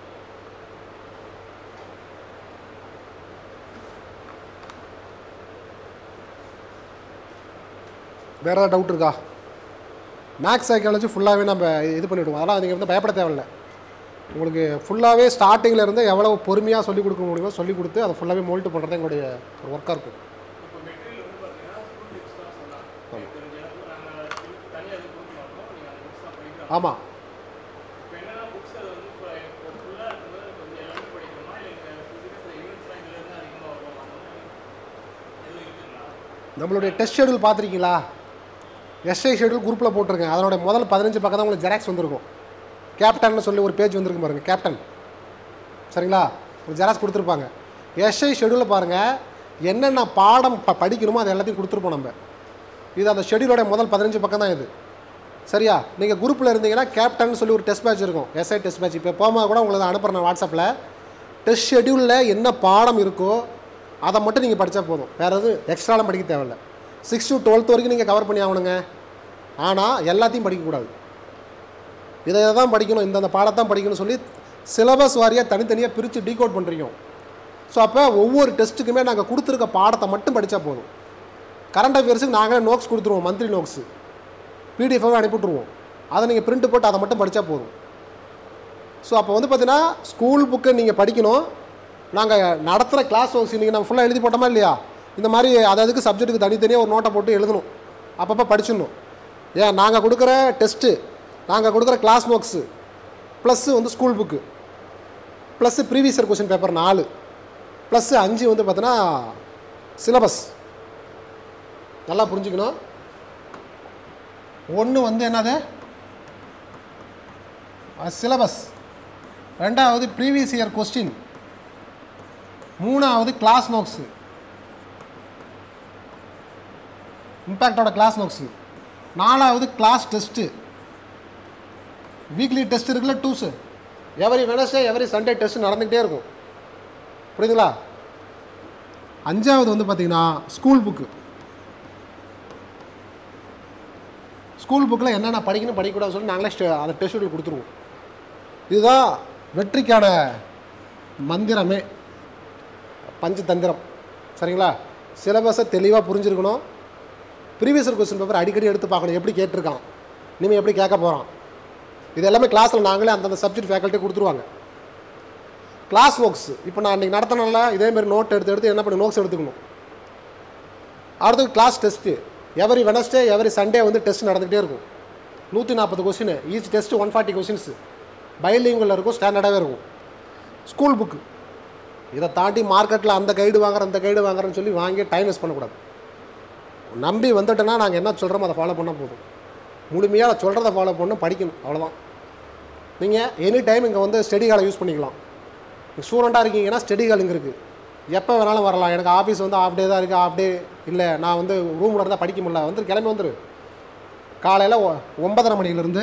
வேறு ஏதாவது டவுட் இருக்கா மேக்ஸ் சைக்காலஜி ஃபுல்லாகவே நம்ம இது பண்ணிவிடுவோம் அதெல்லாம் நீங்கள் வந்து பயப்பட தேவையில்லை உங்களுக்கு ஃபுல்லாகவே ஸ்டார்டிங்கில் இருந்து எவ்வளோ பொறுமையாக சொல்லிக் கொடுக்க முடியுமோ சொல்லிக் கொடுத்து அதை ஃபுல்லாகவே மோல்ட்டு பண்ணுறது எங்களுடைய ஒரு ஒர்க்காக இருக்கும் இப்போ மெட்டீரியல் வந்து பார்த்தீங்கன்னா ஸ்கூல் டிப்ஸ் தான் சொன்னாங்க எனக்கு தெரிஞ்ச அளவுக்கு நாங்கள் தனியாக எதுவும் கொடுக்க மாட்டோம் நீங்கள் அந்த புக்ஸ் தான் படிக்கிறோம் ஆமாம் இப்போ என்னன்னா புக்ஸ் அது வந்து இப்போ ஒரு ஃபுல்லாக இருக்கும்போது கொஞ்சம் எல்லாமே படிக்கணுமா இல்லை ஃபிசிக்கல் யூனிட்ஸ்லாம் இதில் இருந்து அதிகமாக வரும் அந்த மாதிரி எதுவும் இருக்குங்களா நம்மளுடைய டெஸ்ட் ஷெடியூல் பார்த்துருக்கீங்களா எஸ்ஐ ஷெடியூல் குரூப்பில் போட்டிருக்கேன் அதனுடைய முதல் பதினஞ்சு பக்கம் தான் உங்களுக்கு ஜெராக்ஸ் வந்திருக்கும் கேப்டன்னு சொல்லி ஒரு பேஜ் வந்திருக்கும் பாருங்கள் கேப்டன் சரிங்களா ஒரு ஜெராக்ஸ் கொடுத்துருப்பாங்க எஸ்ஐ ஷெடியூலில் பாருங்கள் என்னென்ன பாடம் ப படிக்கணுமோ அது எல்லாத்தையும் கொடுத்துருப்போம் நம்ம இது அந்த ஷெடியூலோட முதல் பதினஞ்சு பக்கம் தான் இது சரியா நீங்கள் குரூப்பில் இருந்தீங்கன்னா கேப்டன் சொல்லி ஒரு டெஸ்ட் பேட்ச் இருக்கும் எஸ்ஐ டெஸ்ட் பேட்ச் இப்போ போகும்போது கூட உங்களுக்கு அனுப்புகிறேன் நான் வாட்ஸ்அப்பில் டெஸ்ட் ஷெடியூலில் என்ன பாடம் இருக்கோ அதை மட்டும் நீங்கள் படித்தா போதும் வேறு எதுவும் எக்ஸ்ட்ராலாம் படிக்க தேவையில்ல சிக்ஸ் to டுவெல்த் வரைக்கும் நீங்கள் கவர் பண்ணி ஆகணுங்க ஆனால் எல்லாத்தையும் படிக்கக்கூடாது இதை இதை தான் படிக்கணும் இந்தந்த பாடத்தான் படிக்கணும்னு சொல்லி சிலபஸ் வாரியாக தனித்தனியாக பிரித்து டீகோட் பண்ணுறீங்க ஸோ அப்போ ஒவ்வொரு டெஸ்ட்டுக்குமே நாங்கள் கொடுத்துருக்க பாடத்தை மட்டும் படித்தா போதும் கரண்ட் அஃபேர்ஸுக்கு நாங்களே நோட்ஸ் கொடுத்துருவோம் மந்த்லி நோட்ஸு பிடிஎஃபாகவே அனுப்பிவிட்ருவோம் அதை நீங்கள் பிரிண்ட் போட்டு அதை மட்டும் படித்தா போதும் ஸோ அப்போ வந்து பார்த்தீங்கன்னா ஸ்கூல் புக்கை நீங்கள் படிக்கணும் நாங்கள் நடத்துகிற கிளாஸ் ஒர்க்ஸ் இன்றைக்கி நம்ம ஃபுல்லாக எழுதி போட்டோமா இல்லையா இந்த மாதிரி அது அதுக்கு சப்ஜெக்ட்டுக்கு தனித்தனியாக ஒரு நோட்டை போட்டு எழுதணும் அப்பப்போ படிச்சிடணும் ஏன் நாங்கள் கொடுக்குற டெஸ்ட்டு நாங்கள் கொடுக்குற கிளாஸ் நோட்ஸு ப்ளஸ்ஸு வந்து school book plus previous year question paper நாலு ப்ளஸ் அஞ்சு வந்து பார்த்தோன்னா சிலபஸ் நல்லா புரிஞ்சுக்கணும் ஒன்று வந்து என்னது சிலபஸ் ரெண்டாவது ப்ரீவியஸ் இயர் கொஸ்டின் மூணாவது கிளாஸ் நோட்ஸு இம்பேக்டோட கிளாஸ் நோட்ஸு நாலாவது கிளாஸ் டெஸ்ட்டு வீக்லி டெஸ்ட் இருக்குல்ல டூஸு every Wednesday every Sunday test நடந்துக்கிட்டே இருக்கும் புரியுதுங்களா அஞ்சாவது வந்து பார்த்தீங்கன்னா ஸ்கூல் புக்கு ஸ்கூல் புக்கில் என்னென்ன படிக்கணும் படிக்கக்கூடாதுன்னு சொல்லி நாங்களே ஸ்டே அந்த டெஸ்ட் ஷெட்யூல் கொடுத்துருவோம் இதுதான் வெற்றிக்கான மந்திரமே பஞ்சதந்திரம் சரிங்களா சிலபஸை தெளிவாக புரிஞ்சிருக்கணும் ப்ரீவியஸ் கொஸ்டின் பேப்பர் அடிக்கடி எடுத்து பார்க்கணும் எப்படி கேட்டிருக்கான் இனிமேல் எப்படி கேட்க போகிறான் இது எல்லாமே கிளாஸில் நாங்களே அந்தந்த சப்ஜெக்ட் ஃபேக்கல்ட்டி கொடுத்துருவாங்க கிளாஸ் ஒர்க்ஸ் இப்போ நான் இன்றைக்கி நடத்தினால இதேமாரி நோட் எடுத்து எடுத்து என்ன பண்ணி நோட்ஸ் எடுத்துக்கணும் அடுத்து class test every Wednesday every Sunday வந்து டெஸ்ட் நடந்துகிட்டே இருக்கும் நூற்றி நாற்பது question each test one forty questions பைலிங்குள்ள இருக்கும் ஸ்டாண்டர்டாகவே இருக்கும் ஸ்கூல் புக்கு இதை தாண்டி மார்க்கெட்டில் அந்த கைடு வாங்குறேன் அந்த கைடு வாங்குறேன்னு சொல்லி வாங்கி டைம் வேஸ்ட் பண்ணக்கூடாது நம்பி வந்துட்டேன்னா நாங்கள் என்ன சொல்கிறோமோ அதை ஃபாலோ பண்ணால் போதும் முழுமையாக நான் சொல்கிறத ஃபாலோ பண்ணணும் படிக்கணும் அவ்வளோதான் நீங்கள் எனி டைம் இங்கே வந்து ஸ்டடி காலை யூஸ் பண்ணிக்கலாம் ஸ்டூடெண்ட்டாக இருக்கீங்கன்னா ஸ்டடி கால் இங்கே இருக்குது எப்போ வேணாலும் வரலாம் எனக்கு ஆஃபீஸ் வந்து ஆஃப் டே தான் இருக்குது ஆஃப் டே இல்லை நான் வந்து ரூமில் இருந்தால் படிக்க முடியல வந்து கிளம்பி வந்துரு காலையில் ஒ- ஒன்பதரை மணிலேருந்து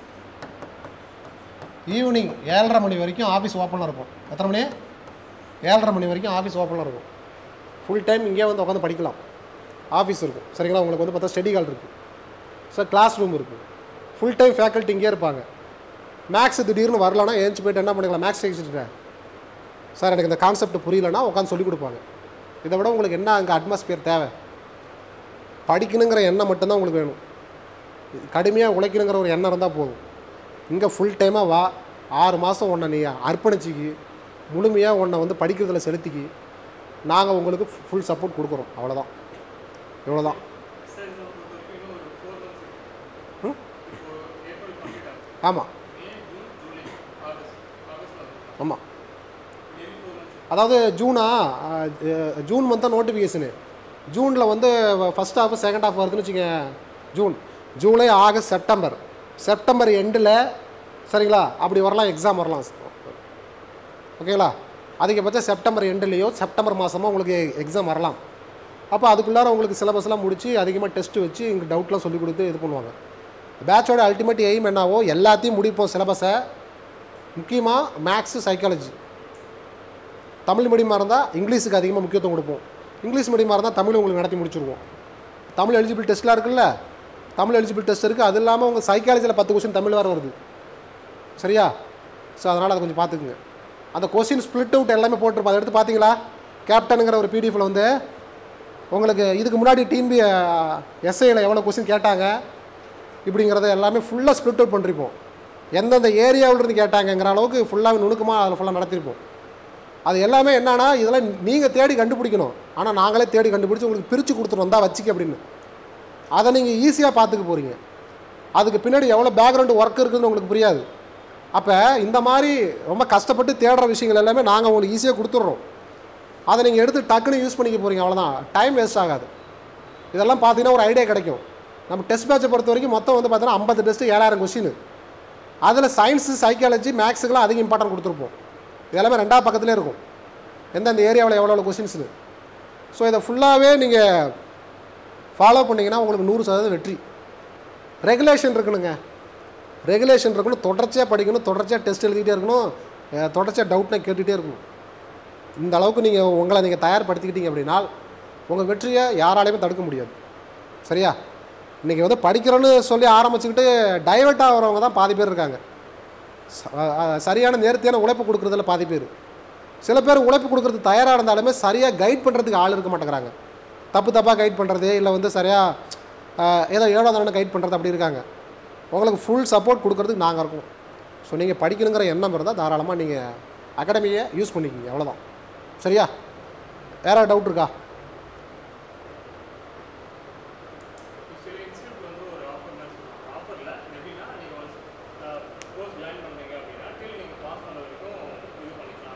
ஈவினிங் ஏழரை மணி வரைக்கும் ஆஃபீஸ் ஓப்பனில் இருக்கும் எத்தனை மணி ஏழரை மணி வரைக்கும் ஆஃபீஸ் ஓப்பனில் இருக்கும் ஃபுல் டைம் இங்கே வந்து உட்காந்து படிக்கலாம் ஆஃபீஸ் இருக்கும் சரிங்களா உங்களுக்கு வந்து பார்த்தா ஸ்டடி ஹால் இருக்குது சார் கிளாஸ் ரூம் இருக்குது ஃபுல் டைம் ஃபேக்கல்ட்டி இங்கே இருப்பாங்க மேக்ஸ் திடீர்னு வரலன்னா ஏஞ்சி போயிட்டு என்ன பண்ணிக்கலாம் மேக்ஸ் டெக்ஸ்ட்டு சார் எனக்கு இந்த கான்செப்ட் புரியலன்னா உட்காந்து சொல்லிக் கொடுப்பாங்க இதை விட உங்களுக்கு என்ன அங்கே அட்மாஸ்பியர் தேவை படிக்கணுங்கிற எண்ணம் மட்டும்தான் உங்களுக்கு வேணும் கடுமையாக உழைக்கணுங்கிற ஒரு எண்ணம் இருந்தால் போதும் இங்கே ஃபுல் டைமாக வா ஆறு மாதம் உன்னை நீ அர்ப்பணிச்சிக்கி முழுமையாக உன்னை வந்து படிக்கிறதுல செலுத்திக்கி நாங்கள் உங்களுக்கு ஃபுல் சப்போர்ட் கொடுக்குறோம் அவ்வளோதான் இவ்வளோதான் சார் இதை பொறுத்த வரைக்கும் இன்னும் ஒரு ஃபோர் மந்த்ஸ் ம்? இப்போ ஏப்ரல் கம்ப்ளீட் ஆகும் ஆமாம் மே ஜூன் ஜூலை ஆகஸ்ட் ஆகஸ்ட்ல வந்து ஆமாம் நெறி ஃபோர் மந்த்ஸ் அதாவது ஜூனா அஹ், அஹ், ஜூன் மந்த் தான் நோட்டிஃபிகேஷனு ஜூனில் வந்து ஃபஸ்ட் ஹாஃப் செகண்ட் ஹாஃப் வருதுன்னு வச்சுங்க June July August September September எண்டில் சரிங்களா அப்படி வரலாம் எக்ஸாம் வரலாம் ஓகேங்களா அதிகபட்சம் செப்டம்பர் எண்டுலேயோ செப்டம்பர் மாதமோ உங்களுக்கு எக்ஸாம் வரலாம் அப்போ அதுக்குள்ளார உங்களுக்கு சிலபஸ்லாம் முடித்து அதிகமாக டெஸ்ட் வச்சு இங்கே டவுட்லாம் சொல்லி கொடுத்து இது பண்ணுவாங்க பேட்சோட அல்டிமேட் எய்ம் என்னவோ எல்லாத்தையும் முடிப்போம் சிலபஸை முக்கியமாக மேக்ஸு சைக்காலஜி தமிழ் மீடியமாக இருந்தால் இங்கிலீஷுக்கு அதிகமாக முக்கியத்துவம் கொடுப்போம் இங்கிலீஷ் மீடியமாக இருந்தால் தமிழ் உங்களுக்கு நடத்தி முடிச்சிருவோம் தமிழ் எலிஜிபிள் டெஸ்ட்லாம் இருக்குல்ல தமிழ் எலிஜிபிள் டெஸ்ட் இருக்குது அது இல்லாமல் உங்கள் சைக்காலஜியில் பத்து கொஸ்டின் தமிழ் வேறு வருது சரியா ஸோ அதனால் அதை கொஞ்சம் பார்த்துக்குங்க அந்த கொஸ்டின் ஸ்ப்ளிட் அவுட் எல்லாமே போட்டிருப்போம் அதை எடுத்து பார்த்தீங்களா கேப்டனுங்கிற ஒரு பிடிஎஃப்ல வந்து உங்களுக்கு இதுக்கு முன்னாடி டிஎன்பி எஸ்ஐயில் எவ்வளோ கொஸ்டின் கேட்டாங்க இப்படிங்கிறத எல்லாமே ஃபுல்லாக ஸ்ப்ளிட் அவுட் பண்ணிருப்போம் எந்தெந்த ஏரியாவுல இருந்து கேட்டாங்கங்கிற அளவுக்கு ஃபுல்லாக நுணுக்கமாக அதில் ஃபுல்லாக நடத்திருப்போம் அது எல்லாமே என்னன்னா இதெல்லாம் நீங்கள் தேடி கண்டுபிடிக்கணும் ஆனால் நாங்களே தேடி கண்டுபிடிச்சி உங்களுக்கு பிரித்து கொடுத்துருவோம் தான் வச்சுக்க அப்படின்னு அதை நீங்கள் ஈஸியாக பார்த்துக்க போகிறீங்க அதுக்கு பின்னாடி எவ்வளோ பேக்ரவுண்டு ஒர்க் இருக்குதுன்னு உங்களுக்கு புரியாது அப்போ இந்த மாதிரி ரொம்ப கஷ்டப்பட்டு தேடுற விஷயங்கள் எல்லாமே நாங்கள் உங்களுக்கு ஈஸியாக கொடுத்துட்றோம் அதை நீங்கள் எடுத்து டக்குன்னு யூஸ் பண்ணிக்க போகிறீங்க அவ்வளோதான் டைம் வேஸ்ட் ஆகாது இதெல்லாம் பார்த்தீங்கன்னா ஒரு ஐடியா கிடைக்கும் நம்ம டெஸ்ட் பேட்சை பொறுத்த வரைக்கும் மொத்தம் வந்து பார்த்தீங்கன்னா ஐம்பது டெஸ்ட்டு ஏழாயிரம் கொஸ்டின் அதில் சயின்ஸு சைக்காலஜி மேக்ஸுக்கெல்லாம் அதிக இம்பார்ட்டன்ட் கொடுத்துருப்போம் இதெல்லாமே ரெண்டாவது பக்கத்துலேயே இருக்கும் எந்தெந்த ஏரியாவில் எவ்வளோ எவ்வளோ கொஸ்டின்ஸுன்னு ஸோ இதை ஃபுல்லாகவே நீங்கள் ஃபாலோ பண்ணிங்கன்னா உங்களுக்கு நூறு சதவீதம் வெற்றி ரெகுலேஷன் இருக்கணுங்க ரெகுலேஷன் இருக்கணும் தொடர்ச்சியாக படிக்கணும் தொடர்ச்சியாக டெஸ்ட் எழுதிக்கிட்டே இருக்கணும் அஹ் தொடர்ச்சியாக டவுட்னா கேட்டுகிட்டே இருக்கணும் இந்த அளவுக்கு நீங்கள் உங்களை நீங்கள் தயார்படுத்திக்கிட்டீங்க அப்படின்னா உங்கள் வெற்றியை யாராலையுமே தடுக்க முடியாது சரியா இன்றைக்கி வந்து படிக்கிறோன்னு சொல்லி ஆரம்பிச்சுக்கிட்டு டைவர்ட் ஆகிறவங்க தான் பாதி பேர் இருக்காங்க ச- அஹ் அஹ் சரியான நேர்த்தியான உழைப்பு கொடுக்குறதுல பாதி பேர் சில பேர் உழைப்பு கொடுக்குறதுக்கு தயாராக இருந்தாலுமே சரியாக கைட் பண்ணுறதுக்கு ஆள் இருக்க மாட்டேங்கிறாங்க தப்பு தப்பாக கைட் பண்ணுறது இல்லை வந்து சரியாக ஏதோ ஏழோ தானே கைட் பண்ணுறது அப்படி இருக்காங்க உங்களுக்கு ஃபுல் சப்போர்ட் கொடுக்கறதுக்கு நாங்கள் இருக்கோம் ஸோ நீங்கள் படிக்கணுங்கிற எண்ணம் இருந்தால் தாராளமாக நீங்கள் அகாடமியை யூஸ் பண்ணிக்கிங்க அவ்வளோதான் சரியா வேறு டவுட் இருக்கா சில இன்ஸ்டியூட் வந்து ஒரு ஆஃபர் மாதிரி சொல்லுவாங்க ஆஃபரில் எப்படின்னா நீங்கள் ஒரு கோர்ஸ் ஜாயின் பண்ணீங்க அப்படின்னா டில் நீங்கள் பாஸ் பண்ண வரைக்கும் இது பண்ணிக்கலாம்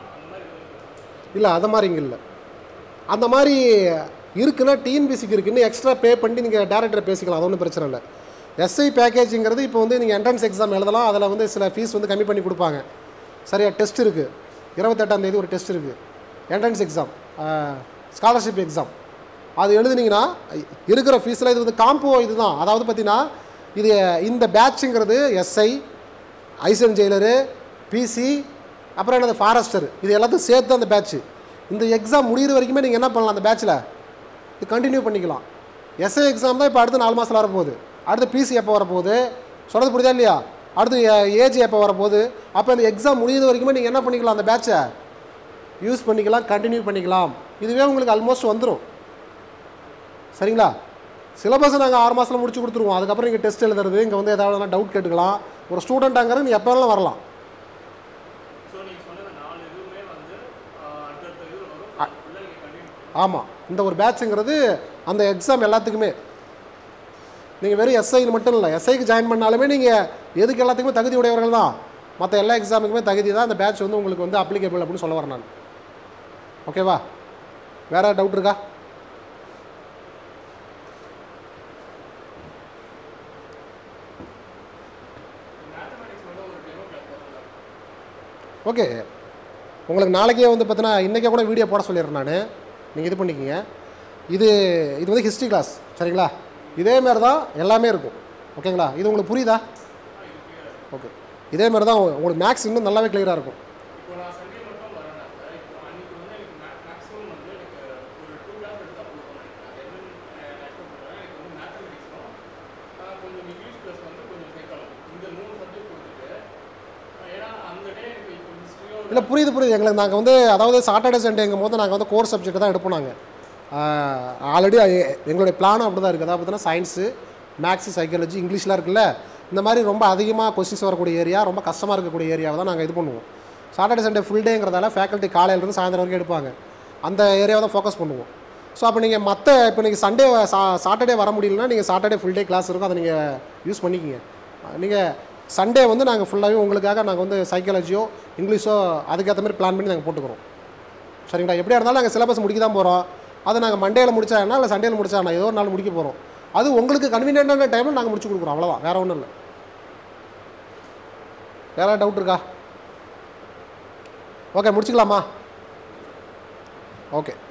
இல்லை அது மாதிரி இங்கே இல்லை அந்த மாதிரி இருக்குன்னா டிஎன்பிசிக்கு இருக்குன்னு எக்ஸ்ட்ரா பே பண்ணி நீங்கள் டேரக்டரை பேசிக்கலாம் அது ஒன்றும் பிரச்சனை இல்லை எஸ்ஐ பேக்கேஜுங்கிறது இப்போ வந்து நீங்கள் என்ட்ரன்ஸ் எக்ஸாம் எழுதலாம் அதில் வந்து சில ஃபீஸ் வந்து கம்மி பண்ணி கொடுப்பாங்க சரியா டெஸ்ட் இருக்குது இருபத்தெட்டாம் தேதி ஒரு டெஸ்ட் இருக்குது என்ட்ரன்ஸ் எக்ஸாம் ஸ்காலர்ஷிப் எக்ஸாம் அது எழுதுனீங்கன்னா இருக்கிற ஃபீஸில் இது வந்து காம்போ இதுதான் அதாவது பார்த்தீங்கன்னா இது இந்த பேட்சுங்கிறது எஸ்ஐ ஐசன் ஜெயிலரு பிசி அப்புறம் என்னது ஃபாரஸ்டர் இது எல்லாத்தையும் சேர்த்து அந்த பேட்ச் இந்த எக்ஸாம் முடியிற வரைக்குமே நீங்கள் என்ன பண்ணலாம் அந்த பேட்சில் இது கண்டினியூ பண்ணிக்கலாம் எஸ்ஐ எக்ஸாம் தான் இப்போ அடுத்து நாலு மாதத்தில் வரப்போகுது அடுத்து பிசி எப்போ வரப்போகுது சொல்கிறது புரியுதா இல்லையா அடுத்து ஏஜ் எப்போ வரப்போகுது அப்போ இந்த எக்ஸாம் முடியிற வரைக்குமே நீங்கள் என்ன பண்ணிக்கலாம் அந்த பேட்சை யூஸ் பண்ணிக்கலாம் கண்டினியூ பண்ணிக்கலாம் இதுவே உங்களுக்கு ஆல்மோஸ்ட் வந்துடும் சரிங்களா சிலபஸை நாங்கள் ஆறு மாதத்தில் முடிச்சு கொடுத்துருவோம் அதுக்கப்புறம் நீங்கள் டெஸ்ட் எழுதுறது இங்கே வந்து ஏதாவது டவுட் கேட்டுக்கலாம் ஒரு ஸ்டூடெண்ட்டாங்கிறது நீ எப்போ வேணாலும் வரலாம் ஸோ நீங்கள் சொன்னது நாலு இதுவுமே வந்து ஆஹ், அடுத்தடுத்த இதில் வரும் ஃபுல்லாக நீங்கள் கண்டினியூ ஆமாம் இந்த ஒரு பேட்சுங்கிறது அந்த எக்ஸாம் எல்லாத்துக்குமே நீங்கள் வெறும் எஸ்ஐன்னு மட்டும் இல்லை எஸ்ஐக்கு ஜாயின் பண்ணாலுமே நீங்கள் எதுக்கு எல்லாத்துக்குமே தகுதி உடையவர்கள் தான் மற்ற எல்லா எக்ஸாமுக்குமே தகுதி தான் அந்த பேட்ச் வந்து உங்களுக்கு வந்து அப்ளிகேபிள் அப்படின்னு சொல்ல வரேன் நான் ஓகேவா வேறு டவுட் இருக்கா மேத்தமெட்டிக்ஸ் மட்டும் ஒரு டெமோ கிளாஸ் போகிறோம் ஓகே உங்களுக்கு நாளைக்கே வந்து பார்த்தீங்கன்னா இன்றைக்கே கூட வீடியோ போட சொல்லிடுறேன் நான் நீங்கள் இது பண்ணிக்கோங்க இது இது வந்து ஹிஸ்ட்ரி கிளாஸ் சரிங்களா இதே மாதிரி தான் எல்லாமே இருக்கும் ஓகேங்களா இது உங்களுக்கு புரியுதா ஓகே இதே மாதிரி தான் உங்க- உங்களுக்கு மேக்ஸ் இன்னும் நல்லாவே கிளியராக இருக்கும் இப்போ நான் சண்டே மட்டும் வரேன்னா சார் இப்போ அன்னைக்கு வந்து எனக்கு மேக்ஸிமம் வந்து எனக்கு ஒரு டூ கிளாஸ் எடுத்து அப்லோட் பண்ணிருக்கேன் என்னன்னு எக்ஸ்பெக்ட் பண்ணுறேன் எனக்கு வந்து மேத்தமெட்டிக்ஸும் கொஞ்சம் இங்கிலீஷ் ப்ளஸ் வந்து கொஞ்சம் சைக்காலஜி இந்த மூணு சப்ஜெக்ட் கொடுத்துட்டு ஆஹ் ஏன்னா அந்த டே எனக்கு இப்போ ஹிஸ்ட்ரியோ இல்லை புரியுது புரியுது எங்களுக்கு நாங்கள் வந்து அதாவது சாட்டர்டே சண்டேங்கும் போது நாங்கள் வந்து கோர் சப்ஜெக்ட் தான் எடுப்போம் நாங்கள் ஆல்ரெடி எங்களுடைய பிளானும் அப்படி தான் இருக்குது அதாவது பார்த்தீங்கன்னா சயின்ஸு மேக்ஸு சைக்காலஜி இங்கிலீஷ்லாம் இருக்குல்ல இந்த மாதிரி ரொம்ப அதிகமாக கொஸ்டின்ஸ் வரக்கூடிய ஏரியா ரொம்ப கஷ்டமாக இருக்கக்கூடிய ஏரியாவை தான் நாங்கள் இது பண்ணுவோம் சாட்டர்டே சண்டே ஃபுல் டேங்கிறதால ஃபேக்கல்ட்டி காலையிலேருந்து சாயந்தரம் வரைக்கும் எடுப்பாங்க அந்த ஏரியாவை தான் ஃபோக்கஸ் பண்ணுவோம் ஸோ அப்போ நீங்கள் மற்ற இப்போ நீங்கள் சண்டே சா சாட்டர்டே வர முடியலன்னா நீங்கள் சாட்டர்டே ஃபுல் டே கிளாஸ் இருக்கும் அதை நீங்கள் யூஸ் பண்ணிக்கிங்க நீங்கள் சண்டே வந்து நாங்கள் ஃபுல்லாகவே உங்களுக்காக நாங்கள் வந்து சைக்காலஜியோ இங்கிலீஷோ அதுக்கேற்ற மாதிரி பிளான் பண்ணி நாங்கள் போட்டுக்கிறோம் சரிங்களா எப்படியா இருந்தாலும் நாங்கள் சிலபஸ் முடிக்க தான் போகிறோம் அதை நாங்கள் மண்டேயில் முடிச்சா என்ன இல்லை சண்டேயில் முடிச்சா என்ன ஏதோ ஒரு நாள் முடிக்க போகிறோம் அது உங்களுக்கு கன்வீனியன்டான டைமில் நாங்கள் முடிச்சு கொடுக்குறோம் அவ்வளோதான் வேறு ஒன்றும் இல்லை வேறு டவுட் இருக்கா ஓகே முடிச்சுக்கலாமா ஓகே